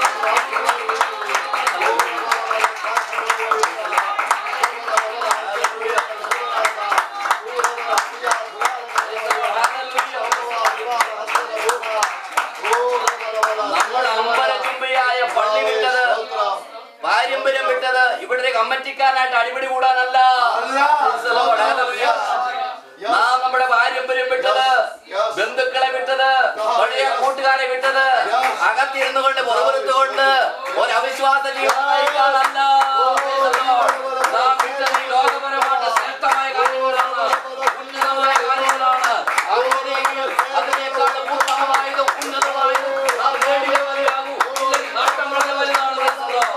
നമ്മൾ അമ്പലച്ചുംബിയായ പള്ളി വിട്ടത് പാരമ്പര്യം വിട്ടത് ഇവിടെ കമ്മറ്റിക്കാരനായിട്ട് അടിപിടി കൂടാനല്ല Praise the Lord. Hallelujah. നാം നമ്മുടെ പാരമ്പര്യം വിട്ടത് ബന്ധുക്കളെ വിട്ടത് പഴയ കൂട്ടുകാരെ വിട്ടത് അകത്തിരുന്നു കൊണ്ട് പുറപുറത്തുകൊണ്ട് ഒരു അവിശ്വാസ ജീവിതം നയിക്കാനല്ല Praise the Lord. നാം വിട്ടത് ഈ ലോകപരമായിട്ട് ശ്രേഷ്ഠമായ കാര്യങ്ങളാണ് ഉന്നതമായ കാര്യങ്ങളാണ് അങ്ങനെയെങ്കിൽ അതിനേക്കാളും ഉത്തമമായതും ഉന്നതമായതും നാം നേടിയേ മതിയാകൂ ഇല്ലെങ്കിൽ നഷ്ടം വളരെ വലുതാണ് Praise the Lord.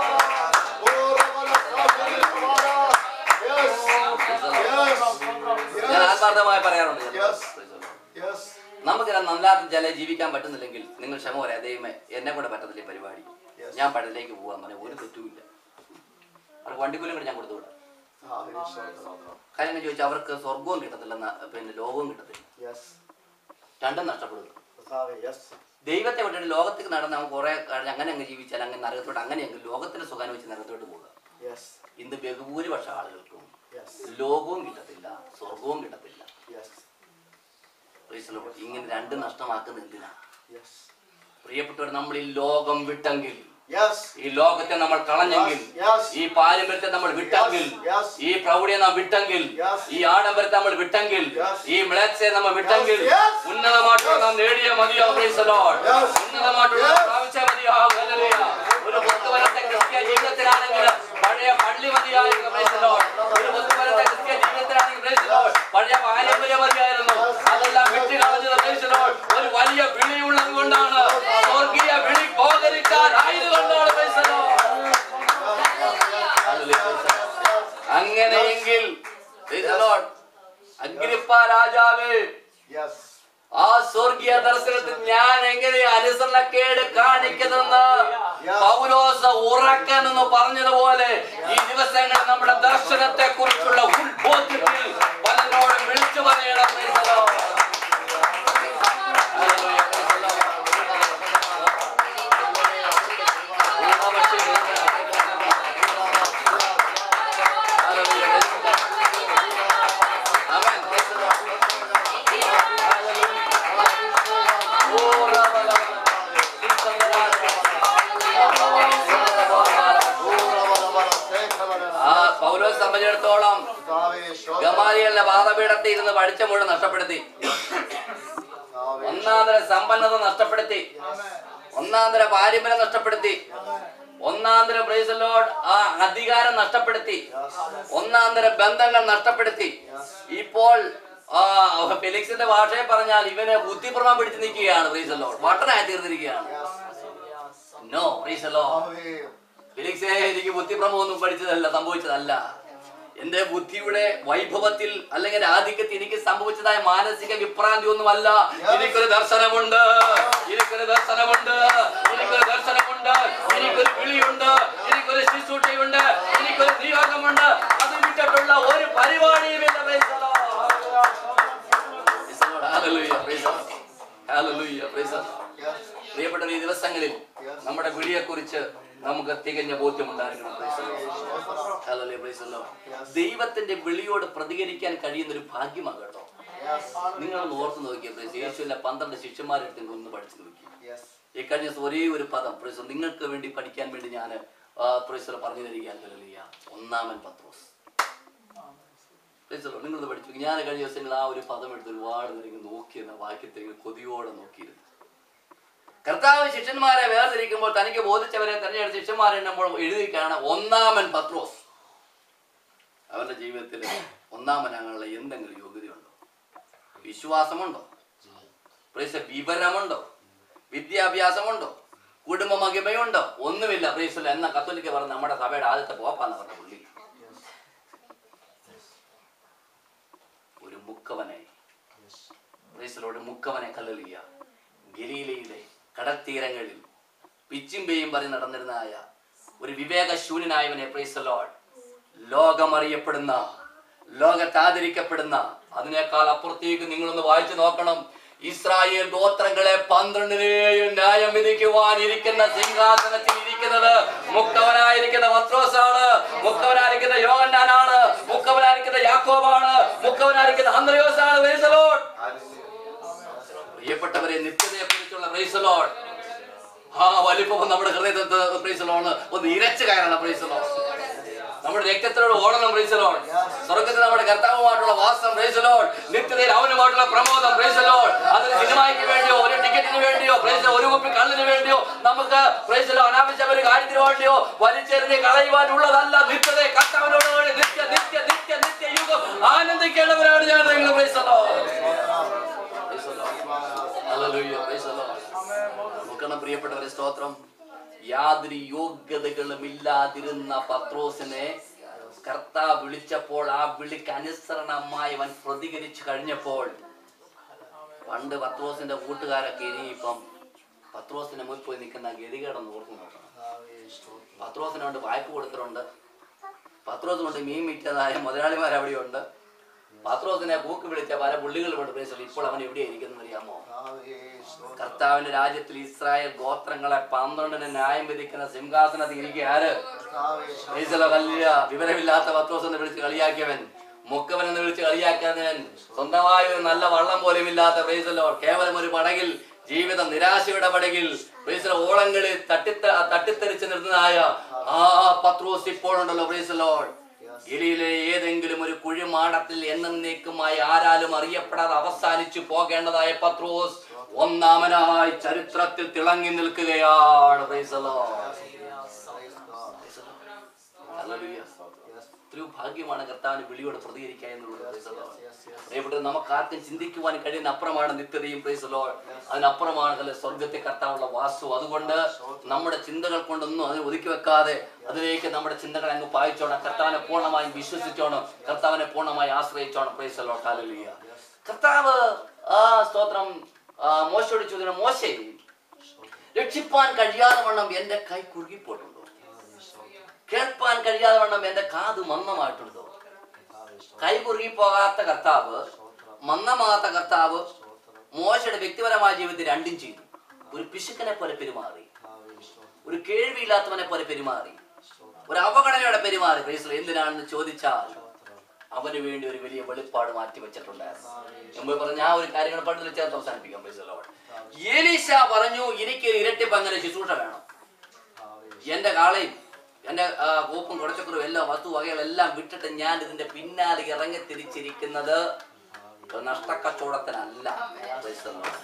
ഞാൻ ആത്മാർത്ഥമായി പറയാറുണ്ട് Yes. Yes. നമുക്ക് നന്നാത്ത ചില ജീവിക്കാൻ പറ്റുന്നില്ലെങ്കിൽ നിങ്ങൾ ക്ഷമ പറയാം ദൈവമേ എന്നെ കൂടെ പറ്റത്തില്ല ഈ പരിപാടി Yes. ഞാൻ പഴത്തിലേക്ക് പോകാൻ പറഞ്ഞ ഒരു തെറ്റുമില്ല അവർക്ക് വണ്ടിക്കൂലം കൂടി ഞാൻ കൊടുത്തു വിടാം Hallelujah, സ്തോത്രം. കാര്യം എന്ന് ചോദിച്ചാൽ അവർക്ക് സ്വർഗവും കിട്ടത്തില്ല ന- പിന്നെ ലോകവും കിട്ടത്തില്ല Yes. രണ്ടും നഷ്ടപ്പെടുക കർത്താവേ, yes. ദൈവത്തെ വിട്ടിട്ട് ലോകത്തേക്ക് നടന്ന് അവൻ കുറെ കഴിഞ്ഞ് അങ്ങനെ അങ്ങ് ജീവിച്ചാൽ അങ്ങനെ നരകത്തോട്ട് അങ്ങനെയെങ്കിൽ ലോകത്തിന്റെ സുഖം വെച്ച് നരകത്തോട്ട് പോകുക Yes. ഇന്ന് ബഹുഭൂരിപക്ഷ ആളുകൾക്കും Yes. ലോകവും കിട്ടത്തില്ല സ്വർഗവും കിട്ടത്തില്ല Yes. Praise the Lord. ഇങ്ങനെ രണ്ട് നഷ്ടമാക്കുന്ന എന്തിനാ Yes. പ്രിയപ്പെട്ടവർ നമ്മൾ ഈ ലോകം വിട്ടെങ്കിൽ Yes. ഈ ലോകത്തെ നമ്മൾ കളഞ്ഞെങ്കിൽ Yes. ഈ പാരമ്പര്യത്തെ നമ്മൾ വിട്ടെങ്കിൽ Yes. ഈ പ്രൗഢിയെ നാം വിട്ടെങ്കിൽ Yes. ഈ ആഡംബരത്തെ നമ്മൾ വിട്ടെങ്കിൽ Yes. ഈ മ്ലേച്ഛയെ നമ്മൾ വിട്ടെങ്കിൽ Yes. Yes. ഉന്നതമായിട്ടുള്ള നാം നേടിയ മതിയാവും praise the Lord. Yes. ഉന്നതമായിട്ടുള്ള Yes. പ്രാപിച്ച മതിയാവും Hallelujah. ഒരു മുത്തുവരത്തെ ക്രിസ്ത്യ ജീവിതത്തിലാണെങ്കിൽ പഴയ പള്ളി മതിയായിരുന്നു praise the Lord. ഒരു മുത്തുവരത്തെ ക്രിസ്ത്യ ജീവിതത്തിലാണെങ്കിൽ praise the Lord. പഴയ പാരമ്പര്യം മതിയായിരുന്നു അതെല്ലാം വിട്ട് കളഞ്ഞത് praise the Lord. ഒരു വലിയ വിളിയുള്ളത് കൊണ്ടാണ് സ്വർഗീയ വിളി പോകരിക്കാനായതുകൊണ്ടാണ് praise the Lord. അങ്ങനെയെങ്കിൽ praise the Lord. അഗ്രിപ്പ രാജാവേ Yes. ആ സ്വർഗീയ ദർശനത്തിൽ ഞാൻ എങ്ങനെ അനുസരണക്കേട് കാണിക്കുന്നെന്ന് പൗലോസ് ഉറക്കെന്ന് പറഞ്ഞതുപോലെ ഈ ദിവസങ്ങളിൽ നമ്മുടെ ദർശനത്തെ കുറിച്ചുള്ള ഉത്ബോധ്യത്തിൽ പലരോടും വിളിച്ചു പറയണം praise the Lord. Hallelujah, praise the Lord. Hallelujah, praise the Lord. Amen, praise the Lord. Oh, Rama, Rama. ആ പൗലോസ് സംബന്ധിച്ചിടത്തോളം കർത്താവേ, സ്തോത്രം. ഗമാലിയലിന്റെ പാദപീഠത്തിൽ ഇരുന്ന് പഠിച്ച മുഴുവൻ നഷ്ടപ്പെടുത്തി കർത്താവേ, ഒന്നാന്തര സമ്പന്നത നഷ്ടപ്പെടുത്തി ഒന്നാന്തര പാരമ്പര്യം നഷ്ടപ്പെടുത്തി ഒന്നാന്തര പ്രൈസലോഡ് ആ അധികാരം നഷ്ടപ്പെടുത്തി ഒന്നാന്തര ബന്ധങ്ങൾ നഷ്ടപ്പെടുത്തി ഇപ്പോൾ ആ ഫെലിക്സിന്റെ ഭാഷയെ പറഞ്ഞാൽ ഇവന് ബുദ്ധിപ്രമം പിടിച്ചു നിൽക്കുകയാണ് പ്രൈസലോഡ് വട്ടനായി തീർന്നിരിക്കുകയാണ് നോ പ്രൈസലോഡ് കർത്താവേ, ഫിലിക്സേ എനിക്ക് ബുദ്ധിഭ്രമമൊന്നും പഠിച്ചതല്ല സംഭവിച്ചതല്ല എന്റെ ബുദ്ധിയുടെ വൈഭവത്തിൽ അല്ലെങ്കിൽ ആധിക്യത്തിൽ എനിക്ക് സംഭവിച്ചതായ മാനസിക വിഭ്രാന്തി ഒന്നുമല്ല എനിക്കൊരു ദർശനമുണ്ട് എനിക്കൊരു ദർശനമുണ്ട് എനിക്കൊരു ദർശനമുണ്ട് എനിക്കൊരു വിളിയുണ്ട് എനിക്കൊരു ശുശ്രൂഷയുണ്ട് എനിക്കൊരു നിയോഗമുണ്ട് അത് വിട്ടിട്ടുള്ള ഒരു പരിപാടിയുമില്ല Praise the Lord. Praise the Lord. Hallelujah. Praise the Lord. Hallelujah. Praise the Lord. yes. പ്രിയപ്പെട്ട ഈ ദിവസങ്ങളിൽ നമ്മുടെ വിളിയെ കുറിച്ച് നമുക്ക് തികഞ്ഞ ബോധ്യമുണ്ടായിരിക്കണം Praise the Lord. Hallelujah. Praise the Lord. ദൈവത്തിന്റെ വിളിയോട് പ്രതികരിക്കാൻ കഴിയുന്ന ഒരു ഭാഗ്യമാണ് കേട്ടോ Yes. നിങ്ങൾ ഓർത്ത് നോക്കിയ പ്രൈസ് യേശുവിന്റെ പന്ത്രണ്ട് ശിഷ്യന്മാരെടുത്ത് നിങ്ങൾ ഒന്ന് പഠിച്ചു നോക്കി Yes. ഈ കഴിഞ്ഞ ദിവസം ഒരേ ഒരു പദം പ്രൈസ് നിങ്ങൾക്ക് വേണ്ടി പഠിക്കാൻ വേണ്ടി ഞാൻ പ്രൈസ് പറഞ്ഞു തരികയാണ് ഹല്ലേലൂയ. ഒന്നാമൻ പത്രോസ് പ്രൈസ് നിങ്ങൾ പഠിച്ചു നോക്കി. ഞാൻ കഴിഞ്ഞ ദിവസങ്ങൾ ആ ഒരു പദം എടുത്ത് ഒരുപാട് നേരം ഇങ്ങനെ നോക്കിയിരുന്ന വാക്യത്തിൽ ഇങ്ങനെ കൊതിയോടെ നോക്കിയിരുന്നു കർത്താവ് ശിഷ്യന്മാരെ വേർതിരിക്കുമ്പോൾ തനിക്ക് ബോധിച്ചവരെ തെരഞ്ഞെടുത്ത ശിഷ്യന്മാരെ എണ്ണുമ്പോൾ എഴുതിക്കാണ് ഒന്നാമൻ പത്രോസ് അവന്റെ ജീവിതത്തിൽ ഒന്നാമനാകാനുള്ള എന്തെങ്കിലും യോഗ്യതയുണ്ടോ വിശ്വാസമുണ്ടോ പ്രൈസ് വിവരമുണ്ടോ വിദ്യാഭ്യാസമുണ്ടോ കുടുംബ മഹിമയുണ്ടോ ഒന്നുമില്ല പ്രൈസ് എന്ന കത്തോലിക്ക പറഞ്ഞ നമ്മുടെ സഭയുടെ ആദ്യത്തെ പോപ്പാന്ന് പറഞ്ഞ പുള്ളി ഒരു മുക്കവനെ പ്രൈസിലോട് മുക്കവനെ കല്ലെറിയ ഗലീലയിലെ കടൽത്തീരങ്ങളിൽ പിച്ചിമ്പയും പറഞ്ഞ് നടന്നിരുന്നായ ഒരു വിവേകശൂന്യനായവനെ പ്രൈസ് ലോഡ് ലോകമറിയപ്പെടുന്ന ലോകത്താദരിക്കപ്പെടുന്ന അതിനേക്കാൾ അപ്പുറത്തേക്ക് നിങ്ങളൊന്ന് വായിച്ചു നോക്കണം ഇസ്രായേൽ ഗോത്രങ്ങളെ പന്ത്രണ്ടിനെയും ന്യായം വിധിക്കുവാൻ ഇരിക്കുന്ന സിംഹാസനത്തിൽ ഇരിക്കുന്നത് മുക്കവനായിരിക്കുന്ന പത്രോസാണ് മുക്കവനായിരിക്കുന്ന യോഹന്നാനാണ് മുക്കവനായിരിക്കുന്ന യാക്കോബാണ് മുക്കവനായിരിക്കുന്ന അന്ത്രയോസാണ് Praise the Lord. പ്രിയപ്പെട്ടവരെ നിത്യതയെ കുറിച്ചുള്ള പ്രൈസലോൺ ആ വലിപ്പം നമ്മുടെ ഹൃദയത്തെ പ്രൈസലോണ് ഒന്ന് ഇരച്ചു കയറണം പ്രൈസലോൺ നമ്മുടെ രക്തത്തിനോട് ഓടണം പ്രൈസലോൺ സ്വർഗത്തിൽ നമ്മുടെ കർത്താവുമായിട്ടുള്ള വാസം പ്രൈസലോൺ നിത്യതയിൽ അവനുമായിട്ടുള്ള പ്രമോദം പ്രൈസലോൺ അതൊരു സിനിമയ്ക്ക് വേണ്ടിയോ ഒരു ടിക്കറ്റിന് വേണ്ടിയോ പ്രൈസ ഒരു കുപ്പി കള്ളിന് വേണ്ടിയോ നമുക്ക് പ്രൈസലോ അനാവശ്യ ഒരു കാര്യത്തിന് വേണ്ടിയോ വലിച്ചെറിഞ്ഞ് കളയുവാനുള്ളതല്ല നിത്യത കർത്താവിനോട് കൂടി നിത്യ നിത്യ നിത്യ നിത്യ യുഗം ആനന്ദിക്കേണ്ടവരാണ് ഞാൻ നിങ്ങൾ പ്രൈസലോ Hallelujah. Praise the Lord. നോക്കണം പ്രിയപ്പെട്ടവരെ സ്തോത്രം യാതൊരു യോഗ്യതകളും ഇല്ലാതിരുന്ന പത്രോസിനെ കർത്താവ് വിളിച്ചപ്പോൾ ആ വിളിക്ക് അനുസരണമായി അവൻ പ്രതികരിച്ചു കഴിഞ്ഞപ്പോൾ പണ്ട് പത്രോസിന്റെ കൂട്ടുകാരൊക്കെ ഇനിയിപ്പം പത്രോസിന്റെ മുന്നിൽ പോയി നിൽക്കുന്ന ഗതികേടൊന്ന് ഓർത്ത് നോക്കണം പത്രോസിനോട് വായ്പ കൊടുത്തിട്ടുണ്ട് പത്രോസ് കൊണ്ട് മീൻ വിറ്റതായ മുതലാളിമാർ അവിടെയുണ്ട് പത്രോസിനെ കൂക്ക് വിളിച്ച പല പുള്ളികളുമുണ്ട് പ്രേസൽ ഇപ്പോൾ അവൻ എവിടെ ഇരിക്കുന്നു അറിയാമോ കർത്താവിന്റെ രാജ്യത്തിൽ ഇസ്രായേൽ ഗോത്രങ്ങളെ പന്ത്രണ്ടിന് ന്യായം വിധിക്കുന്ന സിംഹാസനത്തിൽ ഇരിക്കുക ആര് പ്രൈസലോ ഹല്ലേലൂയ. വിവരമില്ലാത്ത പത്രോസ് എന്ന് വിളിച്ച് കളിയാക്കിയവൻ മുക്കവൻ എന്ന് വിളിച്ച് കളിയാക്കിയവൻ സ്വന്തമായ ഒരു നല്ല വള്ളം പോലും ഇല്ലാത്ത പ്രൈസലോ കേവലം ഒരു പടകിൽ ജീവിതം നിരാശയുടെ പടകിൽ പ്രൈസലോ ഓളങ്ങളിൽ തട്ടിത്ത തട്ടിത്തെറിച്ച് നിർത്തുന്നതായ ആ പത്രോസ് ഇപ്പോഴുണ്ടല്ലോ പ്രൈസലോ ഗലിയിലെ ഏതെങ്കിലും ഒരു കുഴിമാടത്തിൽ എന്നേക്കുമായി ആരാലും അറിയപ്പെടാതെ അവസാനിച്ചു പോകേണ്ടതായ പത്രോസ് ഒന്നാമനായി ചരിത്രത്തിൽ തിളങ്ങി നിൽക്കുകയാണ് Praise the Lord. Hallelujah. എത്രയോ ഭാഗ്യമാണ് കർത്താവിന് വിളിയോട് പ്രതികരിക്കുക എന്നുള്ളത് Praise the Lord. പ്രിയപ്പെട്ടത് നമുക്ക് ആർക്കും ചിന്തിക്കുവാൻ കഴിയുന്ന അപ്പുറമാണ് നിത്യതയും പ്രൈസ് ലോ അതിനപ്പുറമാണ് അല്ലെ സ്വർഗത്തെ കർത്താവുള്ള വാസു അതുകൊണ്ട് നമ്മുടെ ചിന്തകൾ കൊണ്ടൊന്നും അതിനെ ഒതുക്കി വെക്കാതെ അതിലേക്ക് നമ്മുടെ ചിന്തകൾ അങ്ങ് പായിച്ചോണം കർത്താവിനെ പൂർണ്ണമായും വിശ്വസിച്ചോണം കർത്താവിനെ പൂർണ്ണമായി ആശ്രയിച്ചോണം പ്രൈസ് ലോ കാലലിയ കർത്താവ് ആ സ്തോത്രം ആ, മോശയോട് ചോദിക്കണം മോശേ രക്ഷിപ്പാൻ കഴിയാതെ വണ്ണം എന്റെ കൈ കുറുകിപ്പോയിട്ടുണ്ടോ കേൾപ്പാൻ കഴിയാതെ വണ്ണം എന്റെ കാത് മന്ദമായിട്ടുണ്ടോ കൈ കുറുകി പോകാത്ത കർത്താവ് മന്ദമാകാത്ത കർത്താവ് മോശയുടെ വ്യക്തിപരമായ ജീവിതത്തിൽ രണ്ടും ചെയ്തു ഒരു പിശുക്കനെ പോലെ പെരുമാറി ഒരു കേൾവിയില്ലാത്തവനെ പോലെ പെരുമാറി ഒരു അവഗണനയോടെ പെരുമാറി പ്രൈസ് എന്തിനാണെന്ന് ചോദിച്ചാൽ അവന് വേണ്ടി ഒരു വലിയ വെളിപ്പാട് മാറ്റി വെച്ചിട്ടുണ്ടായിരുന്നു മുമ്പ് പറഞ്ഞ ആ ഒരു കാര്യങ്ങൾ പണ്ട് ചേർത്ത് അവസാനിപ്പിക്കാം പ്രൈസ് ലോഡ് എലീശ പറഞ്ഞു എനിക്ക് ഇരട്ടി പങ്കന ശുശ്രൂഷ വേണം എന്റെ കാളയും എന്റെ ആ, കോപ്പും കുടച്ചക്കുറും എല്ലാം വസ്തു വകകളെല്ലാം വിട്ടിട്ട് ഞാൻ ഇതിന്റെ പിന്നാലെ ഇറങ്ങി തിരിച്ചിരിക്കുന്നത് ഒരു നഷ്ടക്കച്ചവടത്തിനല്ല Praise the Lord.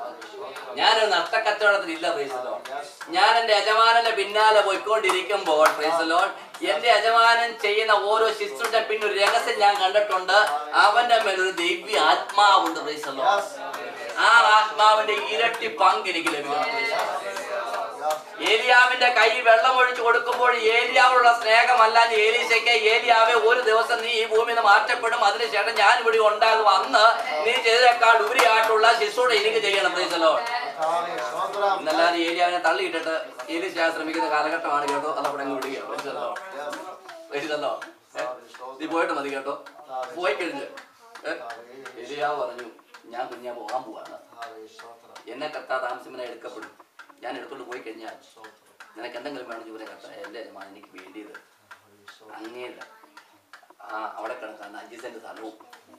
ഞാനൊരു നഷ്ടക്കച്ചവടത്തിനില്ല പ്രൈസലോ ഞാൻ എന്റെ യജമാനന്റെ പിന്നാലെ പോയിക്കൊണ്ടിരിക്കുമ്പോൾ പ്രൈസലോ എന്റെ യജമാനൻ ചെയ്യുന്ന ഓരോ ശിശുന്റെ പിന്നെ ഒരു രഹസ്യം ഞാൻ കണ്ടിട്ടുണ്ട് അവന്റെ മേൽ ഒരു ദിവ്യ ആത്മാവുണ്ട് പ്രൈസലോ ആ ആത്മാവിന്റെ ഇരട്ടി പങ്ക് എനിക്ക് ലഭിക്കണം praise the Lord. ഏലിയാവിന്റെ കൈ വെള്ളം ഒഴിച്ചു കൊടുക്കുമ്പോൾ ഏലിയാവുള്ള സ്നേഹമല്ല ഏലീശയ്ക്ക് ഏലിയാവെ ഒരു ദിവസം നീ ഈ ഭൂമിയിൽ നിന്ന് മാറ്റപ്പെടും അതിനുശേഷം ഞാൻ ഇവിടെ ഉണ്ടാകും അന്ന് നീ ചെയ്തേക്കാൾ ഉപരിയായിട്ടുള്ള ശിശുടെ എനിക്ക് ചെയ്യണം പ്രീസലോ എന്നല്ലാതെ ഏലിയാവിനെ തള്ളിയിട്ടിട്ട് ഏലീശ ശ്രമിക്കുന്ന കാലഘട്ടമാണ് കേട്ടോ അത് അവിടെ അങ്ങ് വിടുക പ്രീസലോ പ്രീസലോ നീ പോയിട്ട് മതി കേട്ടോ പോയി കഴിഞ്ഞ് ഏലിയാവ് പറഞ്ഞു ഞാൻ കുഞ്ഞാ പോകാൻ പോവാണ് എന്നെ കത്താ താമസിമനെ എടുക്കപ്പെടും ഞാൻ എടുത്തോണ്ട് പോയി കഴിഞ്ഞാൽ നിനക്ക് എന്തെങ്കിലും വേണം ജൂനെ കത്ത എൻ്റെ യജമാനൻ എനിക്ക് വേണ്ടിയത് അങ്ങനെയല്ല ആ അവിടെ കിടക്കാൻ അഞ്ച് സെന്റ് സ്ഥലവും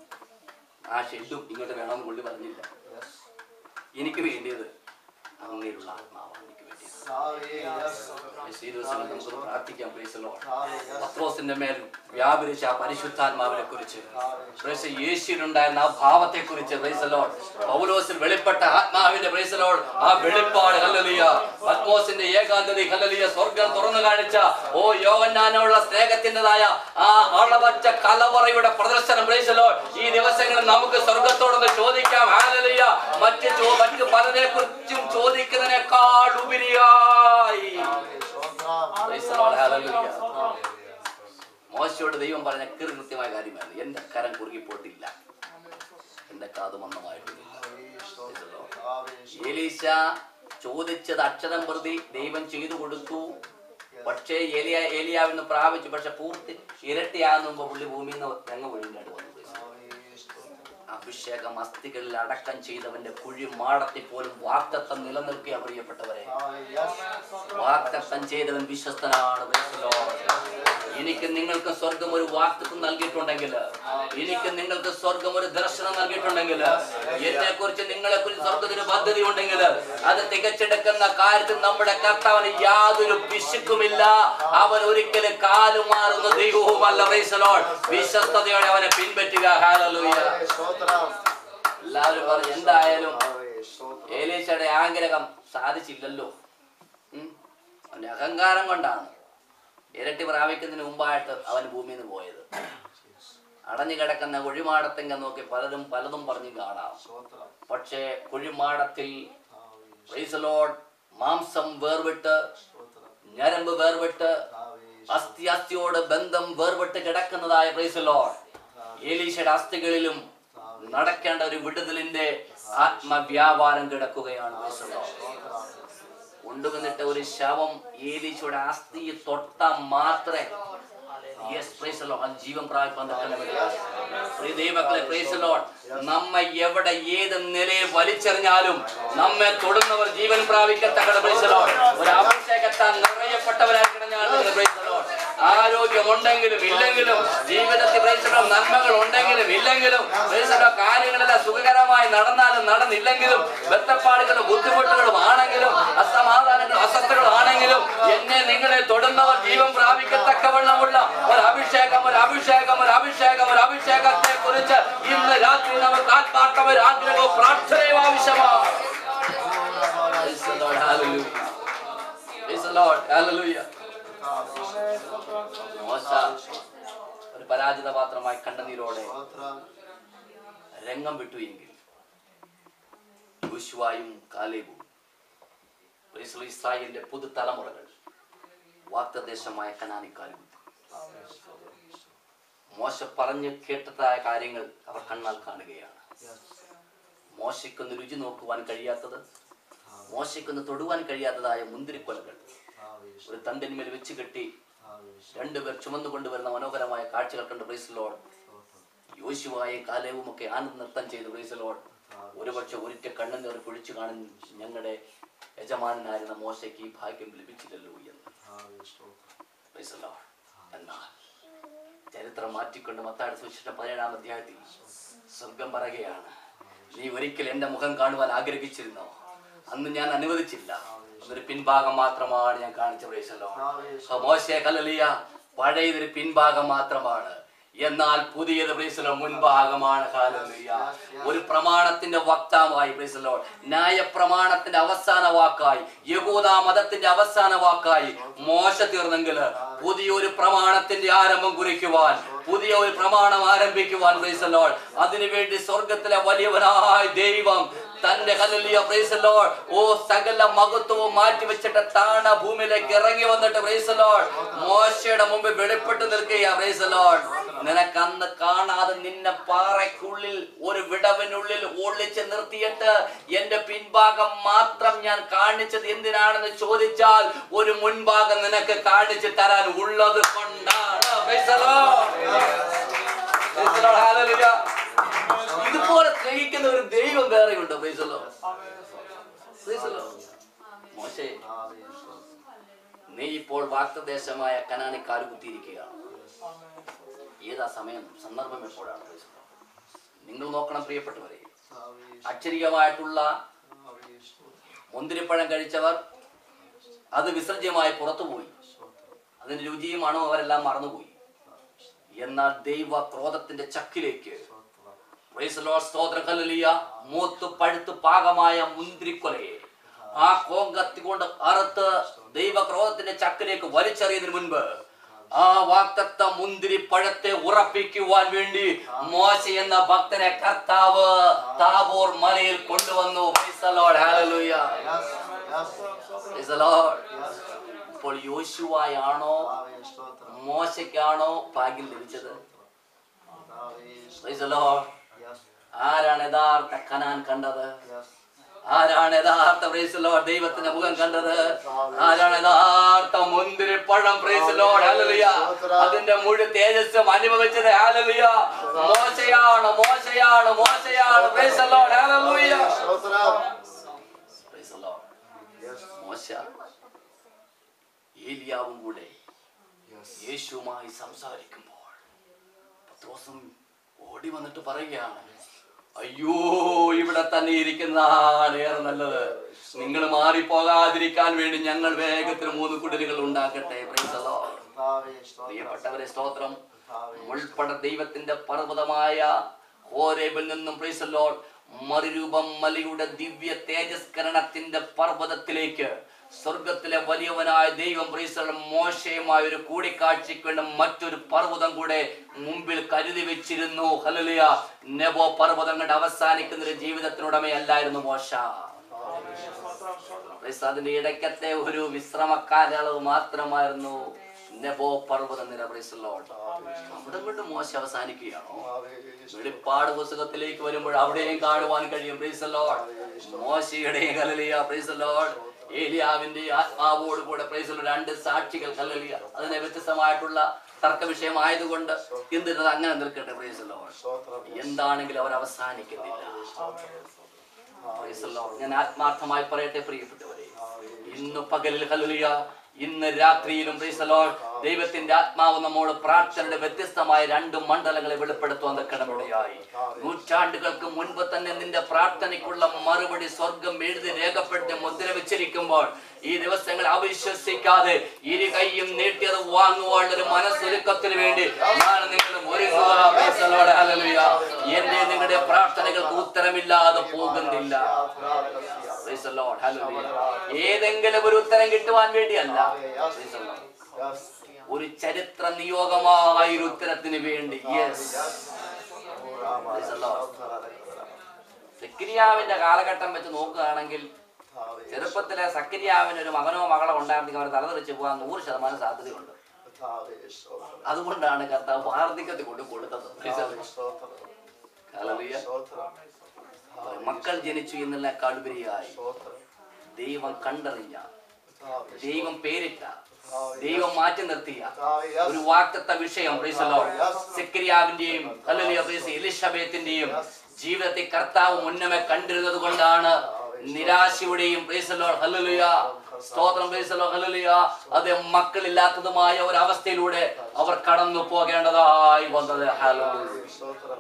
ആ ഷെഡും ഇങ്ങോട്ട് വേണമെന്ന് പുള്ളി പറഞ്ഞില്ല എനിക്ക് വേണ്ടിയത് അങ്ങനെയുള്ള ആത്മാവാണ് എനിക്ക് വേണ്ടത് ഈ ദിവസങ്ങളിൽ നമുക്ക് പ്രാർത്ഥിക്കാം praise the Lord. പത്രോസിന്റെ മേൽ വ്യാപരിച്ച ആ പരിശുദ്ധാത്മാവിനെ കുറിച്ച് യേശുവിനുണ്ടായിരുന്ന ആ ഭാവത്തെ കുറിച്ച് പൗലോസിൽ വെളിപ്പെട്ട ആത്മാവിന്റെ praise the Lord. ആ വെളിപ്പാട് ഹല്ലേലൂയ പത്മോസിന്റെ ഏകാന്തത ഹല്ലേലൂയ സ്വർഗം തുറന്നു കാണിച്ച ഓ യോവന്നാനുള്ള സ്നേഹത്തിൻ്റെതായ ആ അളവറ്റ കലവറയുടെ പ്രദർശനം praise the Lord. ഈ ദിവസങ്ങളിൽ നമുക്ക് സ്വർഗത്തോടൊന്ന് ചോദിക്കാം ഹല്ലേലൂയ മറ്റ് ചോ- മറ്റ് പലരെ കുറിച്ചും ചോദിക്കുന്നതിനേക്കാൾ ഉപരിയായി Praise the Lord. Hallelujah. മോശയോട് ദൈവം പറഞ്ഞ കൃ കൃത്യമായ കാര്യമായിരുന്നു എന്റെ കരം കുറുകിപ്പോട്ടില്ല എന്റെ കാത് മന്ദമായിട്ടില്ല എലീശ ചോദിച്ചത് അക്ഷരം പ്രതി ദൈവം ചെയ്തു കൊടുത്തു പക്ഷേ ഏലിയ ഏലിയാവിന്ന് പ്രാപിച്ചു പക്ഷെ പൂർത്തി ഇരട്ടിയാകുമ്പോ പുള്ളി ഭൂമിയിൽ നിന്ന് രംഗ ഒഴിഞ്ഞായിട്ട് വന്നു അഭിഷേകം അസ്ഥികളിൽ അടക്കം ചെയ്തവന്റെ കുഴി മാടത്തിൽ പോലും വാക്തത്വം നിലനിൽക്കുക പ്രിയപ്പെട്ടവരെ വാക്തത്വം ചെയ്തവൻ വിശ്വസ്തനാണ് Praise the Lord. എനിക്ക് നിങ്ങൾക്ക് സ്വർഗം ഒരു വാക്തത്വം നൽകിയിട്ടുണ്ടെങ്കിൽ എനിക്ക് നിങ്ങൾക്ക് സ്വർഗം ഒരു ദർശനം നൽകിയിട്ടുണ്ടെങ്കിൽ എന്നെ കുറിച്ച് നിങ്ങളെ കുറിച്ച് സ്വർഗത്തിന് പദ്ധതി ഉണ്ടെങ്കിൽ അത് തികച്ചെടുക്കുന്ന കാര്യത്തിൽ നമ്മുടെ കർത്താവിന് യാതൊരു പിശുക്കുമില്ല അവൻ ഒരിക്കലും കാലുമാറുന്ന ദൈവവുമല്ല Praise the Lord. വിശ്വസ്തയോടെ അവനെ പിൻപറ്റുക ഹാലലൂയ എല്ലാവരും പറഞ്ഞു എന്തായാലും ഏലീശയുടെ ആഗ്രഹം സാധിച്ചില്ലല്ലോ ഉം. അവന്റെ അഹങ്കാരം കൊണ്ടാണ് ഇരട്ടി പ്രാപിക്കുന്നതിന് മുമ്പായിട്ട് അവൻ ഭൂമിയിൽ നിന്ന് പോയത് അടഞ്ഞു കിടക്കുന്ന കുഴിമാടത്തെങ്ക നോക്കി പലരും പലതും പറഞ്ഞു കാണാം പക്ഷേ കുഴിമാടത്തിൽ praise the Lord, മാംസം വേർവിട്ട് ഞരമ്പ് വേർവിട്ട് അസ്ഥി അസ്ഥിയോട് ബന്ധം വേർവിട്ട് കിടക്കുന്നതായ പ്രൈസ് ലോഡ് ഏലീശയുടെ അസ്ഥികളിലും നടക്കേണ്ട ഒരു വിടുതലിന്റെ ആത്മവ്യാപാരം കിടക്കുകയാണ് praise the Lord. കൊണ്ടുവന്നിട്ട് ഒരു ശവം ഏലീശയുടെ അസ്ഥി തൊട്ട മാത്രമേ Yes, praise the Lord. അത് ജീവൻ പ്രാപിപ്പാൻ തക്കവണ്ണം. പ്രിയ ദൈവമക്കളെ, praise the Lord. നമ്മെ എവിടെ ഏത് നിലയിൽ വലിച്ചെറിഞ്ഞാലും നമ്മെ തൊടുന്നവർ ജീവൻ പ്രാപിക്കത്തക്ക praise the Lord. ഒരു അഭിഷേകത്താൽ നിറയപ്പെട്ടവരായിരിക്കണം ഞാൻ നിങ്ങൾ praise the Lord. ആരോഗ്യമുണ്ടെങ്കിലും ഇല്ലെങ്കിലും ജീവിതത്തിൽ praise the Lord, നന്മകൾ ഉണ്ടെങ്കിലും ഇല്ലെങ്കിലും praise the Lord, കാര്യങ്ങളെല്ലാം സുഖകരമായി നടന്നാലും നടന്നില്ലെങ്കിലും ബന്ധപ്പാടുകളും ബുദ്ധിമുട്ടുകളും ആണെങ്കിലും അസമാധാനങ്ങളും അസ്വസ്ഥകളും ആണെങ്കിലും എന്നെ നിങ്ങളെ തൊടുന്നവർ ജീവൻ പ്രാപിക്കത്തക്കവണ്ണമുള്ള ഒരു അഭിഷേകം ഒരു അഭിഷേകം ഒരു അഭിഷേകം ഒരു അഭിഷേകത്തെ കുറിച്ച് ഇന്ന് രാത്രി നമുക്ക് ആത്മാർത്ഥം ഒരു ആഗ്രഹവും പ്രാർത്ഥനയും ആവശ്യമാണ് Praise the Lord. Hallelujah. Praise the Lord. Hallelujah. മോശ ഒരു പരാജിത പാത്രമായി കണ്ണുനീരോടെ രംഗം വിട്ടു എങ്കിൽ യോശുവായും കാലേബും praise the Lord, ഇസ്രായേലിന്റെ പുതുതലമുറകൾ വാക്തദേശമായ കനാനിക്കാരും മോശ പറഞ്ഞു കേട്ടതായ കാര്യങ്ങൾ അവർ കണ്ണാൽ കാണുകയാണ് മോശയ്ക്കൊന്ന് രുചി നോക്കുവാൻ കഴിയാത്തത് മോശയ്ക്കൊന്ന് തൊടുവാൻ കഴിയാത്തതായ മുന്തിരിക്കൊലകൾ ഒരു തണ്ടിന്മേൽ വെച്ച് കെട്ടി രണ്ടുപേർ ചുമന്നു കൊണ്ടുവരുന്ന മനോഹരമായ കാഴ്ചകൾ കണ്ട് പ്രൈസ് ലോഡ് യോശുവായ കാലവും ഒക്കെ ആനന്ദ നൃത്തം ചെയ്ത് പ്രൈസ് ലോഡ് ഒരുപക്ഷെ ഒരിറ്റ കണ്ണുനീർ കുഴിച്ചു കാണും ഞങ്ങളുടെ യജമാനായിരുന്ന മോശയ്ക്ക് ഈ ഭാഗ്യം ലഭിച്ചില്ലല്ലോ എന്ന് Praise the Lord. എന്നാൽ ചരിത്രം മാറ്റിക്കൊണ്ട് മത്തായുടെ സുവിശേഷം പതിനേഴാം അധ്യായത്തിൽ സ്വർഗം പറയുകയാണ് നീ ഒരിക്കൽ എന്റെ മുഖം കാണുവാൻ ആഗ്രഹിച്ചിരുന്നോ അന്ന് ഞാൻ അനുവദിച്ചില്ല അതൊരു പിൻഭാഗം മാത്രമാണ് ഞാൻ കാണിച്ച പ്രേശല്ലോ മോശയെ കലലിയ പഴയതൊരു പിൻഭാഗം മാത്രമാണ് എന്നാൽ പുതിയത് പ്രേസലോ മുൻഭാഗമാണ് ഹാലലുയ ഒരു പ്രമാണത്തിന്റെ വക്താവായി പ്രേസലോ ന്യായ പ്രമാണത്തിന്റെ അവസാന വാക്കായി യഹൂദ മതത്തിന്റെ അവസാന വാക്കായി മോശ തീർന്നെങ്കിൽ പുതിയൊരു പ്രമാണത്തിന്റെ ആരംഭം കുറിക്കുവാൻ പുതിയ ഒരു പ്രമാണം ആരംഭിക്കുവാൻ പ്രൈസലോ അതിനുവേണ്ടി സ്വർഗത്തിലെ വലിയവനായ ദൈവം തന്റെ ഹല്ലേലൂയ പ്രൈസ് ദി ലോർഡ് ഓ സകല മഹത്വവും മാറ്റി വെച്ചിട്ട് താണ ഭൂമിയിലേക്ക് ഇറങ്ങി വന്നിട്ട് പ്രൈസ് ദി ലോർഡ് മോശയുടെ മുമ്പിൽ വെളിപ്പെട്ട് നിൽക്കുക പ്രൈസ് ദി ലോർഡ് നിനക്ക് അന്ന് കാണാതെ നിന്നെ പാറയ്ക്കുള്ളിൽ ഒരു വിടവിനുള്ളിൽ ഒളിച്ച് നിർത്തിയിട്ട് എന്റെ പിൻഭാഗം മാത്രം ഞാൻ കാണിച്ചത് എന്തിനാണെന്ന് ചോദിച്ചാൽ ഒരു മുൻഭാഗം നിനക്ക് കാണിച്ചു തരാൻ ഉള്ളത് കൊണ്ടാണ് Praise the Lord. Praise the Lord. Hallelujah. ഇതുപോലെ സ്നേഹിക്കുന്ന ഒരു ദൈവം വേറെയുണ്ട് Praise the Lord. Praise the Lord. മോശേ നീ ഇപ്പോൾ വാക്തദേശമായ കനാനിക്കാർ കുത്തിയിരിക്കുകയാണ് ഏതാ സമയം സന്ദർഭം എപ്പോഴാണ് Praise the Lord. നിങ്ങൾ നോക്കണം പ്രിയപ്പെട്ടവരെ അക്ഷരികമായിട്ടുള്ള മുന്തിരിപ്പഴം കഴിച്ചവർ അത് വിസർജ്യമായി പുറത്തുപോയി അതിന്റെ രുചിയും മണവും അവരെല്ലാം മറന്നുപോയി എന്നാൽ ദൈവ ക്രോധത്തിന്റെ ചക്കിലേക്ക് Praise the Lord, സ്തോത്രം ഹല്ലേലൂയ. മൂത്ത് പഴുത്ത് പാകമായ മുന്തിരിക്കൊലയെ ആ കോങ്കത്തി കൊണ്ട് അറുത്ത് ദൈവക്രോധത്തിന്റെ ചക്കിലേക്ക് വലിച്ചെറിയുന്നതിന് മുൻപ് ആ വാക്തത്വ മുന്തിരി പഴത്തെ ഉറപ്പിക്കുവാൻ വേണ്ടി മോശ എന്ന ഭക്തനെ കർത്താവ് താബോർ മലയിൽ കൊണ്ടുവന്നു Praise the Lord, hallelujah. Yes, yes, Praise the Lord. yes. ഇപ്പോൾ യോശുവായാണോ കർത്താവേ, സ്തോത്രം. മോശയ്ക്കാണോ ഭാഗ്യം ലഭിച്ചത് കർത്താവേ, Praise the Lord. yes, ആരാണ് യഥാർത്ഥ കനാൻ കണ്ടത് yes. ആരാണ് യഥാർത്ഥ പ്രൈസലോ ദൈവത്തിന്റെ മുഖം കണ്ടത് ആരാണ് യഥാർത്ഥ മുന്തിരി പഴം പ്രൈസലോ ഹല്ലേലൂയ അതിന്റെ മുഴു തേജസ്സും അനുഭവിച്ചത് ഹല്ലേലൂയ മോശയാണ് മോശയാണ് മോശയാണ് പ്രൈസലോ ഹല്ലേലൂയ സ്തോത്രം. പ്രൈസലോ Yes, മോശ ഏലിയാവും കൂടെ yes. യേശുവുമായി സംസാരിക്കുമ്പോൾ പത്രോസും ഓടി വന്നിട്ട് പറയുകയാണ് അയ്യോ ഇവിടെ തന്നെ ഇരിക്കുന്നതാണ് ഏറെ നല്ലത് നിങ്ങൾ മാറിപ്പോകാതിരിക്കാൻ വേണ്ടി ഞങ്ങൾ വേഗത്തിൽ മൂന്ന് കുടിലുകൾ ഉണ്ടാക്കട്ടെ Praise the Lord. കർത്താവേ, സ്തോത്രം. പ്രിയപ്പെട്ടവരെ സ്തോത്രം കർത്താവേ, ഉൾപ്പെടെ ദൈവത്തിന്റെ പർവ്വതമായ ഹോരേബിൽ നിന്നും Praise the Lord, മറുരൂപം മലയുടെ ദിവ്യ തേജസ്കരണത്തിന്റെ പർവ്വതത്തിലേക്ക് സ്വർഗത്തിലെ വലിയവനായ ദൈവം പ്രീസൽ മോശയുമായ ഒരു കൂടിക്കാഴ്ചയ്ക്ക് വേണ്ടി മറ്റൊരു പർവ്വതം കൂടെ മുമ്പിൽ കരുതി വെച്ചിരുന്നു ഹലലിയ നെബോ പർവ്വതം കൊണ്ട് അവസാനിക്കുന്ന ഒരു ജീവിതത്തിനുടമയല്ലായിരുന്നു മോശ പ്രീസ് അതിന്റെ ഇടയ്ക്കത്തെ ഒരു വിശ്രമ കാലയളവ് മാത്രമായിരുന്നു നെബോ പർവ്വത നിര പ്രീസ് ലോഡ് അവിടെ കൊണ്ട് മോശ അവസാനിക്കുകയാണോ കർത്താവേ, വെളിപ്പാട് പുസ്തകത്തിലേക്ക് വരുമ്പോൾ അവിടെയും കാണുവാൻ കഴിയും പ്രൈസ് ലോഡ് മോശയുടെയും കലലിയ പ്രൈസ് ലോഡ് ഏലിയാവിന്റെ ആത്മാവോട് കൂടെ പ്രൈസ് ലോഡ് രണ്ട് സാക്ഷികൾ കലലിയ അതിനെ വ്യത്യസ്തമായിട്ടുള്ള തർക്ക വിഷയമായതുകൊണ്ട് എന്തിനത് അങ്ങനെ നിൽക്കട്ടെ പ്രൈസ് ലോഡ് സ്തോത്രം. എന്താണെങ്കിലും അവർ അവസാനിക്കുന്നില്ല Praise the Lord. ഞാൻ ആത്മാർത്ഥമായി പറയട്ടെ പ്രിയപ്പെട്ടവരെ ഇന്ന് പകലിൽ ഹല്ലേലൂയ ഇന്ന് രാത്രിയിലും praise the Lord. ദൈവത്തിന്റെ ആത്മാവ് നമ്മോട് പ്രാർത്ഥനയുടെ വ്യത്യസ്തമായ രണ്ട് മണ്ഡലങ്ങളെ വെളിപ്പെടുത്തുവാൻ തക്കണമിടയായി നൂറ്റാണ്ടുകൾക്ക് മുൻപ് തന്നെ നിന്റെ പ്രാർത്ഥനയ്ക്കുള്ള മറുപടി സ്വർഗം എഴുതി രേഖപ്പെടുത്തി മുദ്ര വെച്ചിരിക്കുമ്പോൾ ഈ ദിവസങ്ങൾ അവിശ്വസിക്കാതെ ഇരു കൈയും നീട്ടിയത് വാങ്ങുവാനുള്ള ഒരു മനസ്സൊരുക്കത്തിന് വേണ്ടി ഞാൻ നിങ്ങളും ഒരുങ്ങുക Praise the Lord. Hallelujah. എന്റെ നിങ്ങളുടെ പ്രാർത്ഥനകൾക്ക് ഉത്തരമില്ലാതെ പോകുന്നില്ല Praise the Lord. Hallelujah. ഏതെങ്കിലും ഒരു ഉത്തരം കിട്ടുവാൻ വേണ്ടിയല്ല Praise the Lord. Yes. ഒരു ചരിത്ര നിയോഗമായ ഒരു ഉത്തരത്തിന് വേണ്ടി യെസ് Praise the Lord. സക്രിയാവിന്റെ കാലഘട്ടം വെച്ച് നോക്കുകയാണെങ്കിൽ കർത്താവേ, ചെറുപ്പത്തിലെ സക്രിയാവിന് ഒരു മകനോ മകളോ ഉണ്ടായിരുന്നെങ്കിൽ അവർ തലതെറിച്ച് പോകാൻ നൂറ് ശതമാനം സാധ്യതയുണ്ട് കർത്താവേ, സ്തോത്രം. അതുകൊണ്ടാണ് കർത്താവ് വാർദ്ധക്യത്തിൽ കൊണ്ട് കൊടുത്തത് Praise the കർത്താവേ, Lord. സ്തോത്രം. Hallelujah. സ്തോത്രം. മക്കൾ ജനിച്ചു എന്നുള്ള കടുപരിയായി സ്തോത്രം. ദൈവം കണ്ടറിഞ്ഞ കർത്താവേ, ദൈവം പേരിട്ട ദൈവം മാറ്റി നിർത്തിയ കർത്താവേ, yes. ഒരു വാക്തത്വ വിഷയം സെക്രിയാവിന്റെയും അല്ലെങ്കിൽ എലിസബത്തിന്റെയും ജീവിതത്തിൽ കർത്താവ് മുന്നമേ കണ്ടിരുന്നത് കൊണ്ടാണ് നിരാശയുടെയും പ്രൈസലോ ഹല്ലേലൂയ സ്തോത്രം പ്രൈസലോ ഹല്ലേലൂയ അത് മക്കളില്ലാത്തതുമായ ഒരു അവസ്ഥയിലൂടെ അവർ കടന്നു പോകേണ്ടതായി വന്നത് ഹല്ലേലൂയ സ്തോത്രം.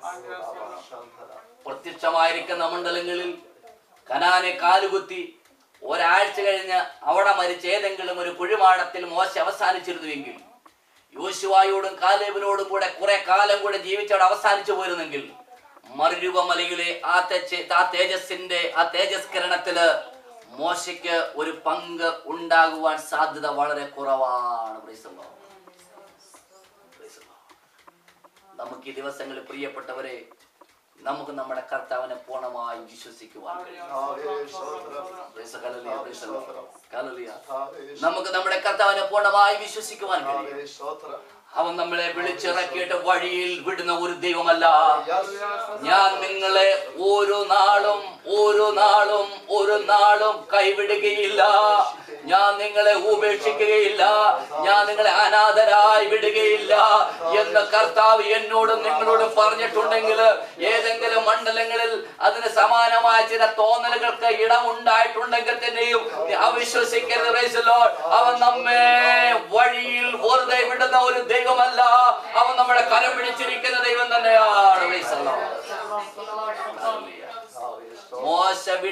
ശാന്തത. പ്രത്യക്ഷമായിരിക്കുന്ന മണ്ഡലങ്ങളിൽ കനാനെ കാലുകുത്തി ഒരാഴ്ച കഴിഞ്ഞ് അവിടെ മരിച്ച ഏതെങ്കിലും ഒരു കുഴിമാടത്തിൽ മോശ അവസാനിച്ചിരുന്നുവെങ്കിൽ യോശുവായോടും കാലേബിനോടും കൂടെ കുറെ കാലം കൂടെ ജീവിച്ചവിടെ അവസാനിച്ചു പോയിരുന്നെങ്കിൽ മറുരൂപമലയിലെ ആ തെച്ച് ആ തേജസ്സിന്റെ ആ തേജസ്കരണത്തില് മോശയ്ക്ക് ഒരു പങ്ക് ഉണ്ടാകുവാൻ സാധ്യത വളരെ കുറവാണ് Praise the Lord. Praise the Lord. നമുക്ക് ഈ ദിവസങ്ങളിൽ പ്രിയപ്പെട്ടവരെ നമുക്ക് നമ്മുടെ കർത്താവിനെ പൂർണ്ണമായി വിശ്വസിക്കുവാൻ കഴിയും. കർത്താവേ, സ്തോത്രം. Praise the Hallelujah, praise the Lord. Hallelujah. കർത്താവേ, നമുക്ക് നമ്മുടെ കർത്താവിനെ പൂർണ്ണമായി വിശ്വസിക്കുവാൻ കഴിയും കർത്താവേ, സ്തോത്രം. അവൻ നമ്മളെ വിളിച്ചിറക്കിയിട്ട് വഴിയിൽ വിടുന്ന ഒരു ദൈവമല്ല Yes. ഞാൻ നിങ്ങളെ ഓരോ നാളും ഓരോ നാളും ഒരു നാളും കൈവിടുകയില്ല ഞാൻ നിങ്ങളെ ഉപേക്ഷിക്കുകയില്ല ഞാൻ നിങ്ങളെ അനാഥരായി വിടുകയില്ല എന്ന് കർത്താവ് എന്നോടും നിങ്ങളോടും പറഞ്ഞിട്ടുണ്ടെങ്കിൽ ഏതെങ്കിലും മണ്ഡലങ്ങളിൽ അതിന് സമാനമായ ചില തോന്നലുകൾക്ക് ഇടമുണ്ടായിട്ടുണ്ടെങ്കിൽ തന്നെയും നീ അവിശ്വസിക്കരുത് Praise the Lord. അവൻ നമ്മെ വഴിയിൽ വെറുതെ വിടുന്ന ഒരു ദൈവമല്ല അവൻ നമ്മളെ കരം പിടിച്ചിരിക്കുന്ന ദൈവം തന്നെയാണ് Praise the Lord. Hallelujah. കർത്താവേ, സ്തോത്രം. മോശ വിട്ടുകളഞ്ഞ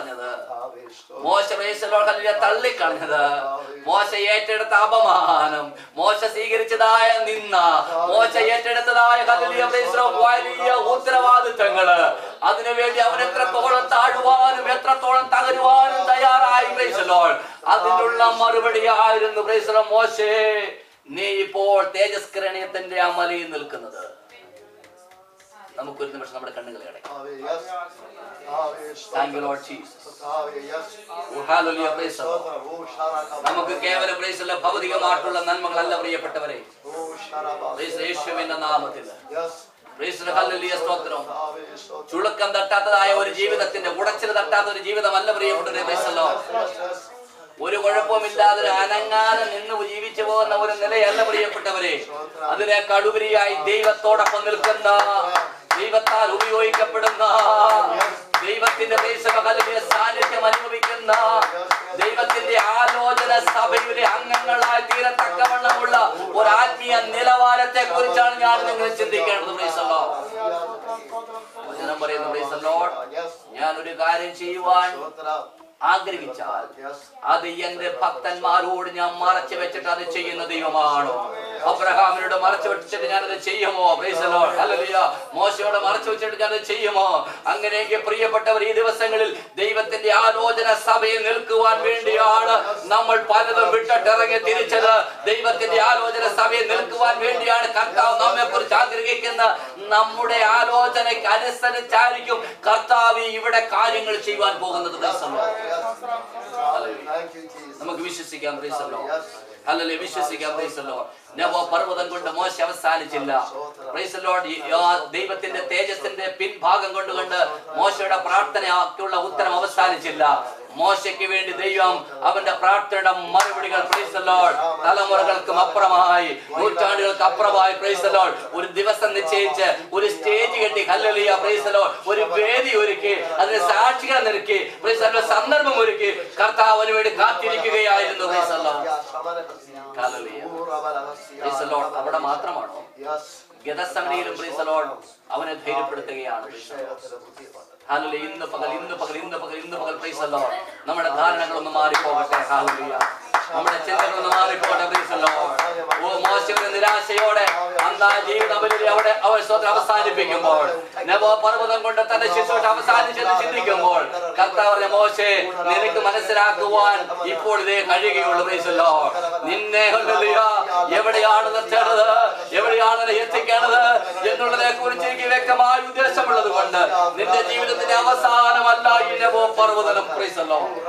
തള്ളിക്കളഞ്ഞത് മോശ പ്രൈസലോഹല്ലിയ തള്ളിക്കളഞ്ഞത് മോശ ഏറ്റെടുത്ത അപമാനം മോശ സ്വീകരിച്ചതായ നിന്ന മോശ ഏറ്റെടുത്തതായ ഹല്ലേലൂയ പ്രൈസലോ വലിയ ഉത്തരവാദിത്തങ്ങള് അതിനുവേണ്ടി അവൻ എത്രത്തോളം താഴുവാനും എത്രത്തോളം തകരുവാനും തയ്യാറായി പ്രൈസലോൾ അതിനുള്ള മറുപടിയായിരുന്നു പ്രൈസലോ മോശേ നീ ഇപ്പോൾ തേജസ്കരണീയത്തിന്റെ ആ മലയിൽ നിൽക്കുന്നത് നമുക്കൊരു നിമിഷം നമ്മുടെ കണ്ണുകളെ അടയ്ക്കാം താങ്ക് യു ലോർഡ് ജീസസ് ഓ ഹല്ലേലൂയ പ്രൈസ് ദി ലോർഡ്. നമുക്ക് കേവലം പ്രൈസുള്ള ഭൗതികമായിട്ടുള്ള നന്മകളല്ല പ്രിയപ്പെട്ടവരെ പ്രൈസ് യേശുവിന്റെ നാമത്തിൽ പ്രൈസ് ഹല്ലേലൂയ സ്തോത്രം ചുളുക്കം തട്ടാത്തതായ ഒരു ജീവിതത്തിന്റെ ഉടച്ചിൽ തട്ടാത്ത ഒരു ജീവിതമല്ല പ്രിയപ്പെട്ടവരെ പ്രൈസ് ദി ലോർഡ്. ഒരു കുഴപ്പമില്ലാതെ ഒരു അനങ്ങാതെ നിന്ന് ജീവിച്ചു പോകുന്ന ഒരു നിലയല്ല പ്രിയപ്പെട്ടവരെ അതിനെ കടുപരിയായി ദൈവത്തോടൊപ്പം നിൽക്കുന്ന ദൈവത്താൽ ഉപയോഗിക്കപ്പെടുന്ന ദൈവത്തിന്റെ ദേശമകലിയ സാന്നിധ്യം അനുഭവിക്കുന്ന ദൈവത്തിന്റെ ആലോചന സഭയുടെ അംഗങ്ങളായി തീരത്തക്കവണ്ണമുള്ള ഒരു ആത്മീയ നിലവാരത്തെ കുറിച്ചാണ് ഞാൻ നിങ്ങൾ ചിന്തിക്കേണ്ടത് Praise the Lord. വചനം പറയുന്നു Praise the Lord. ഞാൻ ഒരു കാര്യം ചെയ്യുവാൻ ആഗ്രഹിച്ചാൽ അത് എന്റെ ഭക്തന്മാരോട് ഞാൻ മറച്ചു വെച്ചിട്ട് അത് ചെയ്യുന്ന ദൈവമാണോ അബ്രഹാമിനോട് മറച്ചു വെച്ചിട്ട് ഞാനത് ചെയ്യുമോ Praise the Lord. Hallelujah. മോശയോട് മറച്ചു വെച്ചിട്ട് ഞാനത് ചെയ്യുമോ അങ്ങനെയൊക്കെ പ്രിയപ്പെട്ടവർ ഈ ദിവസങ്ങളിൽ ദൈവത്തിന്റെ ആലോചന സഭയിൽ നിൽക്കുവാൻ വേണ്ടിയാണ് നമ്മൾ പലതും വിട്ടിട്ടിറങ്ങി തിരിച്ചത് ദൈവത്തിന്റെ ആലോചന സഭയിൽ നിൽക്കുവാൻ വേണ്ടിയാണ് കർത്താവ് നമ്മെ കുറിച്ച് ആഗ്രഹിക്കുന്ന നമ്മുടെ ആലോചനയ്ക്ക് അനുസരിച്ചായിരിക്കും കർത്താവ് ഇവിടെ കാര്യങ്ങൾ ചെയ്യുവാൻ പോകുന്നത് Praise the Lord. നമുക്ക് വിശ്വസിക്കാം Praise the Lord. ഹല്ലേലൂയ വിശ്വസിക്കാം Praise the Lord. നെബോ പർവ്വതം കൊണ്ട് മോശ അവസാനിച്ചില്ല Praise the Lord. ഈ, ആ, ദൈവത്തിന്റെ തേജസ്സിന്റെ പിൻഭാഗം കൊണ്ടുകൊണ്ട് മോശയുടെ പ്രാർത്ഥനയ്ക്കുള്ള ഉത്തരം അവസാനിച്ചില്ല മോശയ്ക്ക് വേണ്ടി ദൈവം അവന്റെ പ്രാർത്ഥനയുടെ മറുപടികൾ Praise the Lord. തലമുറകൾക്കും അപ്പുറമായി നൂറ്റാണ്ടുകൾക്ക് അപ്പുറമായി Praise the Lord. ഒരു ദിവസം നിശ്ചയിച്ച് ഒരു സ്റ്റേജ് കെട്ടി ഹല്ലേലൂയ Praise the Lord. ഒരു വേദി ഒരുക്കി അതിന് സാക്ഷികൾ നിരക്കി Praise the Lord. സന്ദർഭം ഒരുക്കി കർത്താവിന് വേണ്ടി കാത്തിരിക്കുകയായിരുന്നു Praise the Lord. Hallelujah. Praise the Lord. അവിടെ മാത്രമാണോ ഗതസമനിയിലും Praise the Lord അവനെ ധൈര്യപ്പെടുത്തുകയാണ് Praise the Lord. ഹല്ലേലൂയ. ഇന്ന് പകൽ ഇന്ന് പകൽ ഇന്ന് പകൽ ഇന്ന് പകൽ Praise the Lord. നമ്മുടെ ധാരണകളൊന്ന് മാറിപ്പോകട്ടെ ഹല്ലേലൂയ. നമ്മുടെ ചിന്തകളൊന്ന് മാറിപ്പോകട്ടെ Praise the Lord. ഓ മോശയുടെ നിരാശയോടെ അന്നാ ജീവിത ബലിയിൽ അവിടെ അവൻ സ്വന്തം അവസാനിപ്പിക്കുമ്പോൾ നബോ പർവ്വതം കൊണ്ട് തന്റെ ശിശുവിട്ട് അവസാനിച്ചെന്ന് ചിന്തിക്കുമ്പോൾ കർത്താവ് പറഞ്ഞ മോശെ നിനക്ക് മനസ്സിലാക്കുവാൻ ഇപ്പോൾ ഇതേ കഴിയുകയുള്ളൂ Praise the Lord. നിന്നെ ഹല്ലേലൂയ, എവിടെയാണ് നിർത്തേണ്ടത് എവിടെയാണ് നിന്നെ എത്തിക്കേണ്ടത് എന്നുള്ളതിനെ കുറിച്ച് എനിക്ക് വ്യക്തമായ ഉദ്ദേശമുള്ളത് കൊണ്ട് നിന്റെ ജീവിതത്തിന്റെ അവസാനമല്ല ഈ നബോ പർവ്വതനം Praise the Lord.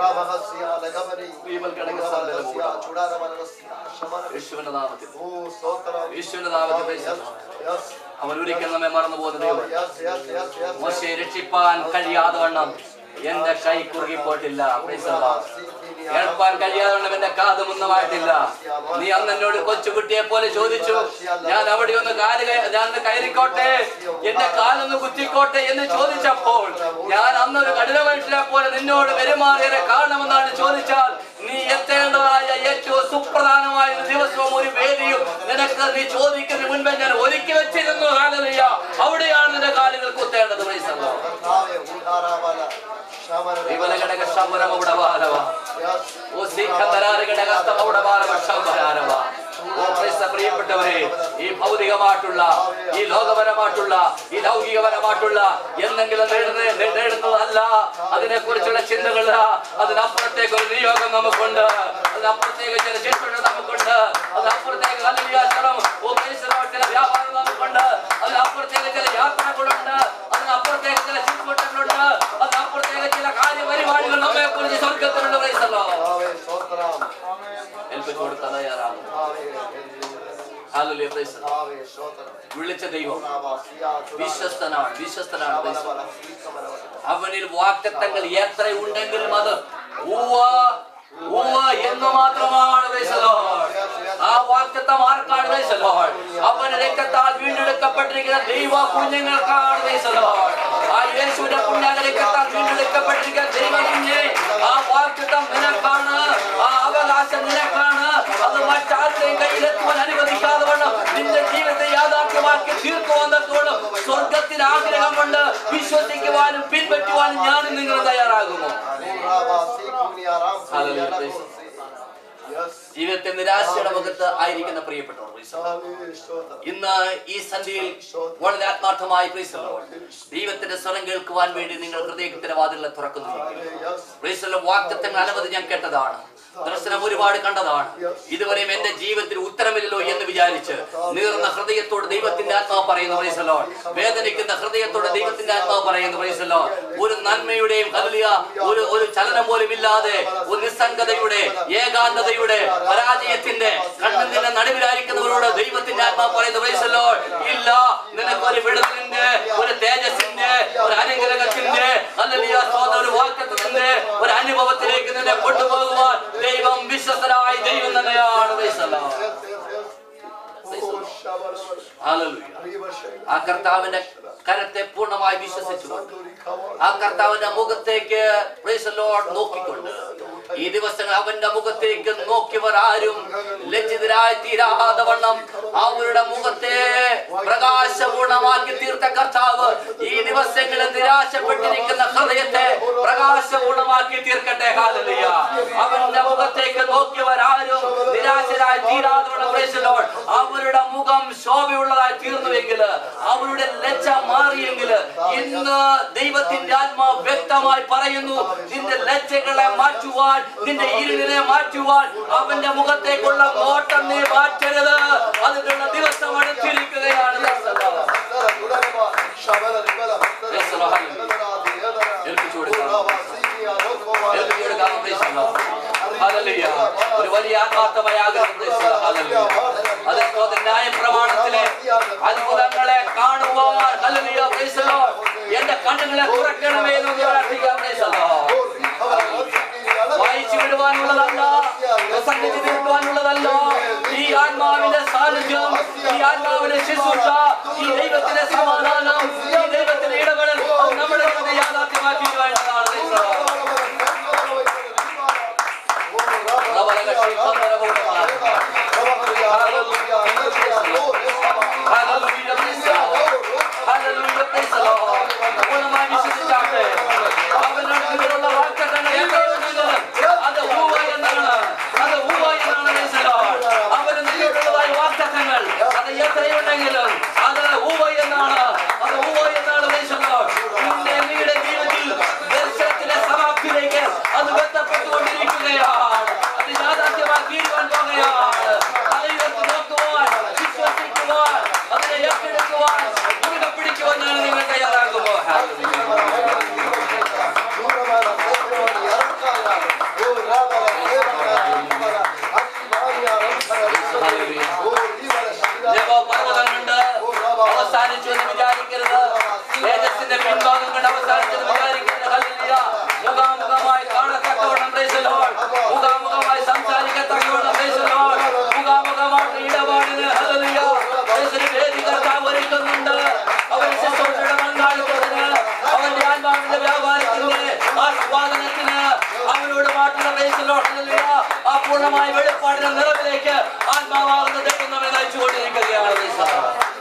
യേശുവിന്റെ നാമത്തിൽ യേശുവിന്റെ നാമത്തിൽ Praise the Lord. അവൻ ഒരിക്കൽ നമ്മെ മറന്നു പോകുന്ന ദൈവം മോശയെ രക്ഷിപ്പാൻ കഴിയാതെ വണ്ണം എന്റെ കൈ കുറുകിപ്പോയിട്ടില്ല Praise the Lord. കേൾപ്പാൻ കഴിയാതെ വണ്ണം എന്റെ കാത് മുന്നമായിട്ടില്ല നീ അന്ന് എന്നോട് കൊച്ചുകുട്ടിയെ പോലെ ചോദിച്ചു ഞാൻ അവിടെ ഒന്ന് കാല് കയ- ഞാൻ ഒന്ന് കയറിക്കോട്ടെ എന്റെ കാലൊന്ന് കുത്തിക്കോട്ടെ എന്ന് ചോദിച്ചപ്പോൾ ഞാൻ അന്ന് ഒരു കഠിന മനുഷ്യനെ പോലെ നിന്നോട് പെരുമാറിയരെ കാണണമെന്നാണ് ചോദിച്ചാൽ നീ എത്തേണ്ടതായ ഏറ്റവും സുപ്രധാനമായ ഒരു ദിവസവും ഒരു വേദിയും നിനക്ക് നീ ചോദിക്കുന്നതിന് മുൻപേ ഞാൻ ഒരുക്കി വെച്ചിരുന്നു കാലറിയ അവിടെയാണ് നിന്റെ കാലുകൾ കുത്തേണ്ടത് Praise the Lord. വിമലഘടക ശമ്പരമൗഢവാരവ. ഓ സിഖന്ധരാരഘടക സ്തമൗഢവാരവ ശമ്പരാരവ. ഓ ക്രിസ്ത പ്രിയപ്പെട്ടവരെ ഈ ഭൗതികമായിട്ടുള്ള ഈ ലോകപരമായിട്ടുള്ള ഈ ലൗകികപരമായിട്ടുള്ള എന്തെങ്കിലും നേടുന്ന- നേ- നേടുന്നതല്ല അതിനെ കുറിച്ചുള്ള ചിന്തകള് അതിനപ്പുറത്തേക്ക് ഒരു നിയോഗം നമുക്കുണ്ട് അതിനപ്പുറത്തേക്ക് ചില ശിക്ഷകൾ നമുക്കുണ്ട് അതിനപ്പുറത്തേക്ക് കല്യാണം ചില വ്യാപാരം നമുക്കുണ്ട് അതിനപ്പുറത്തേക്ക് ചില യാത്രകളുണ്ട് അതിനപ്പുറത്തേക്ക് ചില ചുറ്റുവട്ടങ്ങളുണ്ട് അതിനപ്പുറത്തേക്ക് ചില കാര്യപരിപാടികൾ നമ്മെ കുറിച്ച് സ്വർഗത്തിലുള്ള പ്രൈസല്ലോ ഏൽപ്പിച്ചു കൊടുക്കാൻ തയ്യാറാണ് Hallelujah, praise the Lord. വിളിച്ച ദൈവം വിശ്വസ്തനാണ് വിശ്വസ്തനാണ് praise the Lord. അവനിൽ വാക്തത്വങ്ങൾ എത്ര ഉണ്ടെങ്കിലും അത് ഉവ്വ ഉവ്വ എന്ന് മാത്രമാണ് praise the Lord. ആ വാക്തത്വം ആർക്കാണ് praise the Lord. അവന്റെ രക്തത്താൽ വീണ്ടെടുക്കപ്പെട്ടിരിക്കുന്ന ദൈവ കുഞ്ഞുങ്ങൾക്കാണ് praise the Lord. ആ യേശുവിന്റെ പുണ്യാകരക്കത്താൽ വീണ്ടെടുക്കപ്പെട്ടിരിക്കുന്ന ദൈവത്തിനെ ആ വാക്തത്വം നിനക്കാണ് ആ അവകാശം നിനക്കാണ് അത് മറ്റാരുടെയും കയ്യിലെത്തുവാൻ അനുവദിക്കാതെ വണ്ണം നിന്റെ ജീവിതത്തെ യാഥാർത്ഥ്യമാക്കി തീർക്കുവാന്നത്തോളം സ്വർഗത്തിൽ ആഗ്രഹമുണ്ട് വിശ്വസിക്കുവാനും പിൻപറ്റുവാനും ഞാനും നിങ്ങൾ തയ്യാറാകുമോ Yes. ജീവിതത്തെ നിരാശയുടെ മുഖത്ത് ആയിരിക്കുന്ന പ്രിയപ്പെട്ടവർ praise the Lord. Hallelujah. സ്തോത്രം. ഇന്ന് ഈ സന്ധ്യയിൽ വളരെ ആത്മാർത്ഥമായി praise the Lord. ദൈവത്തിന്റെ സ്വരം കേൾക്കുവാൻ വേണ്ടി നിങ്ങൾ ഹൃദയത്തിന്റെ വാതിലുകൾ തുറക്കുന്നു Yes. പ്രൈസല്ലോ വാക്തത്വങ്ങൾ അനവധി ഞാൻ കേട്ടതാണ് ദർശനം ഒരുപാട് കണ്ടതാണ് ഇതുവരെയും എന്റെ ജീവിതത്തിൽ ഉത്തരമില്ലല്ലോ എന്ന് വിചാരിച്ച് നീർന്ന ഹൃദയത്തോട് ദൈവത്തിന്റെ ആത്മാവ് പറയുന്നു പ്രൈസല്ലോ വേദനിക്കുന്ന ഹൃദയത്തോട് ദൈവത്തിന്റെ ആത്മാവ് പറയുന്നു പ്രൈസല്ലോ ഒരു നന്മയുടെയും ഹല്ലേലൂയ, ഒരു ഒരു ചലനം പോലും ഇല്ലാതെ ഒരു നിസ്സംഗതയുടെ ഏകാന്തതയുടെ പരാജയത്തിന്റെ കണ്ണിന്റെ നടുവിലായിരിക്കുന്നവരോട് ദൈവത്തിന്റെ ആത്മാവ് പറയുന്നു പ്രൈസല്ലോ ഇല്ല നിനക്ക് ഒരു വിടുതലിന്റെ ഒരു തേജസ്സിന്റെ ഒരു അനുഗ്രഹത്തിന്റെ അല്ലെങ്കിൽ ഒരു വാക്യത്തിന്റെ ഒരു അനുഭവത്തിലേക്ക് നിന്നെ കൊണ്ടുപോകുവാൻ ദൈവം വിശ്വസനായ ദൈവം തന്നെയാണ് praise the Lord. Yes, yes, yes. Oh, Shabbat. Hallelujah. Riva Shai. ആ കർത്താവിന്റെ കരത്തെ പൂർണ്ണമായി വിശ്വസിച്ചുകൊണ്ട് Sanduri Kawa. ആ കർത്താവിന്റെ മുഖത്തേക്ക് praise the Lord നോക്കിക്കൊണ്ട് ഈ ദിവസങ്ങൾ അവന്റെ മുഖത്തേക്ക് നോക്കിയവർ ആരും ലജ്ജിതരായി തീരാതെ വണ്ണം അവരുടെ മുഖത്തെ പ്രകാശപൂർണമാക്കി തീർത്ത കർത്താവ് ഈ ദിവസങ്ങളിൽ നിരാശപ്പെട്ടിരിക്കുന്ന ഹൃദയത്തെ പ്രകാശപൂർണമാക്കി തീർക്കട്ടെ ഹാലലിയ അവന്റെ മുഖത്തേക്ക് നോക്കിയവർ ആരും നിരാശരായി തീരാതെ വണ്ണം praise the Lord. അവരുടെ മുഖം ശോഭയുള്ളതായി തീർന്നുവെങ്കിൽ അവരുടെ ലജ്ജ മാറിയെങ്കിൽ ഇന്ന് ദൈവത്തിന്റെ ആത്മാ വ്യക്തമായി പറയുന്നു നിന്റെ ലജ്ജകളെ മാറ്റുവാൻ നിന്റെ ഇരുളിനെ മാറ്റുവാൻ അവന്റെ മുഖത്തേക്കുള്ള നോട്ടം നീ മാറ്റരുത് അതിനുള്ള ദിവസം അടുത്തിരിക്കുകയാണ് Yes, Lord. Shabala Ribala. Yes, Lord. ഏൽപ്പിച്ചു കൊടുക്കാം. ഏൽപ്പിച്ചു കൊടുക്കാം. Praise the Lord. Hallelujah. ഒരു വലിയ ആത്മാർത്ഥമായ ആഗ്രഹം Praise the Lord. Hallelujah. അത് സ്തോത്രം. ന്യായപ്രമാണത്തിലെ അത്ഭുതങ്ങളെ കാണുവാൻ Hallelujah. Praise the Lord. എന്റെ കണ്ണുകളെ തുറക്കണമേ എന്ന് പ്രാർത്ഥിക്കാം Praise the Lord. വായിച്ചു വിടുവാനുള്ളതല്ല പ്രസംഗിച്ചു തീർക്കുവാനുള്ളതല്ല ഈ ആത്മാവിന്റെ സാന്നിധ്യം ഈ ആത്മാവിന്റെ ശുശ്രൂഷ ഈ ദൈവത്തിന്റെ സമാധാനം ഈ ദൈവത്തിന്റെ ഇടപെടൽ അത് നമ്മുടെ ജീവിതത്തെ യാഥാർത്ഥ്യമാക്കി വേണ്ടതാണ് Praise the Lord. നവരകക്ഷി പന്തരപൂർണ്ണമാണ്. Hallelujah, praise the Lord. Hallelujah, praise the Lord. പൂർണ്ണമായി വിശ്വസിച്ചാട്ടെ. അവന്റെ അടുത്തുള്ള വാഗ്ദത്തങ്ങൾ എത്രയുണ്ടെങ്കിലും അത് ഊവ എന്നാണ്. അത് ഊവ എന്നാണ് praise the Lord. അവന് നിന്നോടുള്ളതായ വാഗ്ദത്തങ്ങൾ അത് എത്രയുണ്ടെങ്കിലും അത് ഊവ എന്നാണ്. അത് ഊവ എന്നാണ് praise the Lord. നിന്റെ നീയുടെ ജീവിതത്തിൽ ദർശനത്തിന്റെ സമാപ്തിയിലേക്ക് അത് ബന്ധപ്പെട്ടുകൊണ്ടിരിക്കുകയാണ് അത് യാഥാർത്ഥ്യമാക്കി തീരുവാൻ പോകുകയാണ് തലയുയർത്തി നോക്കുവാൻ വിശ്വസിക്കുവാൻ അതിനെ ഏറ്റെടുക്കുവാൻ മുറുകെ പിടിക്കുവാൻ ഞാൻ നിങ്ങൾ തയ്യാറാകുമോ പർവ്വതങ്ങളുണ്ട് അവസാനിച്ചു എന്ന് വിചാരിക്കരുത് തേജസ്സിന്റെ പിൻഭാഗം കൊണ്ട് അവസാനിച്ചെന്ന് വിചാരിക്കരുത് ഹല്ലേലൂയ. മുഖാമുഖമായി കാണത്തക്കവണ്ണം praise the Lord. മുഖാമുഖമായി സംസാരിക്കത്തക്കവണ്ണം praise the Lord. മുഖാമുഖമായിട്ട് ഇടപാടിന് ഹല്ലേലൂയ. യേശുവിന് വേദി കർത്താവ് ഒരുക്കുന്നുണ്ട് അവൻ ശുശ്രൂഷയുടെ പങ്കാളിത്തത്തിന് അവന്റെ ആത്മാവിന്റെ വ്യാപാരത്തിന്റെ ആസ്വാദനത്തിന് അവനോട് മാറ്റുന്ന praise the Lord. ഹല്ലേലൂയ. ആ പൂർണ്ണമായ വെളിപ്പാടിന്റെ നിറവിലേക്ക് ആത്മാവാകുന്ന ദൈവം നമ്മെ നയിച്ചുകൊണ്ടിരിക്കുകയാണ് praise the Lord.